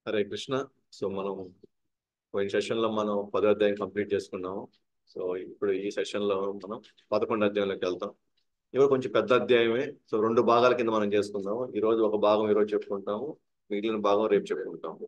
Hare Krishna so మనం పోయిన session లో మనం పదో అధ్యాయం కంప్లీట్ చేసుకున్నాము సో ఇప్పుడు ఈ సెషన్ లో మనం పదకొండు అధ్యాయంలోకి వెళ్తాం ఇవి కొంచెం పెద్ద అధ్యాయమే సో రెండు భాగాల కింద మనం చేసుకుందాము ఈ రోజు ఒక భాగం ఈ రోజు చెప్పుకుంటాము మిగిలిన భాగం రేపు చెప్పుకుంటాము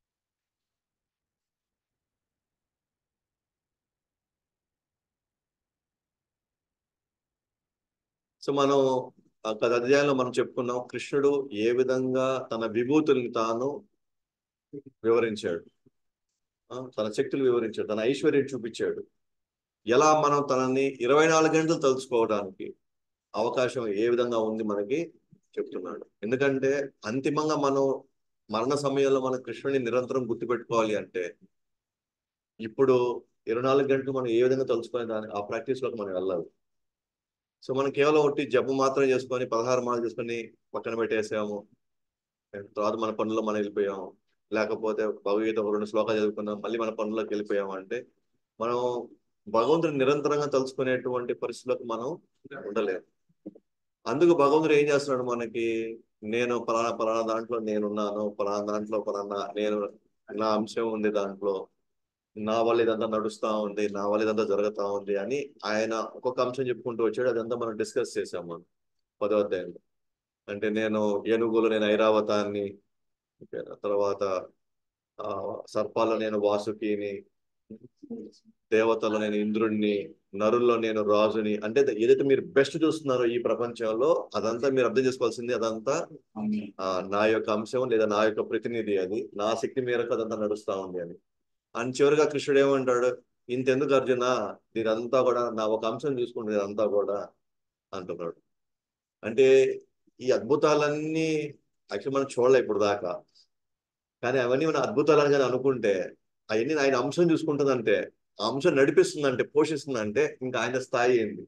సో మనం ఆ గత అధ్యాయంలో మనం చెప్పుకున్నాం కృష్ణుడు ఏ విధంగా తన విభూతుల్ని తాను వివరించాడు ఆ, తన శక్తులు వివరించాడు తన ఐశ్వర్యం చూపించాడు ఎలా మనం తనని ఇరవై నాలుగు గంటలు తలుచుకోవడానికి అవకాశం ఏ విధంగా ఉంది మనకి చెప్తున్నాడు ఎందుకంటే అంతిమంగా మనం మరణ సమయంలో మన కృష్ణుని నిరంతరం గుర్తుపెట్టుకోవాలి అంటే ఇప్పుడు ఇరవై నాలుగు గంటలు మనం ఏ విధంగా తలుచుకునే దాని ఆ ప్రాక్టీస్ లోకి మనం వెళ్ళాలి సో మనం కేవలం ఒకటి జబ్బు మాత్రం చేసుకొని పదహారు మార్లు చేసుకొని పక్కన పెట్టేసాము తర్వాత మన పనుల్లో మనం వెళ్ళిపోయాము లేకపోతే భగవద్గీత ఒక రెండు శ్లోకాలు చదువుకున్నాం మళ్ళీ మన పనుల్లోకి వెళ్ళిపోయాము అంటే మనం భగవంతుని నిరంతరంగా తలుచుకునేటువంటి పరిస్థితులకు మనం ఉండలేము అందుకు భగవంతుడు ఏం చేస్తున్నాడు మనకి నేను పలానా పలానా దాంట్లో నేనున్నాను పలానా దాంట్లో పలానా నేను నా అంశం ఉంది దాంట్లో నా వల్ల ఇదంతా నడుస్తా ఉంది నా వల్ల ఇదంతా జరుగుతా ఉంది అని ఆయన ఒక్కొక్క అంశం చెప్పుకుంటూ వచ్చాడు అదంతా మనం డిస్కస్ చేసాం మనం పదో అధ్యాయంలో అంటే నేను ఏనుగులు నేను ఐరావతాన్ని తర్వాత ఆ సర్పాల్లో నేను వాసుకిని దేవతలో నేను ఇంద్రుడిని నరుల్లో నేను రాజుని అంటే ఏదైతే మీరు బెస్ట్ చూస్తున్నారో ఈ ప్రపంచంలో అదంతా మీరు అర్థం చేసుకోవాల్సింది అదంతా ఆ, నా యొక్క అంశం లేదా నా యొక్క ప్రతినిధి అది నా శక్తి మేరకు అదంతా నడుస్తా ఉంది అని అని చివరిగా కృష్ణుడు ఏమంటాడు ఇంతెందుకు అర్జున ఇదంతా కూడా నా ఒక అంశం చూసుకుంటుంది ఇదంతా కూడా అంటున్నాడు అంటే ఈ అద్భుతాలన్నీ యాక్చువల్ మనం చూడలే ఇప్పుడు దాకా కానీ అవన్నీ మన అద్భుతాలని కానీ అనుకుంటే అవన్నీ ఆయన అంశం చూసుకుంటుందంటే ఆ అంశం నడిపిస్తుందంటే పోషిస్తుందంటే ఇంకా ఆయన స్థాయి ఏంది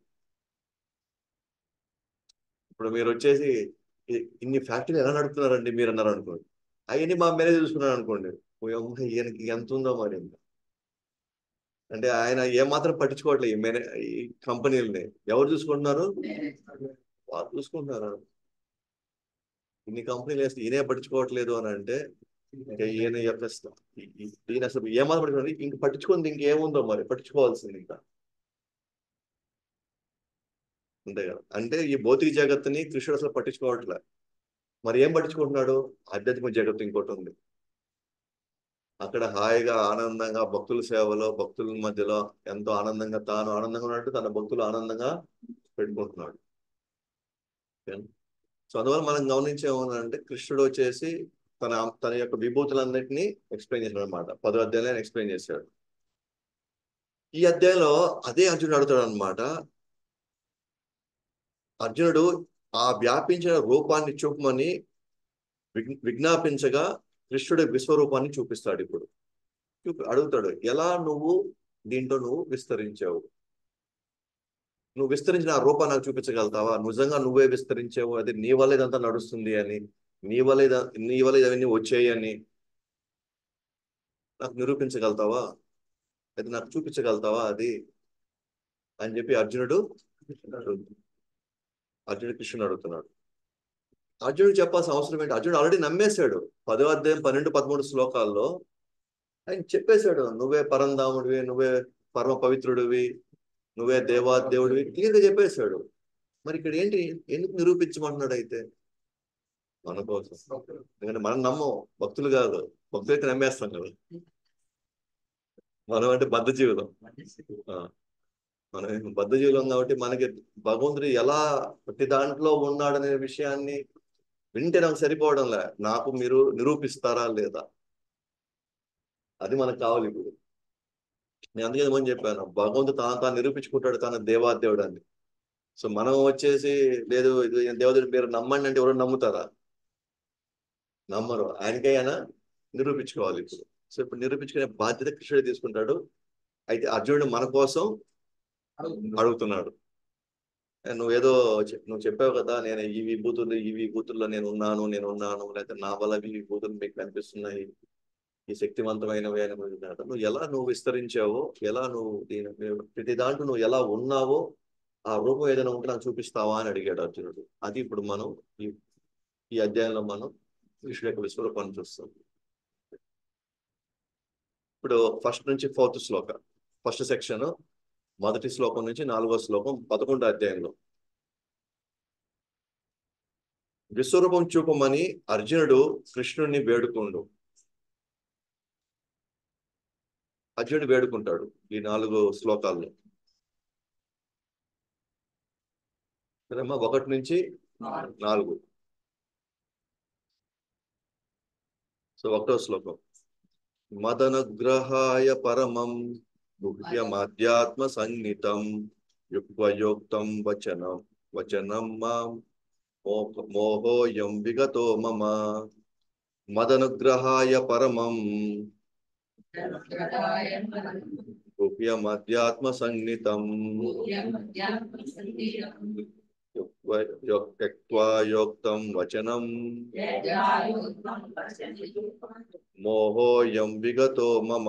ఇప్పుడు మీరు వచ్చేసి ఇ- ఇన్ని ఫ్యాక్టరీలు ఎలా నడుపుతున్నారండి మీరు అన్నారు అనుకోండి అవన్నీ మా మేనేజర్ చూసుకున్నారు అనుకోండి ఓ అమ్మ, ఈయనకి ఎంత ఉందో మరి ఇంకా అంటే ఆయన ఏమాత్రం పట్టించుకోవట్లేదు ఈ మేనే ఈ కంపెనీలని ఎవరు చూసుకుంటున్నారు వాళ్ళు చూసుకుంటున్నారు ఇన్ని కంపెనీలు వేస్తే ఈయనే పట్టించుకోవట్లేదు అని అంటే ఇంకా ఈయన యొక్క స్థ- ఈ- ఈ- ఈయన అసలు ఏమాత్రం పట్టించుకోండి ఇంక పట్టించుకుంది ఇంకేముందో మరి పట్టించుకోవాల్సింది ఇంకా అంతే కదా అంటే ఈ భౌతిక జగత్తుని కృష్ణుడు అసలు పట్టించుకోవట్లే మరి ఏం పట్టించుకుంటున్నాడు ఆధ్యాత్మిక జగత్తు ఇంకోటి ఉంది అక్కడ హాయిగా ఆనందంగా భక్తుల సేవలో భక్తుల మధ్యలో ఎంతో ఆనందంగా తాను ఆనందంగా ఉన్నట్టు తన భక్తులు ఆనందంగా పెట్టుకుంటున్నాడు ఓకేనా? సో అందువల్ల మనం గమనించేమనంటే కృష్ణుడు వచ్చేసి తన తన యొక్క విభూతులన్నింటినీ ఎక్స్ప్లెయిన్ చేశాడు అనమాట పదో అధ్యాయంలో ఎక్స్ప్లెయిన్ చేశాడు ఈ అధ్యాయంలో అదే అర్జునుడు అడుగుతాడు అనమాట అర్జునుడు ఆ వ్యాపించిన రూపాన్ని చూపమని విజ్ఞ- విజ్ఞాపించగా కృష్ణుడు విశ్వరూపాన్ని చూపిస్తాడు ఇప్పుడు చూపి అడుగుతాడు ఎలా నువ్వు దీంట్లో నువ్వు విస్తరించావు నువ్వు విస్తరించిన ఆ రూపాన్ని నాకు చూపించగలుగుతావా నిజంగా నువ్వే విస్తరించావు అది నీ వల్ల ఇదంతా నడుస్తుంది అని నీ వల్ల ఇద నీ వల్ల ఇవన్నీ వచ్చాయి అని నాకు నిరూపించగలుగుతావా అది నాకు చూపించగలుగుతావా అది అని చెప్పి అర్జునుడు అడుగుతున్నాడు. అర్జునుడు కృష్ణుడు అడుగుతున్నాడు అర్జునుడు చెప్పాల్సిన అవసరం ఏంటి అర్జునుడు ఆల్రెడీ నమ్మేశాడు పదో అధ్యాయం పన్నెండు పదమూడు శ్లోకాల్లో ఆయన చెప్పేశాడు నువ్వే పరంధాముడివి నువ్వే పరమ పవిత్రుడివి నువ్వే దేవా దేవుడివి క్లియర్ గా చెప్పేశాడు మరి ఇక్కడ ఏంటి ఎందుకు నిరూపించమంటున్నాడు అయితే మన కోసం ఎందుకంటే మనం నమ్మం భక్తులు కాదు భక్తులైతే నమ్మేస్తాం కదా మనం అంటే బద్ధ జీవితం ఆ, మనం బద్ధ జీవితం కాబట్టి మనకి భగవంతుడు ఎలా ప్రతి దాంట్లో ఉన్నాడనే విషయాన్ని వింటే నాకు సరిపోవడంలే నాకు మీరు నిరూపిస్తారా లేదా అది మనకు కావాలి ఇప్పుడు నేను అందుకే ఏమని చెప్పాను భగవంతుడు తాను తాను నిరూపించుకుంటాడు తాను దేవాదేవుడు అని సో మనం వచ్చేసి లేదు ఇది దేవదేవుడు మీరు నమ్మండి అంటే ఎవరు నమ్ముతారా నమ్మరు ఆయనకే ఆయన నిరూపించుకోవాలి ఇప్పుడు సో ఇప్పుడు నిరూపించుకునే బాధ్యత కృష్ణుడు తీసుకుంటాడు అయితే అర్జునుడు మన కోసం అడుగుతున్నాడు ఏ, నువ్వేదో చె- నువ్వు చెప్పావు కదా నేను ఈ విభూతులు ఈ విభూతుల్లో నేను ఉన్నాను నేను ఉన్నాను లేకపోతే నా వల్ల ఈ విభూతులు మీకు కనిపిస్తున్నాయి ఈ శక్తివంతమైనవి అని అడుగుతున్నాడు. నువ్వు ఎలా నువ్వు విస్తరించావో ఎలా నువ్వు దీని ప్రతి దాంట్లో నువ్వు ఎలా ఉన్నావో ఆ రూపం ఏదైనా ఉంటే నాకు చూపిస్తావా అని అడిగాడు అర్జునుడు అది ఇప్పుడు మనం ఈ ఈ అధ్యాయంలో మనం కృష్ణుడు యొక్క విశ్వరూపాన్ని చూస్తాం ఇప్పుడు ఫస్ట్ నుంచి ఫోర్త్ శ్లోక ఫస్ట్ సెక్షన్ మొదటి శ్లోకం నుంచి నాలుగో శ్లోకం పదకొండో అధ్యాయంలో విశ్వరూపం చూపమని అర్జునుడు కృష్ణుడిని వేడుకుండు అర్జునుడు వేడుకుంటాడు ఈ నాలుగు శ్లోకాల్లో సరేమ్మా ఒకటి నుంచి నాలుగు సో ఒకటో శ్లోకం మదనగ్రహాయ పరమం గుహ్యమాధ్యాత్మ సంగీతం యుక్వయోక్తం వచనం వచనం మాం మోహ- మోహోయం విగతో మమ మదనుగ్రహాయ పరమం గుహ్యమాధ్యాత్మ సంగీతం యుక్వయోక్తం వచనం మోహోయం విగతో మమ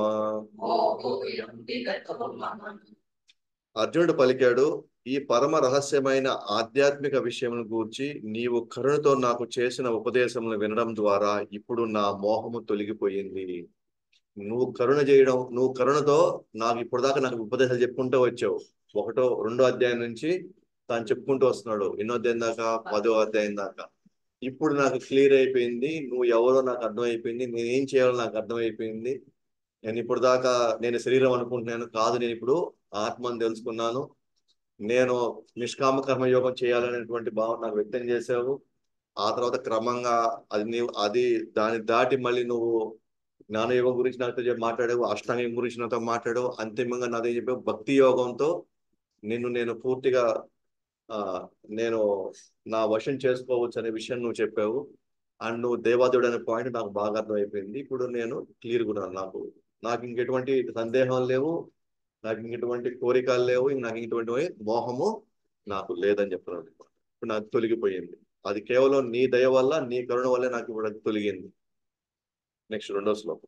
అర్జునుడు పలికాడు ఈ పరమ రహస్యమైన ఆధ్యాత్మిక విషయమును గూర్చి నీవు కరుణతో నాకు చేసిన ఉపదేశములు వినడం ద్వారా ఇప్పుడు నా మోహము తొలగిపోయింది నువ్వు కరుణ చేయడం నువ్వు కరుణతో నాకు ఇప్పుడు దాకా నాకు ఉపదేశాలు చెప్పుకుంటూ వచ్చావు ఒకటో రెండో అధ్యాయం నుంచి తాను చెప్పుకుంటూ వస్తున్నాడు ఎన్నో అధ్యాయం దాకా పదో అధ్యాయం దాకా ఇప్పుడు నాకు క్లియర్ అయిపోయింది నువ్వు ఎవరో నాకు అర్థమైపోయింది నేనేం చేయాలో నాకు అర్థమైపోయింది నేను ఇప్పుడు దాకా నేను శరీరం అనుకుంటున్నాను కాదు నేను ఇప్పుడు ఆత్మని తెలుసుకున్నాను నేను నిష్కామ కర్మ యోగం చేయాలనేటువంటి భావన నాకు వ్యక్తం చేసావు ఆ తర్వాత క్రమంగా అది నీవు అది దాన్ని దాటి మళ్ళీ నువ్వు జ్ఞానయోగం గురించి నాతో చెప్పి మాట్లాడావు అష్టాంగం గురించి నాతో మాట్లాడావు అంతిమంగా నాతో చెప్పావు భక్తి యోగంతో నిన్ను నేను పూర్తిగా ఆ నేను నా వశం చేసుకోవచ్చు అనే విషయం నువ్వు చెప్పావు అండ్ నువ్వు దేవాదేవుడు అనే పాయింట్ నాకు బాగా అర్థమైపోయింది ఇప్పుడు నేను క్లియర్గా ఉన్నాను నాకు నాకు ఇంకెటువంటి సందేహం లేవు నాకు ఇంకెటువంటి కోరికలు లేవు ఇంక నాకు ఇంకెటువంటి మోహము నాకు లేదని చెప్తున్నాను ఇప్పుడు నాకు తొలగిపోయింది అది కేవలం నీ దయ వల్ల నీ కరుణ వల్లే నాకు ఇప్పుడు అది తొలగింది నెక్స్ట్ రెండో శ్లోకం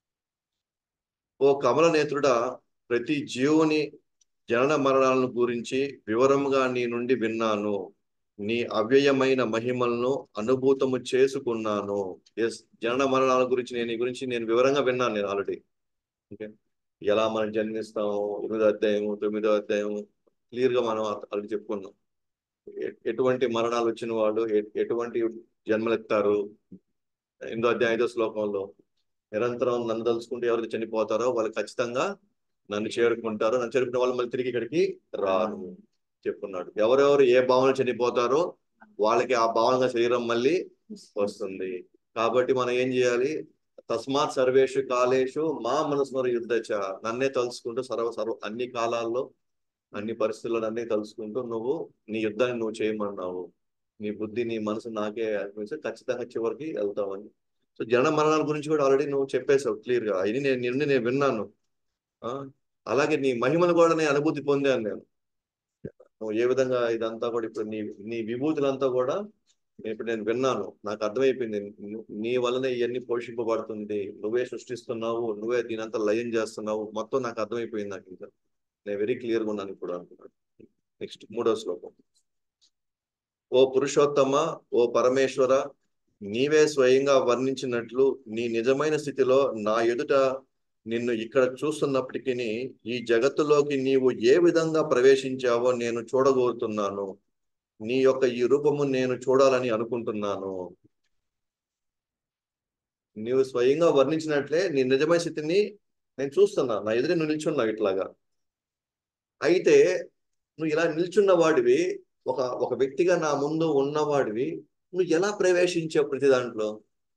ఓ కమల నేత్రుడా ప్రతి జీవుని జనన మరణాలను గురించి వివరంగా నీ నుండి విన్నాను నీ అవ్యయమైన మహిమలను అనుభూతము చేసుకున్నాను ఎస్ జనన మరణాల గురించి నేను ఈ గురించి నేను వివరంగా విన్నాను నేను ఆల్రెడీ ఓకే ఎలా మనం జన్మిస్తాము ఎనిమిదో అధ్యాయం తొమ్మిదో అధ్యాయం క్లియర్ గా మనం ఆల్రెడీ చెప్పుకున్నాం ఎ- ఎటువంటి మరణాలు వచ్చిన వాళ్ళు ఎ- ఎటువంటి జన్మలెత్తారు ఎనిమిదో అధ్యాయం ఐదో శ్లోకంలో నిరంతరం నన్ను తలుచుకుంటే ఎవరైతే చనిపోతారో వాళ్ళు ఖచ్చితంగా నన్ను చేరుకుంటారు నన్ను చేరుకున్న వాళ్ళు మళ్ళీ తిరిగి ఇక్కడికి రారు చెప్పున్నాడు ఎవరెవరు ఏ భావన చనిపోతారో వాళ్ళకి ఆ భావనగా శరీరం మళ్ళీ వస్తుంది కాబట్టి మనం ఏం చేయాలి తస్మాత్ సర్వేషు కాలేషు మా మనస్మర యుద్ధచ నన్నే తలుచుకుంటూ సర్వ సర్వ అన్ని కాలాల్లో అన్ని పరిస్థితుల్లో నన్నే తలుచుకుంటూ నువ్వు నీ యుద్ధాన్ని నువ్వు చేయమన్నావు నీ బుద్ధి నీ మనసు నాకే అనిపిస్తే ఖచ్చితంగా చివరికి వెళ్తావని సో జన మరణాల గురించి కూడా ఆల్రెడీ నువ్వు చెప్పేశావు క్లియర్ గా ఇది నేను నిన్ను నేను విన్నాను ఆ అలాగే నీ మహిమను కూడా నేను అనుభూతి పొందాను నేను నువ్వు ఏ విధంగా ఇదంతా కూడా ఇప్పుడు నీ నీ విభూతులంతా కూడా ఇప్పుడు నేను విన్నాను నాకు అర్థమైపోయింది ను- నీ వల్లనే ఇవన్నీ పోషింపబడుతుంది నువ్వే సృష్టిస్తున్నావు నువ్వే దీనంతా లయం చేస్తున్నావు మొత్తం నాకు అర్థమైపోయింది నాకు ఇంకా నేను వెరీ క్లియర్గా ఉన్నాను ఇప్పుడు అనుకున్నాను నెక్స్ట్ మూడో శ్లోకం ఓ పురుషోత్తమ ఓ పరమేశ్వర నీవే స్వయంగా వర్ణించినట్లు నీ నిజమైన స్థితిలో నా ఎదుట నిన్ను ఇక్కడ చూస్తున్నప్పటికీ ఈ జగత్తులోకి నీవు ఏ విధంగా ప్రవేశించావో నేను చూడగోరుతున్నాను నీ యొక్క ఈ రూపము నేను చూడాలని అనుకుంటున్నాను నీవు స్వయంగా వర్ణించినట్లే నీ నిజమైన స్థితిని నేను చూస్తున్నా నా ఎదురే నువ్వు నిల్చున్నావు ఇట్లాగా అయితే నువ్వు ఇలా నిల్చున్న వాడివి ఒక ఒక వ్యక్తిగా నా ముందు ఉన్నవాడివి నువ్వు ఎలా ప్రవేశించావు ప్రతి దాంట్లో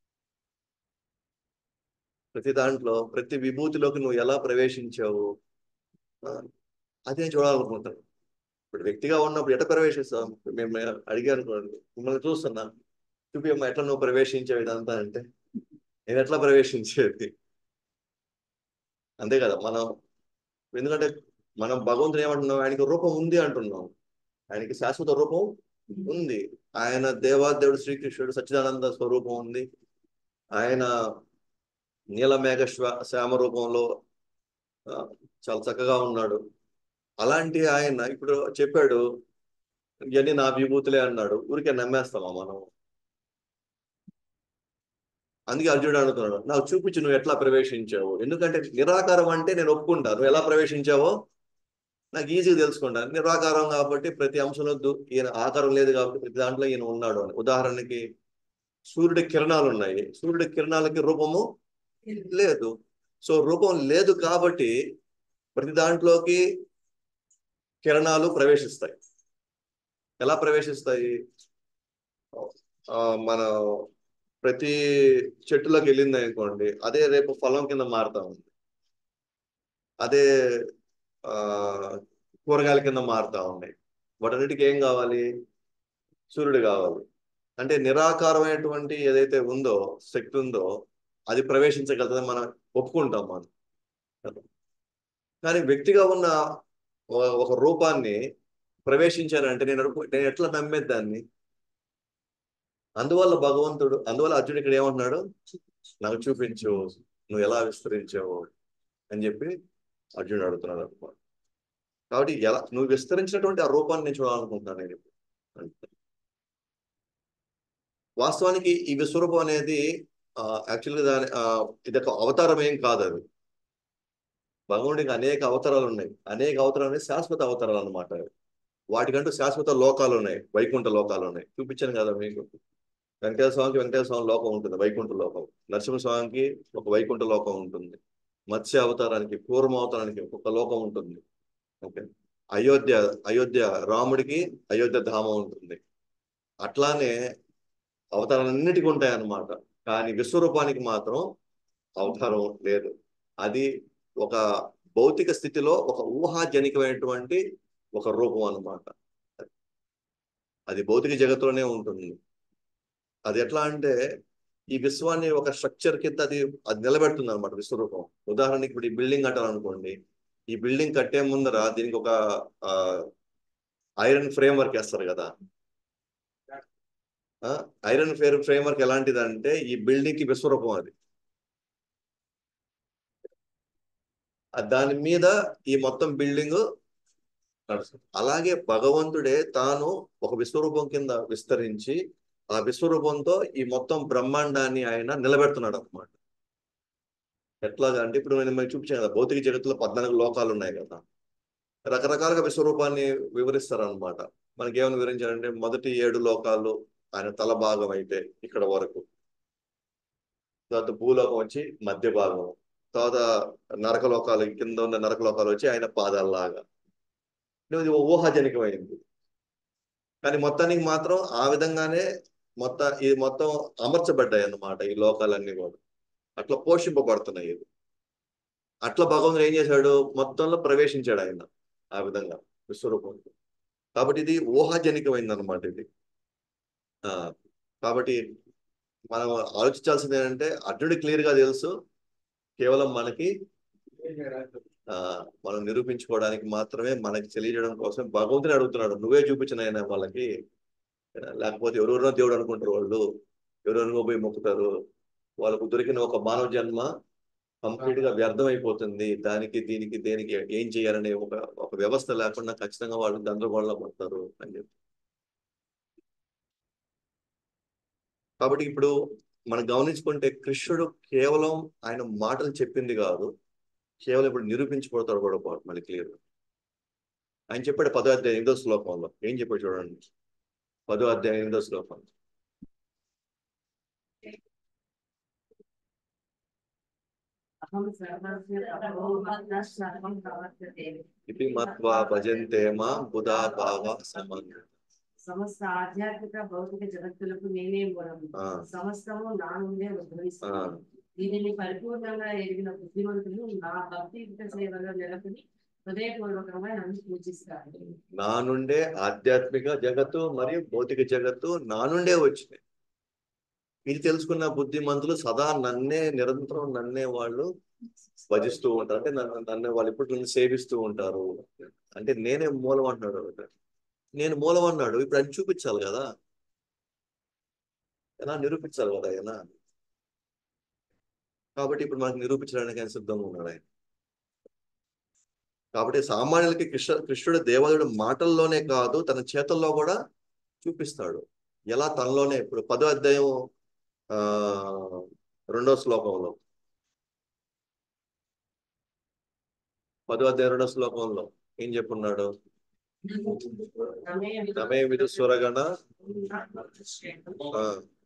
ప్రతి దాంట్లో ప్రతి విభూతిలోకి నువ్వు ఎలా ప్రవేశించావు ఆ, అది నేను చూడాలనుకుంటాను ఇప్పుడు వ్యక్తిగా ఉన్నప్పుడు ఎట్లా ప్రవేశిస్తాం మేము అడిగాను అనుకోండి మిమ్మల్ని చూస్తున్నా చూపి అమ్మ ఎట్లా నువ్వు ప్రవేశించావు ఇదంతా అంటే నేను ఎట్లా ప్రవేశించేది అంతే కదా మనం ఎందుకంటే మనం భగవంతుడు ఏమంటున్నాం ఆయనకి రూపం ఉంది అంటున్నాం ఆయనకి శాశ్వత రూపం ఉంది ఆయన దేవాదేవుడు శ్రీకృష్ణుడు సచ్చిదానంద స్వరూపం ఉంది ఆయన నీలమేఘ శ్వ శ్యామ రూపంలో ఆ, చాలా చక్కగా ఉన్నాడు అలాంటి ఆయన ఇప్పుడు చెప్పాడు ఇవన్నీ నా విభూతులే అన్నాడు ఊరికే నమ్మేస్తామా మనం అందుకే అర్జునుడు అడుగుతున్నాడు నాకు చూపించు నువ్వు ఎట్లా ప్రవేశించావు ఎందుకంటే నిరాకారం అంటే నేను ఒప్పుకుంటా నువ్వు ఎలా ప్రవేశించావో నాకు ఈజీగా తెలుసుకుంటాను నిరాకారం కాబట్టి ప్రతి అంశంలో దు- ఈయన ఆకారం లేదు కాబట్టి ప్రతి దాంట్లో ఈయన ఉన్నాడు అని ఉదాహరణకి సూర్యుడి కిరణాలు ఉన్నాయి సూర్యుడి కిరణాలకి రూపము లేదు సో రూపం లేదు కాబట్టి ప్రతి దాంట్లోకి కిరణాలు ప్రవేశిస్తాయి ఎలా ప్రవేశిస్తాయి ఆ, మన ప్రతి చెట్టులోకి వెళ్ళింది అనుకోండి అదే రేపు ఫలం కింద మారుతా ఉంది అదే ఆ కూరగాయల కింద మారుతా ఉన్నాయి వాటన్నిటికి ఏం కావాలి సూర్యుడు కావాలి అంటే నిరాకారమైనటువంటి ఏదైతే ఉందో శక్తి ఉందో అది ప్రవేశించగలుగుతుంది మనం ఒప్పుకుంటాం మనం కానీ వ్యక్తిగా ఉన్న ఒక- ఒక రూపాన్ని ప్రవేశించానంటే నేను అడుగు- నేను ఎట్లా నమ్మేది దాన్ని అందువల్ల భగవంతుడు అందువల్ల అర్జునుడు ఇక్కడ ఏమంటున్నాడు నాకు చూపించు నువ్వు ఎలా విస్తరించావు అని చెప్పి అర్జునుడు అడుగుతున్నాడు అనమాట కాబట్టి ఎలా నువ్వు విస్తరించినటువంటి ఆ రూపాన్ని నేను చూడాలనుకుంటున్నాను నేను ఇప్పుడు అంతే. వాస్తవానికి ఈ విశ్వరూపం అనేది యాక్చువల్గా దాని ఆ, ఇది ఒక అవతారం ఏం కాదు అది భగవంతుడికి అనేక అవతారాలు ఉన్నాయి అనేక అవతారాలు ఉన్నాయి శాశ్వత అవతారాలు అనమాట వాటికంటూ శాశ్వత లోకాలు ఉన్నాయి వైకుంఠ లోకాలు ఉన్నాయి చూపించాను కదా మీకు వెంకటేశ్వర స్వామికి వెంకటేశ్వర స్వామి లోకం ఉంటుంది వైకుంఠ లోకం నరసింహస్వామికి ఒక వైకుంఠ లోకం ఉంటుంది మత్స్య అవతారానికి పూర్వ అవతారానికి ఒక లోకం ఉంటుంది ఓకే అయోధ్య అయోధ్య రాముడికి అయోధ్య ధామం ఉంటుంది అట్లానే అవతారాలన్నిటికీ ఉంటాయి అన్నమాట కానీ విశ్వరూపానికి మాత్రం అవతారం లేదు అది ఒక భౌతిక స్థితిలో ఒక ఊహాజనికమైనటువంటి ఒక రూపం అన్నమాట అది భౌతిక జగత్తులోనే ఉంటుంది అది ఎట్లా అంటే ఈ విశ్వాన్ని ఒక స్ట్రక్చర్ కింద అది అది నిలబెడుతుంది అనమాట విశ్వరూపం ఉదాహరణకి ఇప్పుడు ఈ బిల్డింగ్ కట్టాలనుకోండి ఈ బిల్డింగ్ కట్టే ముందర దీనికి ఒక ఐరన్ ఫ్రేమ్ వర్క్ వేస్తారు కదా ఐరన్ ఫేర్ ఫ్రేమ్ వర్క్ ఎలాంటిది అంటే ఈ బిల్డింగ్ కి విశ్వరూపం అది ఆ దాని మీద ఈ మొత్తం బిల్డింగ్ నడుస్తుంది అలాగే భగవంతుడే తాను ఒక విశ్వరూపం కింద విస్తరించి ఆ విశ్వరూపంతో ఈ మొత్తం బ్రహ్మాండాన్ని ఆయన నిలబెడుతున్నాడు అనమాట ఎట్లాగా అంటే ఇప్పుడు నేను మీకు చూపించాను కదా భౌతిక జగత్తులో పద్నాలుగు లోకాలు ఉన్నాయి కదా రకరకాలుగా విశ్వరూపాన్ని వివరిస్తారు అనమాట మనకి ఏమని వివరించారంటే మొదటి ఏడు లోకాలు ఆయన తల భాగం అయితే ఇక్కడ వరకు తర్వాత భూలోకం వచ్చి మధ్య భాగం తర్వాత నరక లోకాలు కింద ఉన్న నరక లోకాలు వచ్చి ఆయన పాదాలలాగా ఇది ఊహాజనికమైంది కానీ మొత్తానికి మాత్రం ఆ విధంగానే మొత్తం ఇది మొత్తం అమర్చబడ్డాయి అన్నమాట ఈ లోకాలన్నీ కూడా అట్లా పోషింపబడుతున్నాయి ఇది అట్లా భగవంతుడు ఏం చేశాడు మొత్తంలో ప్రవేశించాడు ఆయన ఆ విధంగా విశ్వరూపంలో కాబట్టి ఇది ఊహాజనికమైంది అనమాట ఇది ఆ కాబట్టి మనం ఆలోచించాల్సింది ఏంటంటే అర్జునుడి క్లియర్ గా తెలుసు కేవలం మనకి ఆ మనం నిరూపించుకోవడానికి మాత్రమే మనకి తెలియజేయడం కోసం భగవంతుని అడుగుతున్నాడు నువ్వే చూపించిన ఆయన వాళ్ళకి లేకపోతే ఎవరెవరో దేవుడు అనుకుంటారు వాళ్ళు ఎవరెవరినో పోయి మొక్కుతారు వాళ్ళకు దొరికిన ఒక మానవ జన్మ కంప్లీట్ గా వ్యర్థం అయిపోతుంది దానికి దీనికి దేనికి ఏం చేయాలనే ఒక ఒక వ్యవస్థ లేకుండా ఖచ్చితంగా వాళ్ళు గందరగోళంలో పడతారు అని చెప్పి కాబట్టి ఇప్పుడు మనం గమనించుకుంటే కృష్ణుడు కేవలం ఆయన మాటలు చెప్పింది కాదు కేవలం ఇప్పుడు నిరూపించబడతాడు కూడా పాటు మళ్ళీ క్లియర్ ఆయన చెప్పాడు పదో అధ్యాయం ఎనిమిదో శ్లోకంలో ఏం చెప్పాడు చూడండి పదో అధ్యాయం ఎనిమిదో శ్లోకం అహం సర్వస్య తపోమత్త సర్వం ప్రవర్తతే ఇది మత్వా భజంతే మా బుధా భావ సంబంధ సమస్త ఆధ్యాత్మిక భౌతిక జగత్తులకు నేనే మూలము ఆ. సమస్తము నా నుండే ఉద్భవిస్తుంది దీనిని పరిపూర్ణంగా ఎరిగిన బుద్ధిమంతులు నా భక్తి యుక్త సేవలో నెలకొని హృదయపూర్వకంగా నన్ను పూజిస్తారు నా నుండే ఆధ్యాత్మిక జగత్తు మరియు భౌతిక జగత్తు నా నుండే వచ్చినాయి ఇది తెలుసుకున్న బుద్ధిమంతులు సదా నన్నే నిరంతరం నన్నే వాళ్ళు భజిస్తూ ఉంటారు అంటే నన్ను నన్ను వాళ్ళు ఇప్పుడు నన్ను సేవిస్తూ ఉంటారు అంటే నేనే మూలం అంటున్నాడు ఒకటి. నేను మూలం అన్నాడు ఇప్పుడు అది చూపించాలి కదా ఎలా నిరూపించాలి కదా ఆయన కాబట్టి ఇప్పుడు మనకు నిరూపించడానికి ఆయన సిద్ధంగా ఉన్నాడు ఆయన కాబట్టి సామాన్యులకి కృష్ణ కృష్ణుడు దేవదుడు మాటల్లోనే కాదు తన చేతల్లో కూడా చూపిస్తాడు ఎలా తనలోనే ఇప్పుడు పదో అధ్యాయం ఆ రెండో శ్లోకంలో పదో అధ్యాయ రెండో శ్లోకంలో ఏం చెప్పున్నాడు నమే విధు సురగణ ఆ,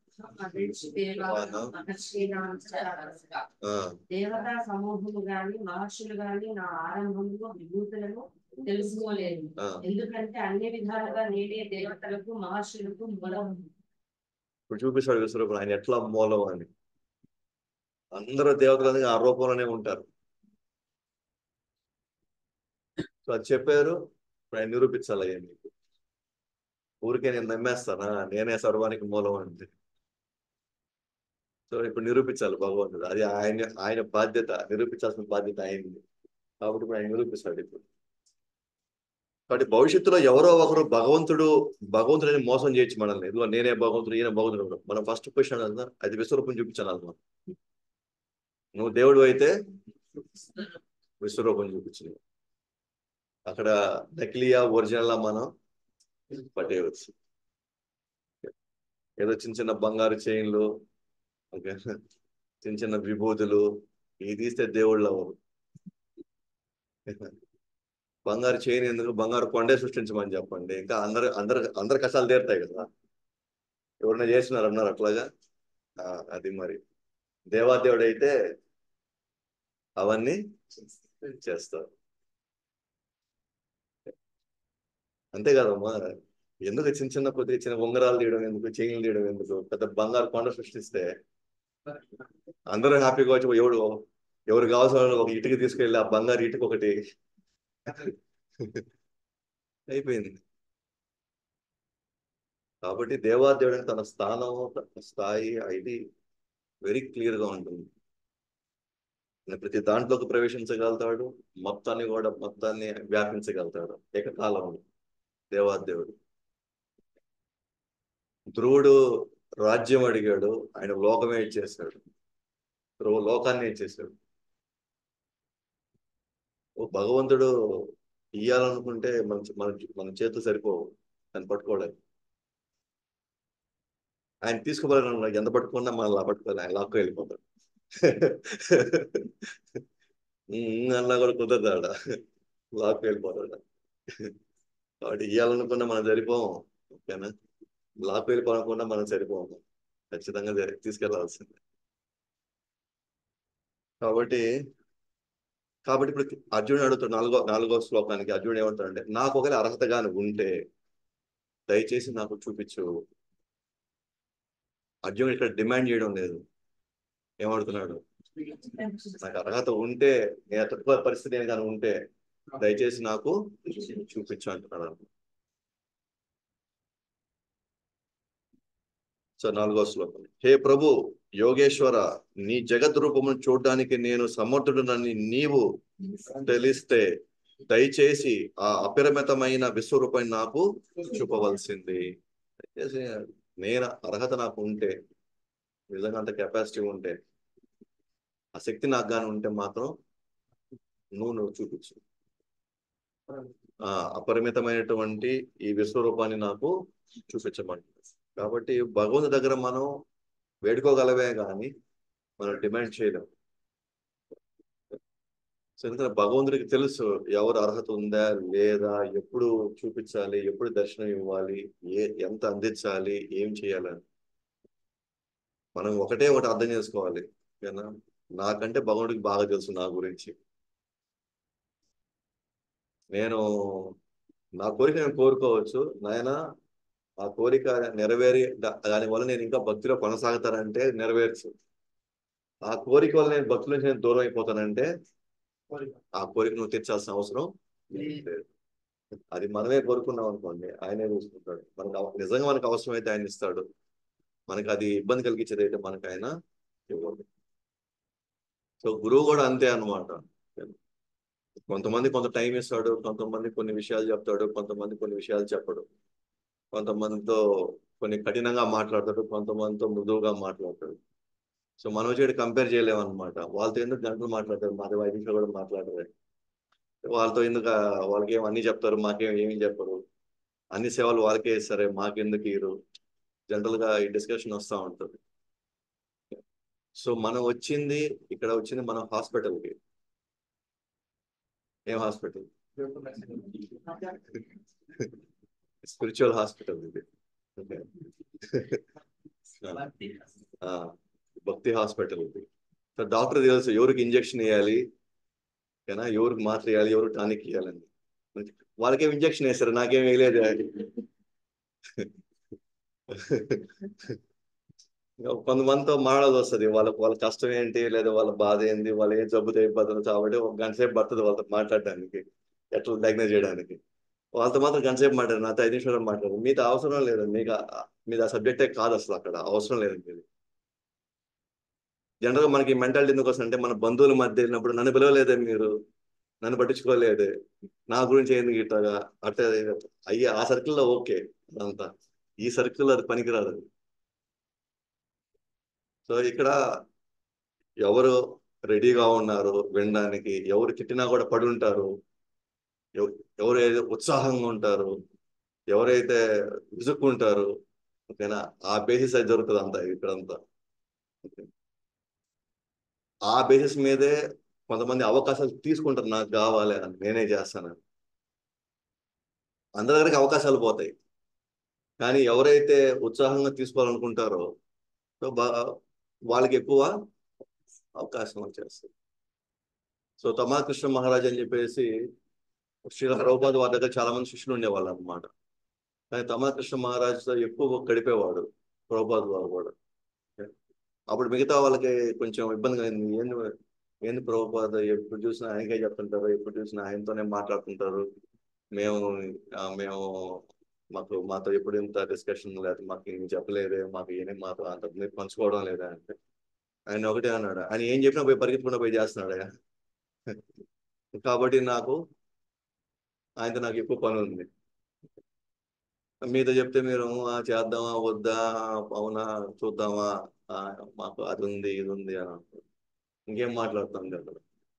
ఆ, దేవతా సమూహము గాని మహర్షులు గాని నా ఆరంభంలో విభూతులను తెలుసుకోలేదు ఆ. ఎందుకంటే అన్ని విధాలుగా నేనే దేవతలకు మహర్షులకు మూలం ఇప్పుడు చూపిస్తాడు విశ్వరూపుడు ఆయన ఎట్లా మూలం అని అందరూ దేవతలు ఆ రూపంలోనే ఉంటారు సో అది చెప్పారు ఇప్పుడు ఆయన నిరూపించాలి అయ్యా మీకు ఊరికే నేను నమ్మేస్తానా నేనే సర్వానికి మూలం అంటే సో ఇప్పుడు నిరూపించాలి భగవంతుడు అది ఆయన ఆయన బాధ్యత నిరూపించాల్సిన బాధ్యత ఆయనది కాబట్టి ఇప్పుడు ఆయన నిరూపిస్తాడు ఇప్పుడు కాబట్టి భవిష్యత్తులో ఎవరో ఒకరు భగవంతుడు భగవంతుడిని మోసం చేయొచ్చు మనల్ని ఇదిగో నేనే భగవంతుడు ఈయన భగవంతుడు అంటాం. మనం ఫస్ట్ క్వశ్చన్ అన్నా అది విశ్వరూపం చూపించాలి అన్నమాట నువ్వు దేవుడు అయితే విశ్వరూపం చూపించు అక్కడ నకిలియా ఒరిజినల్ మనం పట్టేయవచ్చు ఏదో చిన్న చిన్న బంగారు చైన్లు ఓకే చిన్న చిన్న విభూతులు ఇవి తీస్తే దేవుళ్ళు అవ్వరు బంగారు చైన్ ఎందుకు బంగారు కొండే సృష్టించమని చెప్పండి ఇంకా అందరు అందరు అందరు కష్టాలు తీరుతాయి కదా ఎవరైనా చేసినారు అన్నారు అట్లాగా ఆ, అది మరి దేవాదేవుడు అయితే అవన్నీ చేస్తారు అంతే కదమ్మా ఎందుకు చిన్న చిన్న కొద్దిగా చిన్న ఉంగరాలు తీయడం ఎందుకు చైన్లు తీయడం ఎందుకు పెద్ద బంగారు కొండ సృష్టిస్తే అందరూ హ్యాపీగా వచ్చి ఎవడు ఎవరు కావాల్సిన వాళ్ళు ఒక ఇటుక తీసుకెళ్ళి ఆ బంగారు ఇటుక ఒకటి అయిపోయింది కాబట్టి దేవాదేవుడికి తన స్థానం తన స్థాయి ఇది వెరీ క్లియర్ గా ఉంటుంది ఆయన ప్రతి దాంట్లోకి ప్రవేశించగలుగుతాడు మొత్తాన్ని కూడా మొత్తాన్ని వ్యాపించగలుగుతాడు ఏకకాలంలో దేవాదేవుడు ధ్రువుడు రాజ్యం అడిగాడు ఆయన లోకమే ఇచ్చేసాడు ధ్రువ లోకాన్ని ఇచ్చేసాడు ఓ భగవంతుడు ఇయ్యాలనుకుంటే మన మన మన చేతులు సరిపోవు దాన్ని పట్టుకోవడానికి ఆయన తీసుకోవాలని ఎంత పట్టుకున్నా మనం అలా పట్టుకోవాలి ఆయన లాక్కు వెళ్ళిపోతాడు ఉమ్, అన్నా కూడా కుదరదు ఆడ లాక్కు వెళ్ళిపోతాడు కాబట్టి ఇవ్వాలనుకున్నా మనం సరిపోం ఓకేనా లాక్కు వెళ్ళిపోవాలనుకున్నా మనం సరిపోము ఖచ్చితంగా జరి- తీసుకెళ్లాల్సిందే కాబట్టి కాబట్టి ఇప్పుడు అర్జునుడు అడుగుతాడు నాలుగో నాలుగో శ్లోకానికి అర్జునుడు ఏమంటాడంటే నాకు ఒకవేళ అర్హత గాని ఉంటే దయచేసి నాకు చూపించు అర్జునుడు ఇక్కడ డిమాండ్ చేయడం లేదు ఏమడుతున్నాడు నాకు అర్హత ఉంటే నేను తక్కువ పరిస్థితి ఏం కానీ ఉంటే దయచేసి నాకు చూపించు అంటున్నాడు సో నాలుగో శ్లోకం హే ప్రభు యోగేశ్వర నీ జగత్ రూపమును చూడడానికి నేను సమర్థుడునని నీవు తెలిస్తే దయచేసి ఆ అపరిమితమైన విశ్వరూపాన్ని నాకు చూపవలసింది దయచేసి నేను అర్హత నాకు ఉంటే నిజంగా అంత కెపాసిటీ ఉంటే ఆ శక్తి నాకు గాని ఉంటే మాత్రం నువ్వు నువ్వు చూపించు ఆ అపరిమితమైనటువంటి ఈ విశ్వరూపాన్ని నాకు చూపించమంటుంది కాబట్టి భగవంతు దగ్గర మనం వేడుకోగలవే కానీ మనం డిమాండ్ చేయలేం సో ఎందుకంటే భగవంతుడికి తెలుసు ఎవరు అర్హత ఉందా లేదా ఎప్పుడు చూపించాలి ఎప్పుడు దర్శనం ఇవ్వాలి ఏ ఎంత అందించాలి ఏం చేయాలని మనం ఒకటే ఒకటి అర్థం చేసుకోవాలి ఓకేనా నాకంటే భగవంతుడికి బాగా తెలుసు నా గురించి నేను నా కోరిక నేను కోరుకోవచ్చు నాయన ఆ కోరిక నెరవేరి దా- దానివల్ల నేను ఇంకా భక్తిలో కొనసాగుతానంటే నెరవేర్చు ఆ కోరిక వల్ల నేను భక్తుల నుంచి నేను దూరం అయిపోతానంటే ఆ కోరిక నువ్వు తీర్చాల్సిన అవసరం లేదు అది మనమే కోరుకున్నాం అనుకోండి ఆయనే చూసుకుంటాడు మనకు అవ- నిజంగా మనకు అవసరం అయితే ఆయన ఇస్తాడు మనకి అది ఇబ్బంది కలిగించేది అయితే మనకు ఆయన ఇవ్వడు సో గురువు కూడా అంతే అన్నమాట కొంతమంది కొంత టైం ఇస్తాడు కొంతమంది కొన్ని విషయాలు చెప్తాడు కొంతమంది కొన్ని విషయాలు చెప్పడు కొంతమందితో కొన్ని కఠినంగా మాట్లాడతాడు కొంతమందితో మృదువుగా మాట్లాడతాడు సో మనం వచ్చి కంపేర్ చేయలేము అనమాట వాళ్ళతో ఎందుకు గంటలు మాట్లాడతారు మాది ఐదు నిమిషాలు కూడా మాట్లాడరు వాళ్ళతో ఎందుకు ఆ, వాళ్ళకి ఏం అన్ని చెప్తారు మాకేం ఏమి చెప్పరు అన్ని సేవలు వాళ్ళకే ఇస్తారే మాకెందుకు ఇరు జనరల్ గా ఈ డిస్కషన్ వస్తూ ఉంటుంది సో మనం వచ్చింది ఇక్కడ వచ్చింది మన హాస్పిటల్కి ఏం హాస్పిటల్ స్పిరిచువల్ హాస్పిటల్ ఇది ఓకే ఆ, భక్తి హాస్పిటల్ ఇది సో డాక్టర్ తెలుసు ఎవరికి ఇంజెక్షన్ వేయాలి ఓకేనా ఎవరికి మాత్ర వేయాలి ఎవరికి టానిక్ వేయాలని వాళ్ళకేం ఇంజెక్షన్ వేస్తారు నాకేం వేయలేదు కొంతమందితో మాడాల్సి వస్తుంది వాళ్ళకి వాళ్ళ కష్టం ఏంటి లేదా వాళ్ళ బాధ ఏంటి వాళ్ళు ఏం జబ్బుతో అయిపోతారు కాబట్టి ఒక గంట సేపు పడుతుంది వాళ్ళతో మాట్లాడడానికి ఎట్లా డయాగ్నోజ్ చేయడానికి వాళ్ళతో మాత్రం గంట సేపు మాట్లాడారు నాతో ఐదు నిమిషాలు మాట్లాడారు మీతో అవసరం లేదు మీకు ఆ- మీది ఆ సబ్జెక్టే కాదు అసలు అక్కడ అవసరం లేదు మీది జనరల్గా మనకి మెంటాలిటీ ఎందుకు వస్తుంది అంటే మన బంధువుల మధ్య వెళ్ళినప్పుడు నన్ను పిలవలేదే మీరు నన్ను పట్టించుకోలేదే నా గురించి ఎందుకు ఇట్లాగా అంటే అయ్యే ఆ సర్కిల్లో ఓకే అదంతా ఈ సర్కిల్లో అది పనికిరాదు అది సో ఇక్కడ ఎవరు రెడీగా ఉన్నారు వినడానికి ఎవరు తిట్టినా కూడా పడి ఉంటారు ఎవ- ఎవరైతే ఉత్సాహంగా ఉంటారు ఎవరైతే విసుక్కుంటారు ఓకేనా ఆ బేసిస్ అది జరుగుతుంది అంతా ఇక్కడంతా ఓకే. ఆ బేసిస్ మీదే కొంతమంది అవకాశాలు తీసుకుంటారు నాకు కావాలి అని నేనే చేస్తానని అందరి దగ్గరికి అవకాశాలు పోతాయి కానీ ఎవరైతే ఉత్సాహంగా తీసుకోవాలనుకుంటారో సో బా వాళ్ళకి ఎక్కువ అవకాశం వచ్చేస్తుంది సో తమా కృష్ణ మహారాజ్ అని చెప్పేసి శ్రీల ప్రభుపాద్ వారి దగ్గర చాలా మంది శిష్యులు ఉండేవాళ్ళు అనమాట కానీ తమా కృష్ణ మహారాజ్తో ఎక్కువ గడిపేవాడు ప్రభుపాద్ వారు కూడా అప్పుడు మిగతా వాళ్ళకి కొంచెం ఇబ్బందిగా అయింది ఏంది ఏంది ప్రభుపాద ఎప్పుడు చూసినా ఆయనకే చెప్తుంటారు ఎప్పుడు చూసినా ఆయనతోనే మాట్లాడుతుంటారు మేము ఆ, మేము మాకు మాతో ఎప్పుడు ఇంత డిస్కషన్ లేదు మాకు ఏం చెప్పలేదే మాకు ఏమీ మాతో అంత మీరు పంచుకోవడం లేదా అంటే ఆయన ఒకటే అన్నాడు ఆయన ఏం చెప్పినా పోయి పరిగెత్తుకుండా పోయి చేస్తున్నాడు ఆయన కాబట్టి నాకు ఆయనతో నాకు ఎక్కువ పని ఉంది మీతో చెప్తే మీరు "ఆ, చేద్దామా వద్దా అవునా చూద్దామా ఆ, మాకు అది ఉంది ఇది ఉంది అని అంటారు ఇంకేం మాట్లాడుతాం కదా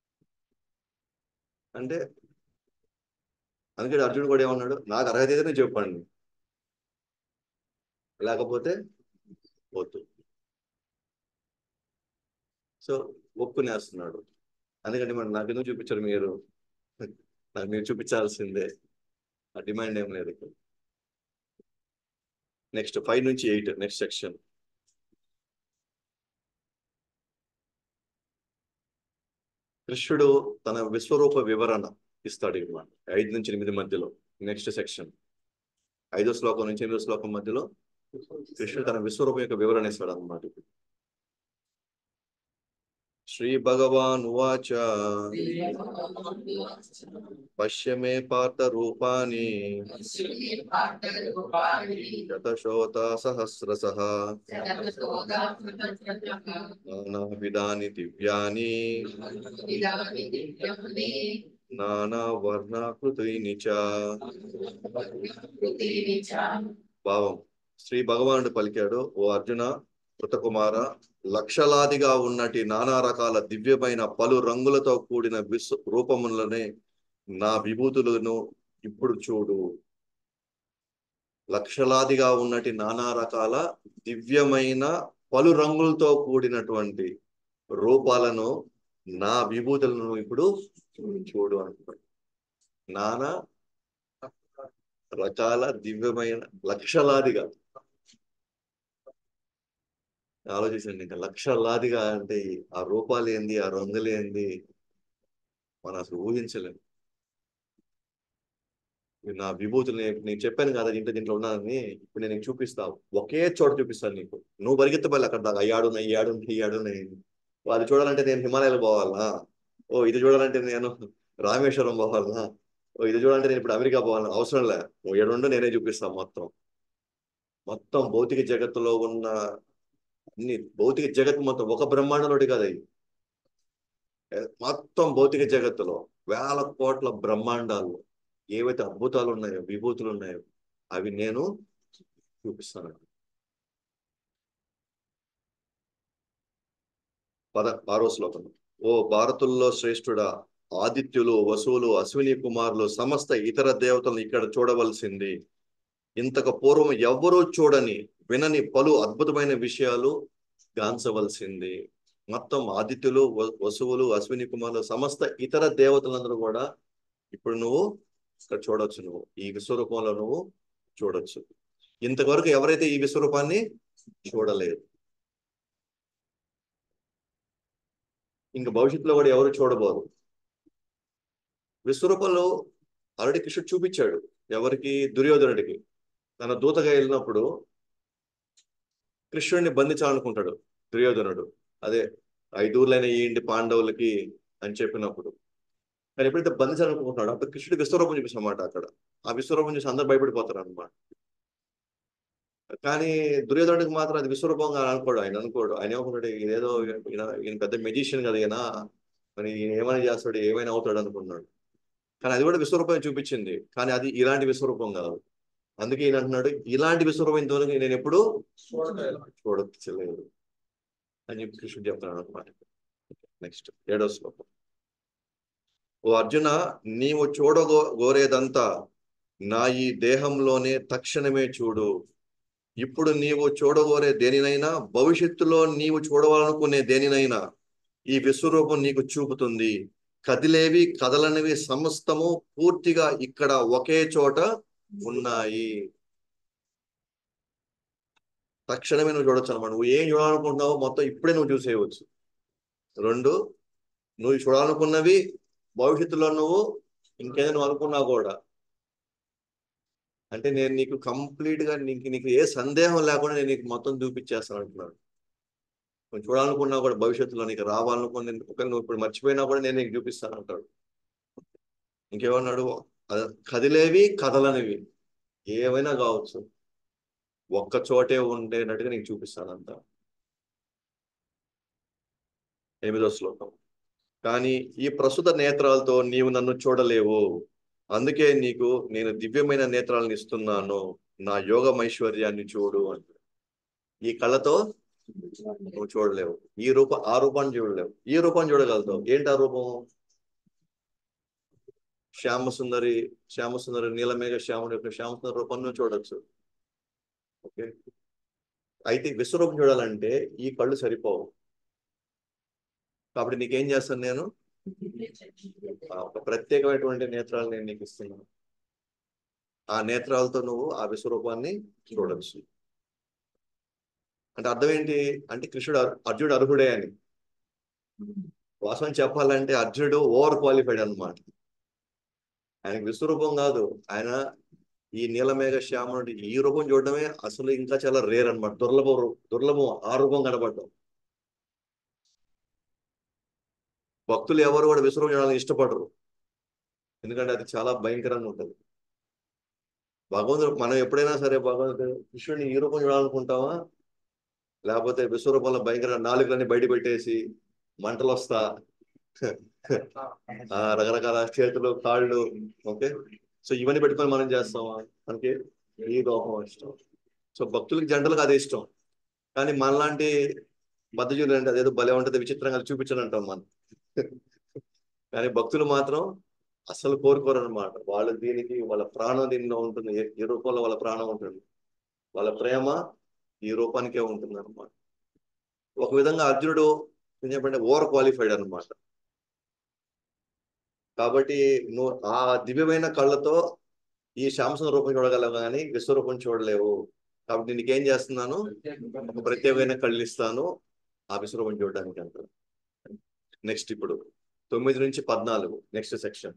అంటే అందుకే అర్జునుడు కూడా ఏమన్నాడు నాకు అర్హత ఏదైనా చెప్పండి లేకపోతే వద్దు సో ఒప్పుకునేస్తున్నాడు అందుకంటే మరి నాకు ఎందుకు చూపించారు మీరు నాకు మీరు చూపించాల్సిందే ఆ డిమాండ్ ఏం లేదు ఇక్కడ నెక్స్ట్ ఫైవ్ నుంచి ఎయిట్ నెక్స్ట్ సెక్షన్ కృష్ణుడు తన విశ్వరూప వివరణ ఇస్తాడు ఇన్నమాట ఐదు నుంచి ఎనిమిది మధ్యలో నెక్స్ట్ సెక్షన్ ఐదో శ్లోకం నుంచి ఎనిమిదో శ్లోకం మధ్యలో కృష్ణుడు తన విశ్వరూపం యొక్క వివరణ ఇస్తాడు అన్నమాట శ్రీ భగవాన్ ఉవాచ పశ్య మే పార్థ రూపాని శతశోత సహస్రశ నానావిధాని దివ్యాని నానా వర్ణాకృతిని చ భావం శ్రీ భగవానుడు పలికాడు ఓ అర్జున కృతకుమార లక్షలాదిగా ఉన్నటి నానా రకాల దివ్యమైన పలు రంగులతో కూడిన విశ్వ రూపములనే నా విభూతులను ఇప్పుడు చూడు లక్షలాదిగా ఉన్నటి నానా రకాల దివ్యమైన పలు రంగులతో కూడినటువంటి రూపాలను నా విభూతులను ఇప్పుడు చూడు అంటున్నాడు నానా రకాల దివ్యమైన లక్షలాదిగా ఆలోచించండి ఇంకా లక్షలాదిగా అంటే ఆ రూపాలు ఏంది ఆ రంగులు ఏంది మనం అసలు ఊహించలేము ఇవి నా విభూతులు నేను నేను చెప్పాను కదా ఇంట్లో దీంట్లో ఉన్నానని ఇప్పుడు నేను నీకు చూపిస్తా ఒకే చోట చూపిస్తాను నీకు నువ్వు పరిగెత్తబడి అక్కడ దాకా అయ్యాడు అయ్యాడు అయ్యాడు అది చూడాలంటే నేను హిమాలయాలు పోవాలా ఓ ఇది చూడాలంటే నేను రామేశ్వరం పోవాలా ఓ ఇది చూడాలంటే నేను ఇప్పుడు అమెరికా పోవాలని అవసరం లే నువ్వు ఏడుండో నేనే చూపిస్తాను మొత్తం మొత్తం భౌతిక జగత్తులో ఉన్న అన్ని భౌతిక జగత్తు మొత్తం ఒక బ్రహ్మాండంలోటి కదా ఇది మొత్తం భౌతిక జగత్తులో వేల కోట్ల బ్రహ్మాండాలు ఏవైతే అద్భుతాలు ఉన్నాయో విభూతులు ఉన్నాయో అవి నేను చూపిస్తాను పద ఆరో శ్లోకం ఓ భారతుల్లో శ్రేష్ఠుడా ఆదిత్యులు వసువులు అశ్విని కుమారులు సమస్త ఇతర దేవతలను ఇక్కడ చూడవలసింది ఇంతకు పూర్వం ఎవ్వరూ చూడని వినని పలు అద్భుతమైన విషయాలు గాంచవలసింది మొత్తం ఆదిత్యులు వ- వసువులు అశ్విని కుమారులు సమస్త ఇతర దేవతలందరూ కూడా ఇప్పుడు నువ్వు ఇక్కడ చూడొచ్చు నువ్వు ఈ విశ్వరూపంలో నువ్వు చూడొచ్చు ఇంతవరకు ఎవరైతే ఈ విశ్వరూపాన్ని చూడలేదు ఇంక భవిష్యత్తులో కూడా ఎవరు చూడబోరు విశ్వరూపంలో ఆల్రెడీ కృష్ణుడు చూపించాడు ఎవరికి దుర్యోధనుడికి తన దూతగా వెళ్ళినప్పుడు కృష్ణుడిని బంధించాలనుకుంటాడు దుర్యోధనుడు అదే ఐదూర్లైన ఏంటి పాండవులకి అని చెప్పినప్పుడు కానీ ఎప్పుడైతే బంధించాలనుకుంటున్నాడు అప్పుడు కృష్ణుడు విశ్వరూపం చూపిస్తున్నమాట అక్కడ ఆ విశ్వరూపం చూసి అందరు భయపడిపోతారు అనమాట కానీ దుర్యోధనుడికి మాత్రం అది విశ్వరూపంగా అనుకోడు ఆయన అనుకోడు ఆయన ఏమనుకుంటాడు ఇదేదో ఈయన ఈయన పెద్ద మెజిషియన్ కదా ఈయన మరి ఈయన ఏమైనా చేస్తాడు ఏమైనా అవుతాడు అనుకున్నాడు కానీ అది కూడా విశ్వరూపం చూపించింది కానీ అది ఇలాంటి విశ్వరూపం కాదు అందుకే ఈయన అంటున్నాడు ఇలాంటి విశ్వరూపం ఇంతవరకు నేను ఎప్పుడు చూడలేదు అని చెప్పి కృష్ణుడు చెప్తున్నాడు అనమాట నెక్స్ట్ ఏడో శ్లోకం ఓ అర్జున నీవు చూడగో గోరేదంతా నా ఈ దేహంలోనే తక్షణమే చూడు ఇప్పుడు నీవు చూడగోరే దేనినైనా భవిష్యత్తులో నీవు చూడవాలనుకునే దేనినైనా ఈ విశ్వరూపం నీకు చూపుతుంది కదిలేవి కదలనివి సమస్తము పూర్తిగా ఇక్కడ ఒకే చోట ఉన్నాయి తక్షణమే నువ్వు చూడొచ్చు అనమాట నువ్వు ఏం చూడాలనుకుంటున్నావో మొత్తం ఇప్పుడే నువ్వు చూసేయవచ్చు రెండు నువ్వు చూడాలనుకున్నవి భవిష్యత్తులో నువ్వు ఇంకేదైనా నువ్వు అనుకున్నా కూడా అంటే నేను నీకు కంప్లీట్ గా నీకు నీకు ఏ సందేహం లేకుండా నేను నీకు మొత్తం చూపించేస్తాను అంటున్నాడు నువ్వు చూడాలనుకున్నా కూడా భవిష్యత్తులో నీకు రావాలనుకుని ఒకవేళ నువ్వు ఇప్పుడు మర్చిపోయినా కూడా నేను నీకు చూపిస్తాను అంటాడు ఇంకేమన్నాడు అద- కదిలేవి కదలనివి ఏమైనా కావచ్చు ఒక్క చోటే ఉండేటట్టుగా నీకు చూపిస్తానంట ఎనిమిదో శ్లోకం కానీ ఈ ప్రస్తుత నేత్రాలతో నీవు నన్ను చూడలేవు అందుకే నీకు నేను దివ్యమైన నేత్రాలను ఇస్తున్నాను నా యోగం ఐశ్వర్యాన్ని చూడు అంట ఈ కళ్ళతో నువ్వు చూడలేవు ఈ రూపం ఆ రూపాన్ని చూడలేవు ఈ రూపాన్ని చూడగలుగుతావు ఏంటి ఆ రూపం శ్యామ సుందరి శ్యామ సుందరి నీలమేఘ శ్యాముడి యొక్క శ్యామ సుందరి రూపాన్ని నువ్వు చూడొచ్చు ఓకే అయితే విశ్వరూపం చూడాలంటే ఈ కళ్ళు సరిపోవు కాబట్టి నీకేం చేస్తాను నేను ఆ ఒక ప్రత్యేకమైనటువంటి నేత్రాలు నేను నీకు ఇస్తున్నాను ఆ నేత్రాలతో నువ్వు ఆ విశ్వరూపాన్ని చూడొచ్చు అంటే అర్థం ఏంటి అంటే కృష్ణుడు అర్- అర్జునుడు అర్హుడే అని వాస్తవం చెప్పాలంటే అర్జునుడు ఓవర్ క్వాలిఫైడ్ అన్నమాట ఆయనకి విశ్వరూపం కాదు ఆయన ఈ నీలమేఘ శ్యాముడి ఈ రూపం చూడడమే అసలు ఇంకా చాలా రేర్ అన్నమాట దుర్లభం రూ- దుర్లభం ఆ రూపం కనబడటం భక్తులు ఎవరు కూడా విశ్వరూపం చూడాలని ఇష్టపడరు ఎందుకంటే అది చాలా భయంకరంగా ఉంటుంది భగవంతుడు మనం ఎప్పుడైనా సరే భగవంతుడు కృష్ణుడిని ఈ రూపం చూడాలనుకుంటావా లేకపోతే విశ్వరూపంలో భయంకర నాలుగులన్నీ బయట పెట్టేసి మంటలు వస్తా ఆ రకరకాల చేతులు కాళ్ళు ఓకే సో ఇవన్నీ పెట్టుకొని మనం చేస్తామా మనకి ఈ రూపం ఇష్టం సో భక్తులకి జనరల్గా అదే ఇష్టం కానీ మనలాంటి బద్దజీవులు అంటే అదేదో భలే ఉంటుంది విచిత్రంగా అది చూపించని అంటాం మనం కానీ భక్తులు మాత్రం అసలు కోరుకోరు అనమాట వాళ్ళు దీనికి వాళ్ళ ప్రాణం దీనిలో ఉంటుంది ఏ- ఏ రూపంలో వాళ్ళ ప్రాణం ఉంటుంది వాళ్ళ ప్రేమ ఈ రూపానికే ఉంటుంది అనమాట ఒక విధంగా అర్జునుడు ఏం చెప్పంటే ఓవర్ క్వాలిఫైడ్ అనమాట కాబట్టి నువ్వు ఆ దివ్యమైన కళ్ళతో ఈ శాంసంగ రూపం చూడగలవు కానీ విశ్వరూపం చూడలేవు కాబట్టి నీకేం చేస్తున్నాను ఒక ప్రత్యేకమైన కళ్ళు ఇస్తాను ఆ విశ్వరూపం చూడడానికి అంటారు నెక్స్ట్ ఇప్పుడు తొమ్మిది నుంచి పద్నాలుగు నెక్స్ట్ సెక్షన్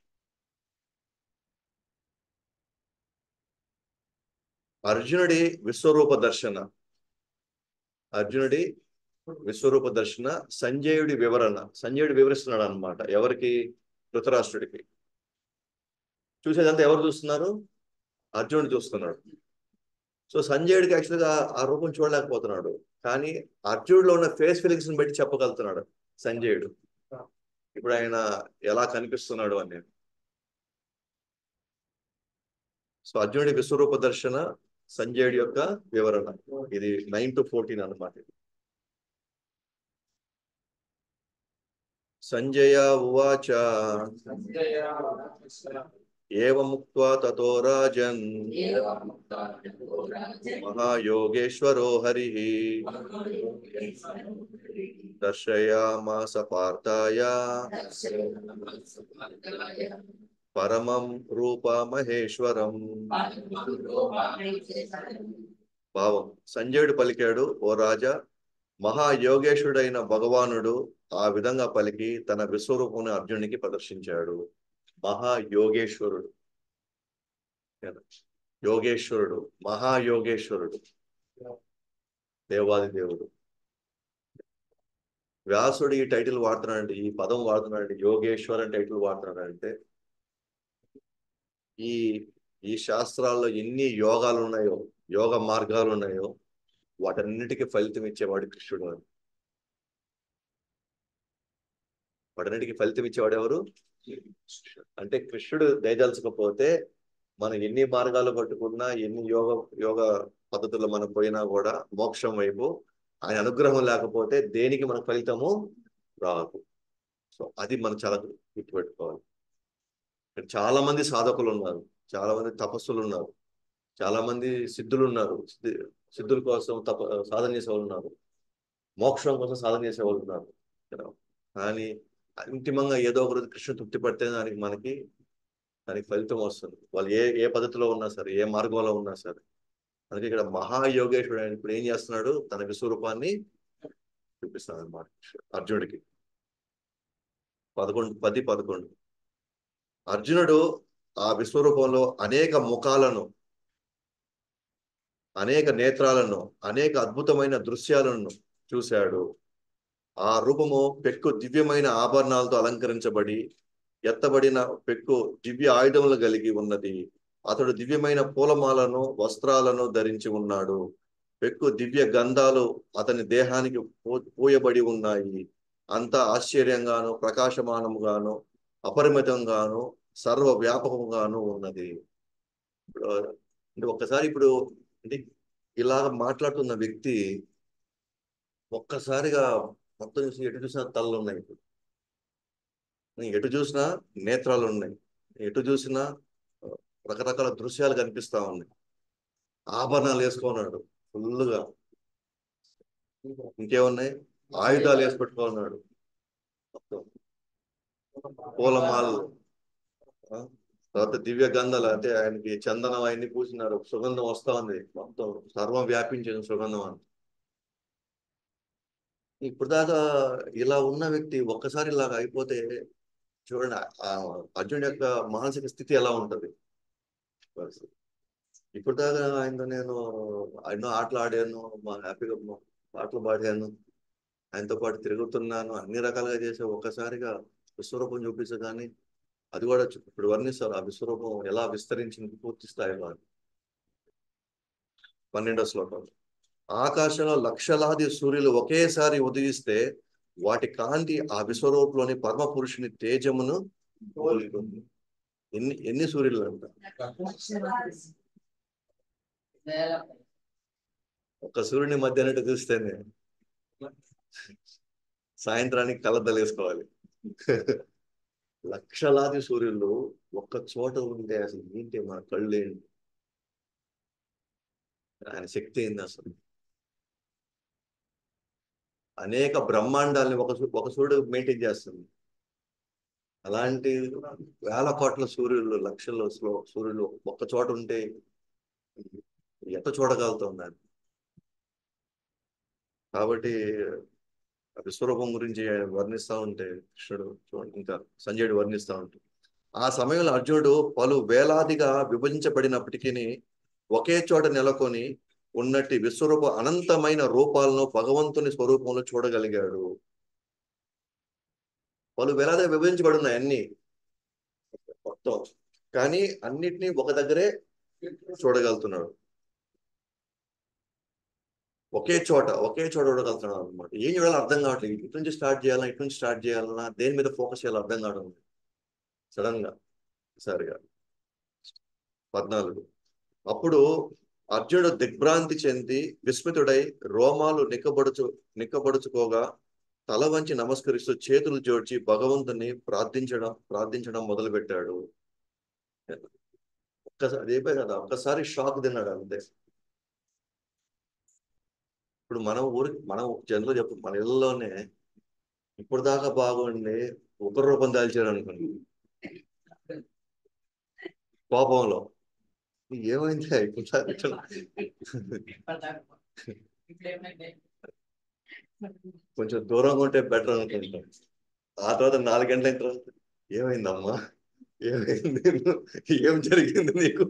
అర్జునుడి విశ్వరూప దర్శన అర్జునుడి విశ్వరూప దర్శన సంజయుడి వివరణ సంజయుడు వివరిస్తున్నాడు అనమాట ఎవరికి ధృతరాష్ట్రుడికి చూసేదంతా ఎవరు చూస్తున్నారు అర్జునుడు చూస్తున్నాడు సో సంజయుడికి యాక్చువల్గా ఆ రూపం చూడలేకపోతున్నాడు కానీ అర్జునుడిలో ఉన్న ఫేస్ ఫీలింగ్స్ ని బట్టి చెప్పగలుగుతున్నాడు సంజయుడు ఇప్పుడు ఆయన ఎలా కనిపిస్తున్నాడు అని సో అర్జునుడి విశ్వరూప దర్శన సంజయుడి యొక్క వివరణ ఇది నైన్ టు ఫోర్టీన్ అనమాట సంజయ ఉవాచ ఏవముక్త్వా తతో రాజన్ మహాయోగేశ్వరో హరి దర్శయామాస పార్థాయ పరమం రూప మహేశ్వరం భావం సంజయుడు పలికాడు ఓ రాజా మహాయోగేశ్వరుడైన భగవానుడు ఆ విధంగా పలికి తన విశ్వరూపమును అర్జునునికి ప్రదర్శించాడు మహాయోగేశ్వరుడు యోగేశ్వరుడు మహాయోగేశ్వరుడు దేవాది దేవుడు వ్యాసుడు ఈ టైటిల్ వాడుతున్నాడంటే ఈ పదం వాడుతున్నాడంటే యోగేశ్వర్ అని టైటిల్ వాడుతున్నాడంటే ఈ ఈ శాస్త్రాల్లో ఎన్ని యోగాలు ఉన్నాయో యోగ మార్గాలు ఉన్నాయో వాటన్నిటికీ ఫలితం ఇచ్చేవాడు కృష్ణుడు అని వాటన్నిటికీ ఫలితం ఇచ్చేవాడు ఎవరు అంటే కృష్ణుడు దయదలుచకపోతే మనం ఎన్ని మార్గాలు పట్టుకున్నా ఎన్ని యోగ యోగ పద్ధతుల్లో మనం పోయినా కూడా మోక్షం వైపు ఆయన అనుగ్రహం లేకపోతే దేనికి మన ఫలితము రాదు సో అది మనం చాలా గుర్తుపెట్టుకోవాలి ఇక్కడ చాలా మంది సాధకులు ఉన్నారు చాలా మంది తపస్సులు ఉన్నారు చాలా మంది సిద్ధులు ఉన్నారు సిద్ధి- సిద్ధుల కోసం తప సాధన చేసే వాళ్ళు ఉన్నారు మోక్షం కోసం సాధన చేసే వాళ్ళు ఉన్నారు ఇక్కడ. కానీ అంతిమంగా ఏదో ఒక రోజు కృష్ణ తృప్తి పడితే దానికి మనకి దానికి ఫలితం వస్తుంది వాళ్ళు ఏ ఏ పద్ధతిలో ఉన్నా సరే ఏ మార్గంలో ఉన్నా సరే అందుకే ఇక్కడ మహాయోగేశ్వరుడు ఆయన ఇప్పుడు ఏం చేస్తున్నాడు తన విశ్వరూపాన్ని చూపిస్తాడు అనమాట అర్జునుడికి పదకొండు పది పదకొండు అర్జునుడు ఆ విశ్వరూపంలో అనేక ముఖాలను అనేక నేత్రాలను అనేక అద్భుతమైన దృశ్యాలను చూశాడు ఆ రూపము పెక్కు దివ్యమైన ఆభరణాలతో అలంకరించబడి ఎత్తబడిన పెక్కు దివ్య ఆయుధములు కలిగి ఉన్నది అతడు దివ్యమైన పూలమాలను వస్త్రాలను ధరించి ఉన్నాడు పెక్కు దివ్య గంధాలు అతని దేహానికి పూ- పూయబడి ఉన్నాయి అంతా ఆశ్చర్యంగాను ప్రకాశమానముగాను అపరిమితంగాను సర్వ వ్యాపకంగాను ఉన్నది ఇప్పుడు అంటే ఒక్కసారి ఇప్పుడు అంటే ఇలాగ మాట్లాడుతున్న వ్యక్తి ఒక్కసారిగా మొత్తం చూసి ఎటు చూసినా తలలు ఉన్నాయి ఇప్పుడు ఎటు చూసినా నేత్రాలు ఉన్నాయి ఎటు చూసినా రకరకాల దృశ్యాలు కనిపిస్తా ఉన్నాయి ఆభరణాలు వేసుకున్నాడు ఫుల్గా ఇంకేమున్నాయి ఆయుధాలు వేసి పెట్టుకున్నాడు మొత్తం పూలమాలు ఆ, తర్వాత దివ్య గంధాలు అంటే ఆయనకి చందనం ఆయన్ని పూసినారు సుగంధం వస్తా ఉంది మొత్తం సర్వం వ్యాపించిన సుగంధం అని ఇప్పుడు దాకా ఇలా ఉన్న వ్యక్తి ఒక్కసారి ఇలాగ అయిపోతే చూడండి ఆ అర్జున్ యొక్క మానసిక స్థితి ఎలా ఉంటది ఇప్పుడు దాకా ఆయనతో నేను ఎన్నో ఆటలు ఆడాను మా హ్యాపీగా పాటలు పాడాను ఆయనతో పాటు తిరుగుతున్నాను అన్ని రకాలుగా చేసే ఒక్కసారిగా విశ్వరూపం చూపించగానే అది కూడా చూ- ఇప్పుడు వర్ణిస్తారు ఆ విశ్వరూపం ఎలా విస్తరించింది పూర్తి స్థాయిలో అని పన్నెండో శ్లోకం ఆకాశంలో లక్షలాది సూర్యులు ఒకేసారి ఉదయిస్తే వాటి కాంతి ఆ విశ్వరూపంలోని పరమ పురుషుని తేజమును పోలుతుంది ఎన్ని ఎన్ని సూర్యులు అంట ఒక సూర్యుని మధ్యాహ్నం చూస్తేనే సాయంత్రానికి కలద్దలు వేసుకోవాలి లక్షలాది సూర్యులు ఒక్క చోట ఉంటే అసలు ఏంటి మన కళ్ళు ఏంటి ఆయన శక్తి ఏంది అసలు అనేక బ్రహ్మాండాల్ని ఒక సూ- ఒక సూర్యుడు మెయింటైన్ చేస్తుంది అలాంటి వేల కోట్ల సూర్యులు లక్షల స్లో- సూర్యులు ఒక్క చోట ఉంటే ఎంత చూడగలుగుతాం దాన్ని కాబట్టి ఆ విశ్వరూపం గురించి ఆయన వర్ణిస్తా ఉంటే కృష్ణుడు చూడండి ఇంకా సంజయుడు వర్ణిస్తా ఉంటే ఆ సమయంలో అర్జునుడు పలు వేలాదిగా విభజించబడినప్పటికీ ఒకే చోట నెలకొని ఉన్నట్టి విశ్వరూప అనంతమైన రూపాలను భగవంతుని స్వరూపంలో చూడగలిగాడు పలు వేలాదిగా విభజించబడి ఉన్నాయి అన్ని మొత్తం కానీ అన్నిటినీ ఒక దగ్గరే చూడగలుగుతున్నాడు ఒకే చోట ఒకే చోట చూడగలుగుతున్నాడు అనమాట ఏం చూడాలో అర్థం కావట్లేదు ఇటు నుంచి స్టార్ట్ చేయాలన్నా ఇటు నుంచి స్టార్ట్ చేయాలన్నా దేని మీద ఫోకస్ చేయాలో అర్థం కావడం సడన్ గా సరిగా పద్నాలుగు అప్పుడు అర్జునుడు దిగ్భ్రాంతి చెంది విస్మితుడై రోమాలు నిక్కబడుచు నిక్కబడుచుకోగా తల వంచి నమస్కరిస్తూ చేతులు జోడ్చి భగవంతుని ప్రార్థించడం ప్రార్థించడం మొదలుపెట్టాడు ఒక్కసారి అదేపే కదా ఒక్కసారి షాక్ తిన్నాడు అంతే ఇప్పుడు మనం ఊరి మనం జనరల్ చెప్పు మన ఇళ్ళలోనే ఇప్పుడు దాకా బాగుండి ఒక రూపం దాల్చారు అనుకోండి కోపంలో ఏమైంది ఇప్పుడు దాకా ఇట్లా? కొంచెం దూరంగా ఉంటే బెటర్ అనుకుంటాం ఆ తర్వాత నాలుగు గంటల తర్వాత ఏమైందమ్మా ఏమైంది ఏం జరిగింది నీకు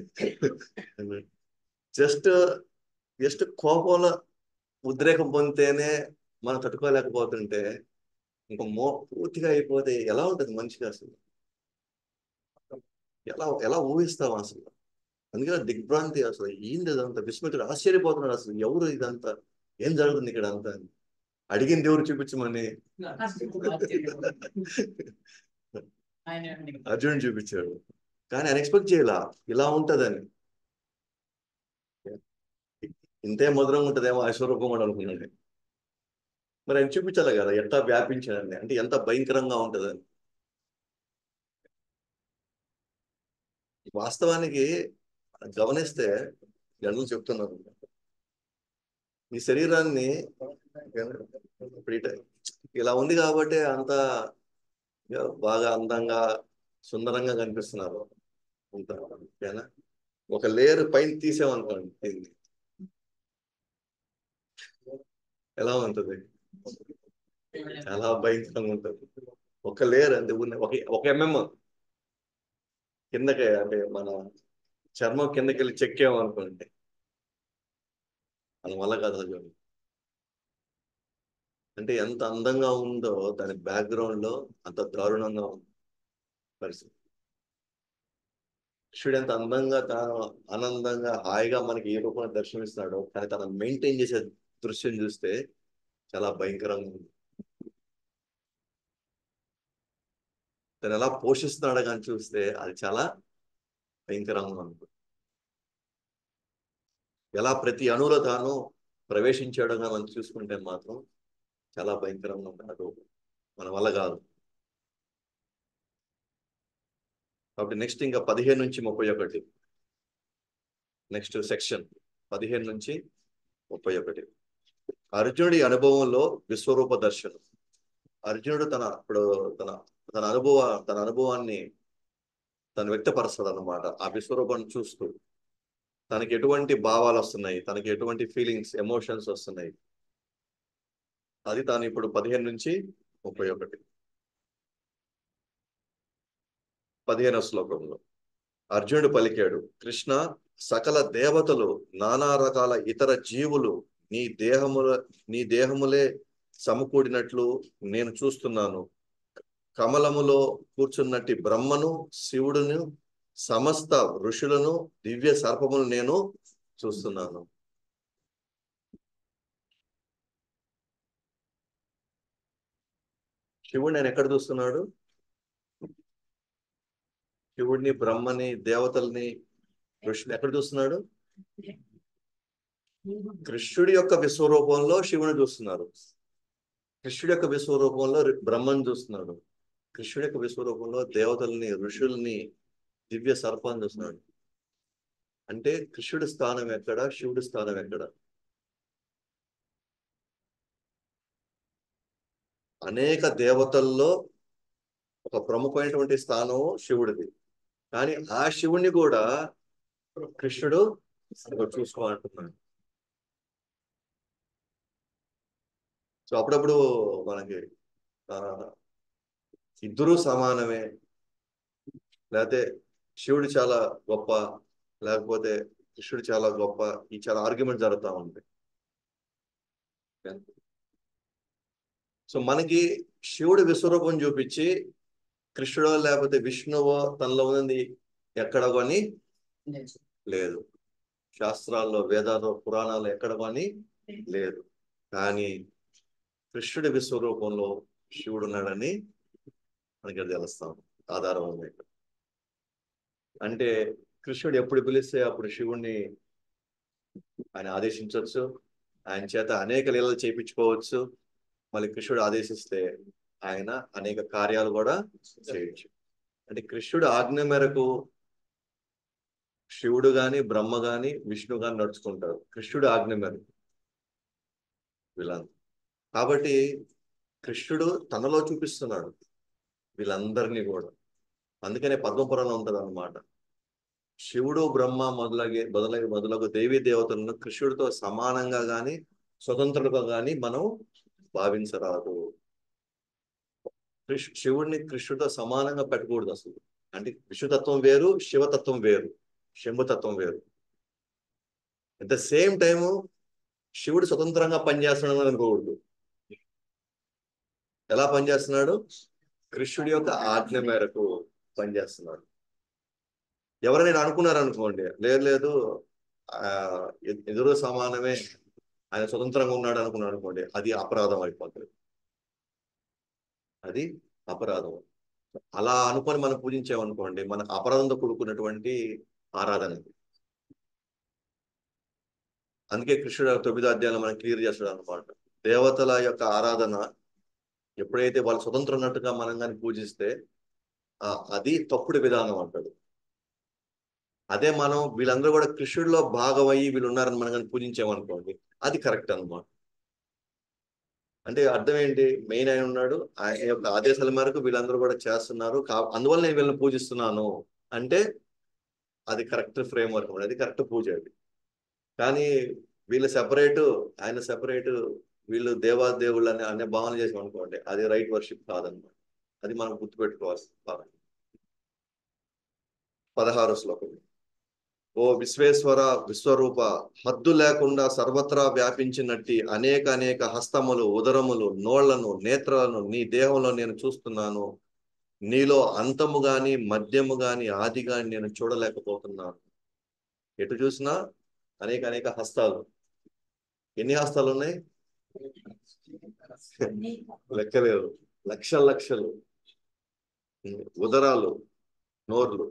జస్ట్ జస్ట్ కోపంలో ఉద్రేకం పొందితేనే మనం తట్టుకోలేకపోతుంటే ఇంకా మో పూర్తిగా అయిపోతే ఎలా ఉంటుంది మనిషికి అసలు ఎలా ఎలా ఊహిస్తాం అసలు అందుకని దిగ్భ్రాంతి అసలు ఏంది ఇదంతా విస్మితుడు ఆశ్చర్యపోతున్నాడు అసలు ఎవరు ఇదంతా ఏం జరుగుతుంది ఇక్కడ అంతా అని. అడిగింది ఎవరు చూపించమని అర్జునుడు చూపించాడు కానీ ఆయన ఎక్స్పెక్ట్ చేయాల ఇలా ఉంటదని ఇంతే మధురంగా ఉంటదేమో ఐశ్వర్యరూపం అని అనుకున్నాడు మరి ఆయన చూపించాలి కదా ఎట్లా వ్యాపించాడని అంటే ఎంత భయంకరంగా ఉంటదని వాస్తవానికి గమనిస్తే జనులు చెప్తున్నారు ఈ శరీరాన్ని ఇప్పుడు ఇట- ఇలా ఉంది కాబట్టి అంత బాగా అందంగా సుందరంగా కనిపిస్తున్నారు అంత ఓకేనా ఒక లేయర్ పైన తీసామనుకోండి దీన్ని ఎలా ఉంటుంది చాలా భయంకరంగా ఉంటుంది ఒక లేయర్ అంటే ఉన్న ఒక ఒక ఎంఎం కిందకి అంటే మన చర్మం కిందకి వెళ్ళి చెక్కామనుకోండి మన వల్ల కాదు అది చూడండి. అంటే ఎంత అందంగా ఉందో దాని బ్యాక్గ్రౌండ్ లో అంత దారుణంగా ఉంది పరిస్థితి కృష్ణుడు ఎంత అందంగా తాను ఆనందంగా హాయిగా మనకి ఏ రూపంలో దర్శనమిస్తున్నాడో కానీ తను మెయింటైన్ చేసే దృశ్యం చూస్తే చాలా భయంకరంగా ఉంది తను ఎలా పోషిస్తున్నాడో కానీ చూస్తే అది చాలా భయంకరంగా ఉంది ఎలా ప్రతి అణువులో తాను ప్రవేశించాడో కానీ మనం చూసుకుంటే మాత్రం చాలా భయంకరంగా ఉంటుంది అటు మన వల్ల కాదు కాబట్టి నెక్స్ట్ ఇంకా పదిహేను నుంచి ముప్పై ఒకటి నెక్స్ట్ సెక్షన్ పదిహేను నుంచి ముప్పై ఒకటి అర్జునుడి అనుభవంలో విశ్వరూప దర్శనం అర్జునుడు తన ఇప్పుడు తన తన అనుభవ తన అనుభవాన్ని తను వ్యక్తపరుస్తాడు అనమాట ఆ విశ్వరూపాన్ని చూస్తూ తనకి ఎటువంటి భావాలు వస్తున్నాయి తనకి ఎటువంటి ఫీలింగ్స్ ఎమోషన్స్ వస్తున్నాయి అది తాను ఇప్పుడు పదిహేను నుంచి ముప్పై ఒకటి పదిహేనవ శ్లోకంలో అర్జునుడు పలికాడు కృష్ణ సకల దేవతలు నానా రకాల ఇతర జీవులు నీ దేహముల నీ దేహములే సమకూడినట్లు నేను చూస్తున్నాను కమలములో కూర్చున్నట్టి బ్రహ్మను శివుడును సమస్త ఋషులను దివ్య సర్పములు నేను చూస్తున్నాను శివుడు నేను ఎక్కడ చూస్తున్నాడు శివుడిని బ్రహ్మని దేవతల్ని ఋషుని ఎక్కడ చూస్తున్నాడు కృష్ణుడి యొక్క విశ్వరూపంలో శివుని చూస్తున్నారు కృష్ణుడి యొక్క విశ్వరూపంలో రి- బ్రహ్మని చూస్తున్నాడు కృష్ణుడి యొక్క విశ్వరూపంలో దేవతల్ని ఋషుల్ని దివ్య సర్పాన్ని చూస్తున్నాడు అంటే కృష్ణుడి స్థానం ఎక్కడ శివుడి స్థానం ఎక్కడ అనేక దేవతల్లో ఒక ప్రముఖమైనటువంటి స్థానం శివుడిది కానీ ఆ శివుణ్ణి కూడా కృష్ణుడు ఇదిగో చూసుకో అంటున్నాడు సో అప్పుడప్పుడు మనకి ఆ, ఇద్దరూ సమానమే లేకపోతే శివుడు చాలా గొప్ప లేకపోతే కృష్ణుడు చాలా గొప్ప ఈ చాలా ఆర్గ్యుమెంట్ జరుగుతూ ఉంటాయి సో మనకి శివుడు విశ్వరూపం చూపించి కృష్ణుడో లేకపోతే విష్ణువో తనలో ఉన్నది ఎక్కడ కొని లేదు శాస్త్రాల్లో వేదాల్లో పురాణాల్లో ఎక్కడ కొని లేదు కానీ కృష్ణుడి విశ్వరూపంలో శివుడు ఉన్నాడని మనకి అది తెలుస్తాం ఆధారం ఉంది ఇక్కడ. అంటే కృష్ణుడు ఎప్పుడు పిలిస్తే అప్పుడు శివుణ్ణి ఆయన ఆదేశించవచ్చు ఆయన చేత అనేక లీలలు చేయించుకోవచ్చు మళ్ళీ కృష్ణుడు ఆదేశిస్తే ఆయన అనేక కార్యాలు కూడా చేయొచ్చు అంటే కృష్ణుడు ఆజ్ఞ మేరకు శివుడు గాని బ్రహ్మ గాని విష్ణు గాని నడుచుకుంటారు కృష్ణుడు ఆజ్ఞ మేరకు వీళ్ళంతా కాబట్టి కృష్ణుడు తనలో చూపిస్తున్నాడు వీళ్ళందరినీ కూడా అందుకనే పద్మపురాణం ఉంటుంది అన్నమాట శివుడు బ్రహ్మ మొదలగే మొదలగు మొదలగు దేవీ దేవతలను కృష్ణుడితో సమానంగా గాని స్వతంత్రులుగా గాని మనం భావించరాదు కృష్ శివుడిని కృష్ణుడితో సమానంగా పెట్టకూడదు అసలు అంటే విష్ణుతత్వం వేరు శివతత్వం వేరు శంభుతత్వం వేరు అట్ ద సేమ్ టైము శివుడు స్వతంత్రంగా పనిచేస్తున్నాడు అనుకోకూడదు ఎలా పనిచేస్తున్నాడు కృష్ణుడి యొక్క ఆజ్ఞ మేరకు పనిచేస్తున్నాడు ఎవరైనా అనుకున్నారు అనుకోండి లేదు లేదు ఆ ఎ- ఎదురు సమానమే ఆయన స్వతంత్రంగా ఉన్నాడు అనుకున్నాడు అనుకోండి అది అపరాధం అయిపోతుంది అది అపరాధం అలా అనుకొని మనం పూజించామనుకోండి మన అపరాధంతో కూడుకున్నటువంటి ఆరాధన ఇది. అందుకే కృష్ణుడు తొమ్మిదో అధ్యాయంలో మనం క్లియర్ చేస్తాడు అనమాట దేవతల యొక్క ఆరాధన ఎప్పుడైతే వాళ్ళు స్వతంత్రం ఉన్నట్టుగా మనం కానీ పూజిస్తే ఆ, అది తప్పుడు విధానం అంటాడు అదే మనం వీళ్ళందరూ కూడా కృష్ణుడిలో భాగమయ్యి వీళ్ళు ఉన్నారని మనం కానీ పూజించామనుకోండి అది కరెక్ట్ అన్నమాట అంటే అర్థం ఏంటి మెయిన్ ఆయన ఉన్నాడు ఆయన యొక్క ఆదేశాల మేరకు వీళ్ళందరూ కూడా చేస్తున్నారు కా అందువల్ల నేను వీళ్ళని పూజిస్తున్నాను అంటే అది కరెక్ట్ ఫ్రేమ్ వర్క్ అది కరెక్ట్ పూజ అది కానీ వీళ్ళు సెపరేట్ ఆయన సెపరేట్ వీళ్ళు దేవాదేవుళ్ళు అనే అనే భావన చేసాం అనుకోండి అది రైట్ వర్షిప్ కాదన్నమాట అది మనం గుర్తుపెట్టుకోవాల్సి పదహారు శ్లోకం ఓ విశ్వేశ్వర విశ్వరూప హద్దు లేకుండా సర్వత్రా వ్యాపించినట్టి అనేక అనేక హస్తములు ఉదరములు నోళ్లను నేత్రాలను నీ దేహంలో నేను చూస్తున్నాను నీలో అంతము గాని మద్యము గాని ఆది గాని నేను చూడలేకపోతున్నాను ఎటు చూసినా అనేక అనేక హస్తాలు ఎన్ని హస్తాలు ఉన్నాయి లెక్కలేవు లక్షల లక్షలు ఉదరాలు నోర్లు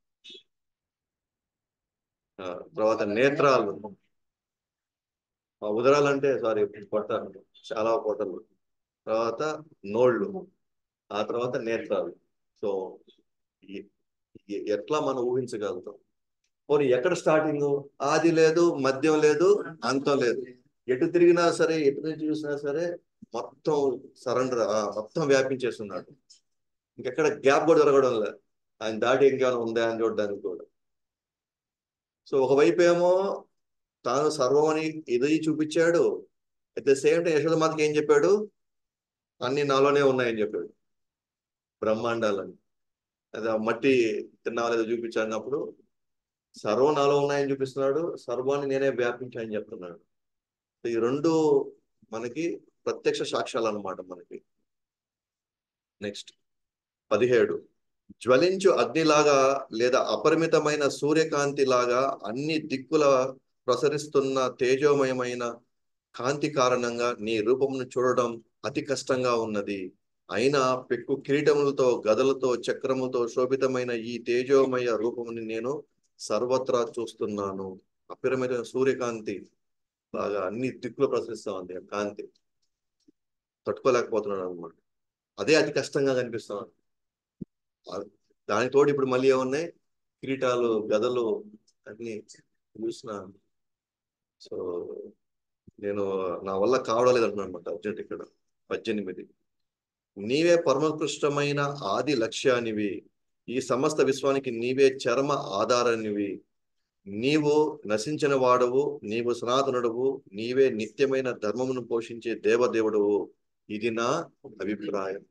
ఆ, తర్వాత నేత్రాలు ఆ, ఉదరాలు అంటే సారీ పొట్టాలు చాలా పొట్టలు తర్వాత నోళ్ళు ఆ తర్వాత నేత్రాలు సో ఈ- ఈ- ఎట్లా మనం ఊహించగలుగుతాం పోనీ ఎక్కడ స్టార్టింగ్ ఆది లేదు మద్యం లేదు అంతం లేదు ఎటు తిరిగినా సరే ఎటు నుంచి చూసినా సరే మొత్తం సరెండర్ మొత్తం వ్యాపించేస్తున్నాడు ఇంకెక్కడ గ్యాప్ కూడా దొరకడం లేదు ఆయన దాటి ఇంకేమైనా ఉందా అని చూడడానికి కూడా సో ఒకవైపు ఏమో తాను సర్వమని ఇది చూపించాడు అట్ ద సేమ్ టైం యశోదమాతకి ఏం చెప్పాడు అన్ని నాలోనే ఉన్నాయని చెప్పాడు బ్రహ్మాండాలని అదే ఆ మట్టి తిన్నావా లేదో చూపించాడినప్పుడు సర్వం నాలో ఉన్నాయని చూపిస్తున్నాడు సర్వాన్ని నేనే వ్యాపించానని చెప్తున్నాడు సో ఈ రెండు మనకి ప్రత్యక్ష సాక్ష్యాలు అన్నమాట మనకి నెక్స్ట్ పదిహేడు జ్వలించు అగ్నిలాగా లేదా అపరిమితమైన సూర్యకాంతి లాగా అన్ని దిక్కుల ప్రసరిస్తున్న తేజోమయమైన కాంతి కారణంగా నీ రూపమును చూడడం అతి కష్టంగా ఉన్నది అయినా పెక్కు కిరీటములతో గదలతో చక్రములతో శోభితమైన ఈ తేజోమయ రూపముని నేను సర్వత్రా చూస్తున్నాను అపరిమితమైన సూర్యకాంతి లాగా అన్ని దిక్కులు ప్రసరిస్తా ఉంది ఆ కాంతి తట్టుకోలేకపోతున్నాడు అనమాట అదే అతి కష్టంగా కనిపిస్తున్నాడు దానికి తోడు ఇప్పుడు మళ్ళీ ఏమున్నాయి కిరీటాలు గదలు అన్ని చూసిన సో నేను నా వల్ల కావడం లేదు అంటున్నాను అనమాట అర్జెంట్ ఇక్కడ పద్దెనిమిది నీవే పరమకృష్టమైన ఆది లక్ష్యానివి ఈ సమస్త విశ్వానికి నీవే చర్మ ఆధారానివి నీవు నశించిన వాడవు నీవు సనాతనుడవు నీవే నిత్యమైన ధర్మమును పోషించే దేవదేవుడవు ఇది నా అభిప్రాయం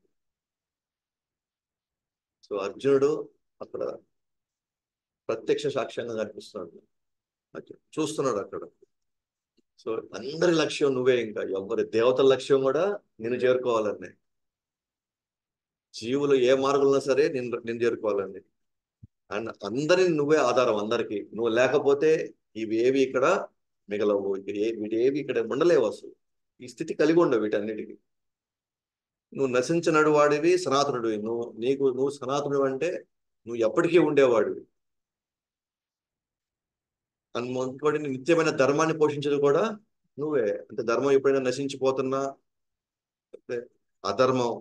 సో అర్జునుడు అక్కడ ప్రత్యక్ష సాక్ష్యంగా కనిపిస్తున్నాడు అర్జునుడు చూస్తున్నాడు అక్కడ సో అందరి లక్ష్యం నువ్వే ఇంకా ఎవరి దేవతల లక్ష్యం కూడా నిన్ను చేరుకోవాలని జీవులు ఏ మార్గంలో సరే నిన్ను నిన్ను చేరుకోవాలని అండ్ అందరిని నువ్వే ఆధారం అందరికి నువ్వు లేకపోతే ఇవి ఏవి ఇక్కడ మిగలవు ఇక ఏ వీటి ఏవి ఇక్కడ ఉండలేవు అసలు ఈ స్థితి కలిగి ఉండవు వీటన్నిటికి నువ్వు నశించినడు వాడివి సనాతనుడివి నువ్వు నీకు నువ్వు సనాతనుడు అంటే నువ్వు ఎప్పటికీ ఉండేవాడివి ఇంకోటి నిత్యమైన ధర్మాన్ని పోషించేది కూడా నువ్వే అంటే ధర్మం ఎప్పుడైనా నశించిపోతున్నా అధర్మం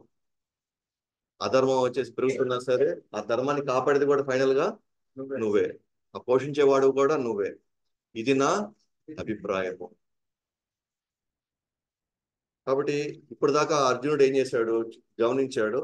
అధర్మం వచ్చేసి పెరుగుతున్నా సరే ఆ ధర్మాన్ని కాపాడేది కూడా ఫైనల్ గా నువ్వే ఆ పోషించేవాడు కూడా నువ్వే ఇది నా అభిప్రాయము కాబట్టి ఇప్పుడు దాకా అర్జునుడు ఏం చేశాడు గమనించాడు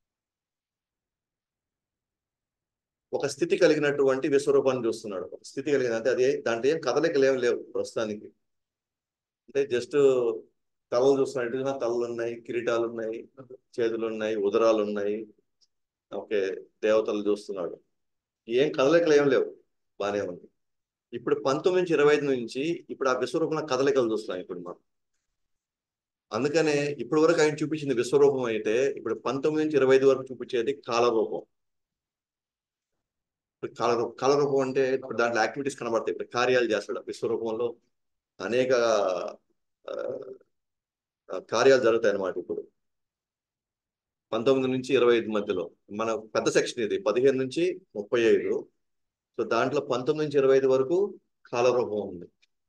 ఒక స్థితి కలిగినటువంటి విశ్వరూపాన్ని చూస్తున్నాడు ఒక స్థితి కలిగిన అంటే అది దాంట్లో ఏం కదలికలు ఏం లేవు ప్రస్తుతానికి అంటే జస్ట్ తలలు చూస్తున్నట్టుగా తలలు ఉన్నాయి కిరీటాలు ఉన్నాయి చేతులు ఉన్నాయి ఉదరాలు ఉన్నాయి ఓకే దేవతలు చూస్తున్నాడు ఏం కదలికలు ఏం లేవు బానే ఉంది ఇప్పుడు పంతొమ్మిది నుంచి ఇరవై ఐదు నుంచి ఇప్పుడు ఆ విశ్వరూపంలో కదలికలు చూస్తున్నాం ఇప్పుడు మనం అందుకనే ఇప్పటి వరకు ఆయన చూపించింది విశ్వరూపం అయితే ఇప్పుడు పంతొమ్మిది నుంచి ఇరవై ఐదు వరకు చూపించేది కాలరూపం ఇప్పుడు కాల కాలరూపం అంటే ఇప్పుడు దాంట్లో యాక్టివిటీస్ కనబడతాయి ఇప్పుడు కార్యాలు చేస్తాడు విశ్వరూపంలో అనేక ఆ, ఆ, కార్యాలు జరుగుతాయి అన్నమాట ఇప్పుడు పంతొమ్మిది నుంచి ఇరవై ఐదు మధ్యలో మన పెద్ద సెక్షన్ ఇది పదిహేను నుంచి ముప్పై ఐదు సో దాంట్లో పంతొమ్మిది నుంచి ఇరవై ఐదు వరకు కాలరూపం ఉంది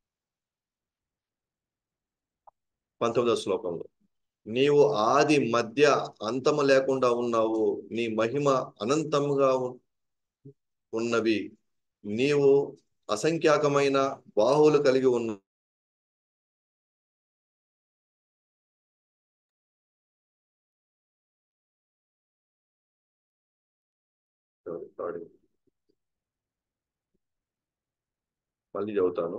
పంతొమ్మిదవ శ్లోకంలో నీవు ఆది మధ్య అంతము లేకుండా ఉన్నావు నీ మహిమ అనంతముగా ఉ- ఉన్నవి నీవు అసంఖ్యాకమైన బాహువులు కలిగి ఉన్న మళ్ళీ చదువుతాను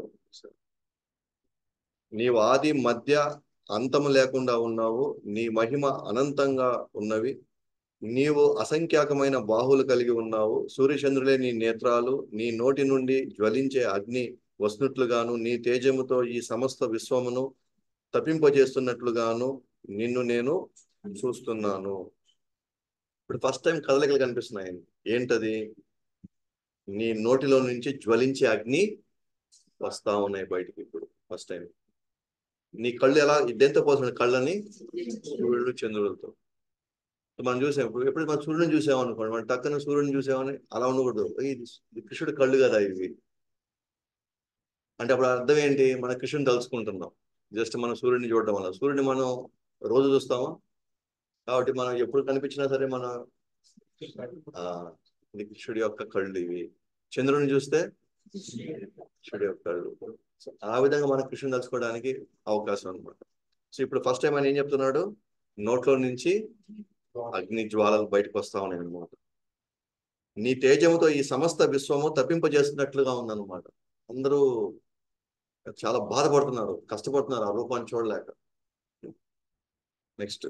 నీవు ఆది మధ్య అంతము లేకుండా ఉన్నావు నీ మహిమ అనంతంగా ఉన్నవి నీవు అసంఖ్యాకమైన బాహువులు కలిగి ఉన్నావు సూర్యచంద్రులే నీ నేత్రాలు నీ నోటి నుండి జ్వలించే అగ్ని వస్తున్నట్లుగాను నీ తేజముతో ఈ సమస్త విశ్వమును తప్పింపజేస్తున్నట్లుగాను నిన్ను నేను చూస్తున్నాను ఇప్పుడు ఫస్ట్ టైం కదలికలు కనిపిస్తున్నాయి ఏంటది నీ నోటిలో నుంచి జ్వలించే అగ్ని వస్తా ఉన్నాయి బయటికి ఇప్పుడు ఫస్ట్ టైం నీ కళ్ళు ఎలా ఇద్దెంత పోతుంది కళ్ళని సూర్యుడు చంద్రులతో మనం చూసాం ఇప్పుడు ఎప్పుడు మనం సూర్యుని చూసాం అనుకోండి మనం టక్కన సూర్యుని చూసామని అలా ఉండకూడదు "ఏయ్, ఇది ఇది కృష్ణుడి కళ్ళు కదా ఇవి అంటే అప్పుడు అర్థం ఏంటి మన కృష్ణుని తలుచుకుంటున్నాం జస్ట్ మనం సూర్యుడిని చూడడం వల్ల సూర్యుడిని మనం రోజు చూస్తామా కాబట్టి మనం ఎప్పుడు కనిపించినా సరే మన ఆ ఇది కృష్ణుడి యొక్క కళ్ళు ఇవి చంద్రుడిని చూస్తే కృష్ణుడి యొక్క కళ్ళు సో ఆ విధంగా మనం కృష్ణుని తలుచుకోవడానికి అవకాశం అన్నమాట సో ఇప్పుడు ఫస్ట్ టైం ఆయన ఏం చెప్తున్నాడు నోట్లో నుంచి అగ్ని జ్వాలలు బయటకు వస్తా ఉన్నాయి అనమాట నీ తేజముతో ఈ సమస్త విశ్వము తప్పింపజేస్తున్నట్లుగా ఉందన్నమాట అందరూ చాలా బాధపడుతున్నారు కష్టపడుతున్నారు ఆ రూపాన్ని చూడలేక నెక్స్ట్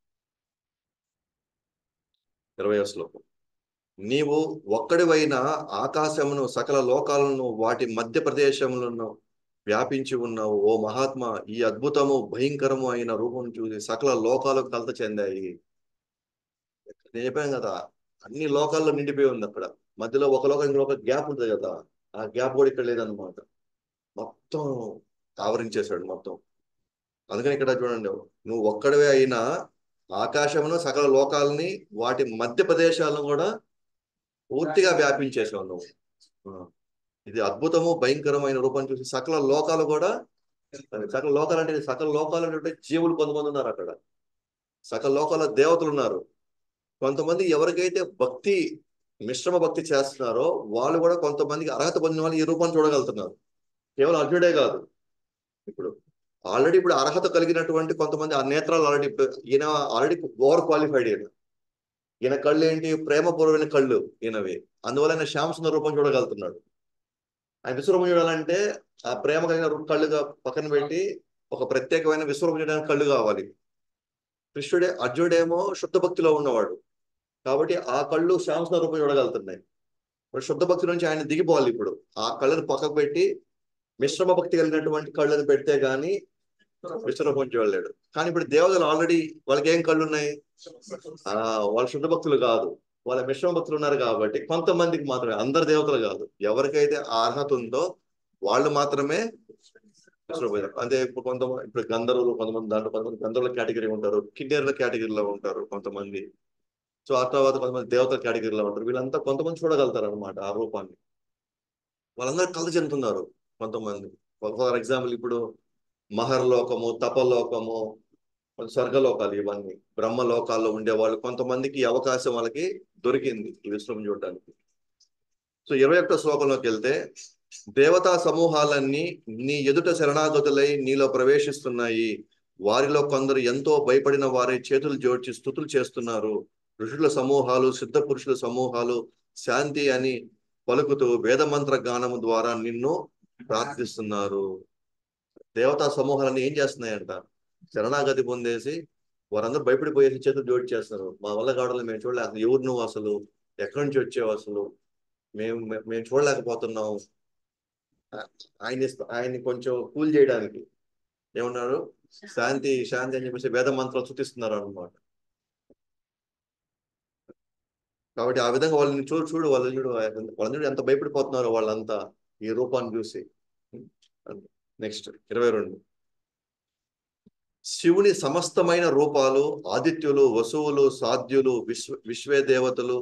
ఇరవై శ్లోకం నీవు ఒక్కడివైన ఆకాశమును సకల లోకాలను వాటి మధ్య ప్రదేశములను వ్యాపించి ఉన్నావు ఓ మహాత్మా ఈ అద్భుతము భయంకరము అయిన రూపం చూసి సకల లోకాలకు కలత చెందాయి నేను చెప్పాను కదా అన్ని లోకాల్లో నిండిపోయి ఉంది అక్కడ మధ్యలో ఒక లోకం ఇంకో ఒక గ్యాప్ ఉంటుంది కదా ఆ గ్యాప్ కూడా ఇక్కడ లేదనమాట మొత్తం ఆవరించేశాడు మొత్తం అందుకని ఇక్కడ చూడండి నువ్వు ఒక్కడివే అయినా ఆకాశమును సకల లోకాలని వాటి మధ్య ప్రదేశాలను కూడా పూర్తిగా వ్యాపించేసావు నువ్వు ఆ. ఇది అద్భుతము భయంకరమైన రూపం చూసి సకల లోకాలు కూడా సకల లోకాలు అంటే సకల లోకాలు అంటే జీవులు కొంతమంది ఉన్నారు అక్కడ సకల లోకాల దేవతలు ఉన్నారు కొంతమంది ఎవరికైతే భక్తి మిశ్రమ భక్తి చేస్తున్నారో వాళ్ళు కూడా కొంతమందికి అర్హత పొందిన వాళ్ళు ఈ రూపాన్ని చూడగలుగుతున్నారు కేవలం అర్జునుడే కాదు ఇప్పుడు ఆల్రెడీ ఇప్పుడు అర్హత కలిగినటువంటి కొంతమంది ఆ నేత్రాలు ఆల్రెడీ ఈయన ఆల్రెడీ ఓవర్ క్వాలిఫైడ్ ఈయన ఈయన కళ్ళు ఏంటి ప్రేమపూర్వమైన కళ్ళు ఈయనవి అందువల్ల ఆయన శ్యామసుందర రూపం చూడగలుగుతున్నాడు ఆయన విశ్వరూపం చూడాలంటే ఆ ప్రేమ కలిగిన రూ- కళ్ళుగా పక్కన పెట్టి ఒక ప్రత్యేకమైన విశ్వరూపం చూడడానికి కళ్ళు కావాలి కృష్ణుడే అర్జునుడేమో శుద్ధ భక్తిలో ఉన్నవాడు కాబట్టి ఆ కళ్ళు శ్యామసుందర రూపం చూడగలుగుతున్నాయి ఇప్పుడు శుద్ధ భక్తి నుంచి ఆయన దిగిపోవాలి ఇప్పుడు ఆ కళ్ళని పక్కకు పెట్టి మిశ్రమ భక్తి కలిగినటువంటి కళ్ళని పెడితే గాని విశ్వరూపం చూడలేడు కానీ ఇప్పుడు దేవతలు ఆల్రెడీ వాళ్ళకి ఏం కళ్ళు ఉన్నాయి ఆ వాళ్ళ శుద్ధ భక్తులు కాదు వాళ్ళ మిశ్రమ భక్తులు ఉన్నారు కాబట్టి కొంతమందికి మాత్రమే అందరు దేవతలు కాదు ఎవరికైతే ఆ అర్హత ఉందో వాళ్ళు మాత్రమే విశ్వరూపం అంటే ఇప్పుడు కొంతమంది ఇప్పుడు గంధర్వులు కొంతమంది దాంట్లో కొంతమంది గంధర్వుల కేటగిరీ ఉంటారు కిన్నెరుల కేటగిరీలో ఉంటారు కొంతమంది సో ఆ తర్వాత కొంతమంది దేవతల కేటగిరీలో ఉంటారు వీళ్ళంతా కొంతమంది చూడగలుగుతారు అనమాట ఆ రూపాన్ని వాళ్ళందరూ కలత చెందుతున్నారు కొంతమంది ఫర్ ఎగ్జాంపుల్ ఇప్పుడు మహర్లోకము తపలోకము స్వర్గలోకాలు ఇవన్నీ బ్రహ్మలోకాల్లో ఉండే వాళ్ళు కొంతమందికి ఈ అవకాశం వాళ్ళకి దొరికింది ఈ విశ్వం చూడడానికి సో ఇరవై ఒకటో శ్లోకంలోకి వెళ్తే దేవతా సమూహాలన్నీ నీ ఎదుట శరణాగతులై నీలో ప్రవేశిస్తున్నాయి వారిలో కొందరు ఎంతో భయపడిన వారి చేతులు జోడ్చి స్థుతులు చేస్తున్నారు ఋషుల సమూహాలు సిద్ధ పురుషుల సమూహాలు శాంతి అని పలుకుతూ వేదమంత్ర గానము ద్వారా నిన్ను ప్రార్థిస్తున్నారు దేవతా సమూహాలన్నీ ఏం చేస్తున్నాయంట శరణాగతి పొందేసి వారందరూ భయపడిపోయేసి చేతులు జోడి చేస్తున్నారు మా వల్ల కావడం మేము చూడలే అసలు ఎవరు నువ్వు అసలు ఎక్కడి నుంచి వచ్చావు అసలు మేము మే- మేము చూడలేకపోతున్నాం ఆయన ఆయన్ని కొంచెం కూల్ చేయడానికి ఏమన్నారు శాంతి శాంతి అని చెప్పేసి వేద మంత్రాలు శృతిస్తున్నారు అనమాట కాబట్టి ఆ విధంగా వాళ్ళని చూడు చూడు వాళ్ళని చూడు వాళ్ళని చూడు ఎంత భయపడిపోతున్నారో వాళ్ళంతా ఈ రూపాన్ని చూసి నెక్స్ట్ ఇరవై రెండు శివుని సమస్తమైన రూపాలు ఆదిత్యులు వసువులు సాధ్యులు విశ్వ విశ్వే దేవతలు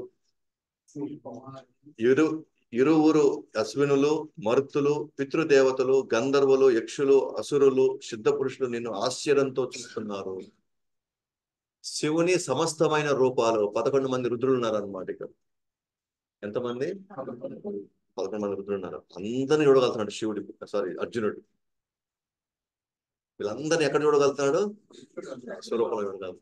ఇరు ఇరువురు అశ్వినులు మరుత్తులు పితృదేవతలు గంధర్వులు యక్షులు అసురులు సిద్ధ పురుషులు నిన్ను ఆశ్చర్యంతో చూస్తున్నారు శివుని సమస్తమైన రూపాలు పదకొండు మంది రుద్రులు ఉన్నారు అనమాట ఇక్కడ ఎంతమంది పదకొండు మంది రుద్రులు ఉన్నారు అందరిని చూడగలుగుతున్నాడు శివుడి సారీ అర్జునుడు వీళ్ళందరినీ ఎక్కడ చూడగలుగుతున్నాడు స్వరూపంలో చూడగలుగుతాడు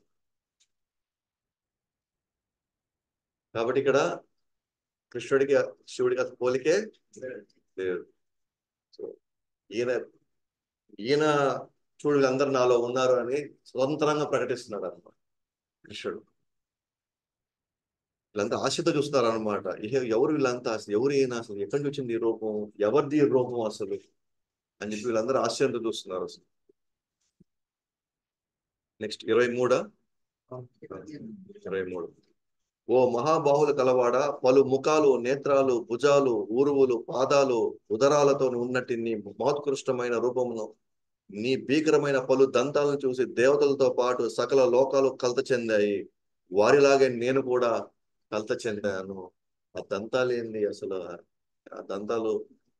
కాబట్టి ఇక్కడ కృష్ణుడికి శివుడికి అసలు పోలికే లేదు సో ఈయన ఈయన చూడు వీళ్ళందరూ నాలో ఉన్నారు అని స్వతంత్రంగా ప్రకటిస్తున్నాడు అనమాట కృష్ణుడు వీళ్ళంతా ఆశతో చూస్తున్నారు అనమాట ఎవరు వీళ్ళంతా అసలు ఎవరు ఈయన అసలు ఎక్కడి నుంచి వచ్చింది ఈ రూపం ఎవరిది ఈ రూపం అసలు అని చెప్పి వీళ్ళందరూ ఆశ్చర్యంతో చూస్తున్నారు అసలు నెక్స్ట్ ఇరవై మూడా ఇరవై మూడు ఓ మహాబాహుల కలవాడ పలు ముఖాలు నేత్రాలు భుజాలు ఊరువులు పాదాలు ఉదరాలతో ఉన్నట్టు నీ మహోత్కృష్టమైన రూపమును నీ భీకరమైన పలు దంతాలను చూసి దేవతలతో పాటు సకల లోకాలు కలత చెందాయి వారిలాగే నేను కూడా కలత చెందాను ఆ దంతాలు ఏంది అసలు ఆ దంతాలు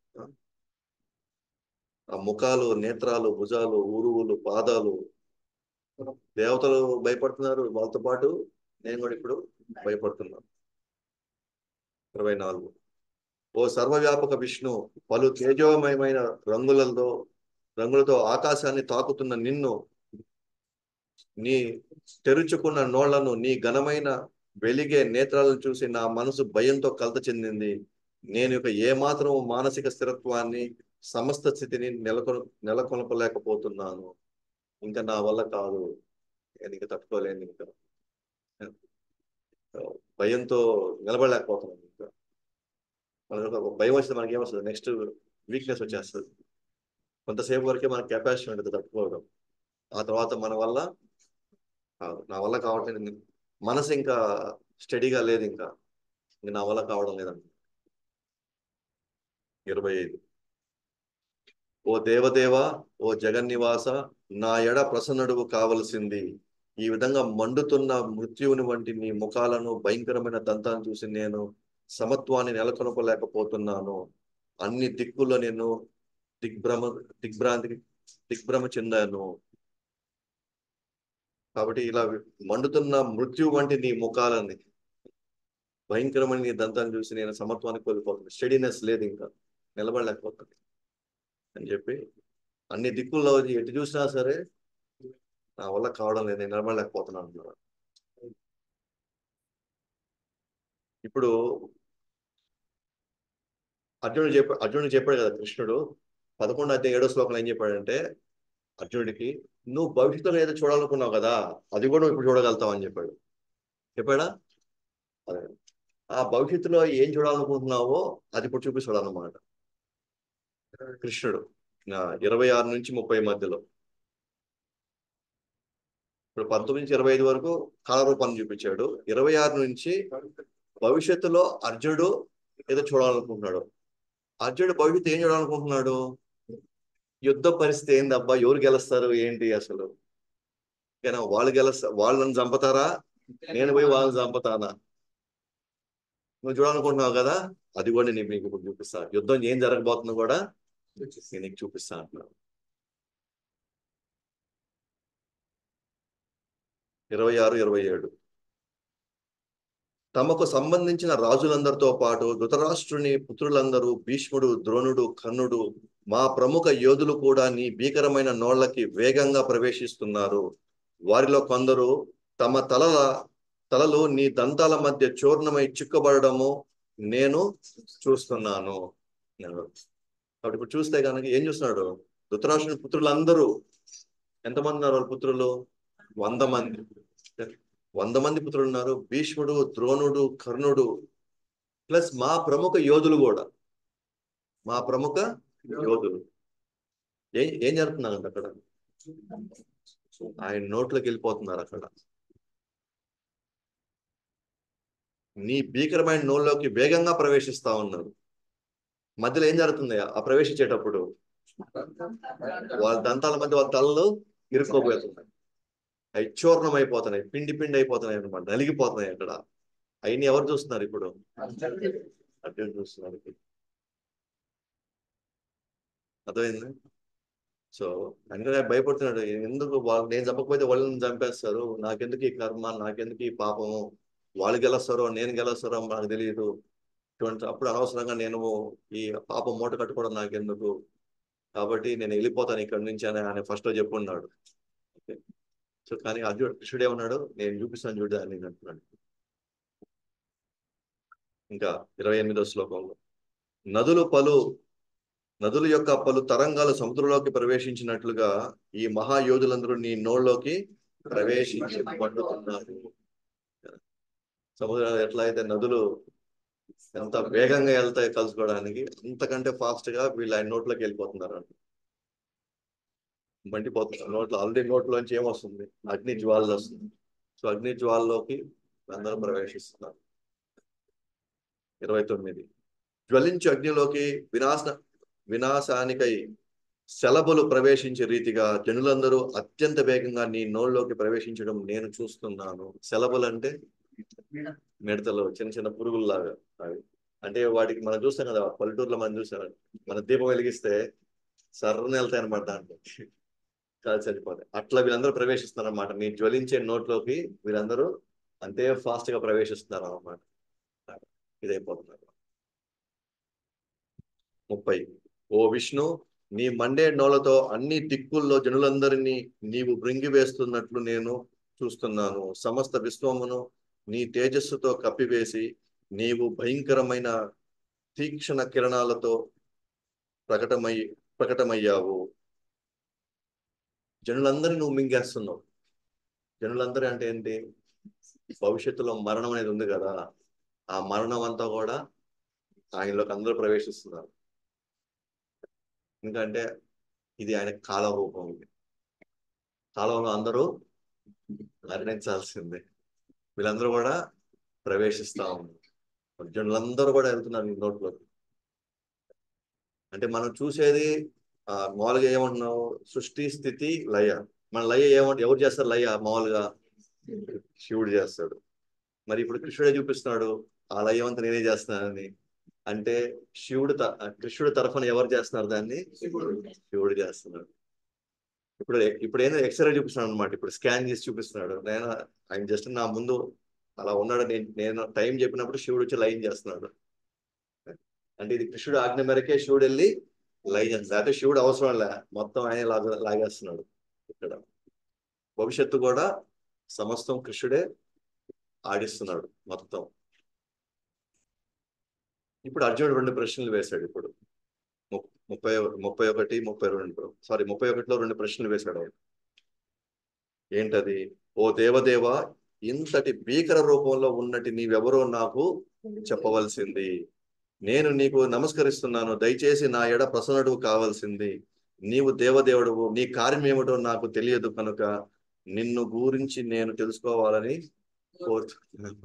ఆ ముఖాలు నేత్రాలు భుజాలు ఊరువులు పాదాలు దేవతలు భయపడుతున్నారు వాళ్ళతో పాటు నేను కూడా ఇప్పుడు భయపడుతున్నాను ఇరవై నాలుగు ఓ సర్వవ్యాపక విష్ణు పలు తేజోమయమైన రంగులతో రంగులతో ఆకాశాన్ని తాకుతున్న నిన్ను నీ తెరుచుకున్న నోళ్లను నీ ఘనమైన వెలిగే నేత్రాలను చూసి నా మనసు భయంతో కలత చెందింది నేను ఇక ఏమాత్రం మానసిక స్థిరత్వాన్ని సమస్త స్థితిని నెలకొన నెలకొల్పలేకపోతున్నాను ఇంకా నా వల్ల కాదు నేను ఇంకా తట్టుకోలేను ఇంకా భయంతో నిలబడలేకపోతున్నాను ఇంకా మనకు ఒక భయం వస్తే మనకి ఏమొస్తుంది నెక్స్ట్ వీక్నెస్ వచ్చేస్తుంది కొంతసేపు వరకే మనకి కెపాసిటీ ఉంటుంది తట్టుకోవడం ఆ తర్వాత మన వల్ల కాదు నా వల్ల కావట్లేదు మనసు ఇంకా స్టడీగా లేదు ఇంకా ఇంకా నా వల్ల కావడం లేదండి ఇరవై ఐదు ఓ దేవదేవ ఓ జగన్నివాస నా ఎడ ప్రసన్నుడు కావలసింది ఈ విధంగా మండుతున్న మృత్యువుని వంటి నీ ముఖాలను భయంకరమైన దంతాన్ని చూసి నేను సమత్వాన్ని నెలకొనపలేకపోతున్నాను అన్ని దిక్కుల్లో నేను దిగ్భ్రమ దిగ్భ్రాంతికి దిగ్భ్రమ చెందాను కాబట్టి ఇలా మండుతున్న మృత్యు వంటి నీ ముఖాలని భయంకరమైన నీ దంతాన్ని చూసి నేను సమత్వానికి కోల్పోతుంది స్టడీనెస్ లేదు ఇంకా నిలబడలేకపోతుంది అని చెప్పి అన్ని దిక్కుల్లో ఎటు చూసినా సరే నా వల్ల కావడం లేదు నేను నిలబడలేకపోతున్నాను అన్నారు ఇప్పుడు అర్జునుడు చెప్ప అర్జునుడు చెప్పాడు కదా కృష్ణుడు పదకొండు అయితే ఏడో శ్లోకంలో ఏం చెప్పాడంటే అర్జునుడికి నువ్వు భవిష్యత్తులో ఏదో చూడాలనుకున్నావు కదా అది కూడా నువ్వు ఇప్పుడు చూడగలుగుతావు అని చెప్పాడు చెప్పాడా అదే ఆ భవిష్యత్తులో ఏం చూడాలనుకుంటున్నావో అది ఇప్పుడు చూపిస్తాడు అన్నమాట కృష్ణుడు ఇరవై ఆరు నుంచి ముప్పై మధ్యలో ఇప్పుడు పంతొమ్మిది నుంచి ఇరవై ఐదు వరకు కాలరూపాన్ని చూపించాడు ఇరవై ఆరు నుంచి భవిష్యత్తులో అర్జునుడు ఏదో చూడాలనుకుంటున్నాడు అర్జునుడు భవిష్యత్తు ఏం చూడాలనుకుంటున్నాడు యుద్ధ పరిస్థితి ఏంది అబ్బా ఎవరు గెలుస్తారు ఏంటి అసలు కానీ వాళ్ళు గెలుస్తా వాళ్ళని చంపుతారా నేను పోయి వాళ్ళని చంపుతానా నువ్వు చూడాలనుకుంటున్నావు కదా అది కూడా నేను మీకు ఇప్పుడు చూపిస్తా యుద్ధం ఏం జరగబోతుందో కూడా నేను నీకు చూపిస్తా అంటున్నాను ఇరవై ఆరు ఇరవై ఏడు తమకు సంబంధించిన రాజులందరితో పాటు ధృతరాష్ట్రుని పుత్రులందరూ భీష్ముడు ద్రోణుడు కర్ణుడు మా ప్రముఖ యోధులు కూడా నీ భీకరమైన నోళ్లకి వేగంగా ప్రవేశిస్తున్నారు వారిలో కొందరు తమ తలల తలలు నీ దంతాల మధ్య చూర్ణమై చిక్కబడము నేను చూస్తున్నాను కాబట్టి ఇప్పుడు చూస్తే కనుక ఏం చూస్తున్నాడు ధృతరాష్ట్రుని పుత్రులందరూ ఎంతమంది ఉన్నారు వాళ్ళ పుత్రులు వంద మంది వంద మంది పుత్రులు ఉన్నారు భీష్ముడు ద్రోణుడు కర్ణుడు ప్లస్ మా ప్రముఖ యోధులు కూడా మా ప్రముఖ యోధులు ఏం ఏం జరుగుతున్నారంట అక్కడ ఆయన నోట్లోకి వెళ్ళిపోతున్నారు అక్కడ నీ భీకరమైన నోళ్ళలోకి వేగంగా ప్రవేశిస్తా ఉన్నారు మధ్యలో ఏం జరుగుతుంది ఆ ప్రవేశించేటప్పుడు వాళ్ళ దంతాల మధ్య వాళ్ళ తలలు ఇరుక్కోబోతున్నాయి అవి చూర్ణం అయిపోతున్నాయి పిండి పిండి అయిపోతున్నాయి అనమాట నలిగిపోతున్నాయి అక్కడ అవన్నీ ఎవరు చూస్తున్నారు ఇప్పుడు అర్జున్ చూస్తున్నారు అర్థమైంది సో అందుకనే భయపడుతున్నాడు ఎందుకు వాళ్ళు నేను చంపకపోతే వాళ్ళని చంపేస్తారు నాకెందుకు ఈ కర్మ నాకెందుకు ఈ పాపము వాళ్ళు గెలుస్తారో నేను గెలుస్తారో నాకు తెలియదు ఇటువంటి అప్పుడు అనవసరంగా నేను ఈ పాపం మూట కట్టుకోవడం నాకెందుకు కాబట్టి నేను వెళ్ళిపోతాను ఇక్కడి నుంచి అని ఆయన ఫస్ట్ లో చెప్పున్నాడు సో కానీ అర్జునుడు కృష్ణుడు ఏమన్నాడు నేను చూపిస్తాను చూడు అని అంటున్నాడు ఇంకా ఇరవై ఎనిమిదో శ్లోకంలో నదులు పలు నదుల యొక్క పలు తరంగాలు సముద్రంలోకి ప్రవేశించినట్లుగా ఈ మహాయోధులందరూ నీ నోళ్ళలోకి ప్రవేశించి పండుతున్నారు సముద్రాలు ఎట్లా అయితే నదులు ఎంత వేగంగా వెళ్తాయి కలుసుకోవడానికి అంతకంటే ఫాస్ట్ గా వీళ్ళు ఆయన నోట్లోకి వెళ్ళిపోతున్నారు అంట మండిపోతున్నారు నోట్లో ఆల్రెడీ నోట్లోంచి ఏమొస్తుంది అగ్ని జ్వాల వస్తుంది సో అగ్ని జ్వాలలోకి అందరూ ప్రవేశిస్తున్నారు ఇరవై తొమ్మిది జ్వలించు అగ్నిలోకి వినాశ వినాశానికై శలభులు ప్రవేశించే రీతిగా జనులందరూ అత్యంత వేగంగా నీ నోళ్ళలోకి ప్రవేశించడం నేను చూస్తున్నాను శలభులు అంటే మిడతలు చిన్న చిన్న పురుగుల్లాగా అవి అంటే వాటికి మనం చూస్తాం కదా పల్లెటూరులో మనం చూసాం మన దీపం వెలిగిస్తే సర్రని వెళ్తాయి అనమాట దాంట్లో కాదు చనిపోతాయి అట్లా వీళ్ళందరూ ప్రవేశిస్తున్నారు అనమాట నీ జ్వలించే నోట్లోకి వీళ్ళందరూ అంతే ఫాస్ట్ గా ప్రవేశిస్తున్నారు అనమాట ఇదైపోతున్నారు ముప్పై ఓ విష్ణు నీ మండే నోలతో అన్ని దిక్కుల్లో జనులందరినీ నీవు బృంగి వేస్తున్నట్లు నేను చూస్తున్నాను సమస్త విశ్వమును నీ తేజస్సుతో కప్పివేసి నీవు భయంకరమైన తీక్షణ కిరణాలతో ప్రకటమై ప్రకటమయ్యావు జనులందరినీ నువ్వు మింగేస్తున్నావు జనులందరూ అంటే ఏంటి భవిష్యత్తులో మరణం అనేది ఉంది కదా ఆ మరణం అంతా కూడా ఆయనలోకి అందరూ ప్రవేశిస్తున్నారు ఎందుకంటే ఇది ఆయన కాల రూపం ఇది కాలంలో అందరూ మరణించాల్సిందే వీళ్ళందరూ కూడా ప్రవేశిస్తా ఉన్నారు జనులందరూ కూడా వెళ్తున్నారు ఈ నోట్లోకి అంటే మనం చూసేది ఆ మామూలుగా ఏమంటున్నావు సృష్టి స్థితి లయ మన లయ ఏమంటే ఎవరు చేస్తారు లయ మామూలుగా శివుడు చేస్తాడు మరి ఇప్పుడు కృష్ణుడే చూపిస్తున్నాడు ఆ లయం అంతా నేనే చేస్తున్నానని అంటే శివుడు కృష్ణుడు తరఫున ఎవరు చేస్తున్నారు దాన్ని శివుడు చేస్తున్నాడు ఇప్పుడు ఇప్పుడు ఏంటంటే ఎక్స్రే చూపిస్తున్నాడు అనమాట ఇప్పుడు స్కాన్ చేసి చూపిస్తున్నాడు నేను ఆయన జస్ట్ నా ముందు అలా ఉన్నాడు నేను నేను టైం చెప్పినప్పుడు శివుడు వచ్చి లైన్ చేస్తున్నాడు అంటే ఇది కృష్ణుడు ఆజ్ఞ మేరకే శివుడు వెళ్ళి లైన్ చేస్తాడు అయితే శివుడు అవసరం లే మొత్తం ఆయన లాగ లాగేస్తున్నాడు ఇక్కడ భవిష్యత్తు కూడా సమస్తం కృష్ణుడే ఆడిస్తున్నాడు మొత్తం ఇప్పుడు అర్జునుడు రెండు ప్రశ్నలు వేశాడు ఇప్పుడు ముప్పై ముప్పై ఒకటి ముప్పై రెండు సారీ ముప్పై ఒకటిలో రెండు ప్రశ్నలు వేశాడు ఆయన ఏంటది ఓ దేవదేవ ఇంతటి భీకర రూపంలో ఉన్నటి నీవెవరో నాకు చెప్పవలసింది నేను నీకు నమస్కరిస్తున్నాను దయచేసి నా ఎడ ప్రసన్నుడు కావాల్సింది నీవు దేవదేవుడువు నీ కార్యం ఏమిటో నాకు తెలియదు కనుక నిన్ను గురించి నేను తెలుసుకోవాలని కోరుతున్నాను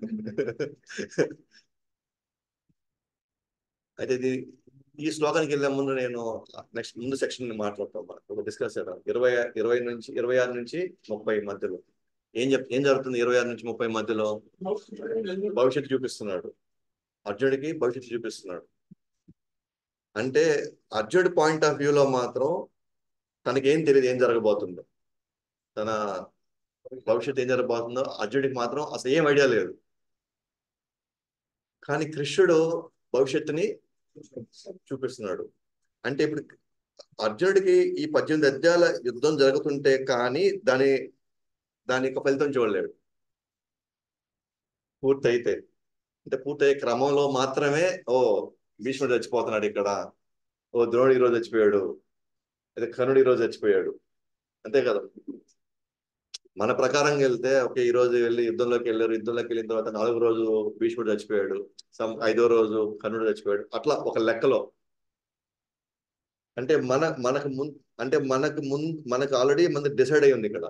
అయితే ఇది ఈ శ్లోకానికి వెళ్ళే ముందు నేను నెక్స్ట్ ముందు సెక్షన్ మాట్లాడతాను ఒక డిస్కస్ చేద్దాం ఇరవై ఇరవై నుంచి ఇరవై ఆరు నుంచి ముప్పై మధ్యలో ఏం చెప్ ఏం జరుగుతుంది ఇరవై ఆరు నుంచి ముప్పై మధ్యలో భవిష్యత్తు చూపిస్తున్నాడు అర్జునుడికి భవిష్యత్తు చూపిస్తున్నాడు అంటే అర్జునుడి పాయింట్ ఆఫ్ వ్యూలో మాత్రం తనకేం తెలియదు ఏం జరగబోతుందో తన భవిష్యత్తు ఏం జరగబోతుందో అర్జునుడికి మాత్రం అసలు ఏం ఐడియా లేదు కానీ కృష్ణుడు భవిష్యత్తుని చూపిస్తున్నాడు అంటే ఇప్పుడు అర్జునుడికి ఈ పద్దెనిమిది అధ్యాయాల యుద్ధం జరుగుతుంటే కానీ దాని దాని యొక్క ఫలితం చూడలేడు పూర్తయితే అంటే పూర్తయ్యే క్రమంలో మాత్రమే ఓ భీష్ముడు చచ్చిపోతున్నాడు ఇక్కడ ఓ ద్రోణుడు ఈరోజు చచ్చిపోయాడు అదే కర్ణుడు ఈరోజు చచ్చిపోయాడు అంతే కదా మన ప్రకారంగా వెళ్తే ఓకే ఈ రోజు వెళ్ళి యుద్ధంలోకి వెళ్ళారు యుద్ధంలోకి వెళ్ళిన తర్వాత నాలుగో రోజు భీష్ముడు చచ్చిపోయాడు సమ్ ఐదో రోజు కర్ణుడు చచ్చిపోయాడు అట్లా ఒక లెక్కలో అంటే మన మనకు ముందు అంటే మనకు ముందు మనకు ఆల్రెడీ మన డిసైడ్ అయి ఉంది ఇక్కడ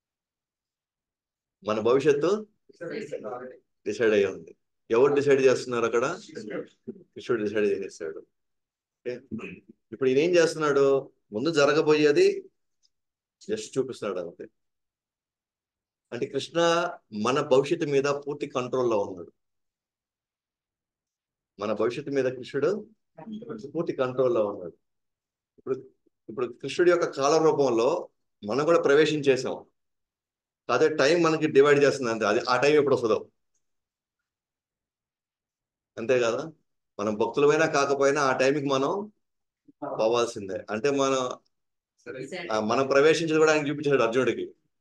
మన భవిష్యత్తు డిసైడ్ అయి ఉంది ఎవరు డిసైడ్ చేస్తున్నారు అక్కడ కృష్ణుడు డిసైడ్ చేసేసాడు ఓకే ఇప్పుడు ఈయన ఏం చేస్తున్నాడు ముందు జరగబోయేది జస్ట్ చూపిస్తున్నాడు అంతే అంటే కృష్ణ మన భవిష్యత్తు మీద పూర్తి కంట్రోల్లో ఉన్నాడు మన భవిష్యత్తు మీద కృష్ణుడు పూర్తి కంట్రోల్లో ఉన్నాడు ఇప్పుడు ఇప్పుడు కృష్ణుడి యొక్క కాల రూపంలో మనం కూడా ప్రవేశించేసాం అదే టైం మనకి డివైడ్ చేస్తుంది అంతే అది ఆ టైం ఎప్పుడు వస్తుందో అంతే కదా మనం భక్తులమైనా కాకపోయినా ఆ టైంకి మనం పోవాల్సిందే అంటే మనం ఆ, మనం ప్రవేశించదు కూడా ఆయన చూపించాడు అర్జునుడికి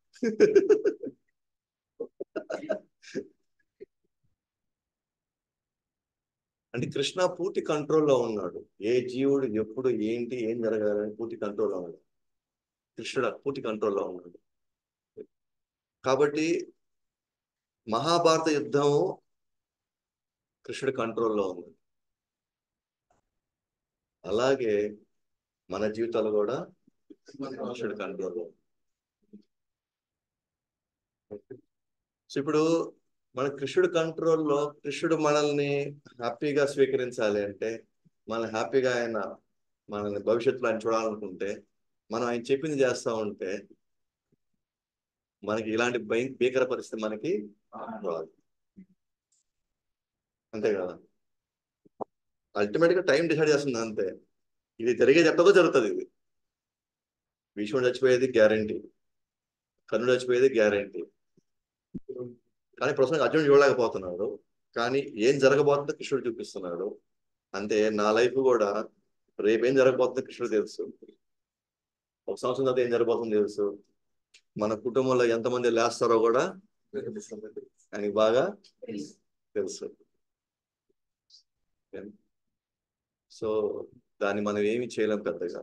అంటే కృష్ణ పూర్తి కంట్రోల్లో ఉన్నాడు ఏ జీవుడు ఎప్పుడు ఏంటి ఏం జరగాలని పూర్తి కంట్రోల్లో ఉన్నాడు కృష్ణుడు పూర్తి కంట్రోల్లో ఉన్నాడు కాబట్టి మహాభారత యుద్ధము కృష్ణుడి కంట్రోల్లో ఉంది అలాగే మన జీవితాలు కూడా కృష్ణుడి కంట్రోల్లో ఉంది. సో ఇప్పుడు మన కృష్ణుడి కంట్రోల్లో కృష్ణుడు మనల్ని హ్యాపీగా స్వీకరించాలి అంటే మనల్ని హ్యాపీగా ఆయన మనల్ని భవిష్యత్తులో ఆయన చూడాలనుకుంటే మనం ఆయన చెప్పింది చేస్తా ఉంటే మనకి ఇలాంటి భయ భీకర పరిస్థితి మనకి రాదు అంతే కదా అల్టిమేట్ గా టైం డిసైడ్ చేస్తుంది అంతే ఇది జరిగేది ఎట్టగో జరుగుతుంది ఇది భీష్ముడు చచ్చిపోయేది గ్యారంటీ కర్ణుడు చచ్చిపోయేది గ్యారంటీ కానీ ప్రస్తుతం అర్జునుడు చూడలేకపోతున్నాడు కానీ ఏం జరగబోతుందో కృష్ణుడు చూపిస్తున్నాడు అంతే నా లైఫ్ కూడా రేపు ఏం జరగబోతుందో కృష్ణుడు తెలుసు ఒక సంవత్సరం తర్వాత ఏం జరగబోతుందో తెలుసు మన కుటుంబంలో ఎంతమంది లేస్తారో కూడా ఆయనకి బాగా తెలుసు సో దాన్ని మనం ఏమి చేయలేం పెద్దగా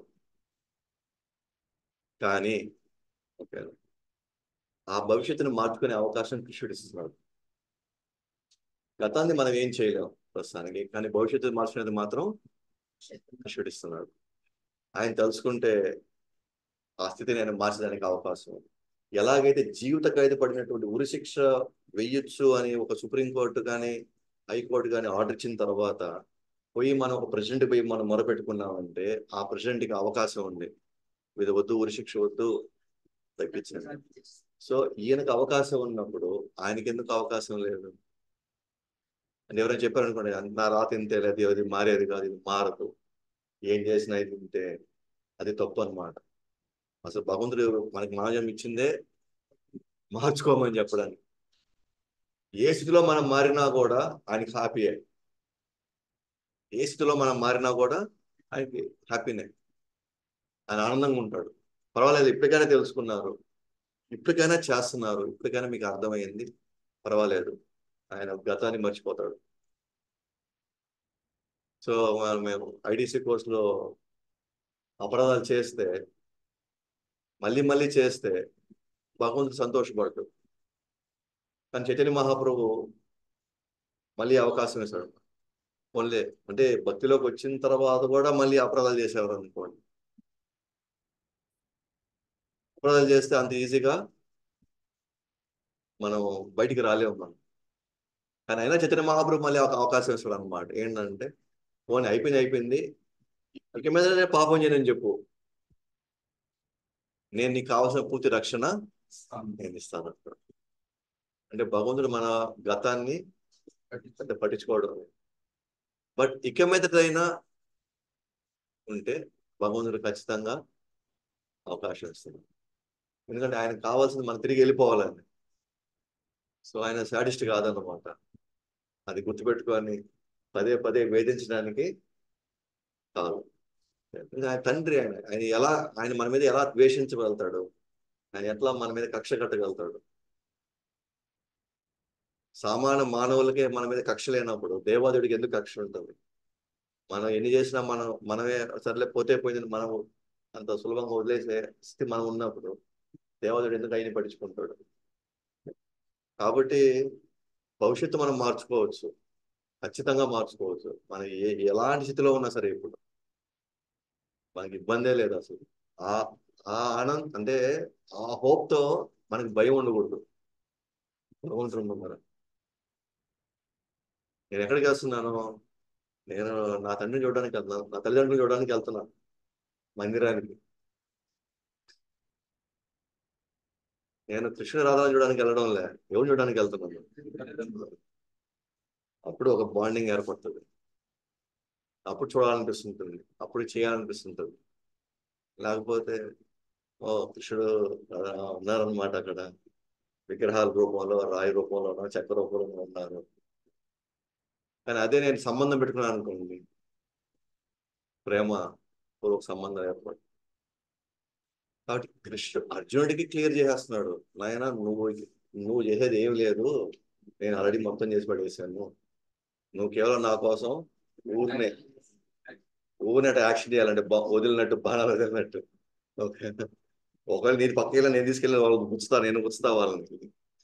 కానీ ఓకే ఆ భవిష్యత్తును మార్చుకునే అవకాశం కృష్ణుడు ఇస్తున్నాడు గతాన్ని మనం ఏం చేయలేం ప్రస్తుతానికి కానీ భవిష్యత్తును మార్చుకునేది మాత్రం కృష్ణుడు ఇస్తున్నాడు ఆయన తెలుసుకుంటే ఆ స్థితిని ఆయన మార్చడానికి అవకాశం ఉంది ఎలాగైతే జీవిత ఖైదు పడినటువంటి ఉరిశిక్ష వెయ్యొచ్చు అని ఒక సుప్రీంకోర్టు కానీ హైకోర్టు కానీ ఆర్డర్ ఇచ్చిన తర్వాత పోయి మనం ఒక ప్రెసిడెంట్ పోయి మనం మొరపెట్టుకున్నామంటే ఆ ప్రెసిడెంట్కి అవకాశం ఉంది ఇది వద్దు ఉరిశిక్ష వద్దు తగ్గించండి సో ఈయనకు అవకాశం ఉన్నప్పుడు ఆయనకి ఎందుకు అవకాశం లేదు అంటే ఎవరైనా చెప్పారనుకోండి నా రాత ఇంతే లేదు అది మారేది కాదు ఇది మారదు ఏం చేసినా ఇది ఇంతే అది తప్పు అన్నమాట అసలు భగవంతుడు మనకి మానవం ఇచ్చిందే మార్చుకోమని చెప్పడానికి ఏ స్థితిలో మనం మారినా కూడా ఆయనకి హ్యాపీయే ఏ స్థితిలో మనం మారినా కూడా ఆయనకి హ్యాపీనే ఆయన ఆనందంగా ఉంటాడు పర్వాలేదు ఇప్పటికైనా తెలుసుకున్నారు ఇప్పటికైనా చేస్తున్నారు ఇప్పటికైనా మీకు అర్థమైంది పర్వాలేదు ఆయన గతాన్ని మర్చిపోతాడు సో మనం మేము ఐడిసి కోర్సులో అపరాధాలు చేస్తే మళ్ళీ మళ్ళీ చేస్తే భగవంతుడు సంతోషపడతాడు కానీ చైతన్య మహాప్రభు మళ్ళీ అవకాశం ఇస్తాడు ఓన్లీ అంటే భక్తిలోకి వచ్చిన తర్వాత కూడా మళ్ళీ అపరాధాలు చేసేవారు అనుకోండి అపరాధాలు చేస్తే అంత ఈజీగా మనం బయటికి రాలేము మనం కానీ అయినా చైతన్య మహాప్రభు మళ్ళీ ఒక అవకాశం ఇస్తాడు అనమాట ఏంటంటే పోనీ అయిపోయింది అయిపోయింది ఇక మీద నేను పాపం చేయనని చెప్పు నేను నీకు కావాల్సిన పూర్తి రక్షణ నేను ఇస్తాను అంటాడు. అంటే భగవంతుడు మన గతాన్ని అంటే పట్టించుకోవడం బట్ ఇక మీదటైనా ఉంటే భగవంతుడు ఖచ్చితంగా అవకాశం ఇస్తున్నాడు ఎందుకంటే ఆయన కావాల్సింది మనం తిరిగి వెళ్ళిపోవాలని సో ఆయన సాడిస్ట్ కాదన్నమాట అది గుర్తుపెట్టుకొని పదే పదే వేధించడానికి కాదు ఇంకా ఆయన తండ్రి ఆయన ఆయన ఎలా ఆయన మన మీద ఎలా ద్వేషించగలుగుతాడు ఆయన ఎట్లా మన మీద కక్ష కట్టగలుగుతాడు సామాన్య మానవులకే మన మీద కక్ష లేనప్పుడు దేవాదేవుడికి ఎందుకు కక్ష ఉంటుంది మనం ఎన్ని చేసినా మనం మనమే సర్లే పోతే పోయింది మనం అంత సులభంగా వదిలేసే స్థితి మనం ఉన్నప్పుడు దేవాదేవుడు ఎందుకు అయిన పట్టించుకుంటాడు కాబట్టి భవిష్యత్తు మనం మార్చుకోవచ్చు ఖచ్చితంగా మార్చుకోవచ్చు మనం ఏ ఎలాంటి స్థితిలో ఉన్నా సరే ఇప్పుడు మనకి ఇబ్బందే లేదు అసలు ఆ ఆ ఆనంద్ అంటే ఆ హోప్ తో మనకి భయం ఉండకూడదు భగవంతుడు మరి నేను ఎక్కడికి వెళ్తున్నాను నేను నా తండ్రిని చూడడానికి వెళ్తున్నాను నా తల్లిదండ్రులు చూడడానికి వెళ్తున్నాను మందిరానికి నేను కృష్ణ రాధాని చూడడానికి వెళ్ళడం లే ఎవరు చూడడానికి వెళ్తున్నాను అప్పుడు ఒక బాండింగ్ ఏర్పడుతుంది అప్పుడు చూడాలనిపిస్తుంటుంది అప్పుడు చేయాలనిపిస్తుంటుంది లేకపోతే ఓ కృష్ణుడు ఆ, ఉన్నారన్నమాట అక్కడ విగ్రహాల రూపంలో రాయి రూపంలోనో చెక్క రూపంలో ఉన్నారు కానీ అదే నేను సంబంధం పెట్టుకున్నాను అనుకోండి ప్రేమ పూర్వక సంబంధం ఏర్పడి కాబట్టి కృష్ణుడు అర్జునుడికి క్లియర్ చేసేస్తున్నాడు నాయన నువ్వు నువ్వు చేసేది ఏం లేదు నేను ఆల్రెడీ మొత్తం చేసి పడేసాను నువ్వు కేవలం నా కోసం ఊరినే ఊరినట్టు యాక్షన్ చేయాలంటే బా వదిలినట్టు బాణాలు వదిలినట్టు ఓకే ఒకవేళ నేను పక్కకి నేను తీసుకెళ్ళి వాళ్ళకి గుచ్చుతా నేను గుచ్చుతా వాళ్ళని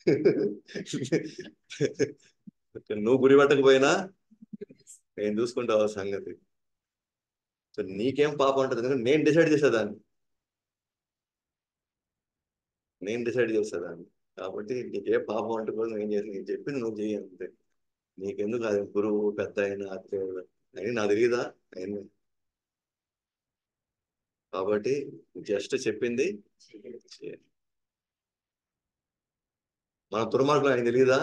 నువ్వు గురి పెట్టకపోయినా నేను చూసుకుంటా వాళ్ళ సంగతి సో నీకేం పాపం ఉంటుంది ఎందుకంటే నేను డిసైడ్ చేసేదాన్ని నేను డిసైడ్ చేసేదాన్ని కాబట్టి నీకే పాపం అంటుకోదు నేను చేసి నేను చెప్పింది నువ్వు చెయ్యి అంతే నీకెందుకు అది గురువు పెద్ద అయినా అత్త అని నాకు తెలియదా ఆయన కాబట్టి జస్ట్ చెప్పింది చేయాలి. మన దుర్మార్గం ఆయన తెలియదా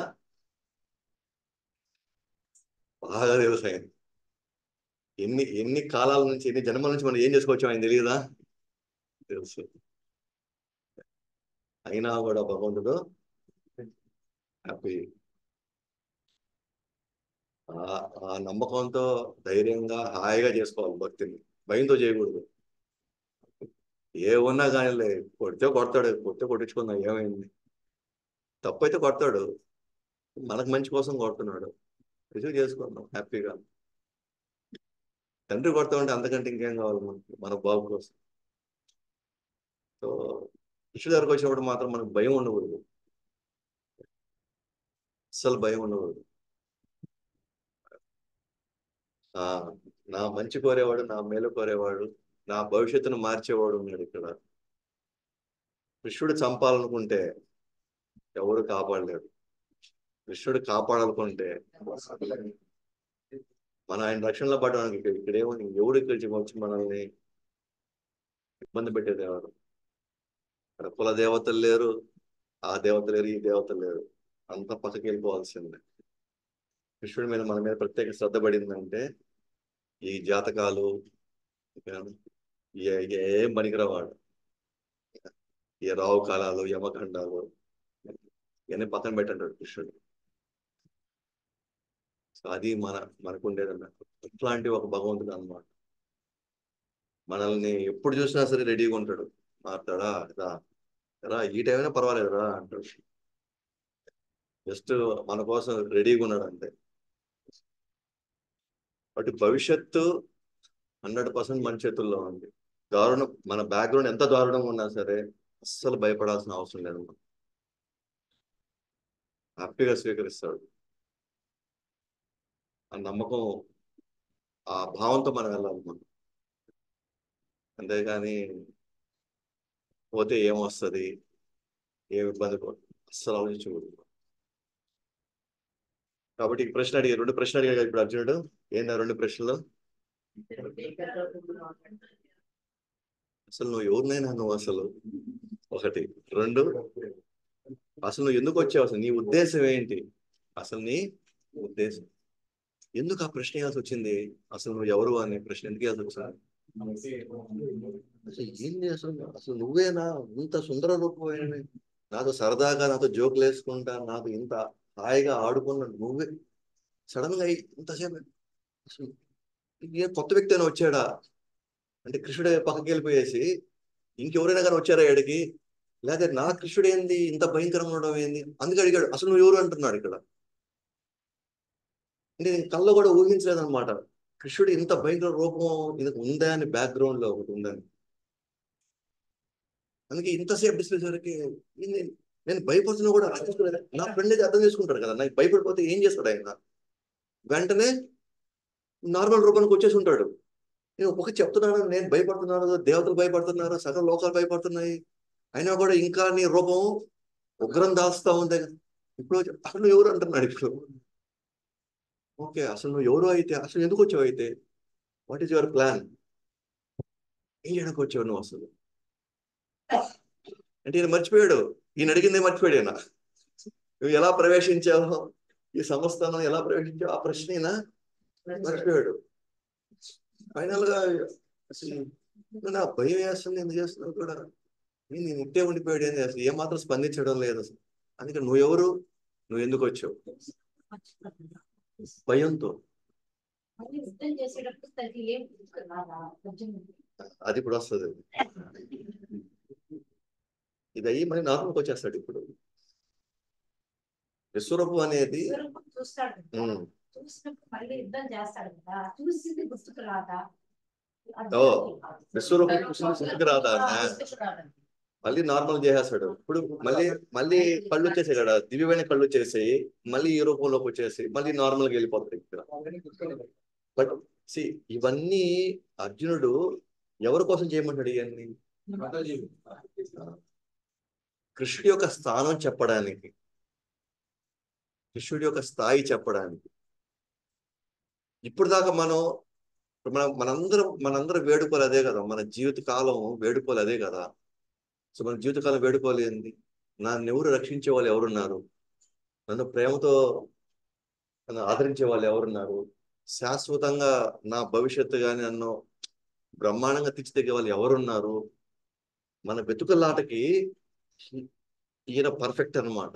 బాగా తెలుసు ఆయన ఎన్ని ఎన్ని కాలాల నుంచి ఎన్ని జన్మల నుంచి మనం ఏం చేసుకోవచ్చు ఆయన తెలియదా తెలుసు అయినా కూడా భగవంతుడు హ్యాపీ ఆ ఆ నమ్మకంతో ధైర్యంగా హాయిగా చేసుకోవాలి భక్తిని భయంతో చేయకూడదు ఏ ఉన్నా కానీ లే కొడితే కొడతాడు కొడితే కొట్టించుకుందాం ఏమైంది తప్పు అయితే కొడతాడు మనకు మంచి కోసం కొడుతున్నాడు రిసీవ్ చేసుకుందాం హ్యాపీగా తండ్రి కొడతా ఉంటే అంతకంటే ఇంకేం కావాలి మనకి మన బాబు కోసం సో కృష్ణ దగ్గరకు వచ్చినప్పుడు మాత్రం మనకు భయం ఉండకూడదు అస్సలు భయం ఉండకూడదు ఆ నా మంచి కోరేవాడు నా మేలు కోరేవాడు నా భవిష్యత్తును మార్చేవాడు ఉన్నాడు ఇక్కడ కృష్ణుడు చంపాలనుకుంటే ఎవరు కాపాడలేరు కృష్ణుడు కాపాడాలనుకుంటే మన ఆయన రక్షణలో పడడానికి ఇక్కడ ఇక్కడ ఏమో ఎవరు ఇక్కడికి వచ్చి మనల్ని ఇబ్బంది పెట్టేది ఎవరు ఇక్కడ కుల దేవతలు లేరు ఆ దేవత లేరు ఈ దేవత లేరు అంతా పక్కకి వెళ్ళిపోవాల్సిందే కృష్ణుడి మీద మన మీద ప్రత్యేక శ్రద్ధ పడిందంటే ఈ జాతకాలు ఏ- ఏం పనికిరావాడు ఈ రావు కాలాలు యమఖండాలు ఇవన్నీ పక్కన పెట్టంటాడు కృష్ణుడు సో అది మన మనకు ఉండేది అన్నట్టు ఇట్లాంటి ఒక భగవంతుడు అన్నమాట మనల్ని ఎప్పుడు చూసినా సరే రెడీగా ఉంటాడు మాట్లాడా రా రా ఈ టైమైనా పర్వాలేదు రా అంటాడు జస్ట్ మన కోసం రెడీగా ఉన్నాడు అంతే బట్ భవిష్యత్తు హండ్రెడ్ పర్సెంట్ మన చేతుల్లో ఉంది దారుణం మన బ్యాక్గ్రౌండ్ ఎంత దారుణంగా ఉన్నా సరే అస్సలు భయపడాల్సిన అవసరం లేదు మనం హ్యాపీగా స్వీకరిస్తాడు ఆ నమ్మకం ఆ భావంతో మనం వెళ్ళాలి మనం అంతేగాని పోతే ఏమొస్తుంది ఏమి ఇబ్బంది పడ అస్సలు ఆలోచించకూడదు కాబట్టి ఈ ప్రశ్న అడిగారు రెండు ప్రశ్న అడిగారు కదా ఇప్పుడు అర్జునుడు ఏంది ఆ రెండు ప్రశ్నలు అసలు నువ్వు ఎవరినైనా నువ్వు అసలు ఒకటి రెండు అసలు నువ్వు ఎందుకు వచ్చావు అసలు నీ ఉద్దేశం ఏంటి అసలు నీ ఉద్దేశం ఎందుకు ఆ ప్రశ్న వేయాల్సి వచ్చింది అసలు నువ్వు ఎవరు అనే ప్రశ్న ఎందుకు వేయాల్సి వచ్చింది అసలు ఏంది అసలు అసలు నువ్వేనా ఇంత సుందర రూపమైన నాతో సరదాగా నాతో జోకులు వేసుకుంటా నాతో ఇంత హాయిగా ఆడుకున్న నువ్వే సడన్ గా ఇంతసేపు అసలు ఏ కొత్త వ్యక్తి అయినా వచ్చాడా అంటే కృష్ణుడు పక్కకి వెళ్ళిపోయేసి ఇంకెవరైనా కానీ వచ్చారా ఎక్కడికి లేదా నా కృష్ణుడు ఏంది ఇంత భయంకరంగా ఉండడం ఏంది అందుకే అడిగాడు అసలు నువ్వు ఎవరు అంటున్నాడు ఇక్కడ అంటే నేను కళ్ళలో కూడా ఊహించలేదన్నమాట కృష్ణుడు ఇంత భయంకర రూపం ఇది ఉందా అని బ్యాక్గ్రౌండ్ లో ఒకటి ఉందని అందుకే ఇంతసేపు డిస్ప్లేస్ వరకు ఏంది? నేను భయపడుతున్నా కూడా అర్థం చేసుకోలేదు. నా ఫ్రెండ్ అయితే అర్థం చేసుకుంటాడు కదా నాకు భయపడిపోతే ఏం చేస్తాడు ఆయన వెంటనే నార్మల్ రూపానికి వచ్చేసి ఉంటాడు నేను ఒక చెప్తున్నాను నేను భయపడుతున్నాను దేవతలు భయపడుతున్నారు సకల లోకాలు భయపడుతున్నాయి అయినా కూడా ఇంకా నీ రూపం ఉగ్రం దాస్తా ఉంది ఇప్పుడు అసలు నువ్వు ఎవరు అంటున్నాడు ఇప్పుడు ఓకే అసలు నువ్వు ఎవరు అయితే అసలు ఎందుకు వచ్చావు అయితే వాట్ ఈస్ యువర్ ప్లాన్ ఏం చేయడానికి వచ్చావు నువ్వు అసలు అంటే ఈయన మర్చిపోయాడు ఈయన అడిగిందే మర్చిపోయాడు ఈయన నువ్వు ఎలా ప్రవేశించావు ఈ సంస్థను ఎలా ప్రవేశించావు ఆ ప్రశ్న ఈయన మర్చిపోయాడు ఫైనల్ గా అసలు నువ్వు నా భయం వేస్తుంది ఎందుకు చేస్తున్నావు కూడా నేను ఇంటే ఉండిపోయాడు ఏంది అసలు ఏమాత్రం స్పందించడం లేదు అసలు అందుకే నువ్వెవరు నువ్వు ఎందుకు వచ్చావు భయంతో మళ్ళీ యుద్ధం చేసేటప్పుడు తనకి ఏం రాదా కొంచెం అది ఇప్పుడు వస్తుంది ఇది అయ్యి మళ్ళీ నార్మల్కి వచ్చేస్తాడు ఇప్పుడు విశ్వరూపం అనేది స్వరూపం చూస్తాడు కదా. ఉమ్, చూసినప్పుడు మళ్ళీ యుద్ధం చేస్తాడు కదా చూసింది గుర్తుకు రాదా ఓ, విశ్వరూపం చూసింది గుర్తుకు రాదా? గుర్తుకు రాదా? మళ్ళీ నార్మల్ చేసేస్తాడు ఇప్పుడు మళ్ళీ మళ్ళీ కళ్ళు వచ్చేసాయి కదా దివ్యమైన కళ్ళు వచ్చేసాయి మళ్ళీ ఈ రూపంలోకి వచ్చేసి మళ్ళీ నార్మల్ గా వెళ్ళిపోతాయి ఇక్కడ బట్ సి ఇవన్నీ అర్జునుడు ఎవరి కోసం చేయమంటాడు ఇవన్నీ కృష్ణుడి యొక్క స్థానం చెప్పడానికి కృష్ణుడి యొక్క స్థాయి చెప్పడానికి ఇప్పుడు దాకా మనం మన మనందరం మనందరం వేడుకోలు అదే కదా మన జీవిత కాలం వేడుకోలు అదే కదా సో మన జీవితకాలం వేడుకోలు ఏంది నన్ను ఎవరు రక్షించే వాళ్ళు ఎవరున్నారు నన్ను ప్రేమతో నన్ను ఆదరించే వాళ్ళు ఎవరున్నారు శాశ్వతంగా నా భవిష్యత్తు కానీ నన్ను బ్రహ్మాండంగా తీర్చిదిద్దే వాళ్ళు ఎవరున్నారు మన వెతుకలాటకి ఈయన పర్ఫెక్ట్ అన్నమాట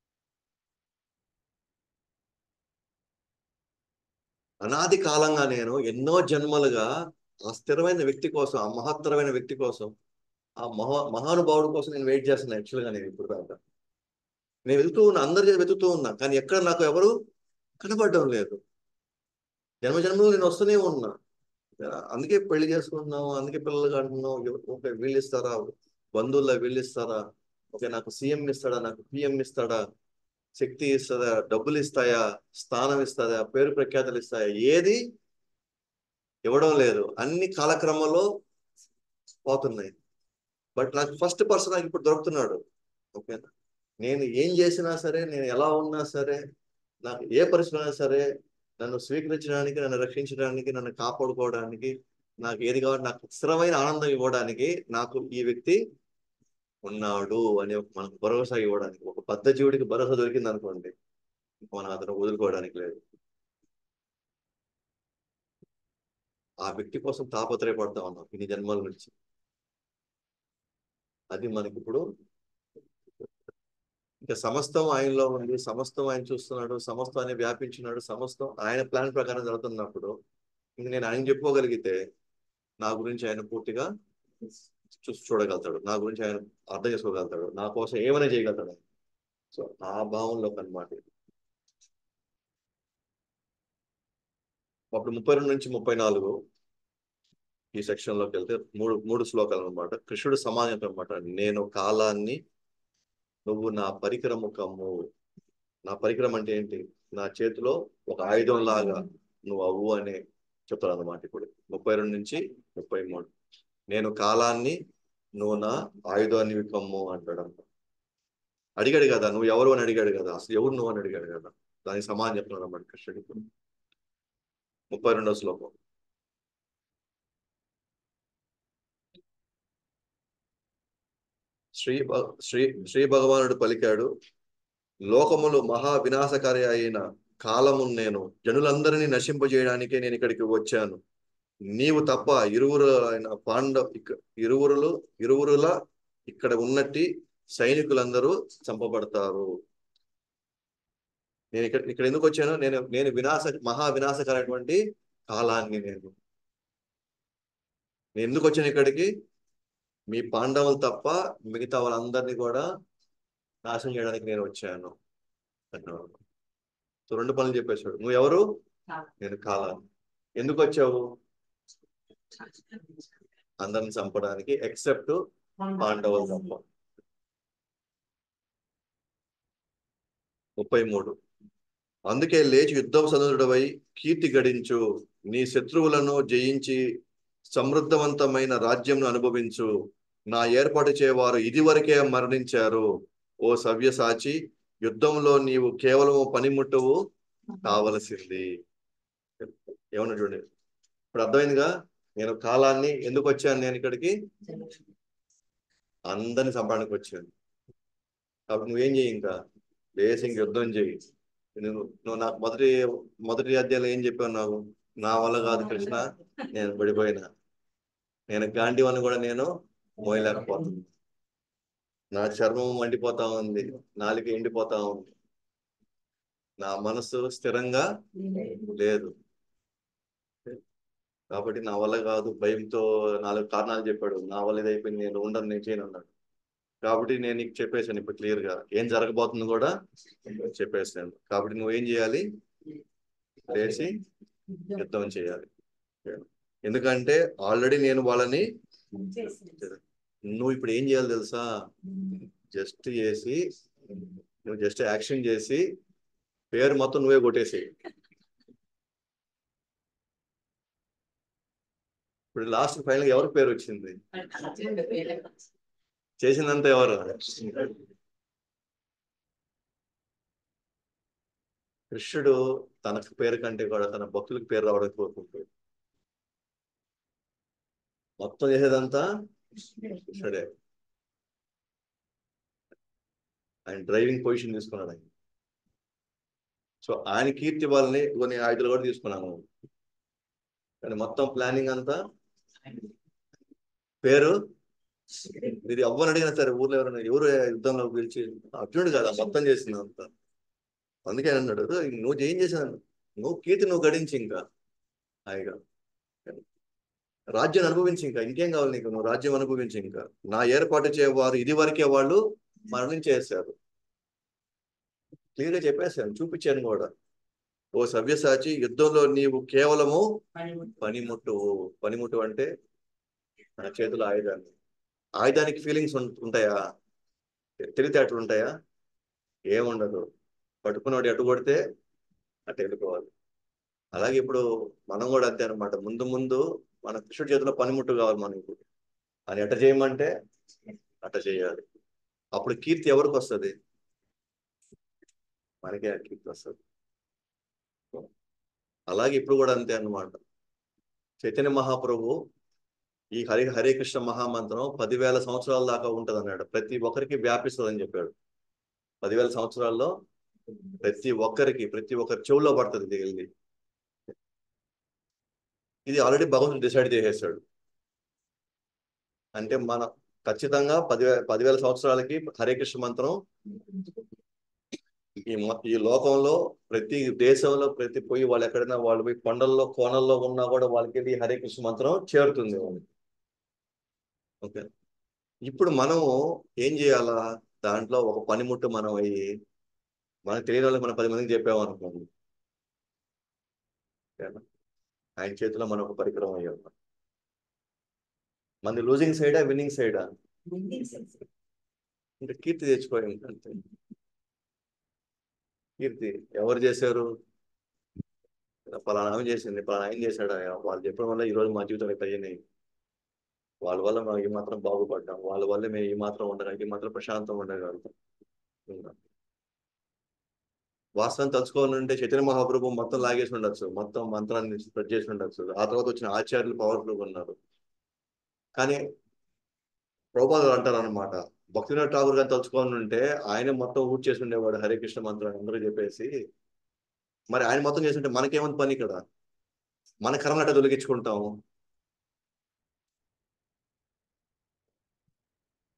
అనాది కాలంగా నేను ఎన్నో జన్మలుగా ఆ స్థిరమైన వ్యక్తి కోసం ఆ మహత్తరమైన వ్యక్తి కోసం ఆ మహా మహానుభావుడు కోసం నేను వెయిట్ చేస్తున్నాను యాక్చువల్గా నేను ఇప్పుడు దాకా నేను వెతుకుతూ ఉన్నా అందరి వెతుకుతూ ఉన్నా కానీ ఎక్కడ నాకు ఎవరు కనబడడం లేదు జన్మ జన్మలో నేను వస్తూనే ఉన్నా అందుకే పెళ్లి చేసుకుంటున్నాం అందుకే పిల్లలు కంటున్నాం ఓకే వీళ్ళు ఇస్తారా బంధువుల్లో వీళ్ళు ఇస్తారా ఓకే నాకు సీఎం ఇస్తాడా నాకు పిఎం ఇస్తాడా శక్తి ఇస్తుందా డబ్బులు ఇస్తాయా స్థానం ఇస్తుందా పేరు ప్రఖ్యాతలు ఇస్తాయా ఏది ఇవ్వడం లేదు అన్ని కాలక్రమంలో పోతున్నాయి బట్ నాకు ఫస్ట్ పర్సన్ నాకు ఇప్పుడు దొరుకుతున్నాడు ఓకేనా నేను ఏం చేసినా సరే నేను ఎలా ఉన్నా సరే నాకు ఏ పరిస్థితి అయినా సరే నన్ను స్వీకరించడానికి నన్ను రక్షించడానికి నన్ను కాపాడుకోవడానికి నాకు ఏది కావాలి నాకు స్థిరమైన ఆనందం ఇవ్వడానికి నాకు ఈ వ్యక్తి ఉన్నాడు అనే ఒక మనకు భరోసా ఇవ్వడానికి ఒక బద్ధ జీవుడికి భరోసా దొరికింది అనుకోండి మనం అతను వదులుకోవడానికి లేదు ఆ వ్యక్తి కోసం తాపత్రయపడతా ఉన్నాం ఇన్ని జన్మల నుంచి అది మనకి ఇప్పుడు ఇంకా సమస్తం ఆయనలో ఉంది సమస్తం ఆయన చూస్తున్నాడు సమస్తం ఆయన వ్యాపించినాడు సమస్తం ఆయన ప్లాన్ ప్రకారం జరుగుతున్నప్పుడు ఇంక నేను ఆయన చెప్పుకోగలిగితే నా గురించి ఆయన పూర్తిగా చూసి చూడగలుగుతాడు నా గురించి ఆయన అర్థం చేసుకోగలుగుతాడు నా కోసం ఏమైనా చేయగలుగుతాడు ఆయన. సో ఆ భావంలో అనమాట అప్పుడు ముప్పై రెండు నుంచి ముప్పై నాలుగు ఈ సెక్షన్ లోకి వెళ్తే మూడు మూడు శ్లోకాలు అనమాట కృష్ణుడు సమానం అనమాట నేను కాలాన్ని నువ్వు నా పరికరము కమ్ము నా పరికరం అంటే ఏంటి నా చేతిలో ఒక ఆయుధం లాగా నువ్వు అవ్వు అని చెప్తాడు అనమాట ఇప్పుడు ముప్పై రెండు నుంచి ముప్పై మూడు నేను కాలాన్ని నువ్వు నా ఆయుధాన్ని కమ్ము అంటాడు అనమాట అడిగాడు కదా నువ్వు ఎవరు అని అడిగాడు కదా అసలు ఎవరు నువ్వు అని అడిగాడు కదా దానికి సమానం చెప్తున్నాడు అన్నమాట కృష్ణుడు ఇప్పుడు ముప్పై రెండో శ్లోకం శ్రీ భ- శ్రీ శ్రీ భగవానుడు పలికాడు లోకములు మహా వినాశకారి అయిన కాలము నేను జనులందరినీ నశింపజేయడానికే నేను ఇక్కడికి వచ్చాను నీవు తప్ప ఇరువురు అయిన పాండవ ఇక- ఇరువురులు ఇరువురుల ఇక్కడ ఉన్నట్టి సైనికులందరూ చంపబడతారు నేను ఇక్కడ ఇక్కడ ఎందుకు వచ్చాను నేను నేను వినాశ మహా వినాశకరమైనటువంటి కాలాన్ని నేను నేను ఎందుకు వచ్చాను ఇక్కడికి మీ పాండవులు తప్ప మిగతా వాళ్ళందరినీ కూడా నాశనం చేయడానికి నేను వచ్చాను అన్నాడు సో రెండు పనులు చెప్పేశాడు నువ్వు ఎవరు నేను కాలాన్ని ఎందుకు వచ్చావు అందరిని చంపడానికి ఎక్సెప్ట్ పాండవులు తప్ప ముప్పై మూడు అందుకే లేచి యుద్ధం సదనుడవై కీర్తి గడించు నీ శత్రువులను జయించి సమృద్ధవంతమైన రాజ్యంను అనుభవించు నా ఏర్పాటు చేయవారు ఇదివరకే మరణించారు ఓ సవ్యసాచి యుద్ధంలో నీవు కేవలం పనిముట్టువు కావలసింది ఏమన్నా చూడండి ఇప్పుడు అర్థమైందిగా నేను కాలాన్ని ఎందుకు వచ్చాను నేను ఇక్కడికి అందరిని చంపడానికి వచ్చాను కాబట్టి నువ్వేం చేయి ఇంకా లేసి ఇంక యుద్ధం చేయి నువ్వు నువ్వు నాకు మొదటి మొదటి అధ్యాయంలో ఏం చెప్పావు నాకు నా వల్ల కాదు కృష్ణ నేను పడిపోయినా నేను గాంధీ వల్ల కూడా నేను మోయలేకపోతున్నా నా చర్మం మండిపోతా ఉంది నాలుక ఎండిపోతా ఉంది నా మనసు స్థిరంగా లేదు కాబట్టి నా వల్ల కాదు భయంతో నాలుగు కారణాలు చెప్పాడు నా వల్ల ఇది అయిపోయింది నేను ఉండను నేను చేయను అన్నాడు కాబట్టి నేను నీకు చెప్పేశాను ఇప్పుడు క్లియర్ గా ఏం జరగబోతుంది కూడా చెప్పేసాను కాబట్టి నువ్వేం చేయాలి లేచి యుద్ధం చేయాలి ఎందుకంటే ఆల్రెడీ నేను వాళ్ళని నువ్వు ఇప్పుడు ఏం చేయాలి తెలుసా జస్ట్ చేసి నువ్వు జస్ట్ యాక్షన్ చేసి పేరు మొత్తం నువ్వే కొట్టేసి ఇప్పుడు లాస్ట్ ఫైనల్ ఎవరి పేరు వచ్చింది చేసినంత ఎవరు కృష్ణుడు తన పేరు కంటే కూడా తన భక్తులకు పేరు రావడానికి కోరుకుంటాడు మొత్తం చేసేదంతా కృష్ణుడే ఆయన డ్రైవింగ్ పొజిషన్ తీసుకున్నాడు ఆయన సో ఆయన కీర్తి వాళ్ళని కొన్ని ఆయుధాలు కూడా తీసుకున్నాము కానీ మొత్తం ప్లానింగ్ అంతా పేరు ఇది ఎవ్వరు అడిగినా సరే ఊర్లో ఎవరైనా ఎవరు యుద్ధంలో పిలిచి అర్జునుడు కదా మొత్తం చేసింది అంతా అందుకే అన్నాడు నువ్వు ఏం చేశాను నువ్వు కీర్తి నువ్వు గడించి ఇంకా హాయిగా రాజ్యం అనుభవించి ఇంకా ఇంకేం కావాలి నీకు నువ్వు రాజ్యం అనుభవించి ఇంకా నా ఏర్పాటు చేయవారు ఇది వరకే వాళ్ళు మరణించేశారు క్లియర్ గా చెప్పేశాను చూపించాను కూడా ఓ సవ్యసాచి యుద్ధంలో నీవు కేవలము పనిముట్టు పనిముట్టు అంటే నా చేతుల ఆయుధాన్ని ఆయుధానికి ఫీలింగ్స్ ఉంటాయా తెలివితేటలు ఉంటాయా ఏముండదు పట్టుకున్నవాడు ఎటు కొడితే అటు వెళ్ళిపోవాలి అలాగే ఇప్పుడు మనం కూడా అంతే అనమాట ముందు ముందు మన కృష్ణుడి చేతిలో పనిముట్టు కావాలి మనకు అని ఎట చేయమంటే అట చేయాలి అప్పుడు కీర్తి ఎవరికి వస్తుంది మనకే ఆ కీర్తి వస్తుంది అలాగే ఇప్పుడు కూడా అంతే అన్నమాట చైతన్య మహాప్రభు ఈ హరి హరే కృష్ణ మహామంత్రం పదివేల సంవత్సరాల దాకా ఉంటది అన్నాడు ప్రతి ఒక్కరికి వ్యాపిస్తుంది అని చెప్పాడు పదివేల సంవత్సరాల్లో ప్రతి ఒక్కరికి ప్రతి ఒక్కరి చెవుల్లో పడుతుంది ఇది వెళ్ళి ఇది ఆల్రెడీ భగవంతుడు డిసైడ్ చేసేసాడు అంటే మన ఖచ్చితంగా పదివే పదివేల సంవత్సరాలకి హరే కృష్ణ మంత్రం ఈ ఈ లోకంలో ప్రతి దేశంలో ప్రతి పోయి వాళ్ళు ఎక్కడైనా వాళ్ళు పోయి కొండల్లో కోనల్లో ఉన్నా కూడా వాళ్ళకి హరే కృష్ణ మంత్రం చేరుతుంది వాళ్ళకి ఓకే ఇప్పుడు మనము ఏం చేయాలా దాంట్లో ఒక పనిముట్టు మనం అయ్యి మనకు తెలియని వాళ్ళకి మనం పది మందికి చెప్పాము అనుకోండి ఆయన చేతిలో మనం ఒక పరికరం అయ్యాం మంది లూజింగ్ సైడా విన్నింగ్ సైడా ఇంకా కీర్తి తెచ్చుకోవాలి అంతే కీర్తి ఎవరు చేశారు పలానా ఆమె చేసింది పలానా ఆయన చేశాడా వాళ్ళు చెప్పడం వల్ల ఈ రోజు మా జీవితాలు ఇట్లా అయ్యినాయి వాళ్ళ వల్ల మేము ఈ మాత్రం బాగుపడ్డాం వాళ్ళ వల్ల మేము ఈ మాత్రం ఉండగలిగి ఈ మాత్రం ప్రశాంతం ఉండగలుగుతాం వాస్తవం తలుచుకోవాలంటే చైతన్య మహాప్రభు మొత్తం లాగేసి ఉండొచ్చు మొత్తం మంత్రాన్ని స్ప్రెడ్ చేసి ఉండొచ్చు ఆ తర్వాత వచ్చిన ఆచార్యులు పవర్ఫుల్గా ఉన్నారు కానీ ప్రభుపాదులు అంటారు అనమాట భక్తినాథ్ ఠాగూర్ గారు తలుచుకొని ఉంటే ఆయన మొత్తం ఊట్ చేసి ఉండేవాడు హరే కృష్ణ మంత్రాన్ని అందరూ చెప్పేసి మరి ఆయన మొత్తం చేస్తుంటే మనకేమంత పని ఇక్కడ మన కర్మ అట్ట తొలగించుకుంటాం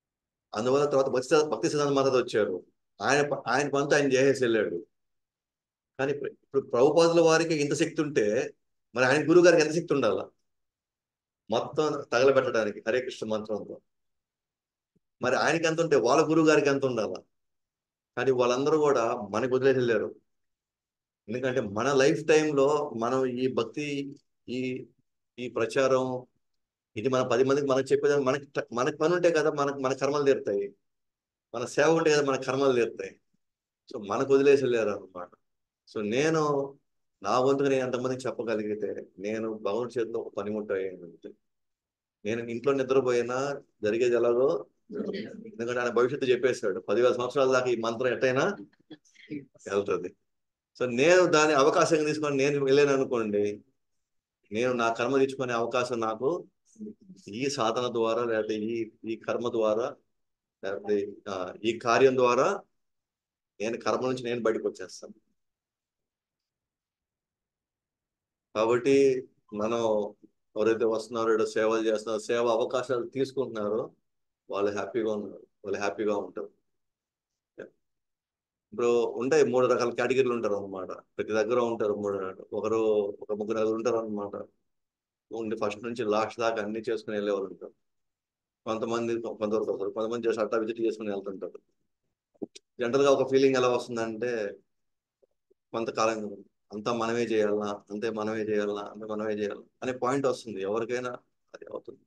అందువల్ల తర్వాత భక్తి భక్తి సిద్ధాంత మాత వచ్చారు ఆయన ఆయన పనితో ఆయన చేసేసి వెళ్ళాడు కానీ ఇప్పుడు ఇప్పుడు ప్రభుపాదుల వారికి ఇంత శక్తి ఉంటే మరి ఆయన గురువు గారికి ఎంత శక్తి ఉండాలా మొత్తం తగలబెట్టడానికి హరే కృష్ణ మంత్రంతో మరి ఆయనకి ఎంత ఉంటే వాళ్ళ గురువు గారికి ఎంత ఉండాలా కానీ వాళ్ళందరూ కూడా మనకు వదిలేసి వెళ్ళారు ఎందుకంటే మన లైఫ్ టైంలో మనం ఈ భక్తి ఈ ఈ ప్రచారం ఇది మన పది మందికి మనకు చెప్పేదాన్ని మనకి మనకి పని ఉంటే కదా మనకు మన కర్మలు తీరుతాయి మన సేవ ఉంటే కదా మన కర్మలు తీరుతాయి సో మనకు వదిలేసి వెళ్ళారు అనమాట సో నేను నా వంతుగా నేను ఎంతమందికి చెప్పగలిగితే నేను భగవంతుడి చేతిలో ఒక పనిముట్ట అయ్యాను నేను ఇంట్లో నిద్రపోయినా జరిగేది ఎలాగో ఎందుకంటే ఆయన భవిష్యత్తు చెప్పేశాడు పదివేల సంవత్సరాల దాకా ఈ మంత్రం ఎట్టయినా వెళ్తుంది సో నేను దాని అవకాశం తీసుకొని నేను వెళ్ళాను అనుకోండి నేను నా కర్మ తెచ్చుకునే అవకాశం నాకు ఈ సాధన ద్వారా లేకపోతే ఈ ఈ కర్మ ద్వారా లేకపోతే ఆ, ఈ కార్యం ద్వారా నేను కర్మ నుంచి నేను బయటకు వచ్చేస్తాను కాబట్టి మనం ఎవరైతే వస్తున్నారో ఏదో సేవలు చేస్తున్నారో సేవ అవకాశాలు తీసుకుంటున్నారో వాళ్ళు హ్యాపీగా ఉన్నారు వాళ్ళు హ్యాపీగా ఉంటారు ఇప్పుడు ఉంటాయి మూడు రకాల కేటగిరీలు ఉంటారు అనమాట ప్రతి దగ్గర ఉంటారు మూడు ఒకరు ఒక ముగ్గురు నలుగురు ఉంటారు అనమాట ఉండి ఫస్ట్ నుంచి లాస్ట్ దాకా అన్ని చేసుకుని వెళ్ళేవాళ్ళు ఉంటారు కొంతమంది కొంతవరకు వస్తారు కొంతమంది జస్ట్ అట్టా విజిట్ చేసుకుని వెళ్తుంటారు జనరల్ గా ఒక ఫీలింగ్ ఎలా వస్తుందంటే కొంతకాలం అంతా మనమే చేయాలా అంతే మనమే చేయాలా అంతే మనమే చేయాలా అనే పాయింట్ వస్తుంది ఎవరికైనా అది అవుతుంది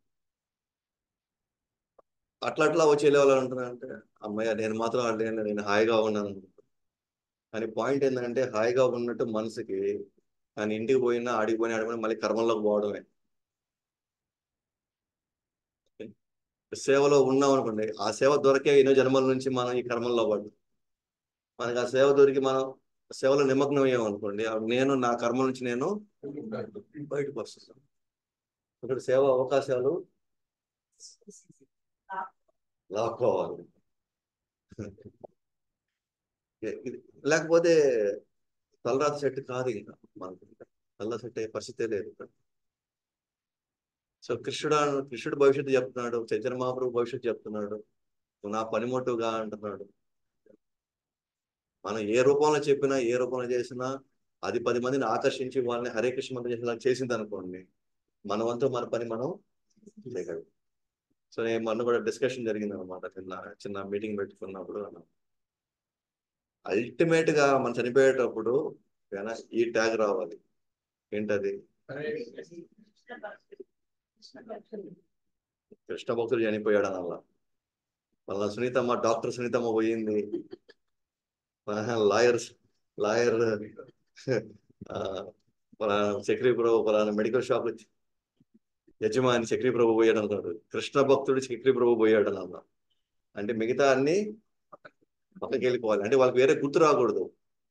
అట్లా అట్లా వచ్చి వెళ్ళేవాళ్ళు అంటున్నారంటే అమ్మయ్య నేను మాత్రం అంటే నేను హాయిగా ఉన్నాను కానీ పాయింట్ ఏంటంటే హాయిగా ఉన్నట్టు మనసుకి కానీ ఇంటికి పోయినా ఆడికి పోయినా ఆడిపోయినా మళ్ళీ కర్మల్లోకి పోవడమే సేవలో ఉన్నాం అనుకోండి ఆ సేవ దొరికే ఎన్నో జన్మల నుంచి మనం ఈ కర్మల్లో పడ్డాం మనకి ఆ సేవ దొరికి మనం సేవలో నిమగ్నం అయ్యామనుకోండి అప్పుడు నేను నా కర్మ నుంచి నేను బయటకు వస్తున్నాను ఇక్కడ సేవ అవకాశాలు లాక్కోవాలి ఇది- లేకపోతే తలరాత సెట్ కాదు ఇంకా మనకి తలరాత సెట్ అయ్యే పరిస్థితే లేదు ఇక్కడ సో కృష్ణుడు అను- కృష్ణుడు భవిష్యత్తు చెప్తున్నాడు చైతన్య మహాప్రభు భవిష్యత్తు చెప్తున్నాడు నువ్వు నా పనిముట్టుగా అంటున్నాడు మనం ఏ రూపంలో చెప్పినా ఏ రూపంలో చేసినా అది పది మందిని ఆకర్షించి వాళ్ళని హరే కృష్ణ మంత్రం చేసేలా చేసింది అనుకోండి మన వంతు మన పని మనం చేయగలం సో నేను మొన్న కూడా డిస్కషన్ జరిగింది అనమాట చిన్న చిన్న మీటింగ్ పెట్టుకున్నప్పుడు అల్టిమేట్ గా మనం చనిపోయేటప్పుడు ఏనా ఈ ట్యాగ్ రావాలి ఏంటది కృష్ణ భక్తుడు చనిపోయాడు అలా వాళ్ళ సునీతమ్మ డాక్టర్ సునీతమ్మ పోయింది లాయర్స్ లాయర్ చక్రీ ప్రభు పలానా మెడికల్ షాప్ యజమాని చక్రీ ప్రభు పోయాడు అనుకున్నాడు కృష్ణ భక్తుడు చక్రీ ప్రభు పోయాడు అన్న అంటే మిగతా అన్ని పక్కకి వెళ్ళిపోవాలి అంటే వాళ్ళకి వేరే గుర్తు రాకూడదు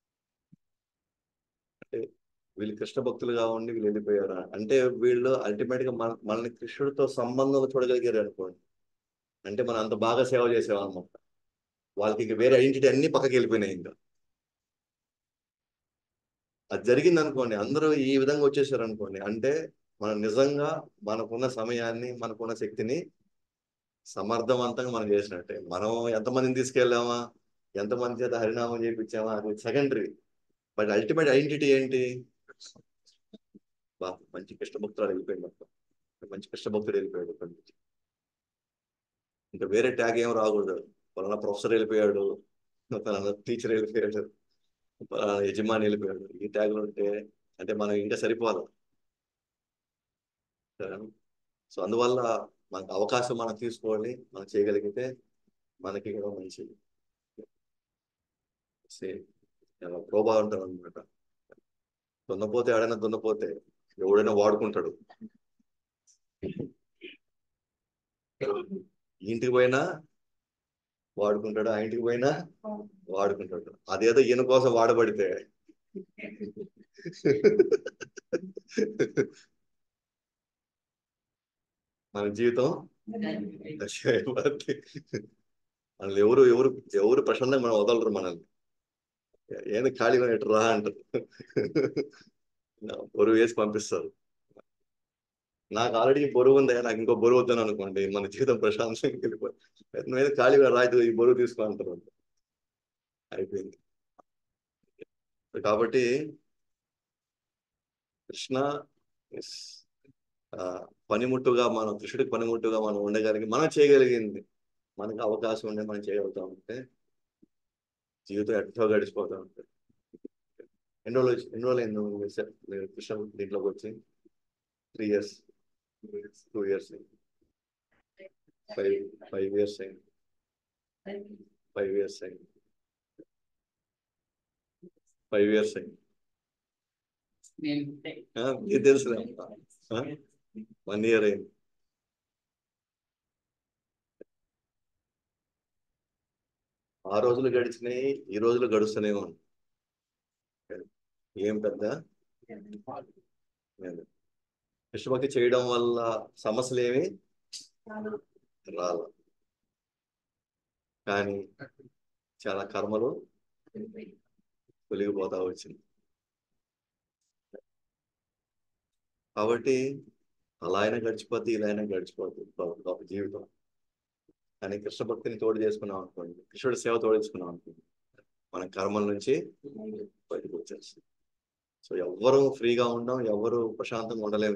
అంటే వీళ్ళు కృష్ణ భక్తులుగా ఉండి వీళ్ళు వెళ్ళిపోయారు అంటే వీళ్ళు అల్టిమేట్ గా మన మనల్ని కృష్ణుడితో సంబంధం చూడగలిగారు అనుకోండి అంటే మనం అంత బాగా సేవ చేసేవాళ్ళమాట వాళ్ళకి ఇంక వేరే ఐడెంటిటీ అన్ని పక్కకి వెళ్ళిపోయినాయి ఇంకా అది జరిగింది అనుకోండి అందరూ ఈ విధంగా వచ్చేసారు అనుకోండి అంటే మనం నిజంగా మనకున్న సమయాన్ని మనకున్న శక్తిని సమర్థవంతంగా మనం చేసినట్టే మనం ఎంతమందిని తీసుకెళ్ళామా ఎంతమంది చేత హరినామం చేయించామా అది సెకండరీ బట్ అల్టిమేట్ ఐడెంటిటీ ఏంటి బా మంచి కృష్ణభక్తుడు వెళ్ళిపోయాడు మొత్తం మంచి కృష్ణభక్తుడు వెళ్ళిపోయాడు ఇక్కడి నుంచి ఇంకా వేరే ట్యాగ్ ఏం రాకూడదు పలానా ప్రొఫెసర్ వెళ్ళిపోయాడు పలానా టీచర్ వెళ్ళిపోయాడు పలానా యజమాని వెళ్ళిపోయాడు ఈ ట్యాగ్లు ఉంటే అంటే మనం ఇంకా సరిపోవాలి సో అందువల్ల మనకు అవకాశం మనం తీసుకోవాలి మనం చేయగలిగితే మనకి కూడా మంచిది సేమ్ ప్రోభా ఉంటారు అనమాట దున్నపోతే ఆడైనా దున్నపోతే ఎవడైనా వాడుకుంటాడు ఇంటికి పోయినా వాడుకుంటాడు ఆ ఇంటికి పోయినా వాడుకుంటాడు అదేదో ఈయన కోసం వాడబడితే మన జీవితం అయిపోద్ది. మనల్ని ఎవరు ఎవరు ఎవరు ప్రశాంతంగా మనం వదలరు మనల్ని ఏంది ఖాళీగా ఇటు రా అంటారు బరువు వేసి పంపిస్తారు నాకు ఆల్రెడీ బరువు ఉంది నాకు ఇంకో బరువు వద్దని అనుకోండి మన జీవితం ప్రశాంతంగా వెళ్ళిపోయి నువ్వేదో ఖాళీగా రాదు ఈ బరువు తీసుకో అంటారు అయిపోయింది కాబట్టి కృష్ణ is, ఆ, పనిముట్టుగా మనం కృష్ణుడికి పనిముట్టుగా మనం ఉండగలిగి మనం చేయగలిగింది మనకు అవకాశం ఉండే మనం చేయగలుగుతాం అంటే జీవితం ఎట్టో గడిచిపోతా ఉంటుంది ఎన్ని రోజులు వచ్చి- ఎన్ని రోజులు అయింది నువ్వు చేసా- మీరు కృష్ణ దీంట్లోకి వచ్చి three years two years five five years అయింది ఫైవ్ ఇయర్స్ అయింది ఫైవ్ ఇయర్స్ అయింది ఆ, మీకు తెలుసులే వన్ ఇయర్ అయింది ఆ రోజులు గడిచినాయి ఈ రోజులు గడుస్తూనే ఉంది ఏం పెద్ద లేదు. కృష్ణభక్తి చేయడం వల్ల సమస్యలు ఏమి రాల కానీ చాలా కర్మలు తొలగిపోతా వచ్చింది కాబట్టి అలా అయినా గడిచిపోద్ది ఇలా అయినా గడిచిపోద్ది ఒక- ఒక జీవితం కానీ కృష్ణ భక్తిని తోడు చేసుకున్నాం అనుకోండి కృష్ణుడి సేవ తోడు చేసుకున్నాం అనుకోండి మన కర్మల నుంచి బయటకు వచ్చేస్తుంది సో ఎవ్వరు ఫ్రీగా ఉండం ఎవరు ప్రశాంతంగా ఉండలేము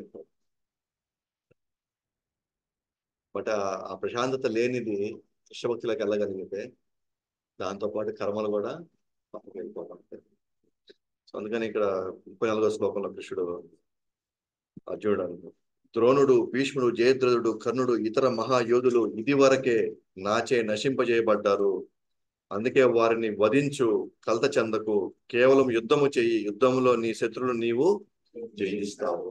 బట్ ఆ- ఆ ప్రశాంతత లేనిది కృష్ణ భక్తిలోకి వెళ్ళగలిగితే దాంతో పాటు కర్మలు కూడా పక్కకి వెళ్ళిపోతా ఉంటాయి సో అందుకని ఇక్కడ ముప్పై నాలుగో శ్లోకంలో కృష్ణుడు అర్జునుడు అన్నాడు ద్రోణుడు భీష్ముడు జయద్రథుడు కర్ణుడు ఇతర మహాయోధులు ఇది వరకే నాచే నశింపజేయబడ్డారు అందుకే వారిని వధించు కలత చెందకు కేవలం యుద్ధము చెయ్యి యుద్ధములో నీ శత్రువులు నీవు జయిస్తావు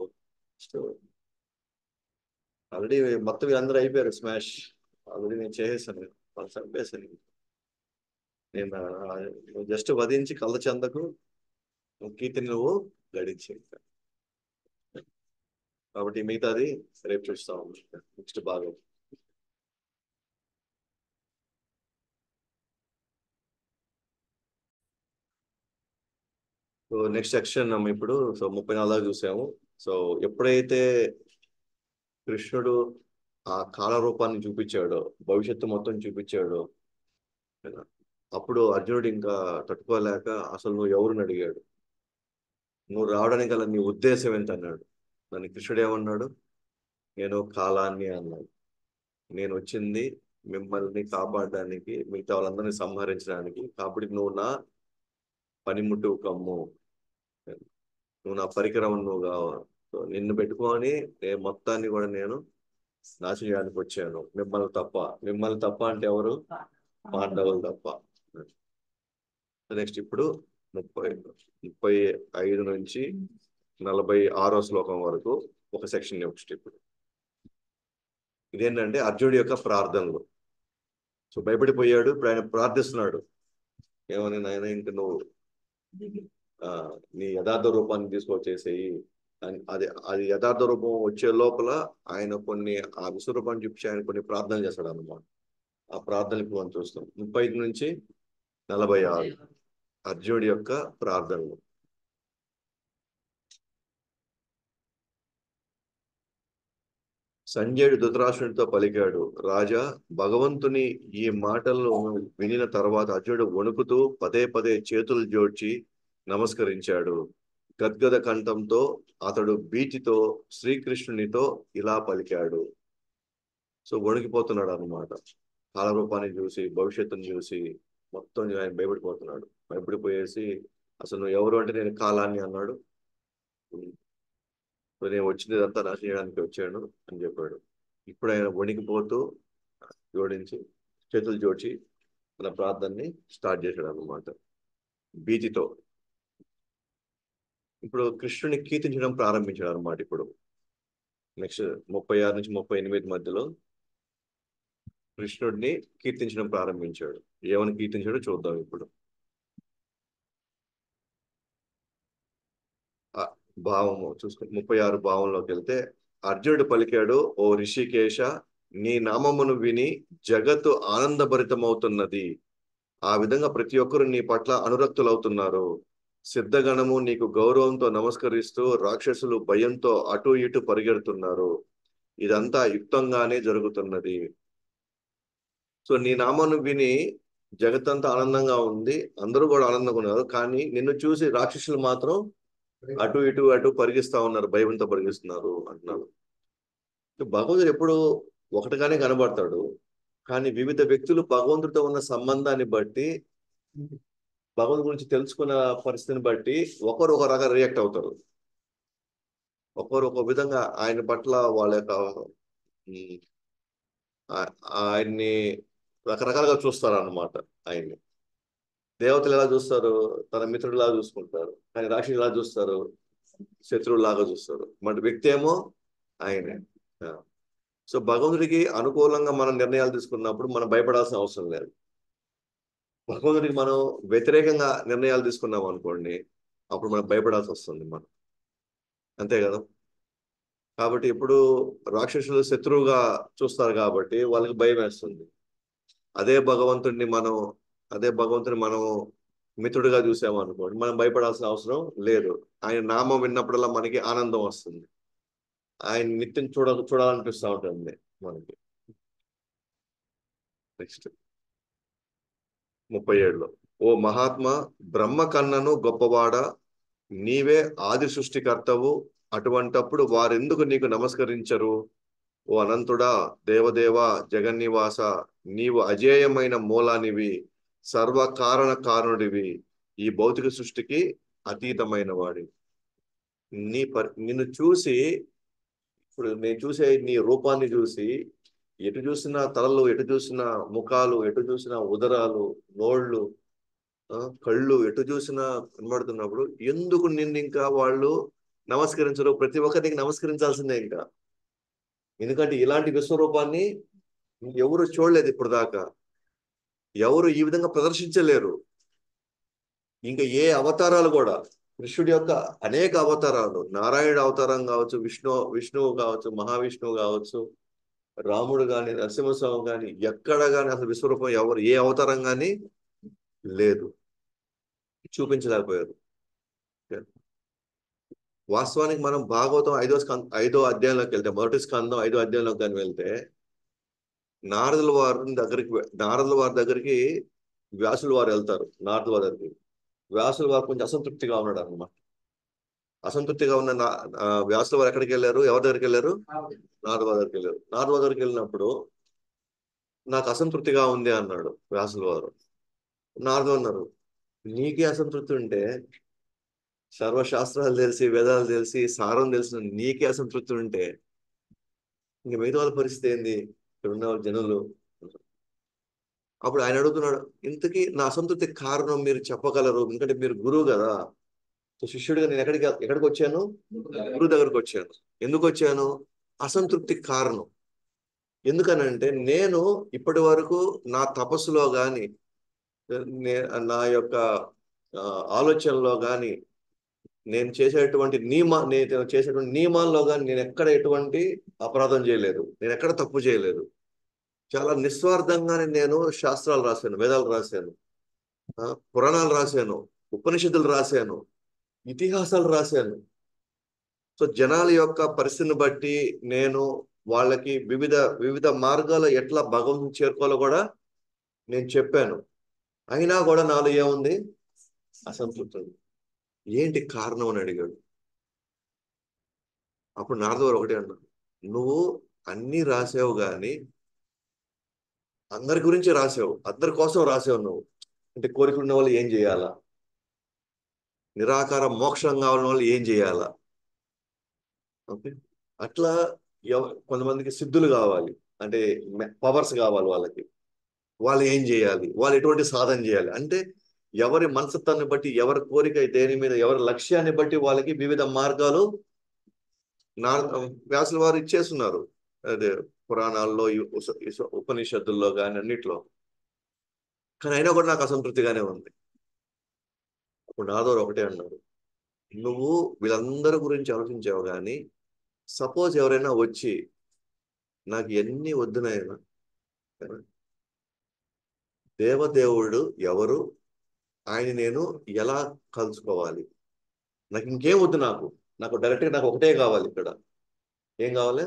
ఆల్రెడీ మొత్తం వీళ్ళందరూ అయిపోయారు స్మాష్ ఆల్రెడీ నేను చేసేసాను వాళ్ళు చంపేసాను నేను జస్ట్ వధించి కలత చెందకు కీర్తిని నువ్వు గడించి కాబట్టి మిగతాది రేపు చూస్తాం నెక్స్ట్ భాగం సో నెక్స్ట్ సెక్షన్ ఇప్పుడు సో ముప్పై నాలుగు చూసాము సో ఎప్పుడైతే కృష్ణుడు ఆ కాల రూపాన్ని చూపించాడో భవిష్యత్తు మొత్తం చూపించాడో కదా, అప్పుడు అర్జునుడు ఇంకా తట్టుకోలేక అసలు నువ్వు ఎవరిని అడిగాడు నువ్వు రావడానికి గల నీ ఉద్దేశం ఏంటి అన్నాడు దాన్ని కృష్ణుడు ఏమన్నాడు నేను కాలాన్ని అన్నాడు నేను వచ్చింది మిమ్మల్ని కాపాడడానికి మిగతా వాళ్ళందరినీ సంహరించడానికి కాబట్టి నువ్వు నా పనిముట్టు కమ్ము నువ్వు నా పరికరం నువ్వు కావాలి సో నిన్ను పెట్టుకొని నేను మొత్తాన్ని కూడా నేను నాశనం చేయడానికి వచ్చాను మిమ్మల్ని తప్ప మిమ్మల్ని తప్ప అంటే ఎవరు పాండవులు తప్ప నెక్స్ట్ ఇప్పుడు ముప్పై ముప్పై ఐదు నుంచి నలభై ఆరో శ్లోకం వరకు ఒక సెక్షన్ నెక్స్ట్ ఇప్పుడు ఇదేంటంటే అర్జునుడి యొక్క ప్రార్థనలు సో భయపడిపోయాడు ఇప్పుడు ఆయన ప్రార్థిస్తున్నాడు ఏమని నాయన ఇంక నువ్వు ఆ నీ యథార్థ రూపాన్ని తీసుకొచ్చేసేయి అని- అది అది యథార్థ రూపం వచ్చే లోపల ఆయన కొన్ని ఆ విశ్వరూపాన్ని చూపించి ఆయన కొన్ని ప్రార్థనలు చేస్తాడు అన్నమాట ఆ ప్రార్థనలు ఇప్పుడు మనం చూస్తాం ముప్పై ఐదు నుంచి నలభై ఆరు అర్జునుడి యొక్క ప్రార్థనలు సంజయుడు ధృతరాష్ట్రునితో పలికాడు రాజా భగవంతుని ఈ మాటలను వినిన తర్వాత అర్జునుడు వణుకుతూ పదే పదే చేతులు జోడ్చి నమస్కరించాడు గద్గద కంఠంతో అతడు భీతితో శ్రీకృష్ణునితో ఇలా పలికాడు సో వణికిపోతున్నాడు అన్నమాట కాలరూపాన్ని చూసి భవిష్యత్తుని చూసి మొత్తం ఆయన భయపడిపోతున్నాడు భయపడిపోయేసి అసలు నువ్వు ఎవరు అంటే నేను కాలాన్ని అన్నాడు సో నేను వచ్చింది ఇదంతా నాశనం చేయడానికి వచ్చాను అని చెప్పాడు ఇప్పుడు ఆయన వణికిపోతూ జోడించి చేతులు జోడ్చి తన ప్రార్థనని స్టార్ట్ చేశాడు అన్నమాట భీతితో ఇప్పుడు కృష్ణుని కీర్తించడం ప్రారంభించాడు అనమాట ఇప్పుడు నెక్స్ట్ ముప్పై ఆరు నుంచి ముప్పై ఎనిమిది మధ్యలో కృష్ణుడిని కీర్తించడం ప్రారంభించాడు ఏమని కీర్తించాడో చూద్దాం ఇప్పుడు ఆ భావము చూసుకు ముప్పై ఆరు భావంలోకి వెళ్తే అర్జునుడు పలికాడు ఓ రిషికేశ నీ నామమును విని జగత్తు ఆనందభరితమవుతున్నది ఆ విధంగా ప్రతి ఒక్కరు నీ పట్ల అనురక్తులవుతున్నారు సిద్ధగణము నీకు గౌరవంతో నమస్కరిస్తూ రాక్షసులు భయంతో అటు ఇటు పరిగెడుతున్నారు ఇదంతా యుక్తంగానే జరుగుతున్నది సో నీ నామాన్ని విని జగత్తంతా ఆనందంగా ఉంది అందరూ కూడా ఆనందంగా ఉన్నారు కానీ నిన్ను చూసి రాక్షసులు మాత్రం అటు ఇటు అటు పరిగిస్తా ఉన్నారు భయంతో పరిగిస్తున్నారు అంటున్నాడు భగవంతుడు ఎప్పుడు ఒకటిగానే కనబడతాడు కానీ వివిధ వ్యక్తులు భగవంతుడితో ఉన్న సంబంధాన్ని బట్టి భగవంతుడి గురించి తెలుసుకున్న పరిస్థితిని బట్టి ఒకరు ఒక రకంగా రియాక్ట్ అవుతారు ఒకరు ఒక విధంగా ఆయన పట్ల వాళ్ళ యొక్క ఉమ్, ఆ- ఆయన్ని రకరకాలుగా చూస్తారు అన్నమాట ఆయన్ని దేవతలు ఎలా చూస్తారు తన మిత్రుడిలా చూసుకుంటారు కానీ రాక్షసులు ఎలా చూస్తారు శత్రువులాగా చూస్తారు మన వ్యక్తి ఏమో ఆయనే ఆ. సో భగవంతుడికి అనుకూలంగా మనం నిర్ణయాలు తీసుకున్నప్పుడు మనం భయపడాల్సిన అవసరం లేదు భగవంతుడికి మనం వ్యతిరేకంగా నిర్ణయాలు తీసుకున్నాం అనుకోండి అప్పుడు మనం భయపడాల్సి వస్తుంది మనం అంతే కదా కాబట్టి ఇప్పుడు రాక్షసులు శత్రువుగా చూస్తారు కాబట్టి వాళ్ళకి భయం వేస్తుంది అదే భగవంతుడిని మనం అదే భగవంతుని మనం మిత్రుడిగా చూసాము అనుకోండి మనం భయపడాల్సిన అవసరం లేదు ఆయన నామం విన్నప్పుడల్లా మనకి ఆనందం వస్తుంది ఆయన నిత్యం చూడ చూడాలనిపిస్తూ ఉంటుంది మనకి నెక్స్ట్ ముప్పై ఏడులో ఓ మహాత్మా బ్రహ్మ కన్నను గొప్పవాడ నీవే ఆది సృష్టికర్తవు అటువంటప్పుడు వారెందుకు నీకు నమస్కరించరు ఓ అనంతుడా దేవదేవ జగన్నివాస నీవు అజేయమైన మూలానివి సర్వ కారణ కారణుడివి ఈ భౌతిక సృష్టికి అతీతమైన వాడి నీ పరి నిన్ను చూసి ఇప్పుడు నేను చూసే నీ రూపాన్ని చూసి ఎటు చూసినా తలలు ఎటు చూసినా ముఖాలు ఎటు చూసినా ఉదరాలు నోళ్ళు ఆ, కళ్ళు ఎటు చూసినా కనబడుతున్నప్పుడు ఎందుకు నిన్ను ఇంకా వాళ్ళు నమస్కరించరు ప్రతి ఒక్కరికి నమస్కరించాల్సిందే ఇంకా ఎందుకంటే ఇలాంటి విశ్వరూపాన్ని ఎవరు చూడలేదు ఇప్పుడు దాకా ఎవరు ఈ విధంగా ప్రదర్శించలేరు ఇంకా ఏ అవతారాలు కూడా కృష్ణుడి యొక్క అనేక అవతారాలు నారాయణ అవతారం కావచ్చు విష్ణు విష్ణువు కావచ్చు మహావిష్ణువు కావచ్చు రాముడు గాని నరసింహస్వామి గాని ఎక్కడ గాని అసలు విశ్వరూపం ఎవరు ఏ అవతారం గాని లేదు చూపించలేకపోయారు వాస్తవానికి మనం భాగవతం ఐదో స్కంద ఐదో అధ్యాయంలోకి వెళ్తే మొదటి స్కందం ఐదో అధ్యాయంలోకి కానీ వెళ్తే నారదుల వారి దగ్గరికి వె- నారదుల వారి దగ్గరికి వ్యాసుల వారు వెళ్తారు నారదుల వారి దగ్గరికి వ్యాసుల వారు కొంచెం అసంతృప్తిగా ఉన్నాడు అనమాట అసంతృప్తిగా ఉన్న నా ఆ, వ్యాసుల వారు ఎక్కడికి వెళ్ళారు ఎవరి దగ్గరికి వెళ్ళారు నారదుల వారి దగ్గరికి వెళ్ళారు నారదుల వారి దగ్గరికి వెళ్ళినప్పుడు నాకు అసంతృప్తిగా ఉంది అన్నాడు వ్యాసుల వారు నారదు అన్నారు నీకే అసంతృప్తి ఉంటే సర్వశాస్త్రాలు తెలిసి వేదాలు తెలిసి సారం తెలిసిన నీకే అసంతృప్తి ఉంటే ఇంక మిగతా వాళ్ళ పరిస్థితి ఏంది ఇక్కడ ఉన్న వాళ్ళ జనులు అప్పుడు ఆయన అడుగుతున్నాడు ఇంతకీ నా అసంతృప్తి కారణం మీరు చెప్పగలరు ఎందుకంటే మీరు గురువు కదా సో శిష్యుడిగా నేను ఎక్కడికి ఎక్కడికి వచ్చాను గురువు దగ్గరకు వచ్చాను ఎందుకు వచ్చాను అసంతృప్తికి కారణం ఎందుకనంటే నేను ఇప్పటి వరకు నా తపస్సులో గాని నే- నా యొక్క ఆ, ఆలోచనలో గాని నేను చేసేటువంటి నియమ నేను చేసేటువంటి నియమాల్లో కానీ నేను ఎక్కడ ఎటువంటి అపరాధం చేయలేదు నేను ఎక్కడ తప్పు చేయలేదు చాలా నిస్వార్థంగానే నేను శాస్త్రాలు రాశాను వేదాలు రాశాను ఆ, పురాణాలు రాశాను ఉపనిషత్తులు రాశాను ఇతిహాసాలు రాశాను సో జనాల యొక్క పరిస్థితిని బట్టి నేను వాళ్ళకి వివిధ వివిధ మార్గాలు ఎట్లా భగవంతుని చేరుకోవాలో కూడా నేను చెప్పాను అయినా కూడా నాలో ఏముంది అసంతృప్తి ఉంది ఏంటి కారణం అని అడిగాడు అప్పుడు నారదవారు ఒకటే అన్నాడు నువ్వు అన్ని రాసావు గాని అందరి గురించి రాసావు అందరి కోసం రాసావు నువ్వు అంటే కోరిక ఉన్న వాళ్ళు ఏం చేయాలా నిరాకార మోక్షం కావాలని వాళ్ళు ఏం చేయాలా ఓకే అట్లా ఎవ- కొంతమందికి సిద్ధులు కావాలి అంటే పవర్స్ కావాలి వాళ్ళకి వాళ్ళు ఏం చేయాలి వాళ్ళు ఎటువంటి సాధన చేయాలి అంటే ఎవరి మనస్తత్వాన్ని బట్టి ఎవరి కోరిక దేని మీద ఎవరి లక్ష్యాన్ని బట్టి వాళ్ళకి వివిధ మార్గాలు నా వ్యాసుల వారు ఇచ్చేస్తున్నారు అదే పురాణాల్లో ఈ ఉస- ఇస- ఉపనిషత్తుల్లో కానీ అన్నిట్లో కానీ అయినా కూడా నాకు అసంతృప్తిగానే ఉంది అప్పుడు నాదోరు ఒకటే అన్నాడు నువ్వు వీళ్ళందరి గురించి ఆలోచించావు కానీ సపోజ్ ఎవరైనా వచ్చి నాకు ఎన్ని వద్దునైనా దేవదేవుడు ఎవరు ఆయన నేను ఎలా కలుసుకోవాలి నాకు ఇంకేం వద్దు నాకు నాకు డైరెక్ట్ గా నాకు ఒకటే కావాలి ఇక్కడ ఏం కావాలి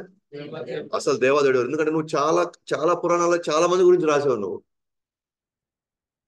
అసలు దేవదేవుడు ఎవరు? ఎందుకంటే నువ్వు చాలా చాలా పురాణాల్లో చాలా మంది గురించి రాసావు నువ్వు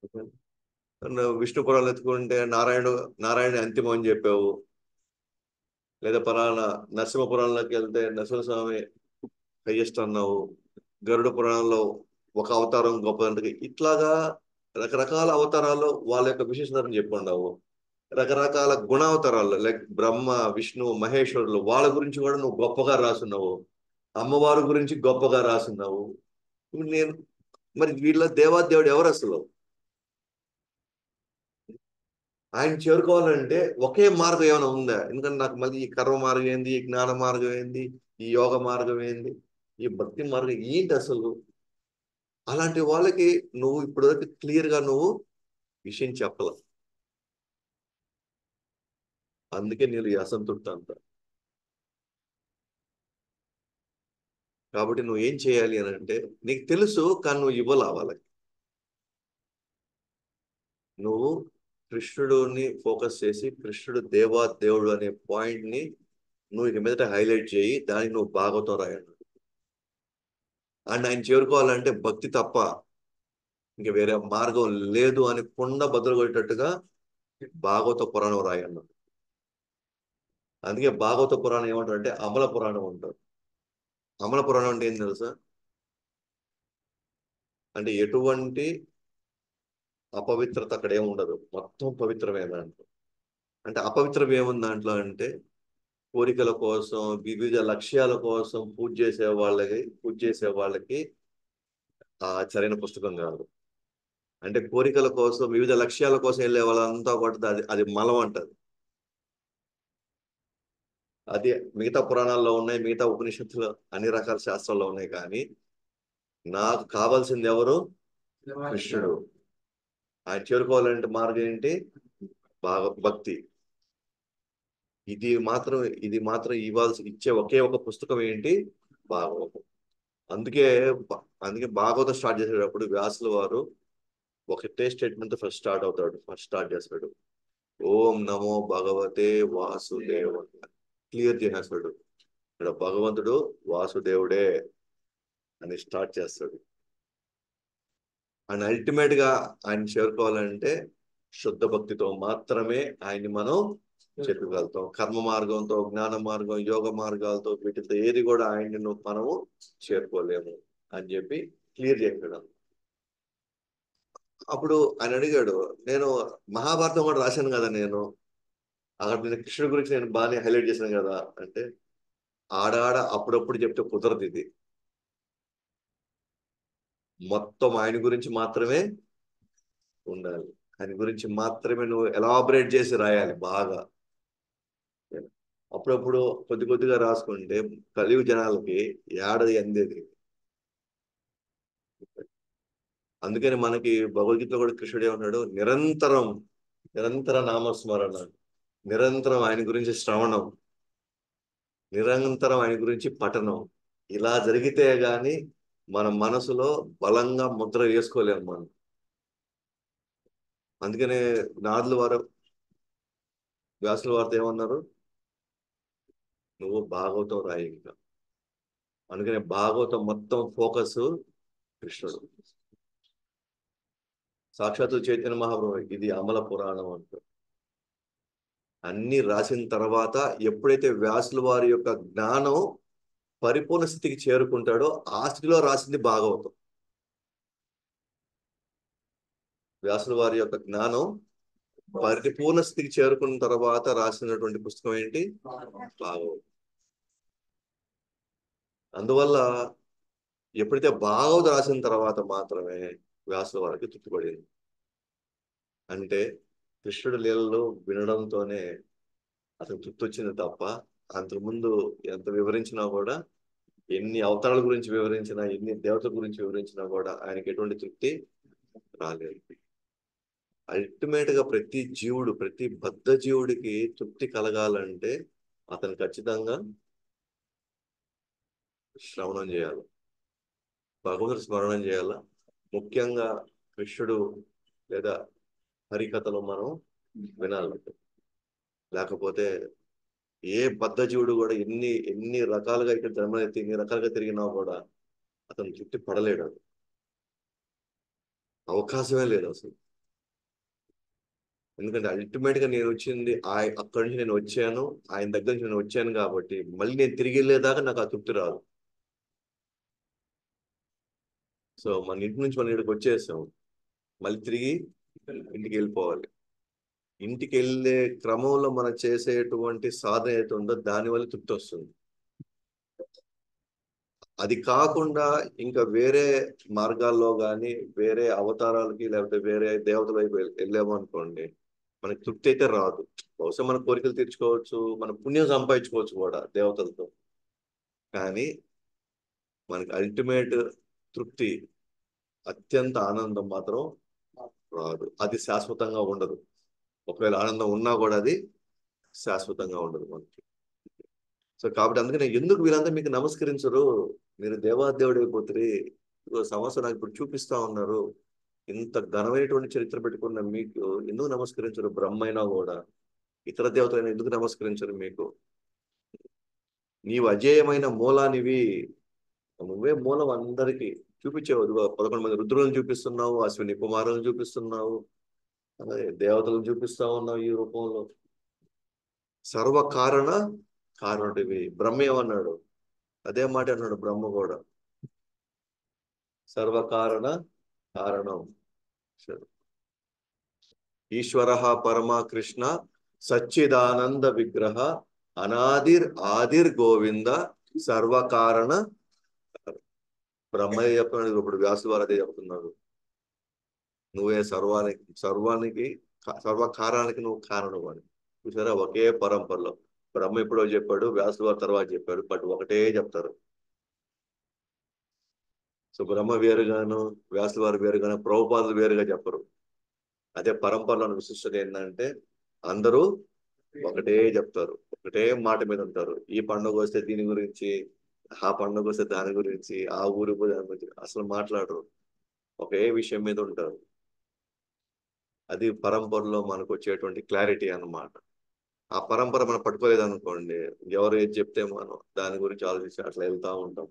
నువ్వు విష్ణు పురాణాలు ఎత్తుకుంటే నారాయణ నారాయణ అంతిమం అని చెప్పావు లేదా పలానా నరసింహ పురాణంలోకి వెళ్తే నరసింహస్వామి హయ్యెస్ట్ అన్నావు గరుడ పురాణంలో ఒక అవతారం గొప్పదంటే ఇట్లాగా రకరకాల అవతారాల్లో వాళ్ళ యొక్క విశేషతను చెప్పుండవు రకరకాల గుణావతారాల్లో లైక్ బ్రహ్మ విష్ణు మహేశ్వరులు వాళ్ళ గురించి కూడా నువ్వు గొప్పగా రాసున్నావు అమ్మవారి గురించి గొప్పగా రాసున్నావు ఇప్పుడు నేను మరి వీళ్ళ దేవాదేవుడు ఎవరు అసలు ఆయన చేరుకోవాలంటే ఒకే మార్గం ఏమైనా ఉందా ఎందుకంటే నాకు మళ్ళీ ఈ కర్మ మార్గం ఏంది ఈ జ్ఞాన మార్గం ఏంది ఈ యోగ మార్గం ఏంది ఈ భక్తి మార్గం ఏంటి అసలు అలాంటి వాళ్ళకి నువ్వు ఇప్పటివరకు క్లియర్ గా నువ్వు విషయం చెప్పాల అందుకే నేను ఈ అసంతృప్తి అంత కాబట్టి నువ్వు ఏం చేయాలి అని అంటే నీకు తెలుసు కానీ నువ్వు ఇవ్వలా వాళ్ళకి నువ్వు కృష్ణుడిని ఫోకస్ చేసి కృష్ణుడు దేవా దేవుడు అనే పాయింట్ ని నువ్వు ఇక మీదట హైలైట్ చేయి దానికి నువ్వు భాగవతం రాయండి అండ్ ఆయన చేరుకోవాలంటే భక్తి తప్ప ఇంక వేరే మార్గం లేదు అని కుండ బదులు కొట్టేటట్టుగా భాగవత పురాణం రాయన్న అందుకే భాగవత పురాణం ఏమంటారు అంటే అమల పురాణం అంటారు అమల పురాణం అంటే ఏం తెలుసా అంటే ఎటువంటి అపవిత్రత అక్కడ ఏమి ఉండదు మొత్తం పవిత్రమైన దాంట్లో అంటే అపవిత్రం ఏముంది దాంట్లో అంటే కోరికల కోసం వివిధ లక్ష్యాల కోసం పూజ చేసే వాళ్ళకి పూజ చేసే వాళ్ళకి ఆ సరైన పుస్తకం కాదు అంటే కోరికల కోసం వివిధ లక్ష్యాల కోసం వెళ్ళే వాళ్ళంతా కూడా అది అది మలం అంటది అది మిగతా పురాణాల్లో ఉన్నాయి మిగతా ఉపనిషత్తులు అన్ని రకాల శాస్త్రాల్లో ఉన్నాయి కానీ నాకు కావాల్సింది ఎవరు కృష్ణుడు ఆయన చేరుకోవాలంటే మార్గం ఏంటి బాగా భక్తి ఇది మాత్రం ఇది మాత్రం ఇవ్వాల్సి ఇచ్చే ఒకే ఒక పుస్తకం ఏంటి భాగవతం అందుకే అందుకే భాగవతం స్టార్ట్ చేసేటప్పుడు వ్యాసుల వారు ఒకటే స్టేట్మెంట్ ఫస్ట్ స్టార్ట్ అవుతాడు ఫస్ట్ స్టార్ట్ చేస్తాడు ఓం నమో భగవతే వాసుదేవ క్లియర్ చేసేస్తాడు ఇక్కడ భగవంతుడు వాసుదేవుడే అని స్టార్ట్ చేస్తాడు అండ్ అల్టిమేట్ గా ఆయన చేరుకోవాలంటే శుద్ధ భక్తితో మాత్రమే ఆయన్ని మనం చెప్పగలుగుతాం కర్మ మార్గంతో జ్ఞాన మార్గం యోగ మార్గాలతో వీటితో ఏది కూడా ఆయన్ని మనము చేరుకోలేము అని చెప్పి క్లియర్ చేయడం అప్పుడు ఆయన అడిగాడు నేను మహాభారతం కూడా రాశాను కదా నేను అక్కడ నేను కృష్ణుడి గురించి నేను బాగానే హైలైట్ చేశాను కదా అంటే ఆడాడ అప్పుడప్పుడు చెప్తే కుదరదు ఇది మొత్తం ఆయన గురించి మాత్రమే ఉండాలి ఆయన గురించి మాత్రమే నువ్వు ఎలాబరేట్ చేసి రాయాలి బాగా అప్పుడప్పుడు కొద్ది కొద్దిగా రాసుకుంటే కలియుగ జనాలకి ఏడాది అందేది అందుకని మనకి భగవద్గీతలో కూడా కృష్ణుడు ఏమన్నాడు నిరంతరం నిరంతర నామస్మరణ నిరంతరం ఆయన గురించి శ్రవణం నిరంతరం ఆయన గురించి పఠనం ఇలా జరిగితే గాని మన మనసులో బలంగా ముద్ర వేసుకోలేము మనం అందుకనే నాదుల వారు వ్యాసుల వారితో ఏమన్నారు నువ్వు భాగవతం రాయి ఇంకా అందుకనే భాగవతం మొత్తం ఫోకస్ కృష్ణుడు సాక్షాత్తు చైతన్య మహాప్రభు ఇది అమల పురాణం అంటారు అన్ని రాసిన తర్వాత ఎప్పుడైతే వ్యాసుల వారి యొక్క జ్ఞానం పరిపూర్ణ స్థితికి చేరుకుంటాడో ఆ స్థితిలో రాసింది భాగవతం వ్యాసుల వారి యొక్క జ్ఞానం పరిపూర్ణ స్థితికి చేరుకున్న తర్వాత రాసినటువంటి పుస్తకం ఏంటి భాగవతం అందువల్ల ఎప్పుడైతే భాగవతం రాసిన తర్వాత మాత్రమే వ్యాసుల వారికి తృప్తిపడింది అంటే కృష్ణుడి లీలలో వినడంతోనే అతను తృప్తి వచ్చింది తప్ప అంతకుముందు ఎంత వివరించినా కూడా ఎన్ని అవతారాల గురించి వివరించినా ఎన్ని దేవతల గురించి వివరించినా కూడా ఆయనకి ఎటువంటి తృప్తి రాలేదు అల్టిమేట్ గా ప్రతి జీవుడు ప్రతి బద్ధ జీవుడికి తృప్తి కలగాలంటే అతను ఖచ్చితంగా శ్రవణం చేయాలి భగవంతుడు స్మరణం చేయాలా ముఖ్యంగా కృష్ణుడు లేదా హరికథలు మనం వినాలి లేకపోతే ఏ బద్ధ జీవుడు కూడా ఎన్ని ఎన్ని రకాలుగా ఇక్కడ జన్మలెత్తి ఎన్ని రకాలుగా తిరిగినా కూడా అతను తృప్తి పడలేడు అవకాశమే లేదు అసలు ఎందుకంటే అల్టిమేట్ గా నేను వచ్చింది ఆయ అక్కడి నుంచి నేను వచ్చాను ఆయన దగ్గర నుంచి నేను వచ్చాను కాబట్టి మళ్ళీ నేను తిరిగి వెళ్ళేదాకా నాకు ఆ తృప్తి రాదు సో మన ఇంటి నుంచి మన ఇక్కడికి వచ్చేసాం మళ్ళీ తిరిగి ఇంటికి వెళ్ళిపోవాలి ఇంటికి వెళ్ళే క్రమంలో మనం చేసేటువంటి సాధన ఏదైతే ఉందో దానివల్ల తృప్తి వస్తుంది అది కాకుండా ఇంకా వేరే మార్గాల్లో కానీ వేరే అవతారాలకి లేకపోతే వేరే దేవతల వైపు వెళ్- వెళ్ళాము అనుకోండి మనకి తృప్తి అయితే రాదు బహుశా మన కోరికలు తీర్చుకోవచ్చు మన పుణ్యం సంపాదించుకోవచ్చు కూడా దేవతలతో కానీ మనకి అల్టిమేట్ తృప్తి అత్యంత ఆనందం మాత్రం రాదు అది శాశ్వతంగా ఉండదు ఒకవేళ ఆనందం ఉన్నా కూడా అది శాశ్వతంగా ఉండదు మనకి సో కాబట్టి అందుకనే ఎందుకు వీళ్ళంతా మీకు నమస్కరించరు మీరు దేవాదేవుడు అయిపోతుంది సంవత్సరం నాకు ఇప్పుడు చూపిస్తా ఉన్నారు ఇంత ఘనమైనటువంటి చరిత్ర పెట్టుకున్న మీకు ఎందుకు నమస్కరించరు బ్రహ్మైనా కూడా ఇతర దేవతలైనా ఎందుకు నమస్కరించరు మీకు నీవు అజేయమైన మూలానివి నువ్వే మూలం అందరికి చూపించావు ఇదిగో పదకొండు మంది రుద్రులను చూపిస్తున్నావు అశ్విని కుమారులను చూపిస్తున్నావు అలాగే దేవతలను చూపిస్తా ఉన్నావు ఈ రూపంలో సర్వ కారణ కారణుడివి బ్రహ్మ ఏమన్నాడు అదే మాట అన్నాడు బ్రహ్మ కూడా సర్వకారణ కారణం ఈశ్వర పరమ కృష్ణ సచ్చిదానంద విగ్రహ అనాదిర్ ఆదిర్ గోవింద సర్వకారణ బ్రహ్మయ్య చెప్తున్నాడు ఇప్పుడు వ్యాసు వారు అదే చెప్తున్నారు నువ్వే సర్వానికి సర్వానికి సర్వకారానికి నువ్వు కారణం అని చూసారా ఒకే పరంపరలో బ్రహ్మ ఎప్పుడో చెప్పాడు వ్యాసు వారి తర్వాత చెప్పాడు బట్ ఒకటే చెప్తారు సో బ్రహ్మ వేరుగాను వ్యాసుల వారు వేరుగాను ప్రభుపాదులు వేరుగా చెప్పరు అదే పరంపరలోని విశిష్టత ఏంటంటే అందరూ ఒకటే చెప్తారు ఒకటే మాట మీద ఉంటారు ఈ పండుగ వస్తే దీని గురించి ఆ పండుగ వస్తే దాని గురించి ఆ ఊరు పోయి దాని గురించి అసలు మాట్లాడరు ఒకే విషయం మీద ఉంటారు అది పరంపరలో మనకు వచ్చేటువంటి క్లారిటీ అన్నమాట ఆ పరంపర మనం పట్టుకోలేదు అనుకోండి ఎవరు ఏది చెప్తే మనం దాని గురించి ఆలోచించి అట్లా వెళ్తా ఉంటాం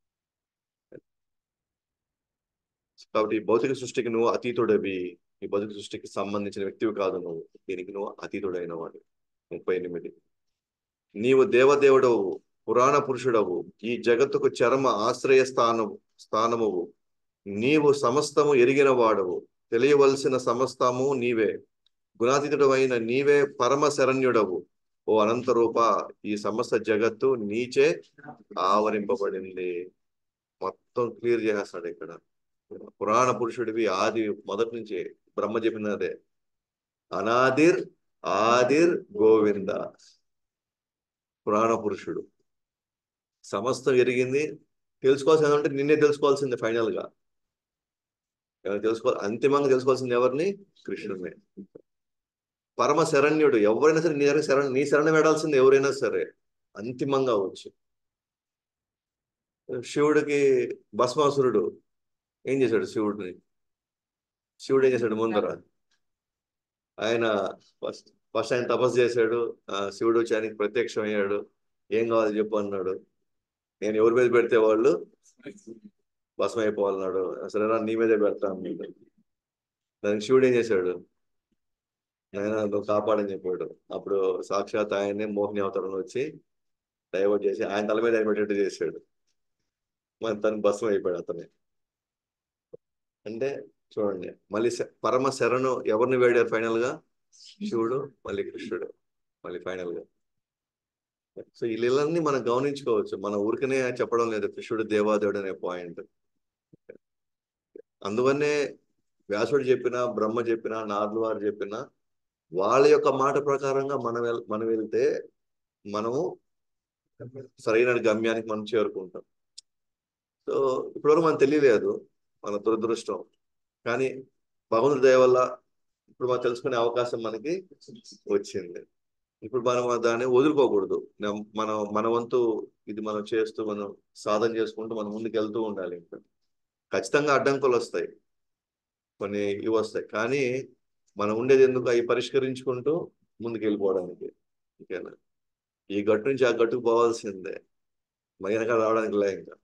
కాబట్టి ఈ భౌతిక సృష్టికి నువ్వు అతీతుడవి ఈ భౌతిక సృష్టికి సంబంధించిన వ్యక్తివి కాదు నువ్వు దీనికి నువ్వు అతీతుడైన వాడు ముప్పై ఎనిమిది నీవు దేవదేవుడవు పురాణ పురుషుడవు ఈ జగత్తుకు చరమ ఆశ్రయ స్థానము స్థానమువు నీవు సమస్తము ఎరిగిన వాడవు తెలియవలసిన సమస్తము నీవే గుణాతీతుడు అయిన నీవే పరమ శరణ్యుడవు ఓ అనంత రూప ఈ సమస్త జగత్తు నీచే ఆవరింపబడింది మొత్తం క్లియర్ చేస్తాడు ఇక్కడ పురాణ పురుషుడివి ఆది మొదటి నుంచి బ్రహ్మ చెప్పినదే అనాదిర్ ఆదిర్ గోవింద పురాణ పురుషుడు సమస్తం ఎరిగింది తెలుసుకోవాల్సింది ఏమంటే నిన్నే తెలుసుకోవాల్సింది ఫైనల్ గా ఎవరు తెలుసుకోవాలి అంతిమంగా తెలుసుకోవాల్సింది ఎవరిని కృష్ణుడిని పరమ శరణ్యుడు ఎవరైనా సరే నీ దగ్గర శరణ్ నీ శరణ వేడాల్సింది ఎవరైనా సరే అంతిమంగా వచ్చి శివుడికి భస్మాసురుడు ఏం చేశాడు శివుడిని శివుడు ఏం చేశాడు ముందర ఆయన ఫస్ట్ ఫస్ట్ ఆయన తపస్సు చేశాడు ఆ శివుడు వచ్చి ఆయనకి ప్రత్యక్షం అయ్యాడు ఏం కావాలి చెప్పు అన్నాడు నేను ఎవరి మీద పెడితే వాళ్ళు భస్మ అయిపోవాలన్నాడు సరేనా నీ మీదే పెడతా అన్నాడు దానికి శివుడు ఏం చేశాడు ఆయన నువ్వు కాపాడని చెప్పాడు అప్పుడు సాక్షాత్ ఆయన్ని మోహిని అవతారంలో వచ్చి డైవర్ట్ చేసి ఆయన తల మీద ఆయన పెట్టేట్టు చేశాడు మరి తను భస్మం అయిపోయాడు అతనే అంటే చూడండి మళ్ళీ శ- పరమ శరణు ఎవరిని వేడారు ఫైనల్ గా శివుడు మళ్ళీ కృష్ణుడు మళ్ళీ ఫైనల్ గా సో వీళ్ళన్నీ మనం గమనించుకోవచ్చు మన ఊరికనే చెప్పడం లేదు కృష్ణుడు దేవాదేవుడు అనే పాయింట్ అందువల్లే వ్యాసుడు చెప్పినా బ్రహ్మ చెప్పినా నార్లు వారు చెప్పినా వాళ్ళ యొక్క మాట ప్రకారంగా మనం వెల్ మనం వెళ్తే మనము సరైన గమ్యానికి మనం చేరుకుంటాం సో ఇప్పటివరకు మనకు తెలియలేదు మన దురదృష్టం కానీ భగవంతుడి దయ వల్ల ఇప్పుడు మనం తెలుసుకునే అవకాశం మనకి వచ్చింది ఇప్పుడు మనం దాన్ని వదులుకోకూడదు నమ్- మనం మన వంతు ఇది మనం చేస్తూ మనం సాధన చేసుకుంటూ మనం ముందుకు వెళ్తూ ఉండాలి ఇంకా ఖచ్చితంగా అడ్డంకులు వస్తాయి కొన్ని ఇవి వస్తాయి కానీ మనం ఉండేది ఎందుకు అవి పరిష్కరించుకుంటూ ముందుకు వెళ్ళిపోవడానికి ఓకేనా ఈ గట్టు నుంచి ఆ గట్టుకు పోవాల్సిందే వెనక రావడానికి లే ఇంకా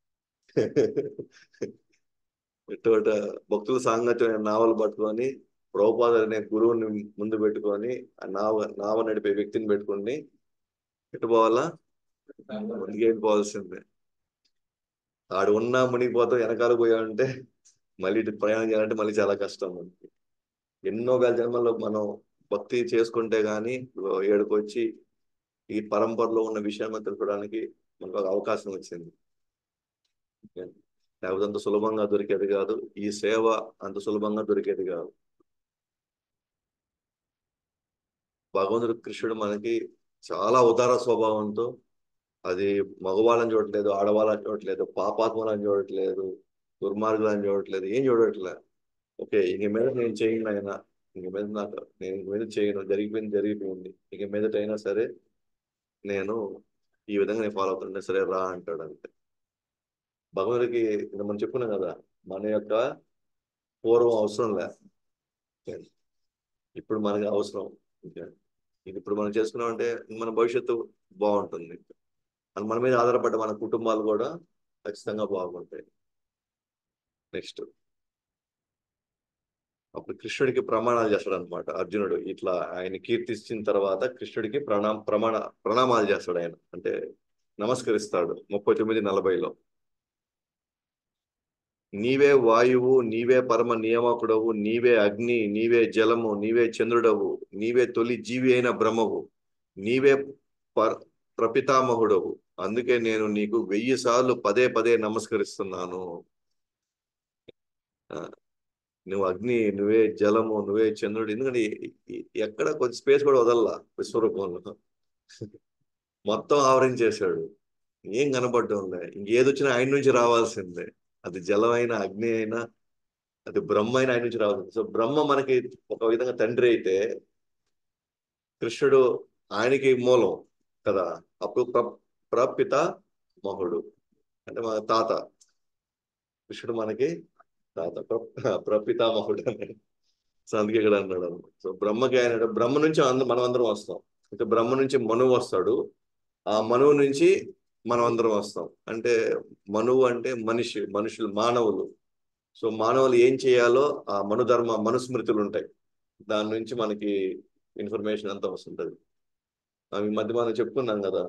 ఇటువంటి భక్తుల సాంగత్యం నావలు పట్టుకొని ప్రభుపాద అనే గురువుని ముందు పెట్టుకొని ఆ నావ నావ నడిపే వ్యక్తిని పెట్టుకొని ఎటు పోవాలా మునిగి వెళ్ళిపోవాల్సిందే ఆడు ఉన్నా మునిగిపోతాం వెనకాల పోయామంటే మళ్ళీ ఇటు ప్రయాణం చేయాలంటే మళ్ళీ చాలా కష్టం మనకి ఎన్నో వేల జన్మల్లో మనం భక్తి చేసుకుంటే గానీ ఏడుకు వచ్చి ఈ పరంపరలో ఉన్న విషయాన్ని తెలుసుకోవడానికి మనకు ఒక అవకాశం వచ్చింది లేకపోతే అంత సులభంగా దొరికేది కాదు ఈ సేవ అంత సులభంగా దొరికేది కాదు భగవంతుడు కృష్ణుడు మనకి చాలా ఉదార స్వభావంతో అది మగవాళ్ళని చూడట్లేదు ఆడవాళ్ళని చూడట్లేదు పాపాత్మలని చూడట్లేదు దుర్మార్గులని చూడట్లేదు ఏం చూడట్లే ఓకే ఇంక మీద నేను చేయను ఆయన ఇంక మీద నాకు నేను ఇంక మీద చేయను జరిగిపోయింది జరిగిపోయింది ఇంక మీదట అయినా సరే నేను ఈ విధంగా నేను ఫాలో అవుతుంటే సరే రా అంటాడు అంతే భగవంతుడికి ఇంకా మనం చెప్పుకున్నాం కదా మన యొక్క పూర్వం అవసరం లే ఇప్పుడు మనకి అవసరం ఇంకా ఇది ఇప్పుడు మనం చేసుకున్నామంటే మన భవిష్యత్తు బాగుంటుంది అది మన మీద ఆధారపడ్డ మన కుటుంబాలు కూడా ఖచ్చితంగా బాగుంటాయి నెక్స్ట్ అప్పుడు కృష్ణుడికి ప్రమాణాలు చేస్తాడు అనమాట అర్జునుడు ఇట్లా ఆయన కీర్తించిన తర్వాత కృష్ణుడికి ప్రణా ప్రమాణ ప్రణామాలు చేస్తాడు ఆయన అంటే నమస్కరిస్తాడు ముప్పై తొమ్మిది నలభైలో నీవే వాయువు నీవే పరమ నియామకుడవు నీవే అగ్ని నీవే జలము నీవే చంద్రుడవు నీవే తొలి జీవి అయిన బ్రహ్మవు నీవే పర్ ప్రపితామహుడవు అందుకే నేను నీకు వెయ్యి సార్లు పదే పదే నమస్కరిస్తున్నాను నువ్వు అగ్ని నువ్వే జలము నువ్వే చంద్రుడు ఎందుకంటే ఎక్కడ కొంచెం స్పేస్ కూడా వదల్లా విశ్వరూపంలో మొత్తం ఆవరించేశాడు ఏం కనబడ్డం లే ఇంకేది వచ్చినా ఆయన నుంచి రావాల్సిందే అది జలమైన అగ్ని అయినా అది బ్రహ్మ అయినా ఆయన నుంచి రావాల్సింది సో బ్రహ్మ మనకి ఒక విధంగా తండ్రి అయితే కృష్ణుడు ఆయనకి మూలం కదా అప్పుడు ప్ర ప్రపిత మహుడు అంటే మన తాత కృష్ణుడు మనకి తాత ప్రపితామహుడు అని సో అందుకే ఇక్కడ అన్నాడు సో బ్రహ్మకి ఆయన బ్రహ్మ నుంచి అంద మనం అందరం వస్తాం అంటే బ్రహ్మ నుంచి మనువు వస్తాడు ఆ మనువు నుంచి మనం అందరం వస్తాం అంటే మనువు అంటే మనిషి మనుషులు మానవులు సో మానవులు ఏం చేయాలో ఆ మనుధర్మ మనుస్మృతులు ఉంటాయి దాని నుంచి మనకి ఇన్ఫర్మేషన్ అంతా వస్తుంటది ఈ మధ్య మనం చెప్పుకున్నాం కదా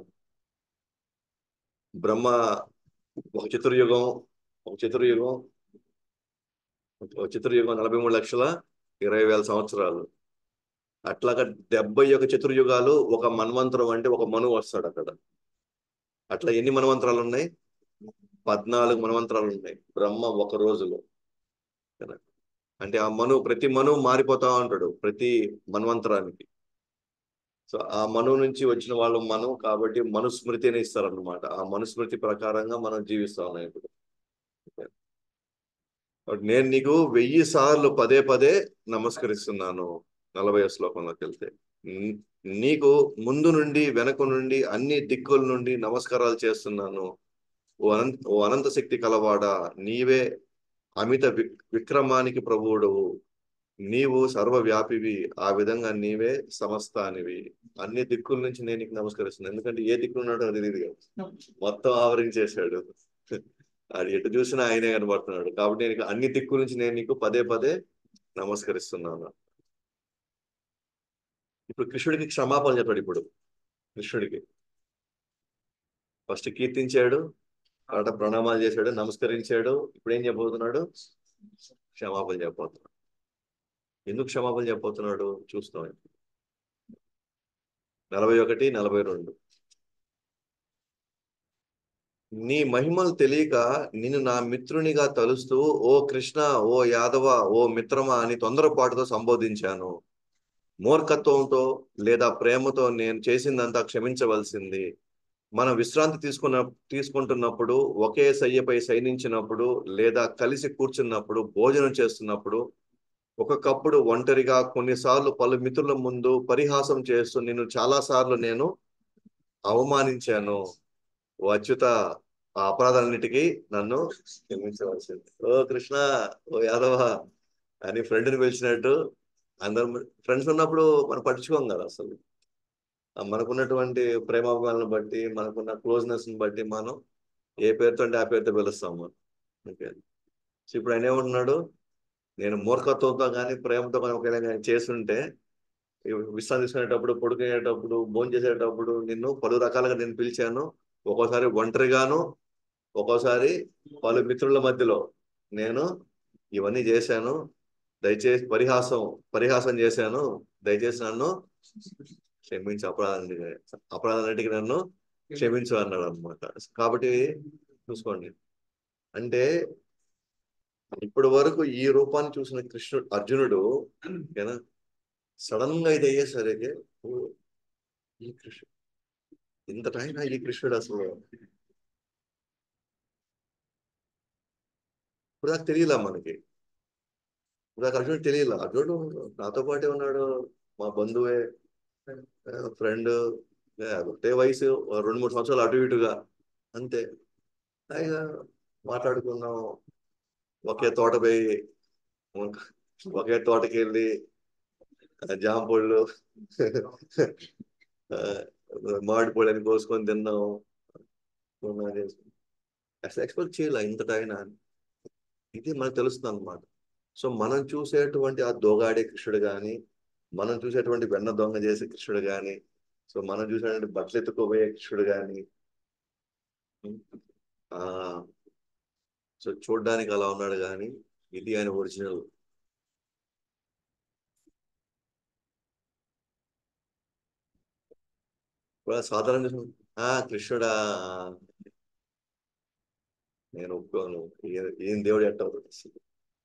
బ్రహ్మ ఒక చతుర్యుగం ఒక చతుర్యుగం ఒక చతుర్యుగం నలభై మూడు లక్షల ఇరవై వేల సంవత్సరాలు అట్లాగా డెబ్బై ఒక చతుర్యుగాలు ఒక మన్వంతరం అంటే ఒక మనువు వస్తాడు అక్కడ అట్లా ఎన్ని మనవంతరాలు ఉన్నాయి పద్నాలుగు మనవంతరాలు ఉన్నాయి బ్రహ్మ ఒక రోజులో అంటే ఆ మను ప్రతి మనువు మారిపోతా ఉంటాడు ప్రతి మన్వంతరానికి సో ఆ మనువు నుంచి వచ్చిన వాళ్ళు మనం కాబట్టి మనుస్మృతి అని ఇస్తారనమాట ఆ మనుస్మృతి ప్రకారంగా మనం జీవిస్తా ఉన్నాం ఇప్పుడు నేను నీకు వెయ్యి సార్లు పదే పదే నమస్కరిస్తున్నాను నలభై శ్లోకంలోకి వెళ్తే నీకు ముందు నుండి వెనక నుండి అన్ని దిక్కుల నుండి నమస్కారాలు చేస్తున్నాను ఓ అనంత ఓ అనంత శక్తి కలవాడ నీవే అమిత విక్రమానికి ప్రభువుడవు నీవు సర్వవ్యాపివి ఆ విధంగా నీవే సమస్తానివి అన్ని దిక్కుల నుంచి నేను నీకు నమస్కరిస్తున్నాను ఎందుకంటే ఏ దిక్కులు ఉన్నాడో అది తెలియదు కదా మొత్తం ఆవరించేశాడు అది ఎటు చూసినా ఆయనే కనబడుతున్నాడు కాబట్టి నేను అన్ని దిక్కుల నుంచి నేను నీకు పదే పదే నమస్కరిస్తున్నాను ఇప్పుడు కృష్ణుడికి క్షమాపణ చెప్పాడు ఇప్పుడు కృష్ణుడికి ఫస్ట్ కీర్తించాడు తర్వాత ప్రణామాలు చేశాడు నమస్కరించాడు ఇప్పుడు ఏం చెప్పబోతున్నాడు క్షమాపణ చెప్పబోతున్నాడు ఎందుకు క్షమాపణ చెప్పబోతున్నాడు చూస్తాం నలభై ఒకటి నలభై రెండు నీ మహిమలు తెలియక నిన్ను నా మిత్రునిగా తలుస్తూ ఓ కృష్ణ ఓ యాదవ ఓ మిత్రమా అని తొందరపాటుతో సంబోధించాను మూర్ఖత్వంతో లేదా ప్రేమతో నేను చేసిందంతా క్షమించవలసింది మనం విశ్రాంతి తీసుకున్న తీసుకుంటున్నప్పుడు ఒకే సయ్యపై శయనించినప్పుడు లేదా కలిసి కూర్చున్నప్పుడు భోజనం చేస్తున్నప్పుడు ఒక్కొక్కప్పుడు ఒంటరిగా కొన్నిసార్లు పలు మిత్రుల ముందు పరిహాసం చేస్తూ నిన్ను చాలా సార్లు నేను అవమానించాను ఓ అచ్యుత ఆ అపరాధాలన్నిటికీ నన్ను క్షమించవలసింది ఓ కృష్ణ ఓ యాదవ అని ఫ్రెండ్ని పిలిచినట్టు అందరం ఫ్రెండ్స్ ఉన్నప్పుడు మనం పట్టించుకోం కదా అసలు మనకున్నటువంటి ప్రేమాభిమానాలను బట్టి మనకున్న క్లోజ్నెస్ ని బట్టి మనం ఏ పేరుతో అంటే ఆ పేరుతో పిలుస్తాం మనం ఓకే సో ఇప్పుడు ఆయన ఏమంటున్నాడు నేను మూర్ఖత్వంతో కానీ ప్రేమతో కానీ ఒకవేళ నేను చేస్తుంటే విశ్రాంతి తీసుకునేటప్పుడు పడుకునేటప్పుడు భోజనం చేసేటప్పుడు నిన్ను పలు రకాలుగా నేను పిలిచాను ఒక్కోసారి ఒంటరిగాను ఒక్కోసారి పలు మిత్రుల మధ్యలో నేను ఇవన్నీ చేశాను దయచేసి పరిహాసం పరిహాసం చేశాను దయచేసి నన్ను క్షమించి అపరాధాన్ని అపరాధాన్నిటికి నన్ను క్షమించు అన్నాడు అనమాట కాబట్టి చూసుకోండి అంటే ఇప్పటి వరకు ఈ రూపాన్ని చూసిన కృష్ణుడు అర్జునుడు ఓకేనా సడన్ గా ఇది అయ్యేసరికి ఓ, ఈ కృష్ణుడు ఇంత టైం ఈ కృష్ణుడు అసలు ఇప్పుడు దాకా తెలియలా మనకి ఇప్పుడు దాకా అర్జునుడు తెలియలా అర్జునుడు నాతో పాటే ఉన్నాడు మా బంధువే ఫ్రెండ్ ఒకటే వయసు ఓ రెండు మూడు సంవత్సరాలు అటు ఇటుగా అంతే హాయిగా మాట్లాడుకున్నాం ఒకే తోట పోయి ఒకే తోటకి వెళ్ళి ఆ, జామ పళ్ళు ఆ, మామిడి పళ్ళు అని కోసుకొని తిన్నాం ఉన్నా చేసుకున్నాం. అసలు ఎక్స్పెక్ట్ చేయాల ఇంత టైం అని ఇది మనకు తెలుస్తుంది అనమాట సో మనం చూసేటువంటి ఆ దోగాడే కృష్ణుడు కానీ మనం చూసేటువంటి వెన్న దొంగ చేసే కృష్ణుడు కానీ సో మనం చూసేటువంటి బట్టలు ఎత్తుకోబోయే కృష్ణుడు కానీ ఆ సో చూడ్డానికి అలా ఉన్నాడు కానీ ఇది ఆయన ఒరిజినల్ ఇప్పుడు సాధారణ ఆ కృష్ణుడా నేను ఒప్పుకోను ఈయన- ఈయన దేవుడు ఎట్ట అవుతుంది అసలు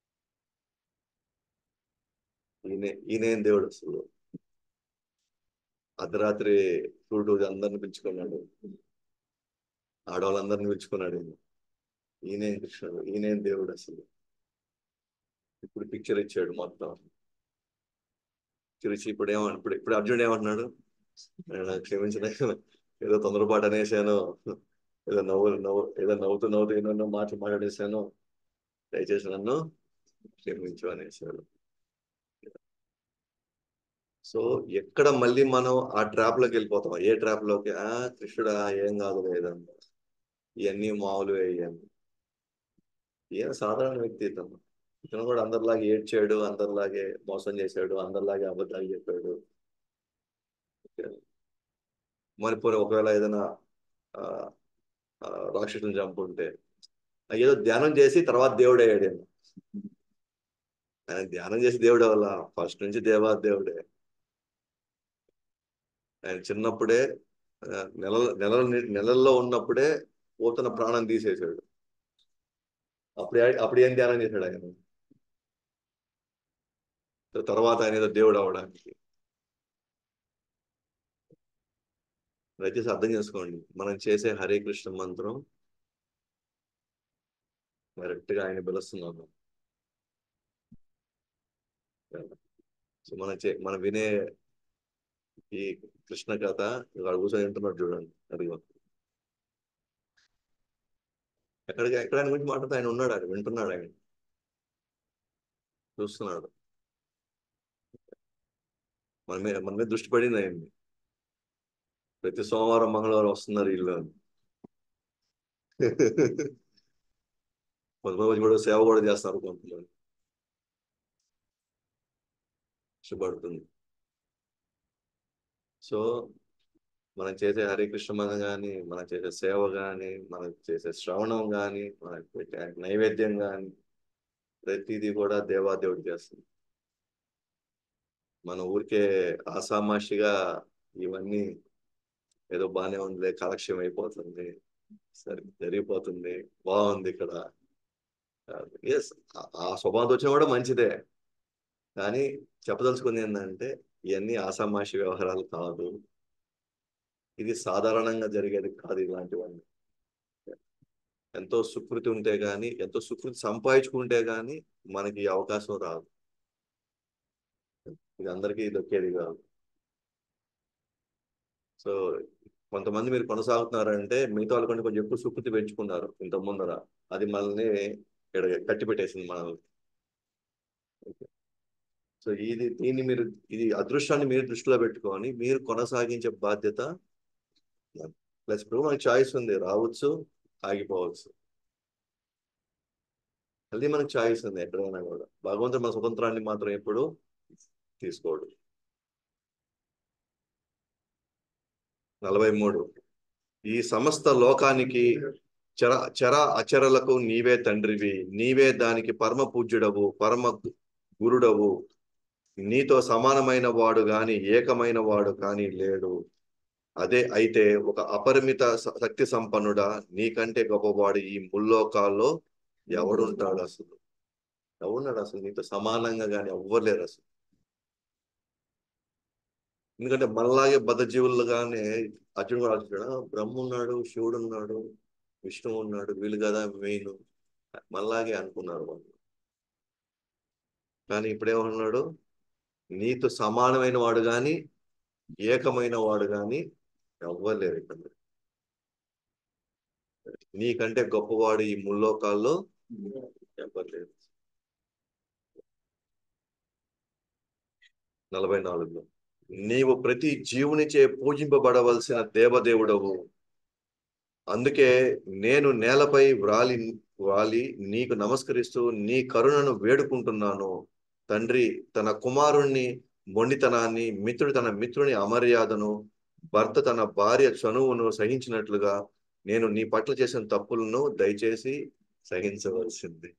ఈయన ఈయనేం దేవుడు అసలు అర్ధరాత్రి ఫ్రూట్ అందరిని పిలుచుకున్నాడు ఆడవాళ్ళందరిని పిలుచుకున్నాడు ఈయన ఈయనేం కృష్ణుడు ఈయనేం దేవుడు అసలు ఇప్పుడు పిక్చర్ ఇచ్చాడు మొత్తం పిక్చర్ ఇచ్చి ఇప్పుడు ఏమ ఇప్పుడు ఇప్పుడు అర్జునుడు ఏమంటున్నాడు నేను క్షమించిన ఏదో తొందరపాటు అనేసాను ఏదో నవ్వు నవ్వు ఏదో నవ్వుతూ నవ్వుతూ ఎన్నో మాటలు మాట్లాడేశాను దయచేసి నన్ను క్షమించు అనేసాడు సో ఎక్కడ మళ్ళీ మనం ఆ ట్రాప్ లోకి వెళ్ళిపోతాం ఏ ట్రాప్ లోకి ఆ కృష్ణుడా ఏం కాదు లేదండి ఇవన్నీ మామూలుగా అయ్యాను ఈయన సాధారణ వ్యక్తి ఇతను ఇతను కూడా అందరిలాగే ఏడ్చాడు అందరిలాగే మోసం చేశాడు అందరిలాగే అబద్ధాలు చెప్పాడు మరి పోనీ ఒకవేళ ఏదైనా ఆ, ఆ, రాక్షసుని చంపుంటే ఏదో ధ్యానం చేసి తర్వాత దేవుడు అయ్యాడు ఈయన. ఆయన ధ్యానం చేసి దేవుడు వల్ల ఫస్ట్ నుంచి దేవా దేవుడే ఆయన చిన్నప్పుడే ఆ, నెల నెల నెలల్లో ఉన్నప్పుడే పోతున్న ప్రాణం తీసేశాడు అప్పుడు ఏ- అప్పుడు ఏం ధ్యానం చేశాడు ఆయన తర్వాత ఆయన ఏదో దేవుడు అవడానికి దయచేసి అర్థం చేసుకోండి మనం చేసే హరే కృష్ణ మంత్రం డైరెక్ట్ గా ఆయన పిలుస్తున్నాము సో మన చే మనం వినే ఈ కృష్ణ కథ ఇక్కడ కూర్చొని వింటున్నాడు చూడండి అదిగో ఎక్కడికి ఎక్కడ ఆయన గురించి మాట్లాడితే ఆయన ఉన్నాడు ఆయన వింటున్నాడు ఆయన చూస్తున్నాడు మన మీద మన మీద దృష్టి పడింది ఆయన్ని ప్రతి సోమవారం మంగళవారం వస్తున్నారు వీళ్ళు అని. కొంతమంది కూడా సేవ కూడా చేస్తారు కొంతమంది ఇష్టపడుతుంది సో మనం చేసే హరే కృష్ణ మనం కానీ మనం చేసే సేవ కానీ మనం చేసే శ్రవణం కానీ మనం పెట్టే నైవేద్యం కానీ ప్రతిదీ కూడా దేవాదేవుడు చేస్తుంది మన ఊరికే ఆసామాషిగా ఇవన్నీ ఏదో బాగానే ఉంది కాలక్షేమం అయిపోతుంది సరే జరిగిపోతుంది బాగుంది ఇక్కడ ఎస్ ఆ స్వభావం వచ్చినా కూడా మంచిదే కానీ చెప్పదలుచుకుంది ఏంటంటే ఇవన్నీ ఆసామాషి వ్యవహారాలు కాదు ఇది సాధారణంగా జరిగేది కాదు ఇలాంటివన్నీ ఎంతో సుకృతి ఉంటే గాని ఎంతో సుకృతి సంపాదించుకుంటే గాని మనకి ఈ అవకాశం రాదు ఇది అందరికీ దొక్కేది కాదు సో కొంతమంది మీరు కొనసాగుతున్నారంటే మిగతా వాళ్ళు కొన్ని కొంచెం ఎక్కువ సుకృతి పెంచుకున్నారు ఇంత ముందర అది మనల్ని ఇక్కడ కట్టి పెట్టేసింది మనల్ని సో ఇది దీన్ని మీరు ఇది అదృష్టాన్ని మీరు దృష్టిలో పెట్టుకొని మీరు కొనసాగించే బాధ్యత ప్లస్ ఇప్పుడు మనకి చాయిస్ ఉంది రావచ్చు ఆగిపోవచ్చు అది మనకు చాయిస్ ఉంది ఎక్కడైనా కూడా భగవంతుడు మన స్వతంత్రాన్ని మాత్రం ఎప్పుడు తీసుకోడు నలభై మూడు ఈ సమస్త లోకానికి చర చర అచరలకు నీవే తండ్రివి నీవే దానికి పరమ పూజ్యుడవు పరమ గురుడవు నీతో సమానమైన వాడు గాని ఏకమైన వాడు కాని లేడు అదే అయితే ఒక అపరిమిత స- శక్తి సంపన్నుడా నీకంటే గొప్పవాడు ఈ ముల్లోకాల్లో ఎవడుంటాడు అసలు ఎవడున్నాడు అసలు నీతో సమానంగా కానీ ఎవ్వరు అసలు ఎందుకంటే మనలాగే బద్ధజీవులుగానే అర్జునుడు కూడా ఆలోచించాడు బ్రహ్మ ఉన్నాడు శివుడు ఉన్నాడు విష్ణు ఉన్నాడు వీళ్ళు కదా మెయిన్ మనలాగే అనుకున్నారు వాళ్ళు కానీ ఇప్పుడేమన్నాడు నీతో సమానమైన వాడు గాని ఏకమైన వాడు గాని ఎవ్వలేరు ఇక్కడ నీకంటే గొప్పవాడు ఈ ముల్లోకాల్లో ఎవ్వరు లేరు నలభై నాలుగులో నీవు ప్రతి జీవునిచే పూజింపబడవలసిన దేవదేవుడవు అందుకే నేను నేలపై వ్రాలి వ్రాలి నీకు నమస్కరిస్తూ నీ కరుణను వేడుకుంటున్నాను తండ్రి తన కుమారుణ్ణి మొండితనాన్ని మిత్రుడు తన మిత్రుని అమర్యాదను భర్త తన భార్య చనువును సహించినట్లుగా నేను నీ పట్ల చేసిన తప్పులను దయచేసి సహించవలసింది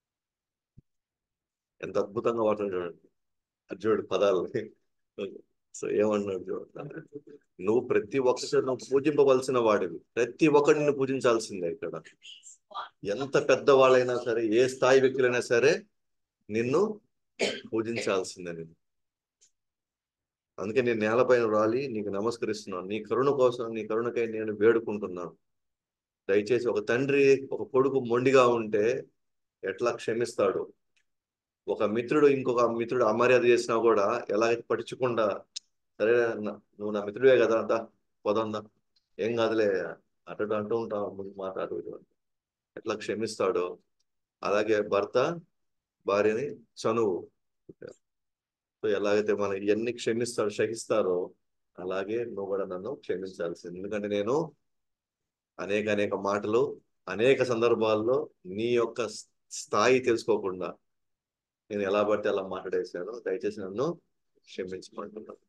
ఎంత అద్భుతంగా వాడుతుంది చూడండి అర్జునుడు పదాలు సో ఏమన్నాడు చూడండి నువ్వు ప్రతి ఒక్కరిని పూజింపవలసిన వాడివి ప్రతి ఒక్కరిని పూజించాల్సిందే ఇక్కడ ఎంత పెద్దవాళ్ళైనా సరే ఏ స్థాయి వ్యక్తులైనా సరే నిన్ను పూజించాల్సిందే నేను అందుకే నేను నేలపైన రాలి నీకు నమస్కరిస్తున్నాను నీ కరుణ కోసం నీ కరుణకై నేను వేడుకుంటున్నాను దయచేసి ఒక తండ్రి ఒక కొడుకు మొండిగా ఉంటే ఎట్లా క్షమిస్తాడు ఒక మిత్రుడు ఇంకొక మిత్రుడు అమర్యాద చేసినా కూడా ఎలాగైతే పట్టించకుండా సరే అన్న, నువ్వు నా మిత్రుడే కదా అంతా పోదందా ఏం కాదులే అటు అంటూ ఉంటావు ముందు మాట్లాడు ఎట్లా క్షమిస్తాడో అలాగే భర్త భార్యని చనువు సో ఎలాగైతే మనం ఇవన్నీ క్షమిస్తాడు సహిస్తారో అలాగే నువ్వు కూడా నన్ను క్షమించాల్సింది ఎందుకంటే నేను అనేక అనేక మాటలు అనేక సందర్భాల్లో నీ యొక్క స్థాయి తెలుసుకోకుండా నేను ఎలా పడితే అలా మాట్లాడేశాను దయచేసి నన్ను క్షమించమంటున్నాను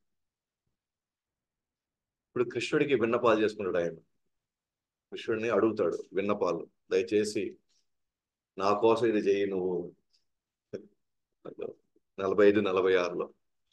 ఇప్పుడు కృష్ణుడికి విన్నపాలు చేసుకుంటాడు ఆయన కృష్ణుడిని అడుగుతాడు విన్నపాలు దయచేసి నా కోసం ఇది చెయ్యి నువ్వు నలభై ఐదు నలభై ఆరులో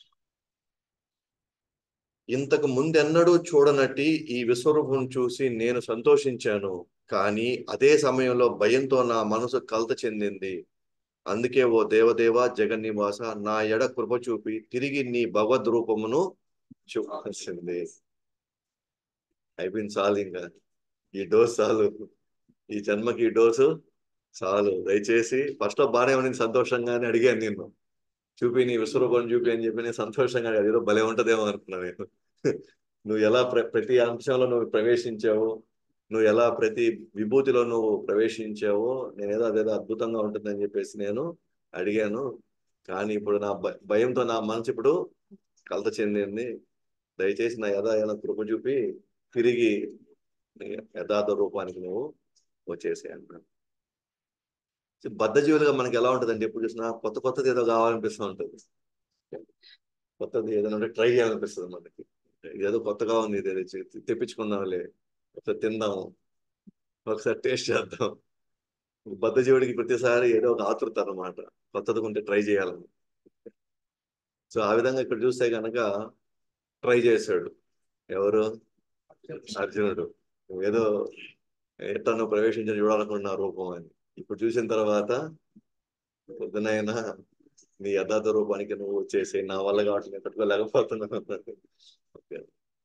ఇంతకు ముందెన్నడూ చూడనట్టి ఈ విశ్వరూపం చూసి నేను సంతోషించాను కానీ అదే సమయంలో భయంతో నా మనసు కలత చెందింది అందుకే ఓ దేవదేవ జగన్నివాస నా ఎడ కృప చూపి తిరిగి నీ భగవద్ రూపమును చూపాల్సింది అయిపోయింది చాలు ఇంకా ఈ డోస్ చాలు ఈ జన్మకి ఈ డోసు చాలు దయచేసి ఫస్ట్ లో బాగానే ఉంది సంతోషంగానే అడిగాను నిన్ను చూపి నీ విశ్వరూపం చూపి అని చెప్పి నేను సంతోషంగా అడిగాను. ఏదో భలే ఉంటదేమో అనుకున్నా నేను నువ్వు ఎలా ప్ర- ప్రతి అంశంలో నువ్వు ప్రవేశించావు నువ్వు ఎలా ప్రతి విభూతిలో నువ్వు ప్రవేశించావో నేనేదో అదేదో అద్భుతంగా ఉంటుందని చెప్పేసి నేను అడిగాను కానీ ఇప్పుడు నా భ- భయంతో నా మనసు ఇప్పుడు కలత చెందింది దయచేసి నా యథా యథా కృప చూపి తిరిగి నీ యథార్థ రూపానికి నువ్వు వచ్చేసే అన్నాను సో బద్ధజీవులుగా మనకి ఎలా ఉంటుందంటే ఎప్పుడు చూసినా కొత్త కొత్తది ఏదో కావాలనిపిస్తూ ఉంటుంది కొత్తది ఏదైనా ఉంటే ట్రై చేయాలనిపిస్తుంది మనకి ఇదేదో కొత్తగా ఉంది ఇది ఏదో తె- తెప్పించుకుందాంలే ఒకసారి తిందాము ఒకసారి టేస్ట్ చేద్దాం బద్ధజీవుడికి ప్రతిసారి ఏదో ఒక ఆతృత అన్నమాట కొత్తది ఉంటే ట్రై చేయాలని సో ఆ విధంగా ఇక్కడ చూస్తే కనుక ట్రై చేశాడు ఎవరు అర్జునుడు ఏదో ఎట్లా నువ్వు ప్రవేశించి చూడాలనుకున్న రూపం అని ఇప్పుడు చూసిన తర్వాత పొద్దునైనా నీ యథార్థ రూపానికి నువ్వు వచ్చేసి నా వల్ల కాబట్టి నేను తట్టుకోలేకపోతున్నాను ఓకే.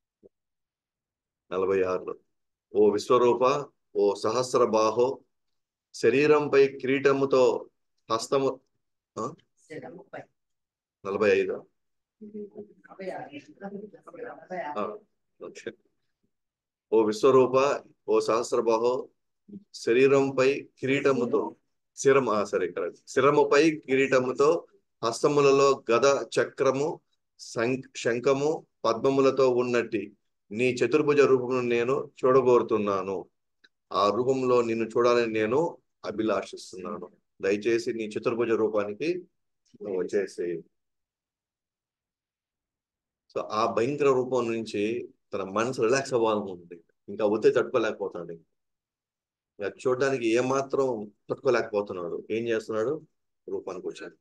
నలభై ఆరులో ఓ విశ్వరూప ఓ సహస్ర బాహో శరీరంపై కిరీటముతో హస్తము ఆ? ముప్పై నలభై ఐదు ముప్పై ఆరు. ఓకే ఓ విశ్వరూప ఓ సహస్రబాహో శరీరంపై కిరీటముతో శిరం ఆ, సరే కరెక్ట్ శిరముపై కిరీటముతో హస్తములలో గద చక్రము శం- శంఖము పద్మములతో ఉన్నట్టి నీ చతుర్భుజ రూపమును నేను చూడగోరుతున్నాను ఆ రూపంలో నిన్ను చూడాలని నేను అభిలాషిస్తున్నాను దయచేసి నీ చతుర్భుజ రూపానికి నువ్వు వచ్చేసి సో ఆ భయంకర రూపం నుంచి తన మనసు రిలాక్స్ అవ్వాలనుకుంటుంది ఇంకా ఒత్తిడి తట్టుకోలేకపోతున్నాడు ఇంకా చూడడానికి ఏమాత్రం తట్టుకోలేకపోతున్నాడు ఏం చేస్తున్నాడు రూపానికి వచ్చాడు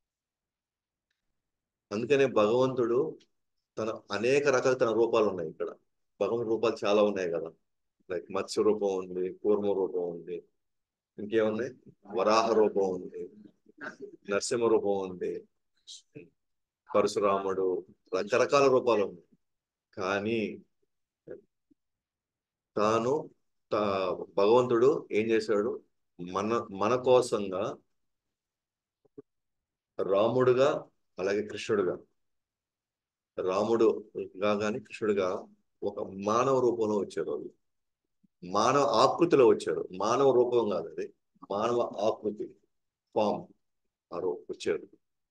అందుకనే భగవంతుడు తన అనేక రకాల తన రూపాలు ఉన్నాయి ఇక్కడ భగవంతుడి రూపాలు చాలా ఉన్నాయి కదా లైక్ మత్స్య రూపం ఉంది కూర్మ రూపం ఉంది ఇంకేమున్నాయి వరాహ రూపం ఉంది నరసింహ రూపం ఉంది పరశురాముడు రకరకాల రూపాలు ఉన్నాయి కానీ తాను తా భగవంతుడు ఏం చేశాడు మన మన కోసంగా రాముడుగా అలాగే కృష్ణుడుగా రాముడుగా కానీ కృష్ణుడుగా ఒక మానవ రూపంలో వచ్చారు వాళ్ళు మానవ ఆకృతిలో వచ్చారు మానవ రూపం కాదు అది మానవ ఆకృతి ఫామ్ ఆ రూ వచ్చారు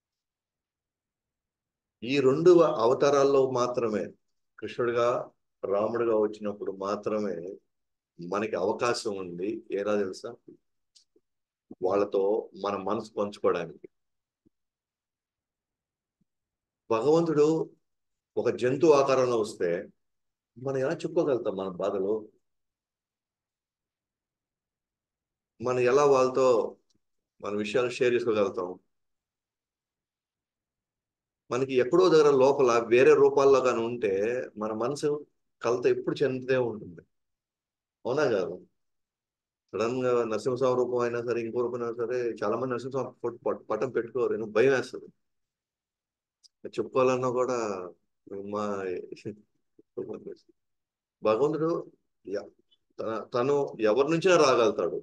ఈ రెండు అవతారాల్లో మాత్రమే కృష్ణుడిగా రాముడిగా వచ్చినప్పుడు మాత్రమే మనకి అవకాశం ఉంది ఏరా తెలుసా వాళ్ళతో మన మనసు పంచుకోవడానికి భగవంతుడు ఒక జంతు ఆకారంలో వస్తే మనం ఎలా చెప్పుకోగలుగుతాం మన బాధలు మనం ఎలా వాళ్ళతో మన విషయాలు షేర్ చేసుకోగలుగుతాం మనకి ఎక్కడో దగ్గర లోపల వేరే రూపాల్లో కానీ ఉంటే మన మనసు కలత ఎప్పుడు చెందుతూ ఉంటుంది అవునా కాదు సడన్ గా నరసింహస్వామి రూపం అయినా సరే ఇంకో రూపం అయినా సరే చాలా మంది నరసింహస్వామి పట్- పట్- పటం పెట్టుకోరు ఎందుకు భయం వేస్తుంది చెప్పుకోవాలన్నా కూడా మా భగవంతుడు య- తన- తను ఎవరి నుంచైనా రాగలుగుతాడు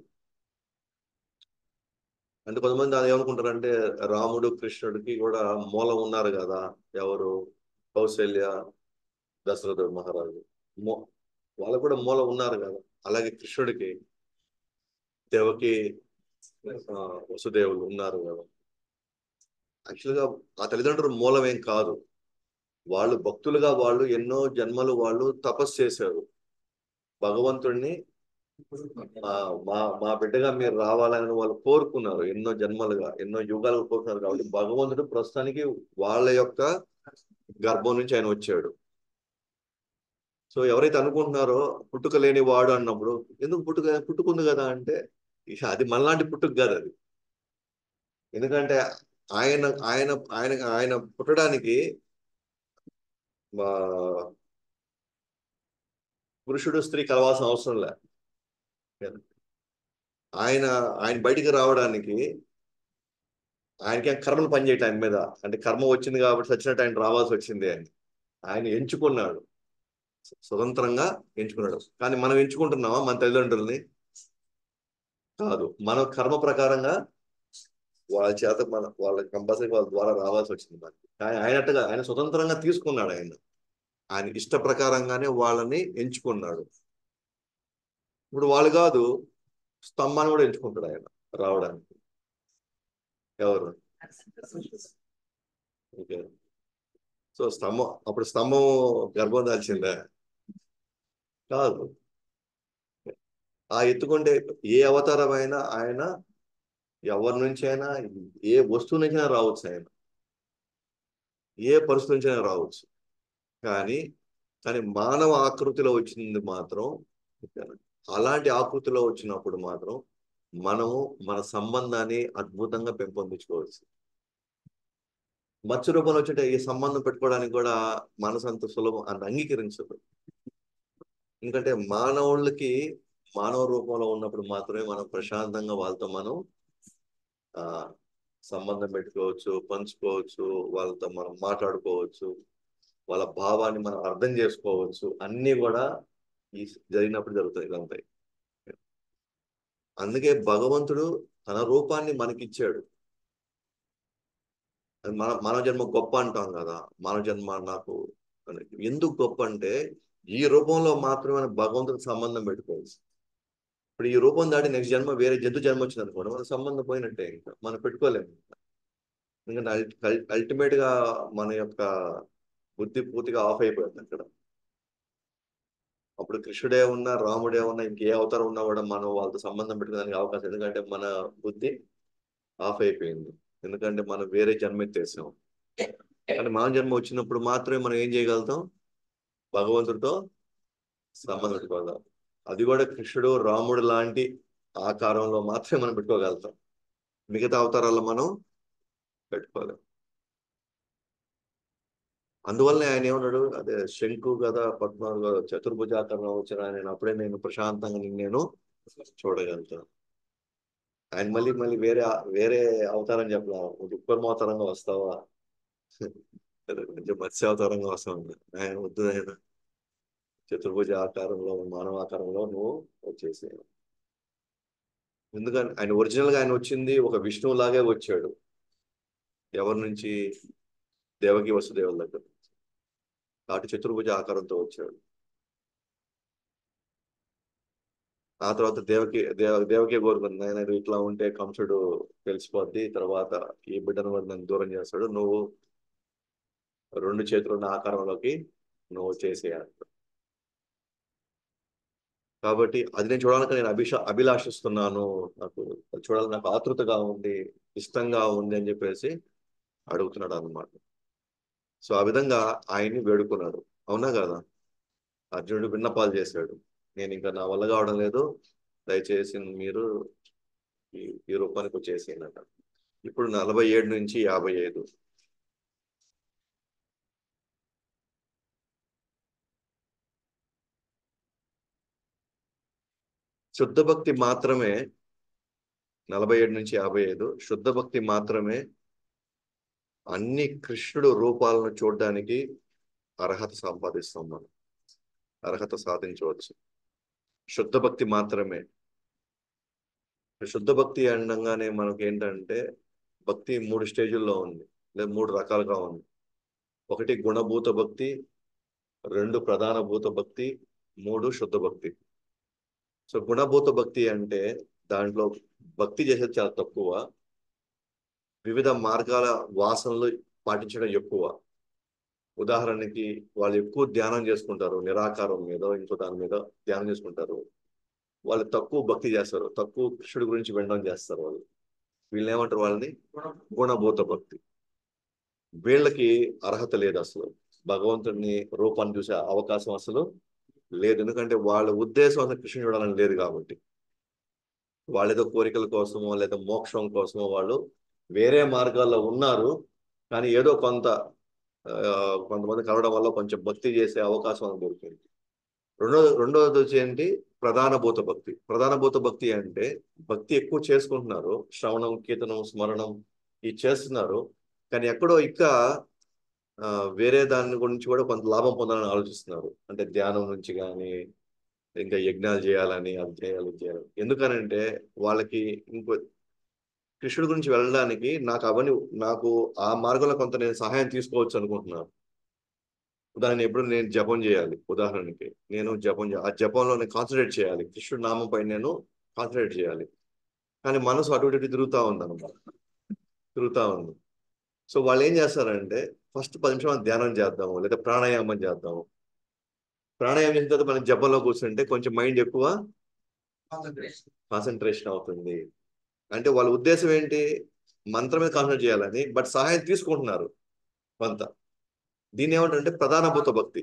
అంటే కొంతమంది అది ఏమనుకుంటారంటే రాముడు కృష్ణుడికి కూడా మూలం ఉన్నారు కదా ఎవరు కౌశల్య దశరథుడు మహారాజు మూ వాళ్ళకు కూడా మూలం ఉన్నారు కదా అలాగే కృష్ణుడికి దేవకి ఆ, వసుదేవులు ఉన్నారు కదా యాక్చువల్గా ఆ తల్లిదండ్రులు మూలం ఏం కాదు వాళ్ళు భక్తులుగా వాళ్ళు ఎన్నో జన్మలు వాళ్ళు తపస్సు చేశారు భగవంతుడిని ఆ, మా మా బిడ్డగా మీరు రావాలని వాళ్ళు కోరుకున్నారు ఎన్నో జన్మలుగా ఎన్నో యుగాలుగా కోరుకున్నారు కాబట్టి భగవంతుడు ప్రస్తుతానికి వాళ్ళ యొక్క గర్భం నుంచి ఆయన వచ్చాడు సో ఎవరైతే అనుకుంటున్నారో పుట్టుక లేని వాడు అన్నప్పుడు ఎందుకు పుట్టుక పుట్టుకుంది కదా అంటే ఇక అది మనలాంటి పుట్టుక కాదు అది ఎందుకంటే ఆయన ఆయన ఆయన ఆయన పుట్టడానికి మా పురుషుడు స్త్రీ కలవాల్సిన అవసరం లే ఆయన ఆయన బయటికి రావడానికి ఆయనకి ఏం కర్మలు పనిచేయటం ఆయన మీద అంటే కర్మ వచ్చింది కాబట్టి సచ్చినట్టు ఆయన రావాల్సి వచ్చింది అని ఆయన ఎంచుకున్నాడు స్వతంత్రంగా ఎంచుకున్నాడు కానీ మనం ఎంచుకుంటున్నామా మన తల్లిదండ్రుల్ని కాదు మన కర్మ ప్రకారంగా వాళ్ళ చేత మన వాళ్ళ కంపల్సరీ వాళ్ళ ద్వారా రావాల్సి వచ్చింది మనకి కానీ ఆయనట్టుగా ఆయన స్వతంత్రంగా తీసుకున్నాడు ఆయన ఆయన ఇష్ట ప్రకారంగానే వాళ్ళని ఎంచుకున్నాడు ఇప్పుడు వాళ్ళు కాదు స్తంభాన్ని కూడా ఎంచుకుంటాడు ఆయన రావడానికి ఎవరు ఓకే సో స్తంభం అప్పుడు స్తంభం గర్భం దాల్చిందా కాదు ఆ ఎత్తుకుంటే ఏ అవతారమైనా ఆయన ఎవరి నుంచి అయినా ఏ వస్తువు నుంచి అయినా రావచ్చు ఆయన ఏ పరిస్థితి నుంచి అయినా రావచ్చు కానీ కానీ మానవ ఆకృతిలో వచ్చింది మాత్రం అలాంటి ఆకృతిలో వచ్చినప్పుడు మాత్రం మనము మన సంబంధాన్ని అద్భుతంగా పెంపొందించుకోవచ్చు మత్స్య రూపంలో వచ్చే ఈ సంబంధం పెట్టుకోవడానికి కూడా మనసు అంత సులభం అంత అంగీకరించదు ఎందుకంటే మానవుళ్ళకి మానవ రూపంలో ఉన్నప్పుడు మాత్రమే మనం ప్రశాంతంగా వాళ్ళతో మనం ఆ సంబంధం పెట్టుకోవచ్చు పంచుకోవచ్చు వాళ్ళతో మనం మాట్లాడుకోవచ్చు వాళ్ళ భావాన్ని మనం అర్థం చేసుకోవచ్చు అన్నీ కూడా ఈ జరిగినప్పుడు జరుగుతాయి ఇదంతా అందుకే భగవంతుడు తన రూపాన్ని మనకిచ్చాడు మన మానవ జన్మ గొప్ప అంటాం కదా మానవ జన్మ నాకు ఎందుకు గొప్ప అంటే ఈ రూపంలో మాత్రమే మన భగవంతుడికి సంబంధం పెట్టుకోవచ్చు ఇప్పుడు ఈ రూపం దాటి నెక్స్ట్ జన్మ వేరే జంతు జన్మ వచ్చింది అనుకోండి మన సంబంధం పోయినట్టే ఇంకా మనం పెట్టుకోలేము ఎందుకంటే అల్టిమేట్ గా మన యొక్క బుద్ధి పూర్తిగా ఆఫ్ అయిపోయింది అక్కడ అప్పుడు కృష్ణుడే ఉన్నా రాముడే ఉన్నా ఇంకే అవతారం ఉన్నా కూడా మనం వాళ్ళతో సంబంధం పెట్టుకోవడానికి అవకాశం ఎందుకంటే మన బుద్ధి ఆఫ్ అయిపోయింది ఎందుకంటే మనం వేరే జన్మ ఎత్తేసాం కానీ మానవ జన్మ వచ్చినప్పుడు మాత్రమే మనం ఏం చేయగలుగుతాం భగవంతుడితో సంబంధం పెట్టుకోగలం అది కూడా కృష్ణుడు రాముడు లాంటి ఆకారంలో మాత్రమే మనం పెట్టుకోగలుగుతాం మిగతా అవతారాల్లో మనం పెట్టుకోలేం అందువల్ల ఆయన ఏమన్నాడు అదే శంకు కదా పద్మాలు కదా చతుర్భుజాకరంలో వచ్చిన నేను అప్పుడే నేను ప్రశాంతంగా నిన్ను నేను చూడగలుగుతాను ఆయన మళ్ళీ మళ్ళీ వేరే వేరే అవతారం చెప్పలా ఉత్పర్మ అవతారంగా వస్తావా కొంచెం మత్స్య అవతారంగా వస్తావు ఆయన వద్దు ఆయన చతుర్భుజ ఆకారంలో మానవ ఆకారంలో నువ్వు వచ్చేసి ఎందుకంటే ఆయన ఒరిజినల్ గా ఆయన వచ్చింది ఒక విష్ణువు లాగే వచ్చాడు ఎవరి నుంచి దేవకి వసుదేవుల దగ్గర కాబట్టి చతుర్భుజ ఆకారంతో వచ్చాడు ఆ తర్వాత దేవకి దేవ దేవకి కోరుకుంది ఆయన ఇట్లా ఉంటే కంసుడు తెలిసిపోద్ది తర్వాత ఈ బిడ్డను కూడా నన్ను దూరం చేస్తాడు నువ్వు రెండు చేతులున్న ఆకారంలోకి నువ్వు చేసేయాలి కాబట్టి అది నేను చూడాలని నేను అభిష అభిలాషిస్తున్నాను నాకు అది చూడాలని నాకు ఆతృతగా ఉంది ఇష్టంగా ఉంది అని చెప్పేసి అడుగుతున్నాడు అన్నమాట సో ఆ విధంగా ఆయన్ని వేడుకున్నాడు అవునా కదా అర్జునుడు విన్నపాలు చేశాడు నేను ఇంకా నా వల్ల కావడం లేదు దయచేసి మీరు ఈ ఈ రూపానికి వచ్చేసేయనట ఇప్పుడు నలభై ఏడు నుంచి యాభై ఐదు శుద్ధ భక్తి మాత్రమే నలభై ఏడు నుంచి యాభై ఐదు శుద్ధ భక్తి మాత్రమే అన్ని కృష్ణుడు రూపాలను చూడడానికి అర్హత సంపాదిస్తాం మనం అర్హత సాధించవచ్చు శుద్ధ భక్తి మాత్రమే శుద్ధ భక్తి అనగానే మనకి ఏంటంటే భక్తి మూడు స్టేజుల్లో ఉంది లేదా మూడు రకాలుగా ఉంది ఒకటి గుణభూత భక్తి రెండు ప్రధాన భూత భక్తి మూడు శుద్ధ భక్తి సో గుణభూత భక్తి అంటే దాంట్లో భక్తి చేసేది చాలా తక్కువ వివిధ మార్గాల వాసనలు పాటించడం ఎక్కువ ఉదాహరణకి వాళ్ళు ఎక్కువ ధ్యానం చేసుకుంటారు నిరాకారం మీద ఇంకో దాని మీద ధ్యానం చేసుకుంటారు వాళ్ళు తక్కువ భక్తి చేస్తారు తక్కువ కృష్ణుడి గురించి వినడం చేస్తారు వాళ్ళు వీళ్ళు ఏమంటారు వాళ్ళని గుణభూత భక్తి వీళ్ళకి అర్హత లేదు అసలు భగవంతుడిని రూపాన్ని చూసే అవకాశం అసలు లేదు ఎందుకంటే వాళ్ళ ఉద్దేశం అసలు కృష్ణుడు చూడాలని లేదు కాబట్టి వాళ్ళ ఏదో కోరికల కోసమో లేదా మోక్షం కోసమో వాళ్ళు వేరే మార్గాల్లో ఉన్నారు కానీ ఏదో కొంత కొంతమంది కలవడం వల్ల కొంచెం భక్తి చేసే అవకాశం దొరికింది రెండో రెండోది వచ్చి ఏంటి ప్రధాన భూత భక్తి ప్రధాన భూత భక్తి అంటే భక్తి ఎక్కువ చేసుకుంటున్నారు శ్రవణం కీర్తనం స్మరణం ఇది చేస్తున్నారు కానీ ఎక్కడో ఇంకా వేరే దాని గురించి కూడా కొంత లాభం పొందాలని ఆలోచిస్తున్నారు అంటే ధ్యానం నుంచి కానీ ఇంకా యజ్ఞాలు చేయాలని అది చేయాలి ఇది చేయాలి ఎందుకనంటే వాళ్ళకి ఇంకో కృష్ణుడి గురించి వెళ్ళడానికి నాకు అవన్నీ నాకు ఆ మార్గంలో కొంత నేను సహాయం తీసుకోవచ్చు అనుకుంటున్నాను ఉదాహరణ ఎప్పుడు నేను జపం చేయాలి ఉదాహరణకి నేను జపం ఆ జపంలో నేను కాన్సన్ట్రేట్ చేయాలి కృష్ణుడి నామంపై నేను కాన్సన్ట్రేట్ చేయాలి కానీ మనసు అటు ఇటు తిరుగుతూ ఉంది అనమాట తిరుగుతూ ఉంది సో వాళ్ళు ఏం చేస్తారంటే ఫస్ట్ పది నిమిషాలు ధ్యానం చేద్దాము లేదా ప్రాణాయామం చేద్దాము ప్రాణాయామం చేసిన తర్వాత మనం జపంలో కూర్చుంటే కొంచెం మైండ్ ఎక్కువ కాన్సన్ట్రేషన్ అవుతుంది అంటే వాళ్ళ ఉద్దేశం ఏంటి మంత్రం మీద కాన్సన్ట్రేట్ చేయాలని బట్ సహాయం తీసుకుంటున్నారు కొంత దీన్ని ఏమంటారంటే ప్రధాన భూత భక్తి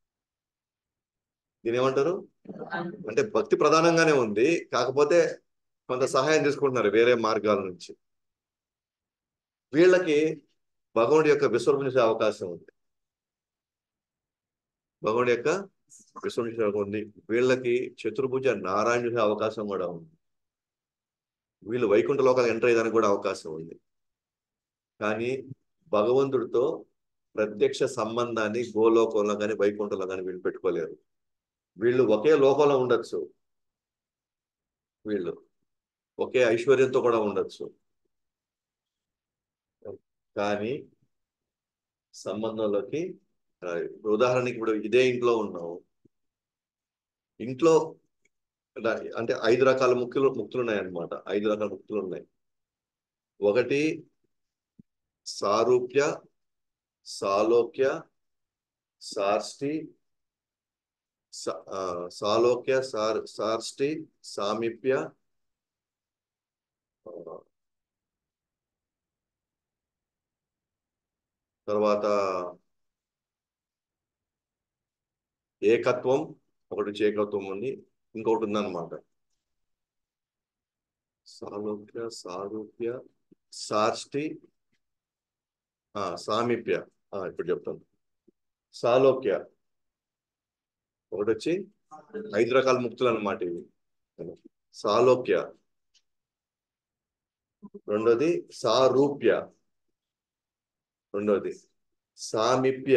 దీని ఏమంటారు అంటే భక్తి ప్రధానంగానే ఉంది కాకపోతే కొంత సహాయం తీసుకుంటున్నారు వేరే మార్గాల నుంచి వీళ్ళకి భగవానుడి యొక్క విశ్వరూపం చూసే అవకాశం ఉంది భగవానుడి యొక్క విశ్వం చూసే ఉంది వీళ్ళకి చతుర్భుజ నారాయణ చూసే అవకాశం కూడా ఉంది వీళ్ళు వైకుంఠ లోకాలు ఎంటర్ అయ్యేదానికి కూడా అవకాశం ఉంది కానీ భగవంతుడితో ప్రత్యక్ష సంబంధాన్ని గోలోకంలో కానీ వైకుంఠంలో కానీ వీళ్ళు పెట్టుకోలేరు వీళ్ళు ఒకే లోకంలో ఉండొచ్చు వీళ్ళు ఒకే ఐశ్వర్యంతో కూడా ఉండొచ్చు కానీ సంబంధంలోకి ఉదాహరణకి ఇప్పుడు ఇదే ఇంట్లో ఉన్నావు ఇంట్లో అంటే ఐదు రకాల ముక్తులు ముక్తులు ఉన్నాయన్నమాట ఐదు రకాల ముక్తులు ఉన్నాయి ఒకటి సారూప్య సాలోక్య సార్ష్టి సాలోక్య సార్ సార్ష్టి సామీప్య తర్వాత ఏకత్వం ఒకటి వచ్చి ఏకత్వం ఉంది ఇంకొకటి ఉందన్నమాట సాలోక్య సారూప్య సార్ష్టి ఆ, సామీప్య ఆ, ఇప్పుడు చెప్తాను సాలోక్య ఒకటి వచ్చి ఐదు రకాల ముక్తులు అన్నమాట ఇవి సాలోక్య రెండోది సారూప్య రెండోది సామీప్య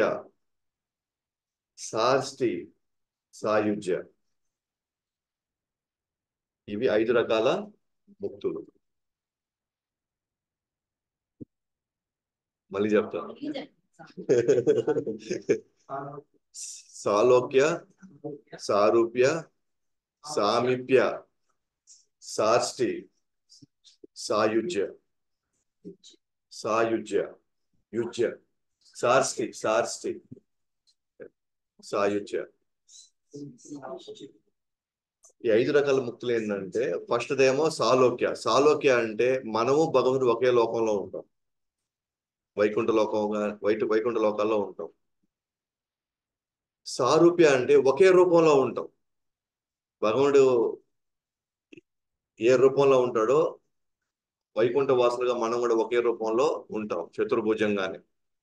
సాష్టి సాయుజ్య ఇవి ఐదు రకాల ముక్తులు మళ్ళీ చెప్తాను సాలోక్య సారూప్య సామీప్య సాష్టి సాయుజ్య సాయుజ్య యుజ్య సార్ష్టి సార్ష్టి సాయుజ్య ఈ ఐదు రకాల ముక్తులు ఏంటంటే ఫస్ట్ దేమో సాలోక్య సాలోక్య అంటే మనము భగవంతుడు ఒకే లోకంలో ఉంటాం వైకుంఠ లోకం వైటు వైకుంఠ లోకాల్లో ఉంటాం సారూప్య అంటే ఒకే రూపంలో ఉంటాం భగవానుడు ఏ రూపంలో ఉంటాడో వైకుంఠ వాసులుగా మనం కూడా ఒకే రూపంలో ఉంటాం చతుర్భుజంగానే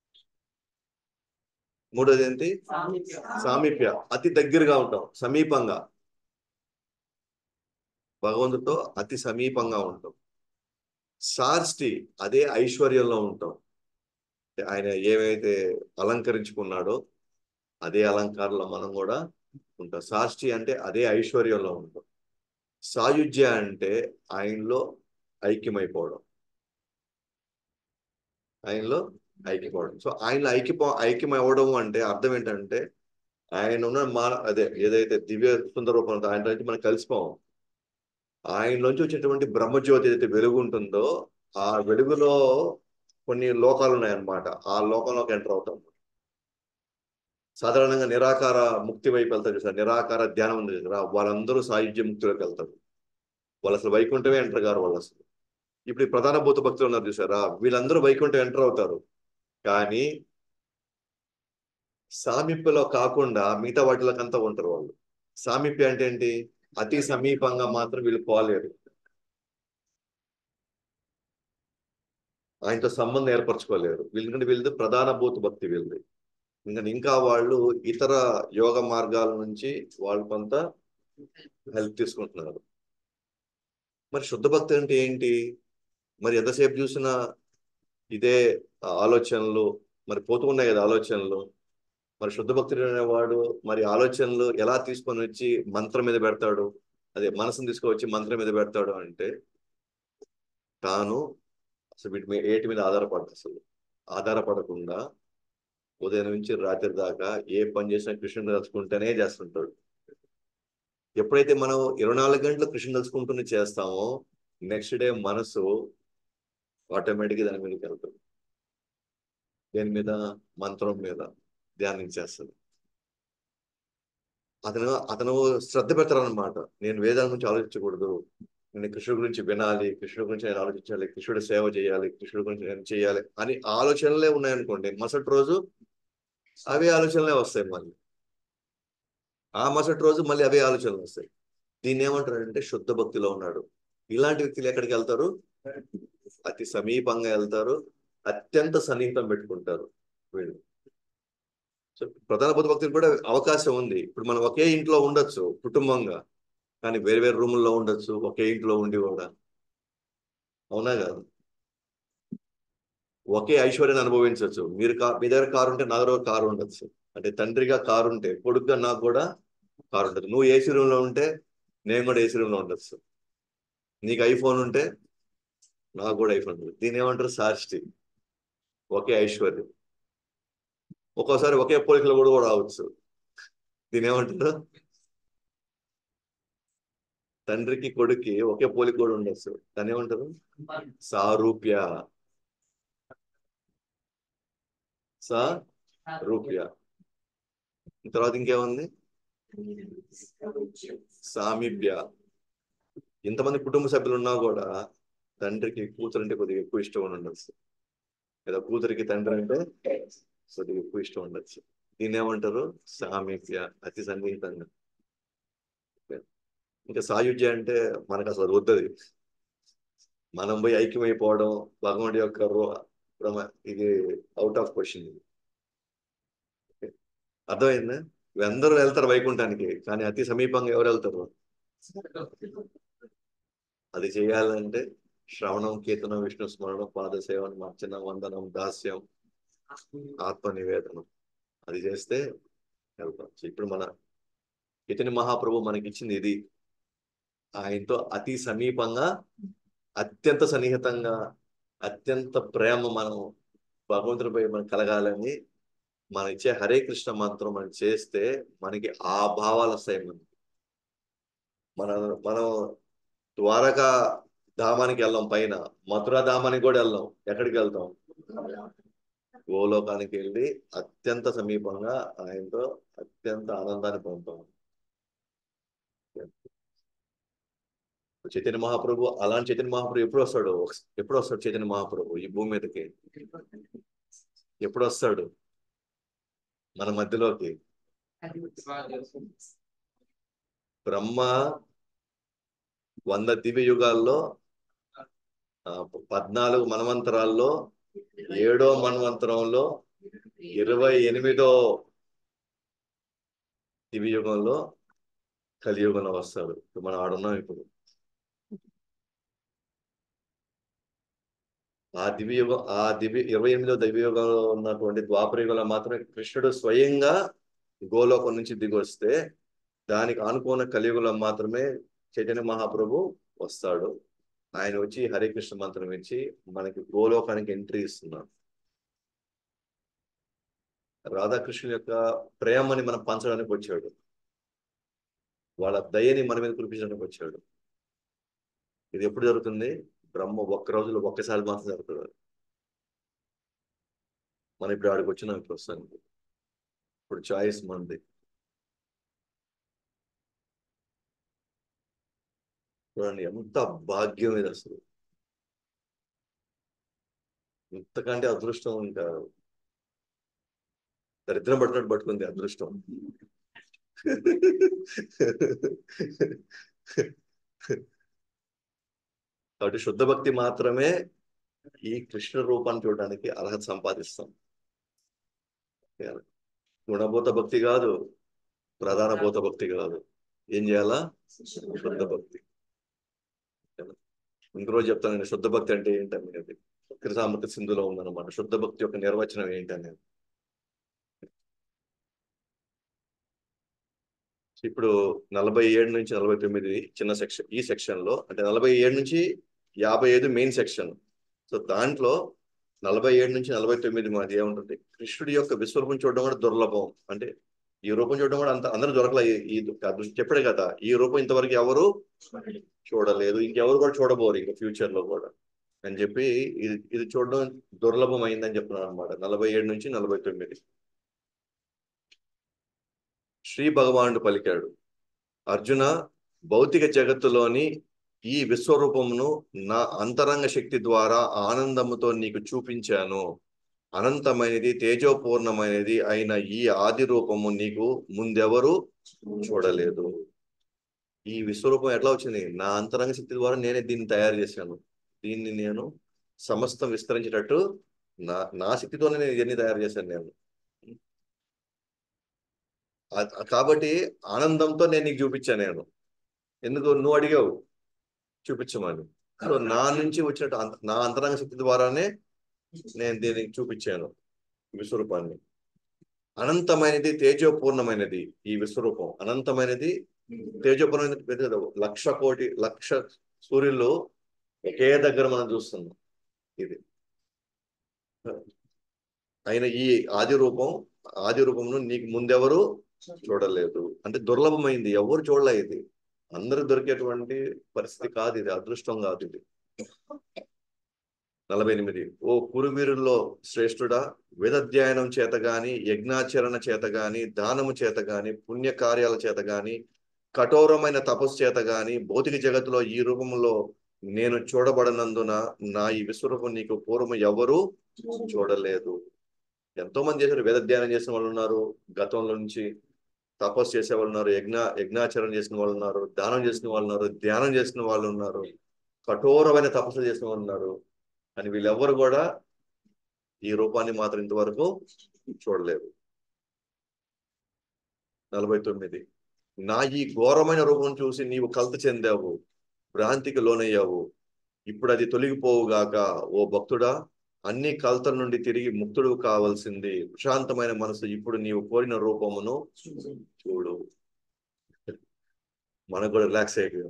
మూడోది ఏంటి సామీప్య అతి దగ్గరగా ఉంటాం సమీపంగా భగవంతుడితో అతి సమీపంగా ఉంటాం సార్ష్టి అదే ఐశ్వర్యంలో ఉంటాం ఆయన ఏమైతే అలంకరించుకున్నాడో అదే అలంకారంలో మనం కూడా ఉంటాం సాష్టి అంటే అదే ఐశ్వర్యంలో ఉంటాం సాయుజ్య అంటే ఆయనలో ఐక్యమైపోవడం ఆయనలో ఐక్యపోవడం సో ఆయనలో ఐక్యపో ఐక్యం అవ్వడం అంటే అర్థం ఏంటంటే ఆయన ఉన్న మా అదే ఏదైతే దివ్య సుందర రూపం ఉందో ఆయన నుంచి మనం కలిసిపోం ఆయనలోంచి వచ్చేటువంటి బ్రహ్మజ్యోతి ఏదైతే వెలుగు ఉంటుందో ఆ వెలుగులో కొన్ని లోకాలు ఉన్నాయన్నమాట ఆ లోకంలోకి ఎంటర్ అవుతాం సాధారణంగా నిరాకార ముక్తి వైపు వెళ్తారు చూసారు నిరాకార ధ్యానం ఉంది కదా వాళ్ళందరూ సాయుధ్య ముక్తిలోకి వెళ్తారు వాళ్ళు అసలు వైకుంఠమే ఎంటర్ కారు వాళ్ళు అసలు ఇప్పుడు ఈ ప్రధాన భూత భక్తులు ఉన్నారు చూసారా వీళ్ళందరూ వైకుంఠం ఎంటర్ అవుతారు కానీ సామీప్యలో కాకుండా మిగతా వాటిలోకంతా ఉంటారు వాళ్ళు సామీప్య అంటే ఏంటి అతి సమీపంగా మాత్రం వీళ్ళు పోలేరు ఆయనతో సంబంధం ఏర్పరచుకోలేరు వీళ్ళకంటే వీళ్ళది ప్రధాన భూత భక్తి వీళ్ళది ఇంకా ఇంకా వాళ్ళు ఇతర యోగ మార్గాల నుంచి వాళ్ళు కొంత హెల్ప్ తీసుకుంటున్నారు మరి శుద్ధ భక్తి అంటే ఏంటి మరి ఎంతసేపు చూసినా ఇదే ఆలోచనలు మరి పోతూ ఉన్నాయి కదా ఆలోచనలు మరి శుద్ధ భక్తుడు అనేవాడు మరి ఆలోచనలు ఎలా తీసుకొని వచ్చి మంత్రం మీద పెడతాడు అదే మనసును తీసుకొచ్చి మంత్రం మీద పెడతాడు అంటే తాను అసలు వీటి మీద ఏటి మీద ఆధారపడదు అసలు ఆధారపడకుండా ఉదయం నుంచి రాత్రి దాకా ఏ పని చేసినా కృష్ణుని తలుచుకుంటేనే చేస్తుంటాడు ఎప్పుడైతే మనం ఇరవై నాలుగు గంటలు కృష్ణుని తలుచుకుంటూనే చేస్తామో నెక్స్ట్ డే మనసు ఆటోమేటిక్గా దాని మీదకి వెళ్తుంది దేని మీద మంత్రం మీద ధ్యానించేస్తుంది అతను అతను శ్రద్ధ పెడతారనమాట నేను వేదాల గురించి ఆలోచించకూడదు నేను కృష్ణుడి గురించి వినాలి కృష్ణుడి గురించి నేను ఆలోచించాలి కృష్ణుడి సేవ చేయాలి కృష్ణుడి గురించి నేను చేయాలి అని ఆలోచనలే ఉన్నాయనుకోండి మరుసటి రోజు అవే ఆలోచనలే వస్తాయి మళ్ళీ ఆ మరుసటి రోజు మళ్ళీ అవే ఆలోచనలు వస్తాయి దీన్ని ఏమంటారంటే శుద్ధ భక్తిలో ఉన్నాడు ఇలాంటి వ్యక్తులు ఎక్కడికి వెళ్తారు అతి సమీపంగా వెళ్తారు అత్యంత సన్నిహితం పెట్టుకుంటారు వీళ్ళు సో ప్రధాన బుద్ధ భక్తులు కూడా అవకాశం ఉంది ఇప్పుడు మనం ఒకే ఇంట్లో ఉండొచ్చు కుటుంబంగా కానీ వేరే వేరే రూముల్లో ఉండొచ్చు ఒకే ఇంట్లో ఉండి కూడా అవునా కాదు ఒకే ఐశ్వర్యాన్ని అనుభవించవచ్చు మీరు కా మీ దగ్గర కారు ఉంటే నా దగ్గర కారు ఉండొచ్చు అంటే తండ్రిగా కారు ఉంటే కొడుకుగా నాకు కూడా కారు ఉంటుంది నువ్వు ఏసీ రూమ్ లో ఉంటే నేను కూడా ఏసీ రూమ్ లో ఉండొచ్చు నీకు ఐఫోన్ ఉంటే నాకు కూడా ఐఫోన్ ఉంటుంది దీని ఏమంటారు సార్ష్టి ఒకే ఐశ్వర్యం ఒక్కోసారి ఒకే పోలికలు కూడా కూడా రావచ్చు దీని ఏమంటారు తండ్రికి కొడుక్కి ఒకే పోలిక కూడా ఉండొచ్చు దాన్ని ఏమంటారు సారూప్య సారూప్య తర్వాత ఇంకేముంది సామీప్య ఇంతమంది కుటుంబ సభ్యులు ఉన్నా కూడా తండ్రికి కూతురంటే కొద్దిగా ఎక్కువ ఇష్టం అని ఉండొచ్చు లేదా కూతురికి తండ్రి అంటే కొద్దిగా ఎక్కువ ఇష్టం ఉండొచ్చు దీన్ని ఏమంటారు సామీప్య అతి సన్నిహితంగా ఇంకా సాయుధ్య అంటే మనకు అసలు వద్దది మనం పోయి ఐక్యమైపోవడం భగవంతుడి యొక్క రో- ప్రమ- ఇది అవుట్ ఆఫ్ క్వశ్చన్ ఇది అర్థమైందా అందరూ వెళ్తారు వైకుంఠానికి కానీ అతి సమీపంగా ఎవరు వెళ్తారు అది చేయాలంటే శ్రవణం కీర్తనం విష్ణు స్మరణం పాదసేవనం అర్చన వందనం దాస్యం ఆత్మ నివేదనం అది చేస్తే వెళ్తాం సో ఇప్పుడు మన చైతన్య మహాప్రభు మనకి ఇచ్చింది ఇది ఆయనతో అతి సమీపంగా అత్యంత సన్నిహితంగా అత్యంత ప్రేమ మనం భగవంతుడిపై మనకు కలగాలని మనం ఇచ్చే హరే కృష్ణ మంత్రం మనం చేస్తే మనకి ఆ భావాలు వస్తాయి మనకి మన మనం ద్వారకా ధామానికి వెళ్ళాం పైన మథురా ధామానికి కూడా వెళ్దాం ఎక్కడికి వెళ్తాం గోలోకానికి వెళ్ళి అత్యంత సమీపంగా ఆయనతో అత్యంత ఆనందాన్ని పొందుతాం చైతన్య మహాప్రభు అలాంటి చైతన్య మహాప్రభు ఎప్పుడు వస్తాడు ఎప్పుడు వస్తాడు చైతన్య మహాప్రభు ఈ భూమి మీదకి ఎప్పుడు వస్తాడు మన మధ్యలోకి బ్రహ్మ వంద దివ్య యుగాల్లో ఆ, పద్నాలుగు మన్వంతరాల్లో ఏడో మన్వంతరంలో ఇరవై ఎనిమిదో దివ్య యుగంలో కలియుగంలో వస్తాడు ఇప్పుడు మనం ఆడున్నాం ఇప్పుడు ఆ దివ్య యుగం ఆ దివ్య ఇరవై ఎనిమిదో దివ్య యుగంలో ఉన్నటువంటి ద్వాపర యుగంలో మాత్రమే కృష్ణుడు స్వయంగా గోలోకం నుంచి దిగి వస్తే దానికి ఆనుకున్న కలియుగంలో మాత్రమే చైతన్య మహాప్రభు వస్తాడు ఆయన వచ్చి హరే కృష్ణ మంత్రం ఇచ్చి మనకి గోలోకానికి ఎంట్రీ ఇస్తున్నాడు రాధాకృష్ణుల యొక్క ప్రేమని మనం పంచడానికి వచ్చాడు వాళ్ళ దయని మన మీద కురిపించడానికి వచ్చాడు ఇది ఎప్పుడు జరుగుతుంది బ్రహ్మ ఒక్క రోజులో ఒక్కసారి మాత్రం జరుగుతుంది మనం ఇప్పుడు ఆడికి వచ్చినాం ఇప్పుడు వస్తానికి ఇప్పుడు చాయిస్ మంది చూడండి ఎంత భాగ్యం ఇది అసలు ఇంతకంటే అదృష్టం ఇంకా దరిద్రం పట్టినట్టు పట్టుకుంది అదృష్టం కాబట్టి శుద్ధ భక్తి మాత్రమే ఈ కృష్ణ రూపాన్ని చూడడానికి అర్హత సంపాదిస్తాం గుణభూత భక్తి కాదు ప్రధాన భూత భక్తి కాదు ఏం చేయాలా శుద్ధ భక్తి ఇంకో రోజు చెప్తాను నేను శుద్ధ భక్తి అంటే ఏంటనేది కృతామృత సింధులో ఉందన్నమాట శుద్ధ భక్తి యొక్క నిర్వచనం ఏంటనేది ఇప్పుడు నలభై ఏడు నుంచి నలభై తొమ్మిది చిన్న సెక్షన్ ఈ సెక్షన్ లో అంటే నలభై ఏడు నుంచి యాభై ఐదు మెయిన్ సెక్షన్ సో దాంట్లో నలభై ఏడు నుంచి నలభై తొమ్మిది మాది ఏముంటుంది కృష్ణుడి యొక్క విశ్వరూపం చూడడం కూడా దుర్లభం అంటే ఈ రూపం చూడడం కూడా అంత అందరూ దొరకలే ఈ- ఈ అదృష్టం చెప్పాడు కదా ఈ రూపం ఇంతవరకు ఎవరు చూడలేదు ఇంకెవరు కూడా చూడబోరు ఇంకా ఫ్యూచర్ లో కూడా అని చెప్పి ఇది ఇది చూడడం దుర్లభం అయిందని చెప్తున్నాను అనమాట నలభై ఏడు నుంచి నలభై తొమ్మిది శ్రీ భగవానుడు పలికాడు అర్జున భౌతిక జగత్తులోని ఈ విశ్వరూపమును నా అంతరంగ శక్తి ద్వారా ఆనందముతో నీకు చూపించాను అనంతమైనది తేజోపూర్ణమైనది అయిన ఈ ఆది రూపము నీకు ముందెవరు చూడలేదు ఈ విశ్వరూపం ఎట్లా వచ్చింది నా అంతరంగ శక్తి ద్వారా నేనే దీన్ని తయారు చేశాను దీన్ని నేను సమస్తం విస్తరించేటట్టు నా నా శక్తితోనే నేను ఇవన్నీ తయారు చేశాను నేను ఆ- కాబట్టి ఆనందంతో నేను నీకు చూపించాను నేను ఎందుకు నువ్వు అడిగావు చూపించమని సో నా నుంచి వచ్చినట్టు అంత- నా అంతరంగ శక్తి ద్వారానే నేను దీనికి చూపించాను విశ్వరూపాన్ని అనంతమైనది తేజోపూర్ణమైనది ఈ విశ్వరూపం అనంతమైనది తేజోపూర్ణమైనది పెద్ద కదా, లక్ష కోటి లక్ష సూర్యులు ఒకే దగ్గర మనం చూస్తున్నాం ఇది అయిన ఈ ఆది రూపం ఆది రూపంను నీకు ముందెవరు చూడలేదు అంటే దుర్లభమైంది ఎవరు చూడలే ఇది అందరూ దొరికేటువంటి పరిస్థితి కాదు ఇది అదృష్టం కాదు ఇది నలభై ఎనిమిది ఓ కురువీరుల్లో శ్రేష్ఠుడా వేదధ్యయనం చేత గాని యజ్ఞాచరణ చేత గాని దానము చేత గాని పుణ్య కార్యాల చేత గాని కఠోరమైన తపస్సు చేత గాని భౌతిక జగత్తులో ఈ రూపంలో నేను చూడబడనందున నా ఈ విశ్వరూపం నీకు పూర్వం ఎవరు చూడలేదు ఎంతో మంది చేశారు వేద ధ్యానం చేసిన వాళ్ళు ఉన్నారు గతంలో నుంచి తపస్సు చేసే వాళ్ళు ఉన్నారు యజ్ఞ యజ్ఞాచరణ చేసిన వాళ్ళు ఉన్నారు దానం చేసిన వాళ్ళు ఉన్నారు ధ్యానం చేసిన వాళ్ళు ఉన్నారు కఠోరమైన తపస్సు చేసిన వాళ్ళు ఉన్నారు అని వీళ్ళెవ్వరు కూడా ఈ రూపాన్ని మాత్రం ఇంతవరకు చూడలేరు నలభై తొమ్మిది నా ఈ ఘోరమైన రూపం చూసి నీవు కలత చెందావు భ్రాంతికి లోనయ్యావు ఇప్పుడు అది తొలగిపోవుగాక ఓ భక్తుడా అన్ని కలతల నుండి తిరిగి ముక్తుడు కావాల్సింది ప్రశాంతమైన మనసు ఇప్పుడు నీవు కోరిన రూపమును చూడు మనకు కూడా రిలాక్స్ అయిపోయాం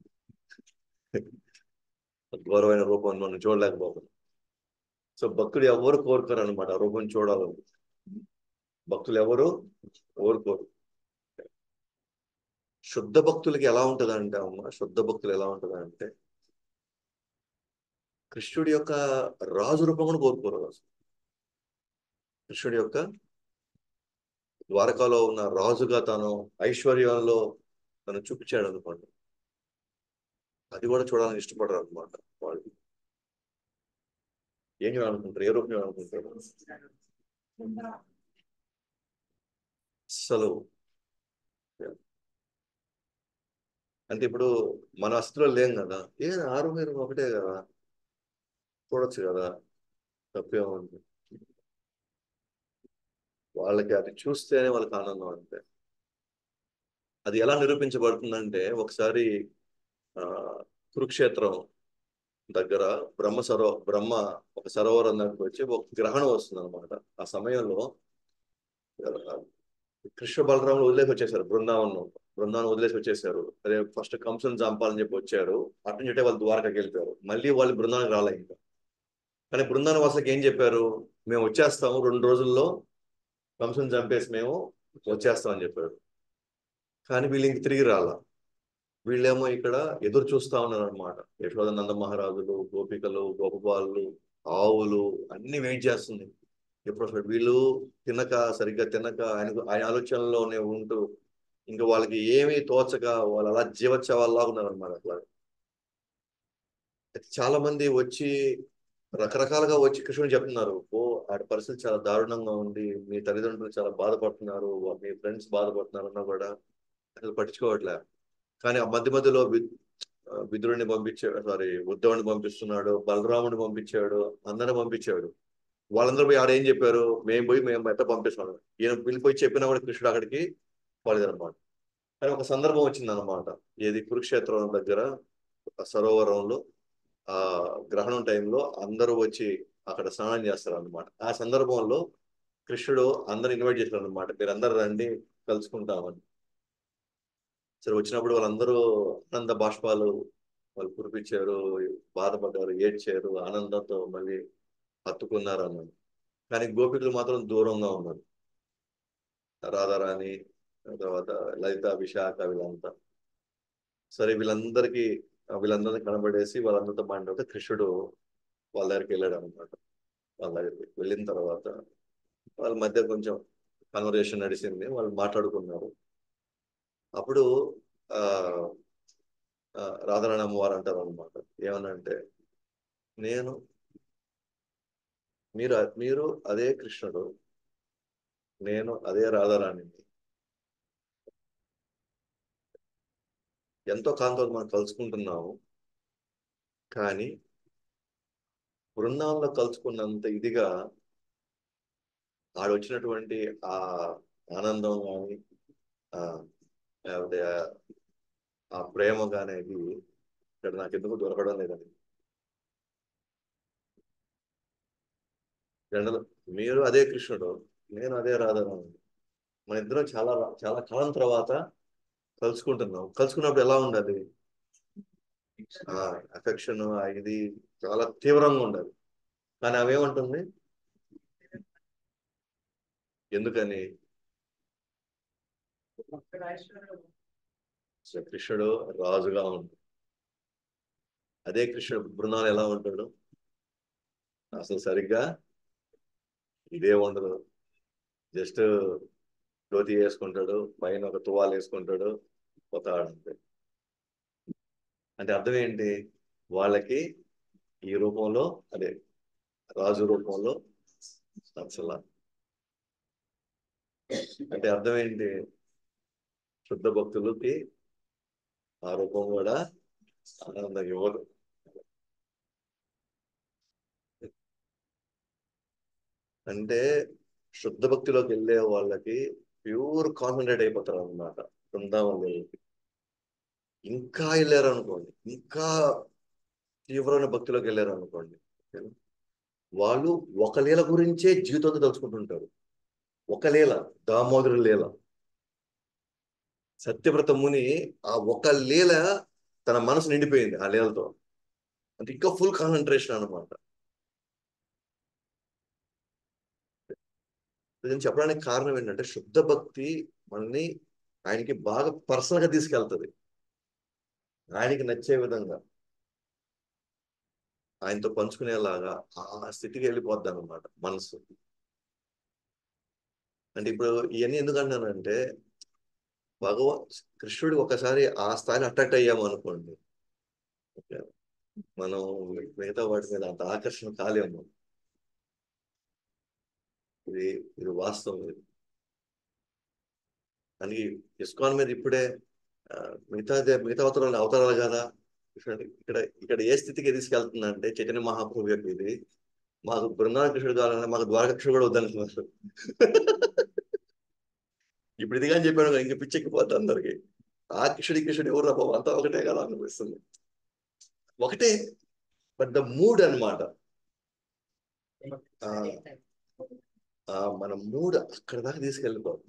ఘోరమైన రూపం మనం చూడలేకపోతున్నాం సో భక్తులు ఎవరు కోరుకోరు అనమాట ఆ రూపం చూడాలని భక్తులు ఎవరు కోరుకోరు శుద్ధ భక్తులకి ఎలా ఉంటదంటే అమ్మ శుద్ధ భక్తులు ఎలా ఉంటదంటే కృష్ణుడి యొక్క రాజు రూపం కూడా కోరుకోరు అసలు కృష్ణుడి యొక్క ద్వారకాలో ఉన్న రాజుగా తను ఐశ్వర్యంలో తను చూపించాడు అనుకోండి అది కూడా చూడాలని ఇష్టపడరు అనమాట వాళ్ళు ఏం చేయాలనుకుంటారు ఏ రూపం అనుకుంటారు అసలు అంటే ఇప్పుడు మన అస్థిలో లేం కదా ఏ ఆరు మీరు ఒకటే కదా చూడొచ్చు కదా తప్పేముంది వాళ్ళకి అది చూస్తేనే వాళ్ళకి ఆనందం అంతే అది ఎలా నిరూపించబడుతుందంటే ఒకసారి ఆ కురుక్షేత్రం దగ్గర బ్రహ్మ సరో బ్రహ్మ ఒక సరోవరం దగ్గరకు వచ్చి ఒక గ్రహణం వస్తుంది అనమాట ఆ సమయంలో కృష్ణ బలరాములు వదిలేసి వచ్చేసారు బృందావనం బృందావనం వదిలేసి వచ్చేసారు అదే ఫస్ట్ కంసుని చంపాలని చెప్పి వచ్చారు అటు నుంచే వాళ్ళు ద్వారకాకి వెళ్ళిపోయారు మళ్ళీ వాళ్ళు బృందానికి రాలే ఇంకా కానీ బృందావన వాసులకు ఏం చెప్పారు మేము వచ్చేస్తాము రెండు రోజుల్లో కంసుని చంపేసి మేము వచ్చేస్తామని చెప్పారు కానీ వీళ్ళు ఇంక తిరిగి రాలా వీళ్ళేమో ఇక్కడ ఎదురు చూస్తా ఉన్నారు అనమాట యశోద నంద మహారాజులు గోపికలు గోపబాలు ఆవులు అన్ని వెయిట్ చేస్తుంది ఎప్పుడు అసలు వీళ్ళు తినక సరిగ్గా తినక ఆయన ఆయన ఆలోచనలోనే ఉంటూ ఇంకా వాళ్ళకి ఏమీ తోచక వాళ్ళు అలా జీవోత్సవాల్లా ఉన్నారనమాట అట్లా చాలా మంది వచ్చి రకరకాలుగా వచ్చి కృష్ణుని చెప్తున్నారు ఓ ఆడ పరిస్థితి చాలా దారుణంగా ఉంది మీ తల్లిదండ్రులు చాలా బాధపడుతున్నారు మీ ఫ్రెండ్స్ బాధపడుతున్నారు అన్నా కూడా అసలు పట్టించుకోవట్లే కానీ ఆ మధ్య మధ్యలో విదురుని పంపించాడు సారీ ఉద్ధవుని పంపిస్తున్నాడు బలరాముని పంపించాడు అందరిని పంపించాడు వాళ్ళందరూ పోయి ఆడ ఏం చెప్పారు మేము పోయి మేము ఎట్లా పంపిస్తున్నాడు ఈయన వెళ్ళిపోయి చెప్పినా కూడా కృష్ణుడు అక్కడికి పోలేదన్నమాట కానీ ఒక సందర్భం వచ్చింది అనమాట ఏది కురుక్షేత్రం దగ్గర సరోవరంలో ఆ గ్రహణం టైంలో అందరూ వచ్చి అక్కడ స్నానం చేస్తారు అనమాట ఆ సందర్భంలో కృష్ణుడు అందరు ఇన్వైట్ చేశారు అనమాట మీరు అందరు రండి కలుసుకుంటామని సరే వచ్చినప్పుడు వాళ్ళందరూ ఆనంద బాష్పాలు వాళ్ళు కురిపించారు బాధపడ్డారు ఏడ్చారు ఆనందంతో మళ్ళీ హత్తుకున్నారు అన్నాడు కానీ గోపికలు మాత్రం దూరంగా ఉన్నారు రాధారాణి తర్వాత లలిత విశాఖ వీళ్ళంతా సరే వీళ్ళందరికీ వీళ్ళందరినీ కనబడేసి వాళ్ళందరితో మాట్లాడితే కృష్ణుడు వాళ్ళ దగ్గరికి వెళ్ళాడు అనమాట వాళ్ళ దగ్గరికి వెళ్ళిన తర్వాత వాళ్ళ మధ్య కొంచెం కన్వర్జేషన్ నడిచింది వాళ్ళు మాట్లాడుకున్నారు అప్పుడు ఆ రాధారాణి అమ్మవారు అంటారు అనమాట ఏమనంటే నేను మీరు మీరు అదే కృష్ణుడు నేను అదే రాధారాణిని ఎంతో కాంతో మనం కలుసుకుంటున్నాము కానీ బృందాంలో కలుసుకున్నంత ఇదిగా ఆడొచ్చినటువంటి ఆ ఆనందం కానీ లేకపోతే ఆ ప్రేమ అనేది ఇక్కడ నాకు ఎందుకు దొరకడం లేదని జనరల్ మీరు అదే కృష్ణుడు నేను అదే రాధారాణి మన ఇద్దరం చాలా చాలా కాలం తర్వాత కలుసుకుంటున్నాం కలుసుకున్నప్పుడు ఎలా ఉండాలి అఫెక్షన్ ఇది చాలా తీవ్రంగా ఉండాలి కానీ అవేమంటుంది ఎందుకని కృష్ణుడు రాజుగా ఉంటాడు అదే కృష్ణుడు బృందాలు ఎలా ఉంటాడు అసలు సరిగ్గా ఇదే ఉండదు జస్ట్ ధోతి వేసుకుంటాడు పైన ఒక తువాలు వేసుకుంటాడు పోతాడు అంతే అంటే అర్థం ఏంటి వాళ్ళకి ఈ రూపంలో అదే రాజు రూపంలో నచ్చల అంటే అర్థం ఏంటి శుద్ధ భక్తులకి ఆ రూపం కూడా ఆనందం ఇవ్వదు అంటే శుద్ధ భక్తిలోకి వెళ్ళే వాళ్ళకి ప్యూర్ కాన్సన్ట్రేట్ అయిపోతారు అనమాట బృందావనంలోకి ఇంకా వెళ్ళారు అనుకోండి ఇంకా తీవ్రమైన భక్తిలోకి వెళ్ళారు అనుకోండి వాళ్ళు ఒక లీల గురించే జీవితంతో తలుచుకుంటుంటారు ఒక లీల దామోదరు లీల సత్యవ్రత ముని ఆ ఒక లీల తన మనసు నిండిపోయింది ఆ లీలతో అంటే ఇంకా ఫుల్ కాన్సన్ట్రేషన్ అనమాట ఇది చెప్పడానికి కారణం ఏంటంటే శుద్ధ భక్తి మనల్ని ఆయనకి బాగా పర్సనల్ గా తీసుకెళ్తుంది ఆయనకి నచ్చే విధంగా ఆయనతో పంచుకునేలాగా ఆ స్థితికి వెళ్ళిపోద్ది అనమాట మనసు అంటే ఇప్పుడు ఇవన్నీ ఎందుకంటానంటే భగవా కృష్ణుడి ఒకసారి ఆ స్థాయిని అట్రాక్ట్ అయ్యాము అనుకోండి మనం మిగతా వాటి మీద అంత ఆకర్షణ కాలేము ఇది ఇది వాస్తవం ఇది అని ఇస్కాన్ మీద ఇప్పుడే మిగతా మిగతా అవతరాలు అవతారాలు కదా ఇక్కడ ఇక్కడ ఏ స్థితికి తీసుకెళ్తుందంటే చైతన్య మహాప్రభు యొక్క ఇది మాకు బృందావన కృష్ణుడు కావాలన్నా మాకు ద్వారకృష్ణుడు కూడా వద్దనుకున్నారు ఇప్పుడు ఇది కానీ చెప్పాను ఇంక పిచ్చెక్కిపోతుంది అందరికి ఆ కృష్ణుడి కృష్ణుడు ఎవరు రూపం అంతా ఒకటే కదా అనిపిస్తుంది ఒకటే బట్ ద మూడ్ అనమాట మన మూడ్ అక్కడ దాకా తీసుకెళ్ళిపోతుంది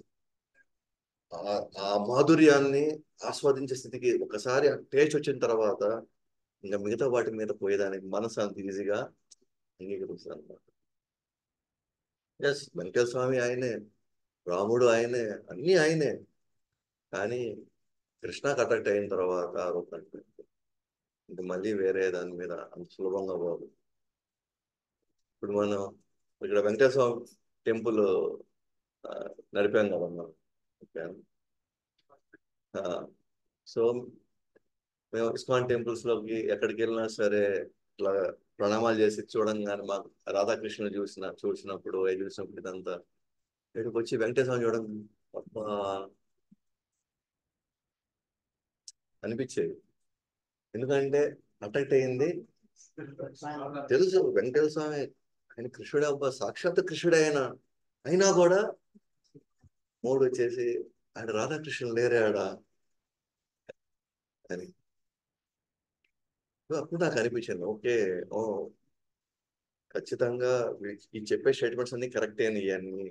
ఆ మాధుర్యాన్ని ఆస్వాదించే స్థితికి ఒకసారి ఆ టేస్ట్ వచ్చిన తర్వాత ఇంకా మిగతా వాటి మీద పోయేదానికి మనసు అంత ఈజీగా అంగీకరిస్తుంది అనమాట ఎస్ వెంకటేశ్వర స్వామి ఆయనే రాముడు ఆయనే అన్ని ఆయనే కానీ కృష్ణకు అట్రాక్ట్ అయిన తర్వాత రూపం ఇంక మళ్ళీ వేరే దాని మీద అంత సులభంగా పోదు ఇప్పుడు మనం ఇక్కడ వెంకటేశ్వర స్వామి టెంపుల్ నడిపాం కదా మనం సో మేము ఇస్కాన్ టెంపుల్స్ లోకి ఎక్కడికి వెళ్ళినా సరే ఇట్లా ప్రణామాలు చేసి చూడంగానే మాకు రాధాకృష్ణ చూసిన చూసినప్పుడు అవి చూసినప్పుడు ఇదంతా ఇక్కడికి వచ్చి వెంకటేశ్వర చూడడం అబ్బా అనిపించేది ఎందుకంటే అట్రాక్ట్ అయింది తెలుసు వెంకటేశ్వర స్వామి ఆయన కృష్ణుడే అబ్బా సాక్షాత్ కృష్ణుడే ఆయన అయినా కూడా మూడు వచ్చేసి ఆయన రాధాకృష్ణుడు లేరే ఆడ అని అప్పుడు నాకు అనిపించింది ఓకే ఓ ఖచ్చితంగా ఈ చెప్పే స్టేట్మెంట్స్ అన్ని కరెక్టే ఇవన్నీ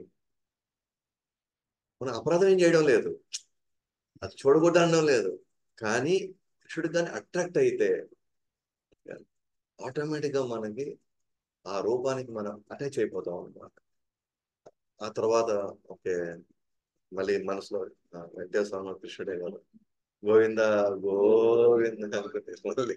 మనం అపరాధం ఏం చేయడం లేదు అది చూడకూడదనడం లేదు కానీ కృష్ణుడు కానీ అట్రాక్ట్ అయితే ఆటోమేటిక్గా మనకి ఆ రూపానికి మనం అటాచ్ అయిపోతాం అనమాట ఆ తర్వాత ఓకే మళ్ళీ మనసులో వెంకటేశ్వర కృష్ణుడే కదా గోవింద గోవింద మళ్ళీ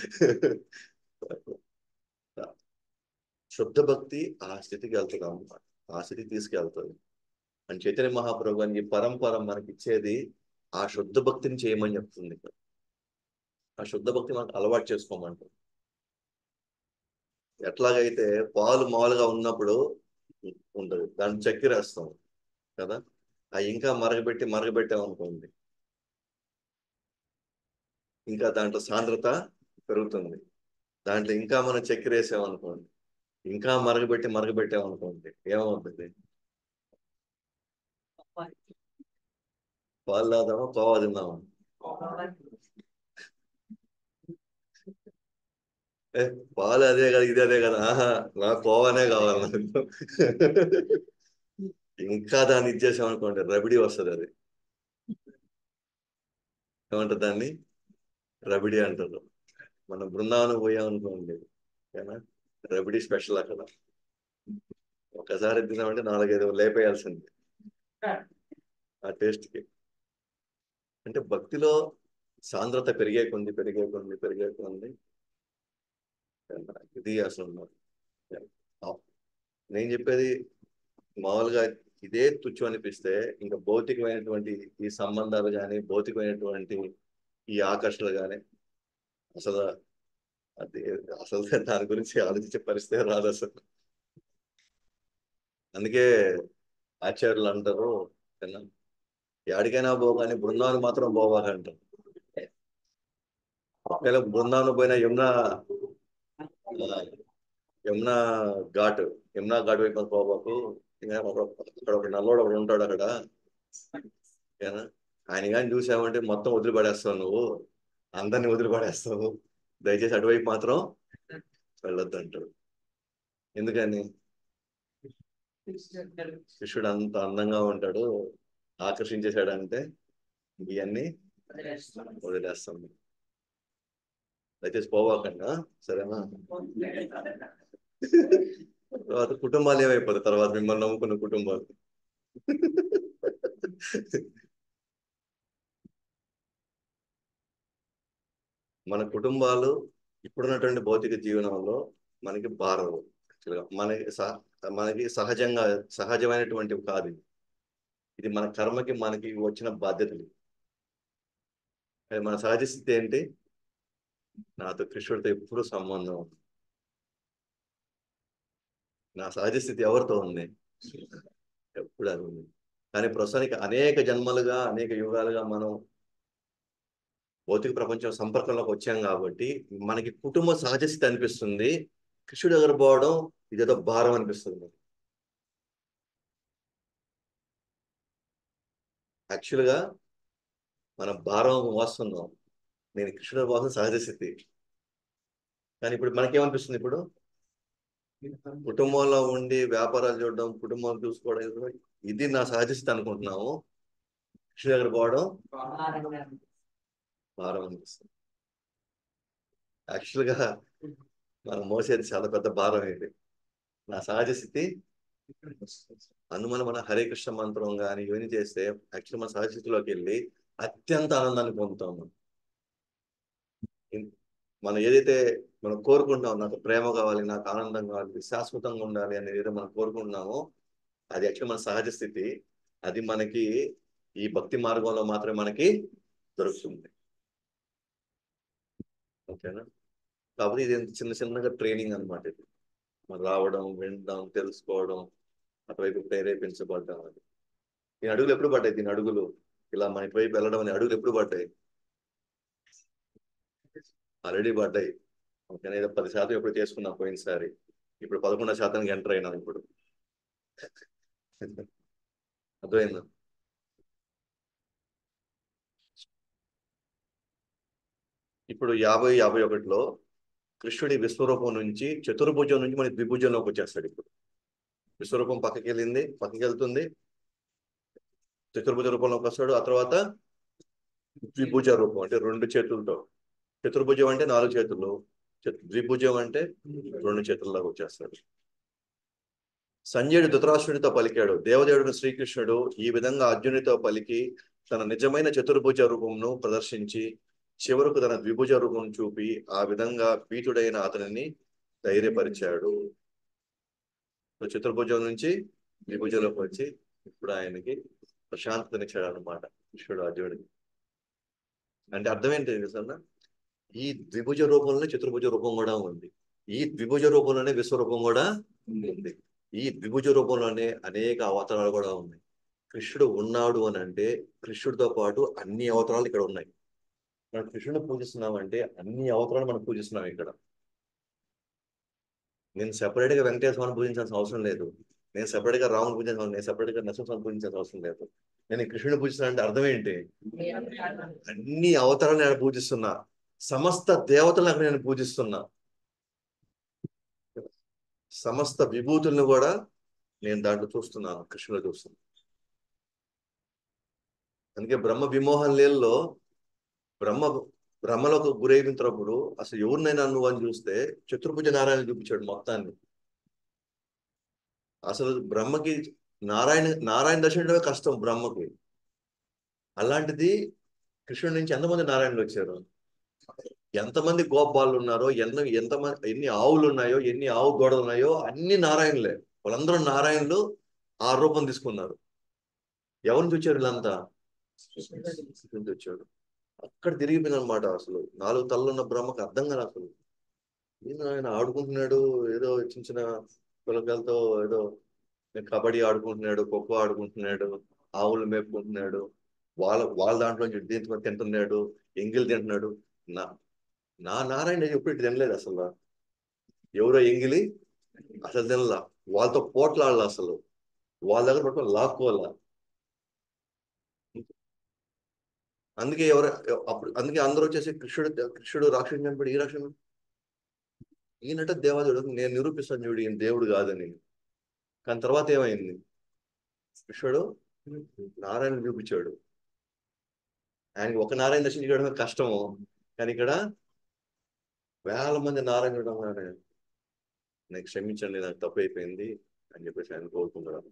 శుద్ధ భక్తి ఆ స్థితికి వెళ్తుంది అన్నమాట ఆ స్థితికి తీసుకెళ్తుంది అని చైతన్య మహాప్రభు అని పరంపర మనకి ఇచ్చేది ఆ శుద్ధ భక్తిని చేయమని చెప్తుంది ఆ శుద్ధ భక్తి మనకు అలవాటు చేసుకోమంటుంది ఎట్లాగైతే పాలు మామూలుగా ఉన్నప్పుడు ఉంటుంది దాన్ని చక్కెర వేస్తాం కదా ఆ ఇంకా మరగబెట్టి మరగబెట్టామనుకోండి ఇంకా దాంట్లో సాంద్రత పెరుగుతుంది దాంట్లో ఇంకా మనం చక్కెర వేసామనుకోండి ఇంకా మరగబెట్టి మరగబెట్టామనుకోండి ఏమవుతుంది పాలు తాదామా కోవా తిందామా ఏ పాలు అదే కదా ఇది అదే కదా ఆహా నాకు కోవానే కావాలి ఇంకా దాన్ని ఇచ్చేసాం అనుకోండి రబిడి వస్తుంది అది ఏమంటారు దాన్ని రబిడి అంటారు మనం బృందావనం పోయాం అనుకోండి ఓకేనా రబిడి స్పెషల్ అక్కడ ఒకసారి తిన్నామంటే నాలుగైదు లేపేయాల్సింది ఆ టేస్ట్కి అంటే భక్తిలో సాంద్రత పెరిగే కొంది పెరిగే కొంది పెరిగే కొంది ఇది అసలు నేను చెప్పేది మామూలుగా ఇదే తుచ్చు అనిపిస్తే ఇంకా భౌతికమైనటువంటి ఈ సంబంధాలు కానీ భౌతికమైనటువంటి ఈ ఆకర్షణలు కానీ అసలు అది అసలు దాని గురించి ఆలోచించే పరిస్థితి రాదు అసలు అందుకే ఆచార్యులు అంటారు ఏనా, ఎక్కడికైనా పోగానే బృందావనం మాత్రం పోవాలంటారు ఒకవేళ బృందావనం పోయిన యమునా ఆ, యమునా ఘాట్ యమునా ఘాట్ వైపు పోబాకు ఇంకా ఒక- అక్కడ ఒక నల్లోడు ఒకడు ఉంటాడు అక్కడ ఏనా ఆయన కానీ చూసావంటే మొత్తం వదిలిపడేస్తావు నువ్వు అందరిని వదిలిపడేస్తావు దయచేసి అటువైపు మాత్రం వెళ్ళొద్దు అంటాడు ఎందుకని కృష్ణుడు అంత అందంగా ఉంటాడు ఆకర్షించేశాడంటే ఇవన్నీ వదిలేస్తాం దయచేసి పోవాకన్నా సరేనా తర్వాత కుటుంబాలు ఏమైపోతాయి తర్వాత మిమ్మల్ని నమ్ముకున్న కుటుంబాలు మన కుటుంబాలు ఇప్పుడున్నటువంటి భౌతిక జీవనంలో మనకి భారం యాక్చువల్గా మనకి సహ మనకి సహజంగా సహజమైనటువంటివి కాదు ఇది. ఇది మన కర్మకి మనకి వచ్చిన బాధ్యతలు అది మన సహజ స్థితి ఏంటి నాతో కృష్ణుడితో ఎప్పుడు సంబంధం ఉంది. నా సహజ స్థితి ఎవరితో ఉంది ఎప్పుడు అది ఉంది కానీ ప్రస్తుతానికి అనేక జన్మలుగా అనేక యుగాలుగా మనం భౌతిక ప్రపంచం సంపర్కంలోకి వచ్చాం కాబట్టి మనకి కుటుంబ సహజ స్థితి అనిపిస్తుంది కృష్ణుడి దగ్గర పోవడం ఇదేదో భారం అనిపిస్తుంది మనకి. యాక్చువల్గా మనం భారం మోస్తున్నాం నేను కృష్ణుడి కోసం సహజ స్థితి కానీ ఇప్పుడు మనకేమనిపిస్తుంది ఇప్పుడు కుటుంబంలో ఉండి వ్యాపారాలు చూడడం కుటుంబం చూసుకోవడం ఇది- ఇది నా సహజ స్థితి అనుకుంటున్నాము కృష్ణుడి దగ్గర పోవడం భారం అనిపిస్తుంది యాక్చువల్గా మనం మోసేది చాలా పెద్ద భారం ఇది నా సహజ స్థితి అందుమని మన హరే కృష్ణ మంత్రం కానీ ఇవన్నీ చేస్తే యాక్చువల్ మన సహజ స్థితిలోకి వెళ్ళి అత్యంత ఆనందాన్ని పొందుతాం మనం ఇన్- మనం ఏదైతే మనం కోరుకుంటున్నాం నాకు ప్రేమ కావాలి నాకు ఆనందం కావాలి శాశ్వతంగా ఉండాలి అనేది ఏదో మనం కోరుకుంటున్నామో అది యాక్చువల్ మన సహజ స్థితి అది మనకి ఈ భక్తి మార్గంలో మాత్రమే మనకి దొరుకుతుంది ఓకేనా కాబట్టి ఇది చిన్న చిన్నగా ట్రైనింగ్ అన్నమాట ఇది మనం రావడం వినడం తెలుసుకోవడం అటువైపు ప్రేరేపించబడ్డం అది దీని అడుగులు ఎప్పుడు పడ్డాయి దీని అడుగులు ఇలా మన ఇటువైపు వెళ్ళడం అనే అడుగులు ఎప్పుడు పడ్డాయి ఆల్రెడీ పడ్డాయి ఓకేనా ఏదో పది శాతం ఎప్పుడు చేసుకున్నా పోయినసారి ఇప్పుడు పదకొండు శాతానికి ఎంటర్ అయినా ఇప్పుడు అర్థమైందా ఇప్పుడు యాభై యాభై ఒకటిలో కృష్ణుడి విశ్వరూపం నుంచి చతుర్భుజం నుంచి మన ద్విభుజంలోకి వచ్చేస్తాడు ఇప్పుడు విశ్వరూపం పక్కకి వెళ్ళింది పక్కకి వెళ్తుంది చతుర్భుజ రూపంలోకి వస్తాడు ఆ తర్వాత ద్విభుజ రూపం అంటే రెండు చేతులతో చతుర్భుజం అంటే నాలుగు చేతులు చతు- ద్విభుజం అంటే రెండు చేతుల్లోకి వచ్చేస్తాడు సంజయుడు ధృతరాష్ట్రుడితో పలికాడు దేవదేవుడు శ్రీకృష్ణుడు ఈ విధంగా అర్జునుడితో పలికి తన నిజమైన చతుర్భుజ రూపంను ప్రదర్శించి చివరకు తన ద్విభుజ రూపం చూపి ఆ విధంగా పీతుడైన అతనిని ధైర్యపరిచాడు సో చతుర్భుజం నుంచి ద్విభుజంలోకి వచ్చి ఇప్పుడు ఆయనకి ప్రశాంతతనిచ్చాడు అనమాట కృష్ణుడు అర్జునుడికి అంటే అర్థం ఏంటి తెలుసా ఈ ద్విభుజ రూపంలో చతుర్భుజ రూపం కూడా ఉంది ఈ ద్విభుజ రూపంలోనే విశ్వరూపం కూడా ఉంది ఈ ద్విభుజ రూపంలోనే అనేక అవతారాలు కూడా ఉన్నాయి కృష్ణుడు ఉన్నాడు అని అంటే కృష్ణుడితో పాటు అన్ని అవతారాలు ఇక్కడ ఉన్నాయి మనం కృష్ణుడిని పూజిస్తున్నామంటే అన్ని అవతారాలు మనం పూజిస్తున్నాం ఇక్కడ నేను సెపరేట్ గా వెంకటేశ్వరాన్ని పూజించాల్సిన అవసరం లేదు నేను సెపరేట్ గా రాముని పూజించాల్సిన నేను సెపరేట్ గా నరసింహస్వామిని పూజించాల్సిన అవసరం లేదు నేను ఈ కృష్ణుడిని పూజిస్తున్నా అంటే అర్థం ఏంటి అన్ని అవతారాలు నేను పూజిస్తున్నా సమస్త దేవతలను అక్కడ నేను పూజిస్తున్నా సమస్త విభూతులను కూడా నేను దాంట్లో చూస్తున్నాను కృష్ణులో చూస్తున్నాను అందుకే బ్రహ్మ విమోహం లీలలో బ్రహ్మ బ్రహ్మలోకి గురైనప్పుడు అసలు ఎవరినైనా నువ్వు అని చూస్తే చతుర్భుజ నారాయణ చూపించాడు మొత్తాన్ని అసలు బ్రహ్మకి నారాయణ నారాయణ దర్శనమే కష్టం బ్రహ్మకి అలాంటిది కృష్ణుడి నుంచి ఎంతమంది నారాయణులు వచ్చారు ఎంతమంది గోపాలు ఉన్నారో ఎన్న ఎంతమంది ఎన్ని ఆవులు ఉన్నాయో ఎన్ని ఆవు గోడలు ఉన్నాయో అన్ని నారాయణులే వాళ్ళందరూ నారాయణులు ఆ రూపం తీసుకున్నారు ఎవరిని చూచారు వీళ్ళంతా కృష్ణుడి నుంచి వచ్చాడు అక్కడ తిరిగిపోయింది అనమాట అసలు నాలుగు తలలు ఉన్న బ్రహ్మకు అర్థం కాదు అసలు ఈయన ఆయన ఆడుకుంటున్నాడు ఏదో చిన్న చిన్న పిల్లకాయలతో ఏదో కబడ్డీ ఆడుకుంటున్నాడు ఖోఖో ఆడుకుంటున్నాడు ఆవులు మేపుకుంటున్నాడు వాళ్ళ వాళ్ళ దాంట్లో దీంట్లో తింటున్నాడు ఎంగిల్ తింటున్నాడు నా నా నారాయణ ఎప్పుడు తినలేదు అసలు ఎవరో ఎంగిలి అసలు తినలా వాళ్ళతో పోట్లాడాల అసలు వాళ్ళ దగ్గర పట్టుకొని లాక్కోవాలా అందుకే ఎవరు అప్పుడు అందుకే అందరూ వచ్చేసి కృష్ణుడు కృష్ణుడు రాక్షసుడు చంపాడు ఈ రాక్షసుడు ఈయనట దేవాదేవుడు నేను నిరూపిస్తాను చూడు ఈయన దేవుడు కాదని కానీ తర్వాత ఏమైంది కృష్ణుడు నారాయణ చూపించాడు ఆయనకి ఒక నారాయణ దర్శించడం కష్టము కానీ ఇక్కడ వేల మంది నారాయణ చూడడం కానీ నాకు క్షమించండి నాకు తప్పు అయిపోయింది అని చెప్పేసి ఆయన కోరుకుంటున్నాడు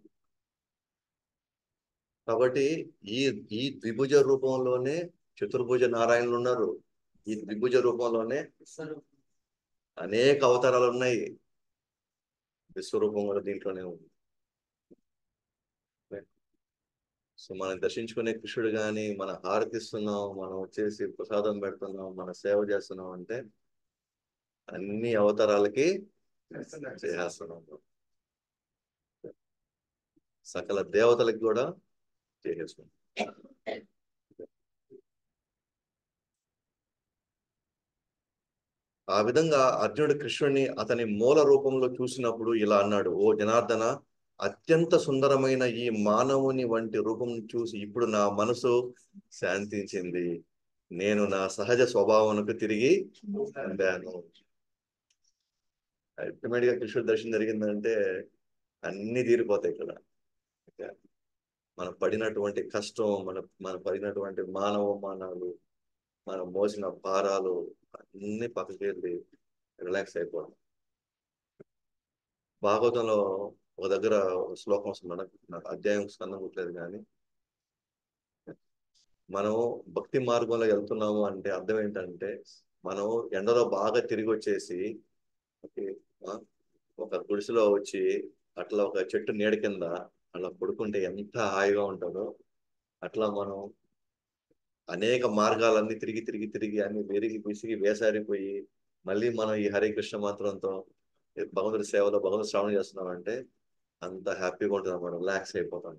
కాబట్టి ఈ ఈ ద్విభుజ రూపంలోనే చతుర్భుజ నారాయణులు ఉన్నారు ఈ ద్విభుజ రూపంలోనే అనేక అవతారాలు ఉన్నాయి విశ్వరూపం కూడా దీంట్లోనే ఉంది సో మనం దర్శించుకునే కృష్ణుడు కానీ మన హారతిస్తున్నాం మనం వచ్చేసి ప్రసాదం పెడుతున్నాం మన సేవ చేస్తున్నాం అంటే అన్ని అవతారాలకి చేసేస్తున్నాం సకల దేవతలకు కూడా చేసేస్తున్నాం ఆ విధంగా అర్జునుడు కృష్ణుడిని అతని మూల రూపంలో చూసినప్పుడు ఇలా అన్నాడు ఓ జనార్దన అత్యంత సుందరమైన ఈ మానవుని వంటి రూపం చూసి ఇప్పుడు నా మనసు శాంతించింది నేను నా సహజ స్వభావనకు తిరిగి పొందాను అల్టిమేట్ గా కృష్ణుడు దర్శనం జరిగిందంటే అన్ని తీరిపోతాయి ఇక్కడ మనం పడినటువంటి కష్టం మన మన పడినటువంటి మానవ మానాలు మనం మోసిన భారాలు అన్ని పక్కకి వెళ్ళి రిలాక్స్ అయిపోవడం భాగవతంలో ఒక దగ్గర ఒక శ్లోకం వస్తుంది నాకు అధ్యాయం స్కందం గుర్తులేదు కానీ మనం భక్తి మార్గంలో వెళ్తున్నాము అంటే అర్థం ఏంటంటే మనం ఎండలో బాగా తిరిగి వచ్చేసి ఒక గుడిసెలో వచ్చి అట్లా ఒక చెట్టు నీడ కింద అలా పడుకుంటే ఎంత హాయిగా ఉంటుందో అట్లా మనం అనేక మార్గాలన్నీ తిరిగి తిరిగి తిరిగి అన్ని వెరిగి విసిగి వేసారిపోయి మళ్ళీ మనం ఈ హరే కృష్ణ మంత్రంతో భగవంతుడి సేవలో భగవంతుడు శ్రవణం చేస్తున్నాం అంటే అంత హ్యాపీగా ఉంటుంది అన్నమాట రిలాక్స్ అయిపోతాం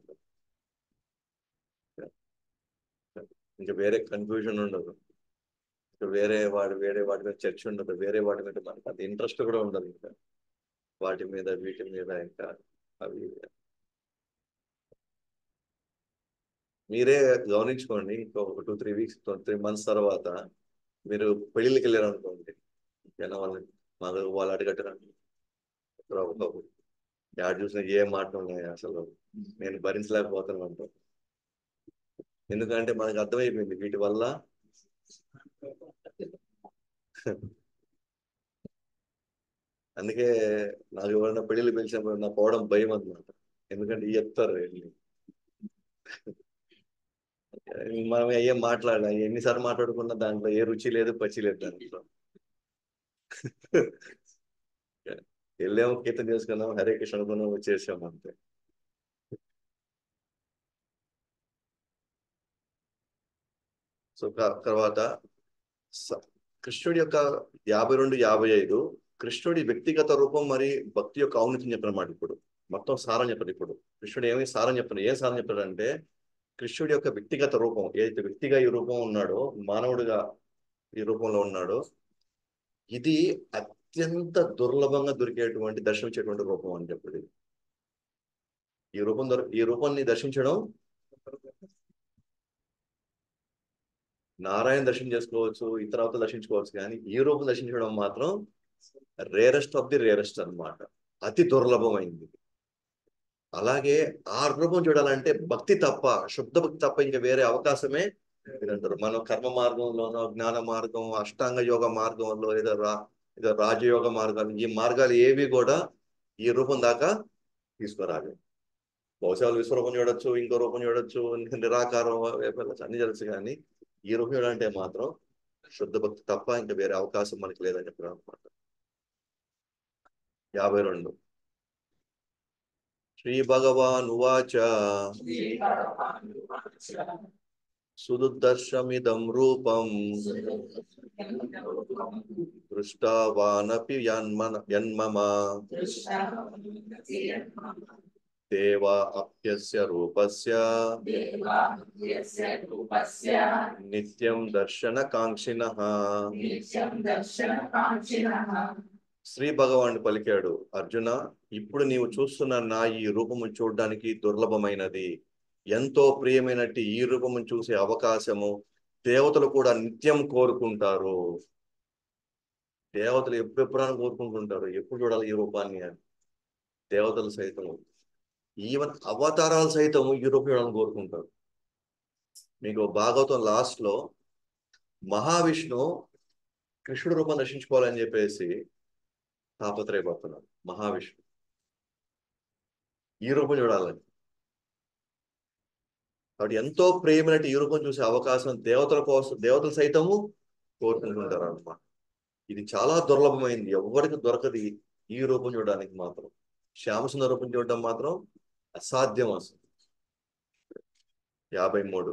ఇంకా వేరే కన్ఫ్యూజన్ ఉండదు ఇంకా వేరే వాడి వేరే వాటి మీద చర్చ ఉండదు వేరే వాటి మీద మనకి అంత ఇంట్రెస్ట్ కూడా ఉండదు ఇంకా వాటి మీద వీటి మీద ఇంకా అవి మీరే గమనించుకోండి ఇంకో ఒక two three weeks three months తర్వాత మీరు పెళ్ళిళ్ళకి వెళ్ళారు అనుకోండి జనం వాళ్ళని మాకు వాళ్ళు అడగట్టరండి యాడ్ చూసిన ఏ మాట ఉన్నాయి అసలు నేను భరించలేకపోతాను అంటాం ఎందుకంటే మనకు అర్థమైపోయింది వీటి వల్ల అందుకే నాకు ఎవరైనా పెళ్ళిళ్ళు పిలిచినప్పుడు నాకు పోవడం భయం అనమాట ఎందుకంటే చెప్తారు వెళ్ళి మనం ఏం మాట్లాడాలి ఎన్నిసార్లు మాట్లాడుకున్నా దాంట్లో ఏ రుచి లేదు పచ్చి లేదు దాంట్లో వెళ్ళాము కీర్తన చేసుకున్నాం హరే కృష్ణ అనుకున్నాం వచ్చేసాం అంతే సో తర్వాత కృష్ణుడి యొక్క యాభై రెండు యాభై ఐదు కృష్ణుడి వ్యక్తిగత రూపం మరి భక్తి యొక్క ఔన్నత్యం చెప్పనమాట ఇప్పుడు మొత్తం సారం చెప్పాడు ఇప్పుడు కృష్ణుడు ఏమి సారం చెప్తాడు ఏం సారం చెప్తాడు అంటే కృష్ణుడి యొక్క వ్యక్తిగత రూపం ఏదైతే వ్యక్తిగా ఈ రూపం ఉన్నాడో మానవుడిగా ఈ రూపంలో ఉన్నాడో ఇది అత్యంత దుర్లభంగా దొరికేటువంటి దర్శించేటువంటి రూపం అని చెప్పాడు ఈ రూపం దొర ఈ రూపాన్ని దర్శించడం నారాయణ దర్శనం చేసుకోవచ్చు ఇతరవత దర్శించుకోవచ్చు కానీ ఈ రూపం దర్శించడం మాత్రం రేరెస్ట్ ఆఫ్ ది రేరెస్ట్ అనమాట అతి దుర్లభమైంది అలాగే ఆ రూపం చూడాలంటే భక్తి తప్ప శుద్ధ భక్తి తప్ప ఇంకా వేరే అవకాశమే లేదంటారు మనం కర్మ మార్గంలోనో జ్ఞాన మార్గం అష్టాంగ యోగ మార్గంలో ఏదో రా ఏదో రాజయోగ మార్గాలు ఈ మార్గాలు ఏవి కూడా ఈ రూపం దాకా తీసుకురాలి బహుశా విశ్వరూపం చూడొచ్చు ఇంకో రూపం చూడొచ్చు నిరాకారం అన్ని తెలుసు కానీ ఈ రూపం చూడాలంటే మాత్రం శుద్ధ భక్తి తప్ప ఇంకా వేరే అవకాశం మనకి లేదని చెప్పడం అనమాట యాభై రెండు శ్రీ భగవాన్ ఉవాచ సుదుర్దర్శమిదం రూపం దృష్టావానపి యన్మన యన్మమ దేవా అప్యస్య రూపస్య నిత్యం దర్శన కాంక్షిణ శ్రీ భగవాన్ పలికాడు అర్జున ఇప్పుడు నీవు చూస్తున్న నా ఈ రూపము చూడడానికి దుర్లభమైనది ఎంతో ప్రియమైనట్టు ఈ రూపము చూసే అవకాశము దేవతలు కూడా నిత్యం కోరుకుంటారు దేవతలు ఎప్పుడెప్పుడైనా కోరుకుంటుంటారు ఎప్పుడు చూడాలి ఈ రూపాన్ని అని దేవతలు సైతం ఈవెన్ అవతారాలు సైతం ఈ రూపం చూడాలని కోరుకుంటారు మీకు భాగవతం లాస్ట్ లో మహావిష్ణు కృష్ణుడు రూపం దర్శించుకోవాలని చెప్పేసి తాపత్రయపడుతున్నాడు మహావిష్ణు ఈ రూపం చూడాలని కాబట్టి ఎంతో ప్రేమైనట్టు ఈ రూపం చూసే అవకాశం దేవతల కోసం దేవతలు సైతము కోరుకుంటుంటారు అన్నమాట ఇది చాలా దుర్లభమైంది ఎవరికి దొరకది ఈ రూపం చూడడానికి మాత్రం శ్యామసుందర రూపం చూడడం మాత్రం అసాధ్యం అసలు యాభై మూడు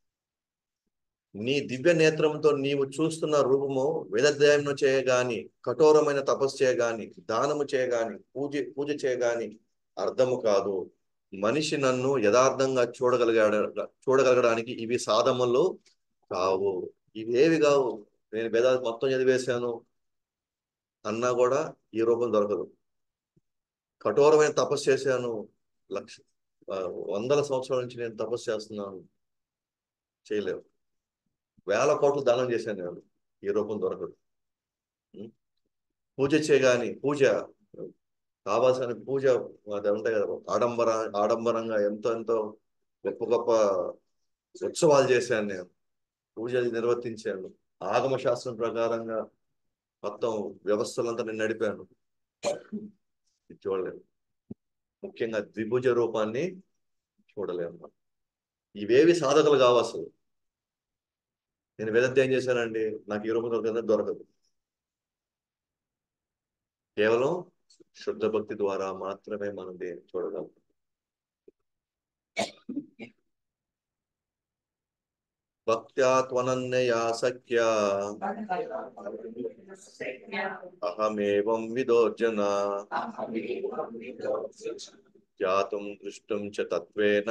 నీ దివ్య నేత్రంతో నీవు చూస్తున్న రూపము వేదాధ్యాయనం చేయగాని కఠోరమైన తపస్సు చేయగాని దానము చేయగాని పూజ పూజ చేయగాని అర్థము కాదు మనిషి నన్ను యథార్థంగా చూడగలిగాడ చూడగలగడానికి ఇవి సాధములు కావు ఇవేవి కావు నేను వేదాలు మొత్తం చదివేశాను అన్నా కూడా ఈ రూపం దొరకదు కఠోరమైన తపస్సు చేశాను లక్ష ఆ, వందల సంవత్సరాల నుంచి నేను తపస్సు చేస్తున్నాను చేయలేవు వేల కోట్లు దానం చేశాను నేను ఈ రూపం దొరకదు ఉం? పూజ చేయగాని పూజ కావాల్సిన పూజ అది ఉంటాయి కదా ఆడంబర ఆడంబరంగా ఎంతో ఎంతో గొప్ప గొప్ప ఉత్సవాలు చేశాను నేను పూజలు నిర్వర్తించాను ఆగమ శాస్త్రం ప్రకారంగా మొత్తం వ్యవస్థలంతా నేను నడిపాను ఇది చూడలేము ముఖ్యంగా ద్విభుజ రూపాన్ని చూడలేము ఇవేవి సాధకులు కావు అసలు నేను వేదంతో ఏం చేశానండి నాకు ఈ రూపం దొరకదు దొరకదు కేవలం శుద్ధ భక్తి ద్వారా మాత్రమే మనం దేన్ని చూడగలం భక్త్యా త్వనన్యయా సఖ్య అహమేవం విదోర్జన జాతుం దృష్టం చ తత్వేన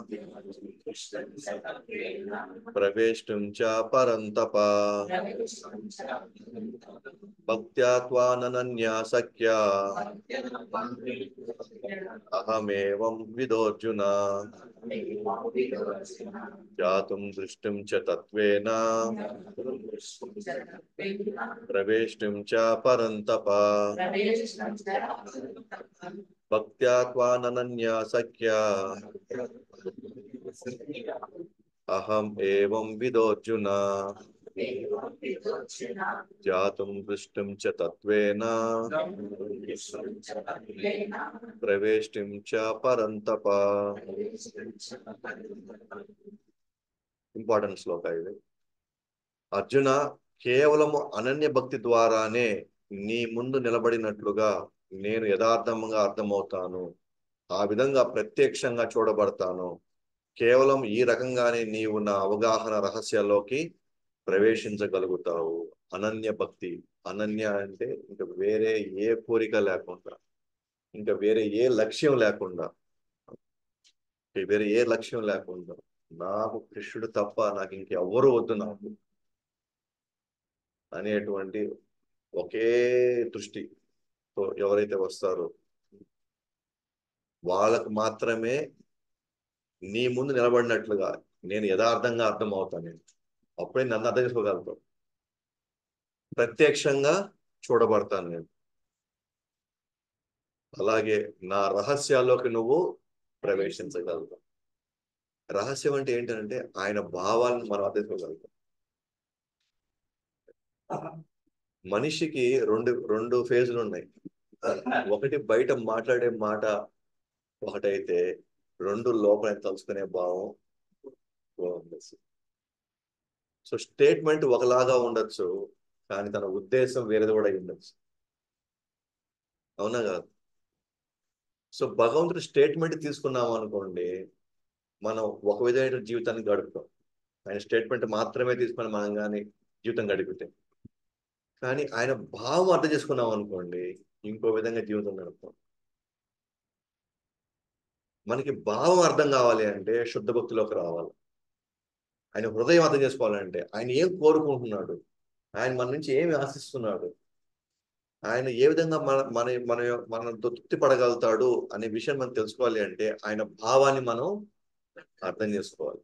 ప్రవేష్టం చ పరంతప భక్త్యా త్వానన్యా సఖ్య అహమేవం విదోర్జున జాతుం దృష్టం చ తత్వేన ప్రవేష్టం చ పరంతప భక్త్యా త్వానన్యా సఖ్య అహం ఏవం విదోర్జున జాతుం దృష్టం చ తత్వేన ప్రవేష్టిం చ పరంతప ఇంపార్టెంట్ శ్లోక ఇది అర్జున కేవలము అనన్య భక్తి ద్వారానే నీ ముందు నిలబడినట్లుగా నేను యథార్థంగా అర్థమవుతాను ఆ విధంగా ప్రత్యక్షంగా చూడబడతాను కేవలం ఈ రకంగానే నీవు నా అవగాహన రహస్యాల్లోకి ప్రవేశించగలుగుతావు అనన్య భక్తి అనన్య అంటే ఇంకా వేరే ఏ కోరిక లేకుండా ఇంకా వేరే ఏ లక్ష్యం లేకుండా ఇంకా వేరే ఏ లక్ష్యం లేకుండా నాకు కృష్ణుడు తప్ప నాకు ఇంకెవ్వరు వద్దు నాకు అనేటువంటి ఒకే దృష్టి తో ఎవరైతే వస్తారో వాళ్ళకు మాత్రమే నీ ముందు నిలబడినట్లుగా నేను యథార్థంగా అర్థం అవుతాను నేను అప్పుడే నన్ను అర్థం చేసుకోగలుగుతావు ప్రత్యక్షంగా చూడబడతాను నేను అలాగే నా రహస్యాల్లోకి నువ్వు ప్రవేశించగలుగుతావు రహస్యం అంటే ఏంటంటే ఆయన భావాలను మనం అర్థం చేసుకోగలుగుతాం మనిషికి రెండు రెండు ఫేజులు ఉన్నాయి ఒకటి బయట మాట్లాడే మాట ఒకటైతే రెండు లోపల తలుచుకునే భావం ఉండొచ్చు సో స్టేట్మెంట్ ఒకలాగా ఉండొచ్చు కానీ తన ఉద్దేశం వేరేది కూడా అయి ఉండొచ్చు అవునా కాదు సో భగవంతుడు స్టేట్మెంట్ తీసుకున్నాం అనుకోండి మనం ఒక విధమైన జీవితాన్ని గడుపుతాం ఆయన స్టేట్మెంట్ మాత్రమే తీసుకొని మనం కానీ జీవితం గడిపితే కానీ ఆయన భావం అర్థం చేసుకున్నాం అనుకోండి ఇంకో విధంగా జీవితం నడుపుతాం మనకి భావం అర్థం కావాలి అంటే శుద్ధ భక్తిలోకి రావాలి ఆయన హృదయం అర్థం చేసుకోవాలంటే ఆయన ఏం కోరుకుంటున్నాడు ఆయన మన నుంచి ఏమి ఆశిస్తున్నాడు ఆయన ఏ విధంగా మన మన మన మన తృప్తి పడగలుగుతాడు అనే విషయం మనం తెలుసుకోవాలి అంటే ఆయన భావాన్ని మనం అర్థం చేసుకోవాలి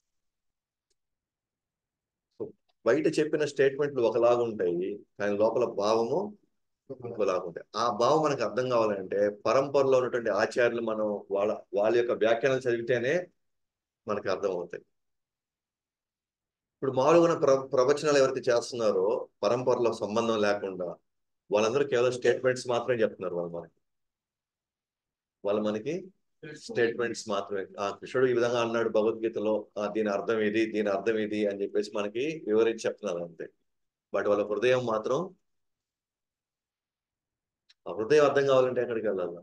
బయట చెప్పిన స్టేట్మెంట్లు ఒకలాగా ఉంటాయి కానీ లోపల భావము ఇంకోలాగా ఉంటాయి ఆ భావం మనకు అర్థం కావాలంటే పరంపరలో ఉన్నటువంటి ఆచార్యులు మనం వాళ్ళ వాళ్ళ యొక్క వ్యాఖ్యానాలు చదివితేనే మనకు అర్థం అవుతాయి ఇప్పుడు మామూలుగా ప్ర ప్రవచనాలు ఎవరైతే చేస్తున్నారో పరంపరలో సంబంధం లేకుండా వాళ్ళందరూ కేవలం స్టేట్మెంట్స్ మాత్రమే చెప్తున్నారు వాళ్ళు మనకి వాళ్ళు మనకి స్టేట్మెంట్స్ మాత్రమే ఆ కృష్ణుడు ఈ విధంగా అన్నాడు భగవద్గీతలో ఆ దీని అర్థం ఇది దీని అర్థం ఇది అని చెప్పేసి మనకి వివరించి చెప్తున్నారు అంతే బట్ వాళ్ళ హృదయం మాత్రం ఆ హృదయం అర్థం కావాలంటే ఎక్కడికి వెళ్ళాలి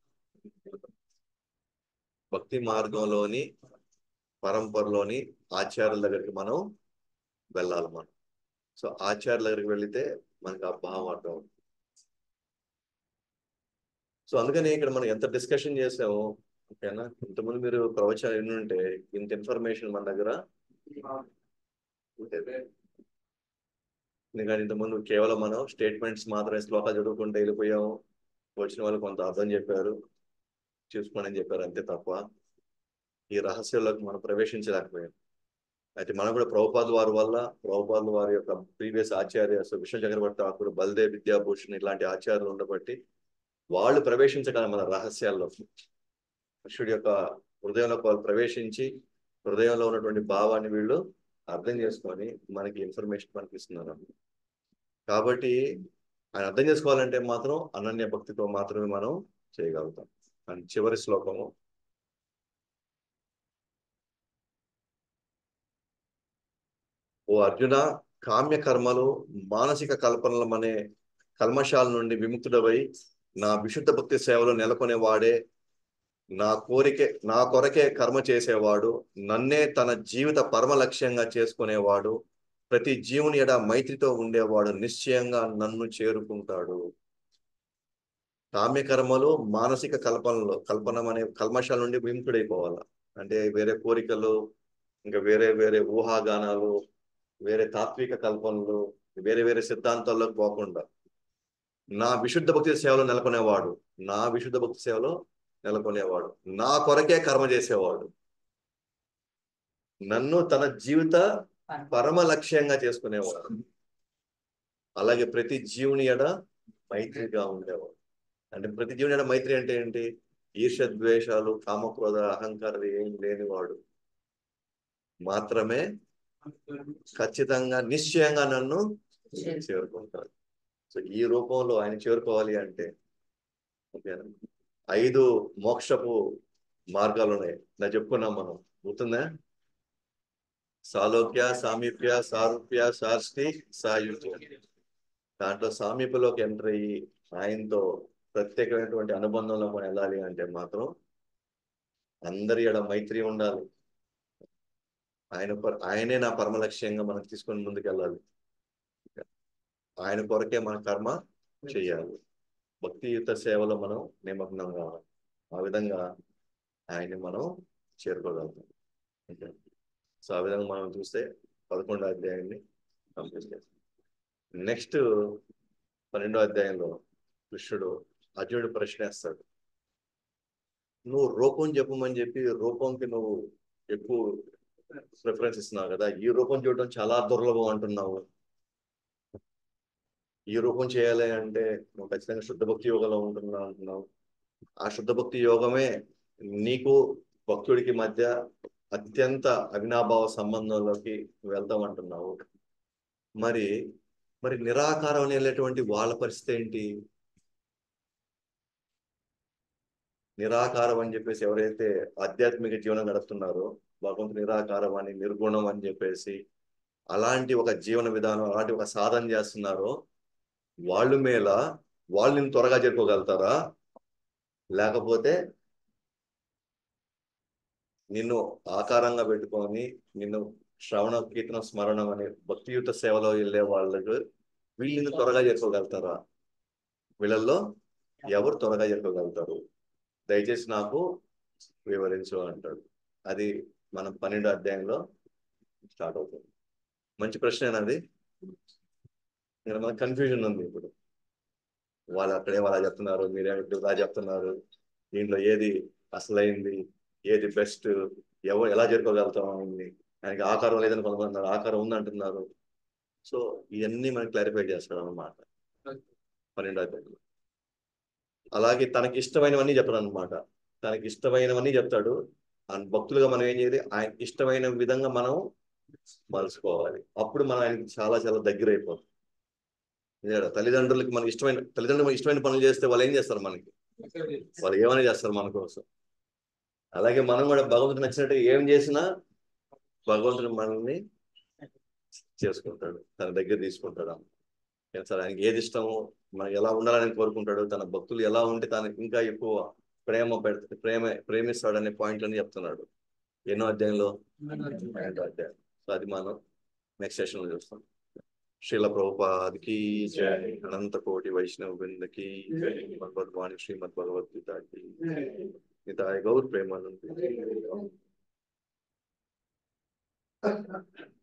భక్తి మార్గంలోని పరంపరలోని ఆచార్యుల దగ్గరికి మనం వెళ్ళాలి మనం సో ఆచార్యుల దగ్గరికి వెళితే మనకి ఆ భావం అర్థం అవుతుంది సో అందుకని ఇక్కడ మనం ఎంత డిస్కషన్ చేసామో ఓకేనా ఇంతకుముందు మీరు ప్రవచనాలు ఎన్ని ఉంటే ఇంత ఇన్ఫర్మేషన్ మన దగ్గర ఉండేది ఎందుకంటే ఇంతకుముందు కేవలం మనం స్టేట్మెంట్స్ మాత్రమే శ్లోకాలు చదువుకుంటే వెళ్ళిపోయాము వచ్చిన వాళ్ళు కొంత అర్థం చెప్పారు చూసుకోండి చెప్పారు అంతే తప్ప ఈ రహస్యాల్లోకి మనం ప్రవేశించలేకపోయాం అయితే మనం కూడా ప్రభుపాద వారి వల్ల ప్రభుపాద వారి యొక్క ప్రీవియస్ ఆచార్య విష్ణు చక్రవర్తి ఠాకూర్ బల్దేవ్ విద్యాభూషణ్ ఇలాంటి ఆచార్యులు ఉండబట్టి వాళ్ళు ప్రవేశించగల మన రహస్యాల్లో కృష్ణుడి యొక్క హృదయంలోకి వాళ్ళు ప్రవేశించి హృదయంలో ఉన్నటువంటి భావాన్ని వీళ్ళు అర్థం చేసుకొని మనకి ఇన్ఫర్మేషన్ మనకి ఇస్తున్నారు కాబట్టి ఆయన అర్థం చేసుకోవాలంటే మాత్రం అనన్య భక్తితో మాత్రమే మనం చేయగలుగుతాం అండ్ చివరి శ్లోకము ఓ అర్జున కామ్య కర్మలు మానసిక కల్పనలు అనే కల్మశాల నుండి విముక్తుడవై నా విశుద్ధ భక్తి సేవలో నెలకొనేవాడే నా కోరికే నా కొరకే కర్మ చేసేవాడు నన్నే తన జీవిత పరమ లక్ష్యంగా చేసుకునేవాడు ప్రతి జీవుని ఎడ మైత్రితో ఉండేవాడు నిశ్చయంగా నన్ను చేరుకుంటాడు కామ్య కర్మలు మానసిక కల్పనలు కల్పన అనే కల్మశాల నుండి విముక్తుడైపోవాలి అంటే వేరే కోరికలు ఇంకా వేరే వేరే ఊహాగానాలు వేరే తాత్విక కల్పనలు వేరే వేరే సిద్ధాంతాల్లోకి పోకుండా నా విశుద్ధ భక్తి సేవలో నెలకొనేవాడు నా విశుద్ధ భక్తి సేవలో నెలకొనేవాడు నా కొరకే కర్మ చేసేవాడు నన్ను తన జీవిత పరమ లక్ష్యంగా చేసుకునేవాడు అలాగే ప్రతి జీవుని ఎడ మైత్రిగా ఉండేవాడు అంటే ప్రతి జీవుని ఎడ మైత్రి అంటే ఏంటి ఈర్ష ద్వేషాలు కామక్రోధ అహంకారాలు ఏం లేనివాడు మాత్రమే ఖచ్చితంగా నిశ్చయంగా నన్ను చేరుకుంటాడు సో ఈ రూపంలో ఆయన చేరుకోవాలి అంటే ఓకేనా ఐదు మోక్షపు మార్గాలు ఉన్నాయి నా చెప్పుకున్నాం మనం గుర్తుందా సాలోక్య సామీప్య సారూప్య సాష్టి సాయుజ్య దాంట్లో సామీప్యలోకి ఎంటర్ అయ్యి ఆయనతో ప్రత్యేకమైనటువంటి అనుబంధంలో మనం వెళ్ళాలి అంటే మాత్రం అందరి ఎడ మైత్రి ఉండాలి ఆయన ఆయనే నా పరమ లక్ష్యంగా మనం తీసుకొని ముందుకు వెళ్ళాలి ఆయన కొరకే మన కర్మ చేయాలి భక్తియుత సేవలో మనం నిమగ్నం కావాలి ఆ విధంగా ఆయన్ని మనం చేరుకోగలుగుతాం ఓకే సో ఆ విధంగా మనం చూస్తే పదకొండో అధ్యాయాన్ని కంప్లీట్ చేస్తాం నెక్స్ట్ పన్నెండో అధ్యాయంలో కృష్ణుడు అర్జునుడు ప్రశ్నేస్తాడు నువ్వు రూపం చెప్పమని చెప్పి రూపంకి నువ్వు ఎక్కువ ప్రిఫరెన్స్ ఇస్తున్నావు కదా ఈ రూపం చూడడం చాలా దుర్లభం అంటున్నావు ఈ రూపం చేయాలి అంటే నువ్వు ఖచ్చితంగా శుద్ధ భక్తి యోగంలో ఉంటున్నావు అంటున్నావు ఆ శుద్ధ భక్తి యోగమే నీకు భక్తుడికి మధ్య అత్యంత అవినాభావ సంబంధంలోకి వెళ్తాం అంటున్నావు మరి మరి నిరాకారం అనేటువంటి వాళ్ళ పరిస్థితి ఏంటి నిరాకారం అని చెప్పేసి ఎవరైతే ఆధ్యాత్మిక జీవనం గడుపుతున్నారో భగవంతు నిరాకారం అని నిర్గుణం అని చెప్పేసి అలాంటి ఒక జీవన విధానం అలాంటి ఒక సాధన చేస్తున్నారో వాళ్ళు మేల వాళ్ళు నిన్ను త్వరగా చేరుకోగలుగుతారా లేకపోతే నిన్ను ఆకారంగా పెట్టుకొని నిన్ను శ్రవణ కీర్తన స్మరణం అనే భక్తియుత సేవలో వెళ్ళే వాళ్ళకు వీళ్ళని త్వరగా చేరుకోగలుగుతారా వీళ్ళల్లో ఎవరు త్వరగా చేరుకోగలుగుతారు దయచేసి నాకు వివరించు అంటాడు అది మనం పన్నెండో అధ్యాయంలో స్టార్ట్ అవుతుంది మంచి ప్రశ్న అది ఇక్కడ మనకు కన్ఫ్యూజన్ ఉంది ఇప్పుడు వాళ్ళు అక్కడే వాళ్ళ చెప్తున్నారు మీరేమి ఇలా చెప్తున్నారు దీంట్లో ఏది అసలైంది ఏది బెస్ట్ ఎవరు ఎలా చేరుకోగలుగుతాం ఆయన్ని ఆయనకి ఆకారం లేదని కొంతమంది అన్నారు ఆకారం ఉంది అంటున్నారు సో ఇవన్నీ మనకి క్లారిఫై చేస్తాడు అనమాట పన్నెండో అధ్యాయంలో అలాగే తనకి ఇష్టమైనవన్నీ చెప్తాడు అనమాట తనకి ఇష్టమైనవన్నీ చెప్తాడు ఆ భక్తులుగా మనం ఏం చేయాలి ఆయన ఇష్టమైన విధంగా మనం మలుచుకోవాలి అప్పుడు మనం ఆయనకి చాలా చాలా దగ్గర అయిపోతాం ఇదేరా, తల్లిదండ్రులకి మనకి ఇష్టమైన తల్లిదండ్రులు మనకి ఇష్టమైన పనులు చేస్తే వాళ్ళు ఏం చేస్తారు మనకి వాళ్ళు ఏమైనా చేస్తారు మన కోసం అలాగే మనం కూడా భగవంతుడు నచ్చినట్టు ఏం చేసినా భగవంతుడు మనల్ని చేసుకుంటాడు తన దగ్గర తీసుకుంటాడు ఏం సార్ ఆయనకి ఏది ఇష్టమో మనకి ఎలా ఉండాలని కోరుకుంటాడు తన భక్తులు ఎలా ఉంటే తనకి ఇంకా ఎక్కువ ప్రేమ పెడత ప్రేమ ప్రేమిస్తాడు అనే పాయింట్లని చెప్తున్నాడు ఎన్నో అధ్యాయంలో పన్నెండో అధ్యాయం సో అది మనం నెక్స్ట్ సెషన్ లో చూస్తాం శ్రీల ప్రభుపాదికి జై అనంత కోటి వైష్ణవ బృందకి జై భగవద్వాణి శ్రీమద్ భగవద్గీతకి నితాయ గౌర్ ప్రేమానంద